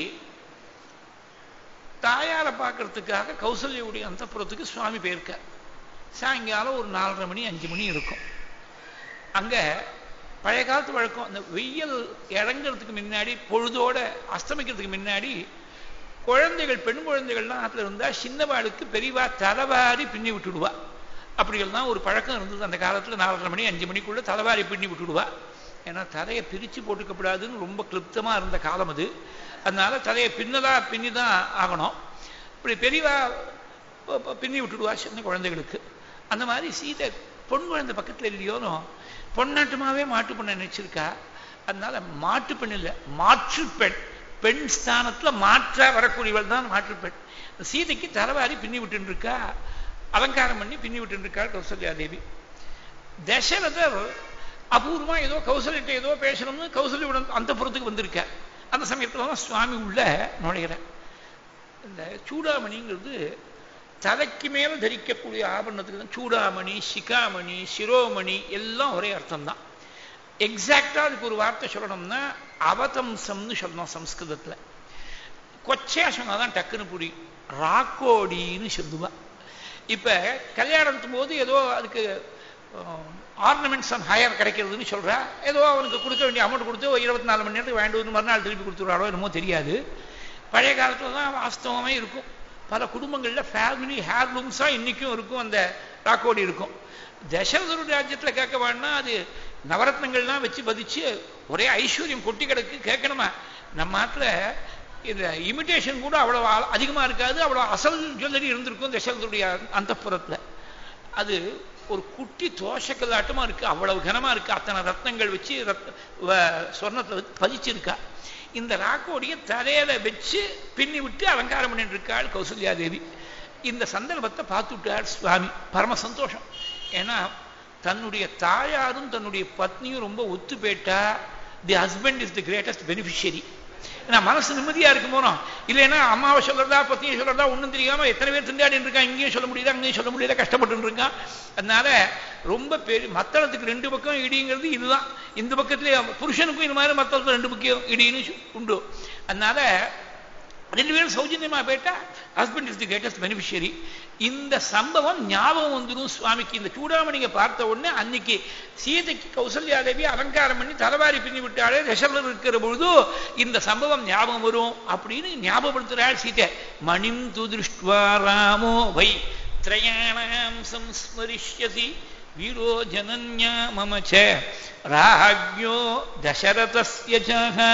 தாயாரை பார்க்கறதுக்காக கௌசல்யாவுடைய அந்தப்புறத்துக்கு சுவாமி போயிருக்கார் சாயங்காலம் ஒரு நாலரை மணி அஞ்சு மணி இருக்கும் அங்க பழைய காலத்து வழக்கம் அந்த வெயில் இறங்குறதுக்கு முன்னாடி பொழுதோட அஸ்தமிக்கிறதுக்கு முன்னாடி குழந்தைகள் பெண் குழந்தைகள்லாம் ஆத்துல இருந்தா சின்னவாளுக்கு பெரியவா தலைவாரி பின்னி விட்டுடுவா அப்படியெல்லாம் ஒரு பழக்கம் இருந்தது அந்த காலத்துல நாலரை மணி அஞ்சு மணிக்குள்ள தலைவாரி பின்னி விட்டுடுவா ஏன்னா தலையை பிரிச்சு போட்டுக்கப்படாதுன்னு ரொம்ப கிளிப்தமா இருந்த காலம் அது அதனால தலையை பின்னதா பின்னி தான் ஆகணும் இப்படி பெரியவா பின்னி விட்டுடுவா சின்ன குழந்தைகளுக்கு அந்த மாதிரி சீதை பொன் குழந்தை பக்கத்துல இல்லையோனோ பொன்னாட்டுமாவே மாட்டு பெண்ணை நினைச்சிருக்கா அதனால மாட்டு பெண் இல்லை மாற்று பெண் பெண் ஸ்தானத்துல மாற்றா வரக்கூடியவள் தான் மாற்று பெண் சீதைக்கு தலைவாரி பின்னி விட்டு இருக்கா அலங்காரம் பண்ணி பின்னி விட்டு இருக்கா கௌசல்யா தேவி தசரதர் அபூர்வமா ஏதோ கௌசல்யிட்ட ஏதோ பேசணும்னு கௌசல்யுடன் அந்த புறத்துக்கு வந்திருக்க அந்த சமயத்துல தான் சுவாமி உள்ள நுழைகிற இந்த சூடாமணிங்கிறது தலைக்கு மேல தரிக்கக்கூடிய ஆபரணத்துக்கு தான் சூடாமணி சிகாமணி சிரோமணி எல்லாம் ஒரே அர்த்தம் தான் எக்ஸாக்டா அதுக்கு ஒரு வார்த்தை சொல்லணும்னா அவதம்சம்னு சொல்லணும் சம்ஸ்கிருதத்துல கொச்சையா சொன்னாதான் டக்குன்னு புரி ராக்கோடின்னு சொல்லுவா இப்ப கல்யாணத்தும் போது ஏதோ அதுக்கு ஆர்னமெண்ட்ஸ் அண்ட் ஹையர் கிடைக்கிறதுன்னு சொல்றா ஏதோ அவனுக்கு கொடுக்க வேண்டிய அமௌண்ட் கொடுத்து இருபத்தி நாலு மணி நேரத்துக்கு வேண்டு மறுநாள் திருப்பி கொடுத்துருவாரோ என்னமோ தெரியாது பழைய காலத்துல தான் வாஸ்தவமே இருக்கும் பல குடும்பங்கள்ல ஃபேமிலி ஹேர்லூம்ஸா இன்னைக்கும் இருக்கும் அந்த ராக்கோடி இருக்கும் தசரதருடைய ராஜ்யத்துல கேட்க வேணா அது நவரத்னங்கள்லாம் வச்சு பதிச்சு ஒரே ஐஸ்வர்யம் கொட்டி கிடக்கு கேட்கணுமா நம்ம நாட்டுல இந்த இமிட்டேஷன் கூட அவ்வளவு அதிகமா இருக்காது அவ்வளவு அசல் ஜுவல்லரி இருந்திருக்கும் தசரதருடைய அந்த அது ஒரு குட்டி தோஷக்கல்லாட்டமா இருக்கு அவ்வளவு கனமா இருக்கு அத்தனை ரத்னங்கள் வச்சு ரத் சொர்ணத்துல பதிச்சிருக்கா இந்த ராக்கோடைய தலையில வச்சு பின்னி விட்டு அலங்காரம் பண்ணிட்டு இருக்காள் கௌசல்யா தேவி இந்த சந்தர்ப்பத்தை பார்த்து விட்டார் சுவாமி பரம சந்தோஷம் ஏன்னா தன்னுடைய தாயாரும் தன்னுடைய பத்னியும் ரொம்ப ஒத்து போயிட்டா the husband is the greatest beneficiary ஏன்னா மனசு நிம்மதியா இருக்கும் போனோம் இல்லைன்னா அம்மாவை சொல்றதா பத்தியை சொல்றதா ஒண்ணும் தெரியாம எத்தனை பேர் திண்டாடி இருக்கான் இங்கேயும் சொல்ல முடியல அங்கேயும் சொல்ல முடியல கஷ்டப்பட்டு இருக்கான் அதனால ரொம்ப பெரிய மத்தளத்துக்கு ரெண்டு பக்கம் இடிங்கிறது இதுதான் இந்த பக்கத்துல புருஷனுக்கும் இந்த மாதிரி மத்தளத்துல ரெண்டு பக்கம் இடின்னு உண்டு அதனால ரெண்டு பேரும் சௌஜன்யமா போயிட்டா husband is the greatest beneficiary இந்த சம்பவம் ஞாபகம் வந்துடும் சுவாமிக்கு இந்த சூடாமணிங்க பார்த்த உடனே அன்னைக்கு சீதைக்கு கௌசல்யா தேவி அலங்காரம் பண்ணி தலைவாரி பின்னி விட்டாலே தசரதர் இருக்கிற பொழுது இந்த சம்பவம் ஞாபகம் வரும் அப்படின்னு ஞாபகப்படுத்துறாள் சீதை மணிம் துதிருஷ்டுவா ராமோ வை திரயாணாம் சம்ஸ்மரிஷ்யசி வீரோ ஜனன்யா மம ச ராஜ்யோ தசரதஸ்ய ஜஹா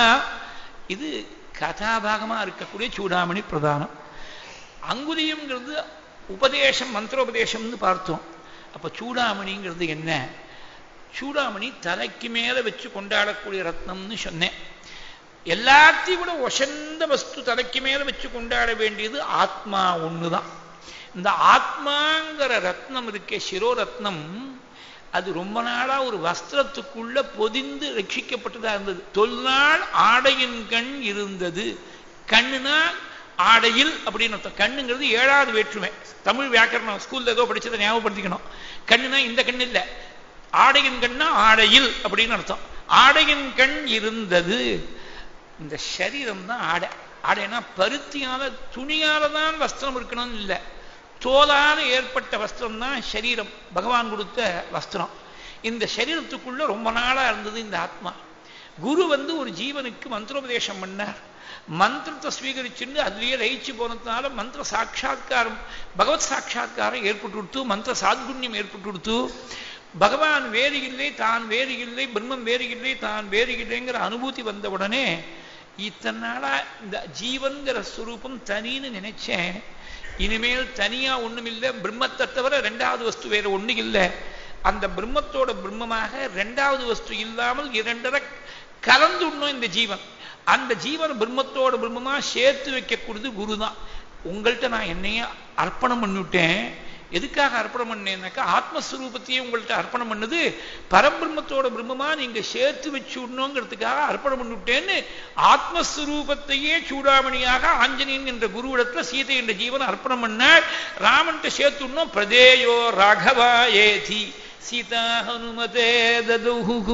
இது கதாபாகமா இருக்கக்கூடிய சூடாமணி பிரதானம் அங்குதியம்ங்கிறது உபதேசம் மந்திரோபதேசம்னு பார்த்தோம் அப்ப சூடாமணிங்கிறது என்ன சூடாமணி தலைக்கு மேல வச்சு கொண்டாடக்கூடிய ரத்னம்னு சொன்னேன் எல்லாத்தையும் கூட ஒசந்த வஸ்து தலைக்கு மேல வச்சு கொண்டாட வேண்டியது ஆத்மா ஒண்ணுதான் இந்த ஆத்மாங்கிற ரத்னம் இருக்கே சிரோரத்னம் அது ரொம்ப நாளா ஒரு வஸ்திரத்துக்குள்ள பொதிந்து ரட்சிக்கப்பட்டதா இருந்தது தொல்நாள் ஆடையின் கண் இருந்தது கண்ணுனா ஆடையில் அப்படின்னு அர்த்தம் கண்ணுங்கிறது ஏழாவது வேற்றுமை தமிழ் வியாக்கரணம் ஸ்கூல்ல ஏதோ படிச்சதை ஞாபகப்படுத்திக்கணும் கண்ணுனா இந்த கண் இல்லை ஆடையின் கண்ணா ஆடையில் அப்படின்னு அர்த்தம் ஆடையின் கண் இருந்தது இந்த சரீரம் தான் ஆடை ஆடைனா பருத்தியால துணியால தான் வஸ்திரம் இருக்கணும்னு இல்லை தோலால ஏற்பட்ட வஸ்திரம் தான் சரீரம் பகவான் கொடுத்த வஸ்திரம் இந்த சரீரத்துக்குள்ள ரொம்ப நாளா இருந்தது இந்த ஆத்மா குரு வந்து ஒரு ஜீவனுக்கு மந்திரோபதேசம் பண்ணார் மந்திரத்தை ஸ்வீகரிச்சுட்டு அதுலயே லயிச்சு போனதுனால மந்திர சாட்சா்காரம் பகவத் சாட்சா்காரம் ஏற்பட்டு கொடுத்து மந்திர சாத்குண்யம் ஏற்பட்டு கொடுத்து பகவான் வேறு இல்லை தான் வேறு இல்லை பிரம்மம் வேறு இல்லை தான் வேறு இல்லைங்கிற அனுபூதி வந்த உடனே இத்தனை நாளா இந்த ஜீவன்கிற ஸ்வரூபம் தனின்னு நினைச்சேன் இனிமேல் தனியா ஒண்ணும் இல்லை பிரம்மத்தை தவிர ரெண்டாவது வஸ்து வேற ஒண்ணு இல்லை அந்த பிரம்மத்தோட பிரம்மமாக ரெண்டாவது வஸ்து இல்லாமல் இரண்டரை கலந்துடணும் இந்த ஜீவன் அந்த ஜீவன் பிரம்மத்தோட பிரம்மமா சேர்த்து வைக்கக்கூடியது குரு தான் உங்கள்கிட்ட நான் என்னைய அர்ப்பணம் பண்ணிவிட்டேன் எதுக்காக அர்ப்பணம் பண்ணேன்னாக்கா ஆத்மஸ்வரூபத்தையே உங்கள்கிட்ட அர்ப்பணம் பண்ணது பரபிரம்மத்தோட பிரம்மமா நீங்க சேர்த்து வச்சு விடணுங்கிறதுக்காக அர்ப்பணம் பண்ணிவிட்டேன்னு ஆத்மஸ்வரூபத்தையே சூடாமணியாக ஆஞ்சநேயன் என்ற குருவிடத்துல சீதை என்ற ஜீவன் அர்ப்பணம் பண்ணார் ராமன்ட்ட சேர்த்து விடணும் பிரதேயோ ராகவா ஏதி சீதா ஹனுமதே ததுஹு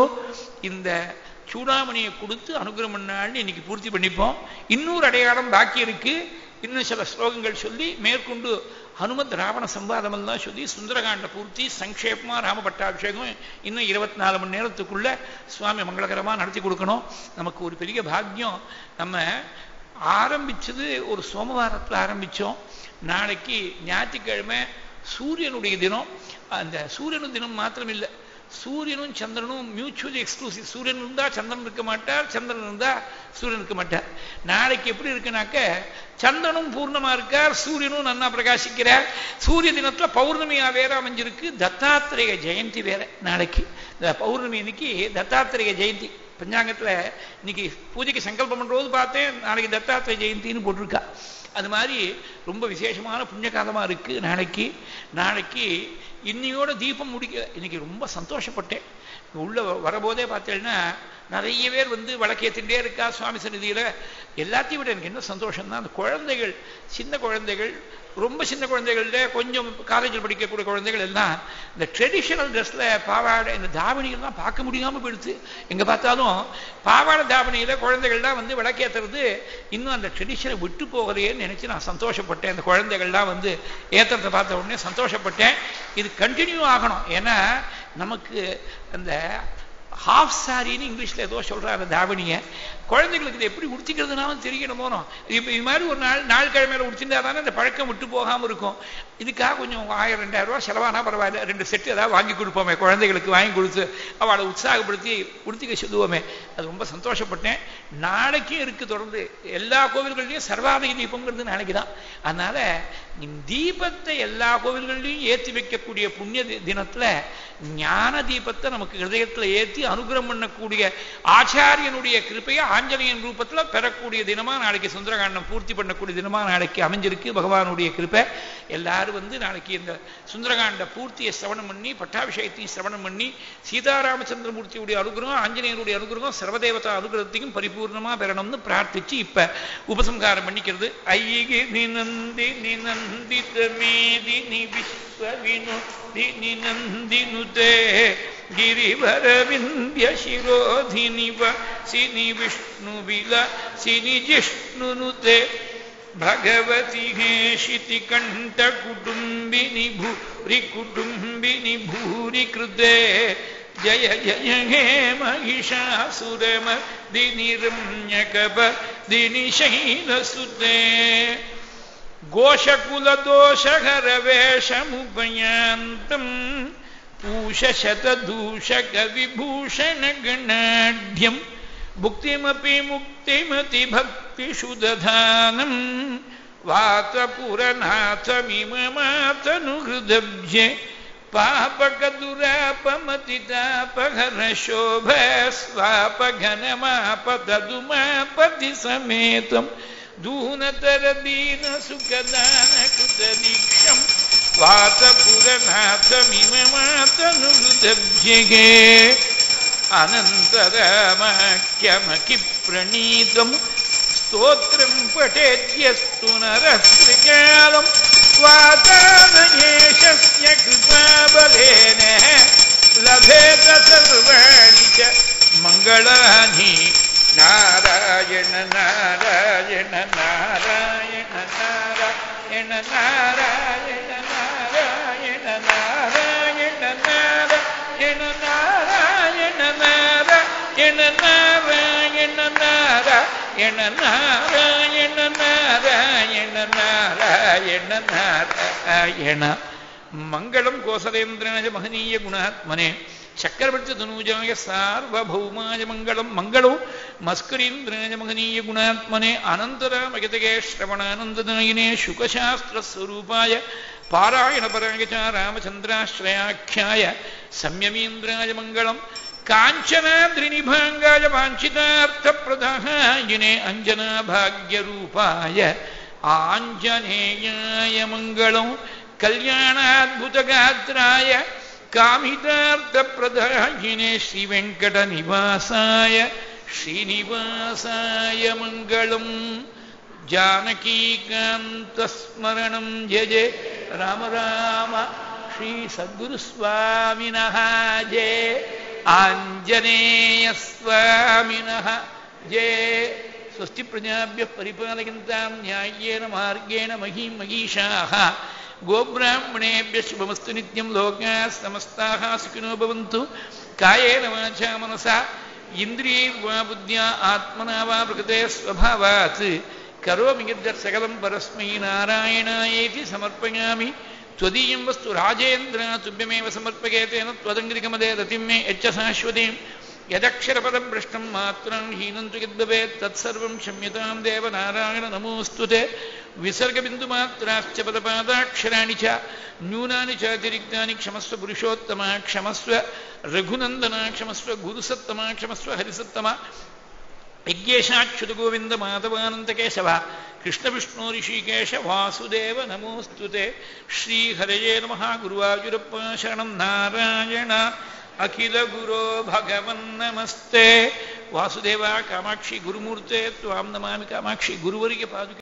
இந்த சூடாமணியை கொடுத்து அனுகிரகம் பண்ணாள்னு இன்னைக்கு பூர்த்தி பண்ணிப்போம் இன்னொரு அடையாளம் பாக்கி இருக்கு இன்னும் சில ஸ்லோகங்கள் சொல்லி மேற்கொண்டு ஹனுமத் ராவண சம்பாதம் எல்லாம் சொல்லி சுந்தரகாண்ட பூர்த்தி சங்கேபமா ராம பட்டாபிஷேகம் இன்னும் இருபத்தி நாலு மணி நேரத்துக்குள்ள சுவாமி மங்களகரமா நடத்தி கொடுக்கணும் நமக்கு ஒரு பெரிய பாக்கியம் நம்ம ஆரம்பிச்சது ஒரு சோமவாரத்தில் ஆரம்பிச்சோம் நாளைக்கு ஞாயிற்றுக்கிழமை சூரியனுடைய தினம் அந்த சூரியனு தினம் மாத்திரம் இல்லை சூரியனும் சந்திரனும் மியூச்சுவலி எக்ஸ்க்ளூசிவ் சூரியன் இருந்தா சந்திரன் இருக்க மாட்டார் சந்திரன் இருந்தா சூரியன் இருக்க மாட்டார் நாளைக்கு எப்படி இருக்குனாக்க சந்திரனும் பூர்ணமா இருக்கார் சூரியனும் நன்னா பிரகாசிக்கிறார் சூரிய தினத்துல பௌர்ணமியா வேற அமைஞ்சிருக்கு தத்தாத்திரேய ஜெயந்தி வேற நாளைக்கு இந்த பௌர்ணமி இன்னைக்கு தத்தாத்திரேய ஜெயந்தி பஞ்சாங்கத்துல இன்னைக்கு பூஜைக்கு சங்கல்பம் பண்றது பார்த்தேன் நாளைக்கு தத்தாத்திரேய ஜெயந்தின்னு போட்டிருக்கா அது மாதிரி ரொம்ப விசேஷமான புண்ணியகாலமா இருக்கு நாளைக்கு நாளைக்கு இன்னையோட தீபம் முடிக்க இன்னைக்கு ரொம்ப சந்தோஷப்பட்டேன் உள்ள வரபோதே பார்த்தேன்னா நிறைய பேர் வந்து வழக்கேற்றிட்டே இருக்கா சுவாமி சந்நிதியில எல்லாத்தையும் விட எனக்கு என்ன சந்தோஷம்னா அந்த குழந்தைகள் சின்ன குழந்தைகள் ரொம்ப சின்ன குழந்தைகள்ல கொஞ்சம் காலேஜில் படிக்கக்கூடிய குழந்தைகள் எல்லாம் இந்த ட்ரெடிஷனல் ட்ரெஸ்ல பாவாடை இந்த தாவணிகள்லாம் பார்க்க முடியாம போயிடுச்சு எங்க பார்த்தாலும் பாவாடை தாவணியில குழந்தைகள்லாம் வந்து விளக்கேற்றுறது இன்னும் அந்த ட்ரெடிஷனை விட்டு போகலையேன்னு நினைச்சு நான் சந்தோஷப்பட்டேன் அந்த குழந்தைகள்லாம் வந்து ஏற்றத்தை பார்த்த உடனே சந்தோஷப்பட்டேன் இது கண்டினியூ ஆகணும் ஏன்னா நமக்கு அந்த ஹாஃப் சாரின்னு இங்கிலீஷ்ல ஏதோ சொல்றாங்க அந்த தாவணியை குழந்தைகளுக்கு இது எப்படி உடுத்திக்கிறதுனாலும் தெரியணும் போனோம் இப்போ இது மாதிரி ஒரு நாள் நாள் கிழமையில உடுத்திருந்தா தானே இந்த பழக்கம் விட்டு போகாம இருக்கும் இதுக்காக கொஞ்சம் ஆயிரம் ரெண்டாயிரம் ரூபாய் செலவானா பரவாயில்ல ரெண்டு செட்டு ஏதாவது வாங்கி கொடுப்போமே குழந்தைகளுக்கு வாங்கி கொடுத்து அவளை உற்சாகப்படுத்தி உடுத்திக்க சொல்லுவோமே அது ரொம்ப சந்தோஷப்பட்டேன் நாளைக்கும் இருக்கு தொடர்ந்து எல்லா கோவில்கள்லையும் சர்வாதிக தீபம்ங்கிறது நாளைக்கு தான் அதனால தீபத்தை எல்லா கோவில்கள்லையும் ஏற்றி வைக்கக்கூடிய புண்ணிய தினத்துல ஞான தீபத்தை நமக்கு ஹிருதயத்துல ஏற்றி அனுகிரகம் பண்ணக்கூடிய ஆச்சாரியனுடைய கிருப்பையை ஆஞ்சநேயன் ரூபத்துல பெறக்கூடிய தினமா நாளைக்கு சுந்தரகாண்டம் பூர்த்தி பண்ணக்கூடிய தினமா நாளைக்கு அமைஞ்சிருக்கு பகவானுடைய கிருப்பை எல்லாரும் வந்து நாளைக்கு இந்த சுந்தரகாண்ட பூர்த்தியை சிரவணம் பண்ணி பட்டாபிஷேகத்தையும் சிரவணம் பண்ணி சீதாராமச்சந்திரமூர்த்தியுடைய அனுகிரகம் ஆஞ்சநேயருடைய அனுகிரகம் சர்வதேவதா அனுகிரகத்தையும் பரிபூர்ணமா பெறணும்னு பிரார்த்திச்சு இப்ப உபசம்காரம் பண்ணிக்கிறது ஐகி நிநந்தி நிநந்தித மேதினி விஸ்வ வினோதினி நந்தினுதே गिरिवरविन्द्य शिरोधिनि वसिनि विष्णुविलसिनि जिष्णुनुते भगवति हेशितिकण्ठकुटुम्बिनि भूरि कुटुम्बिनि भूरि कृते जय जय हे महिषासुरमदिनिरम्यकपदिनि शैलसुते घोषकुलदोषहरवेषमुपयान्तम् पूषशतदूषकविभूषणगणाढ्यम् भुक्तिमपि मुक्तिमति भक्तिषु दधानम् वातपुरनाथमिममातनुहृदब्जे पापकदुरापमतितापहरशोभ स्वापघनमापदुमापति समेतम् दूनतरदीनसुखदानकृतदीक्षम् वातपुरनाथमिममातनुदभ्यगे अनन्तरामाख्यमखि प्रणीतम् स्तोत्रम् पठेद्यस्तु नरस्त्रिकालम् वातानयेशस्य कृपाबलेन लभेत सर्वाणि च मङ्गलानि नारायण नारायण नारायण नारायण नारायण नारायण नारायण नारायण नारायण नारायण नारायण नारायण नारायण नारायण नारायण नारायण मङ्गलम् कोसलेन्द्रनज महनीय गुणात्मने చక్రవర్తి ధనూజాయ సార్వభౌమాయ మంగళం మంగళం మస్కరీంద్రాయ మహనీయ గుణాత్మనే అనంతరామగతగే శ్రవణానందదాయినే శుకశాస్త్రస్వరూపాయ పారాయణపరాయ చ రామచంద్రాశ్రయాఖ్యాయ సంయమీంద్రాయ మంగళం కాంచనాద్రినిభాంగాయ వాంఛితార్థప్రదాయినే అంజనాభాగ్యరూపాయ ఆంజనేయాయ మంగళం కళ్యాణాద్భుతగాత్రాయ कामितार्थप्रदायिने श्रीवेङ्कटनिवासाय श्रीनिवासाय मङ्गलम् जानकीकान्तस्मरणं जय जय राम राम श्रीसद्गुरुस्वामिनः जय आञ्जनेयस्वामिनः जय स्वस्ति प्रजाभ्यः परिपालयन्तां न्याय्येन मार्गेण महीं महीषाः गोब्राह्मणेभ्यः शुभमस्तु नित्यं लोकाः समस्ताः सुखिनो भवन्तु कायेन वाचा मनसा इन्द्रियैर्वा बुद्ध्या आत्मना वा प्रकृते स्वभावात् करोमि यद्यत् सकलं परस्मै नारायणायेति समर्पयामि त्वदीयं वस्तु राजेन्द्र तुभ्यमेव समर्पये तेन त्वदङ्गिरिकमदे रतिं मे यच्च शाश्वतीं यदक्षरपदं भ्रष्टं मात्रां हीनं तु यद्भवेत् तत्सर्वं क्षम्यतां देव नारायण नमोऽस्तु ते विसर्गबिन्दुमात्राश्च पदपादाक्षराणि च न्यूनानि च अतिरिक्तानि क्षमस्व पुरुषोत्तमा क्षमस्व रघुनन्दना क्षमस्व गुरुसत्तमा क्षमस्व हरिसत्तमा यज्ञेशाच्युतगोविन्द माधवानन्दकेशव कृष्णविष्णु ऋषिकेश वासुदेव नमोऽस्तु ते श्रीहरये नमः गुरुवायुरप्प शरणं नारायण अखिलगुरो भगवन्नमस्ते वासुदेव कामाक्षि गुरुमूर्ते त्वां नमामि कामाक्षि गुरुवर्य पादुके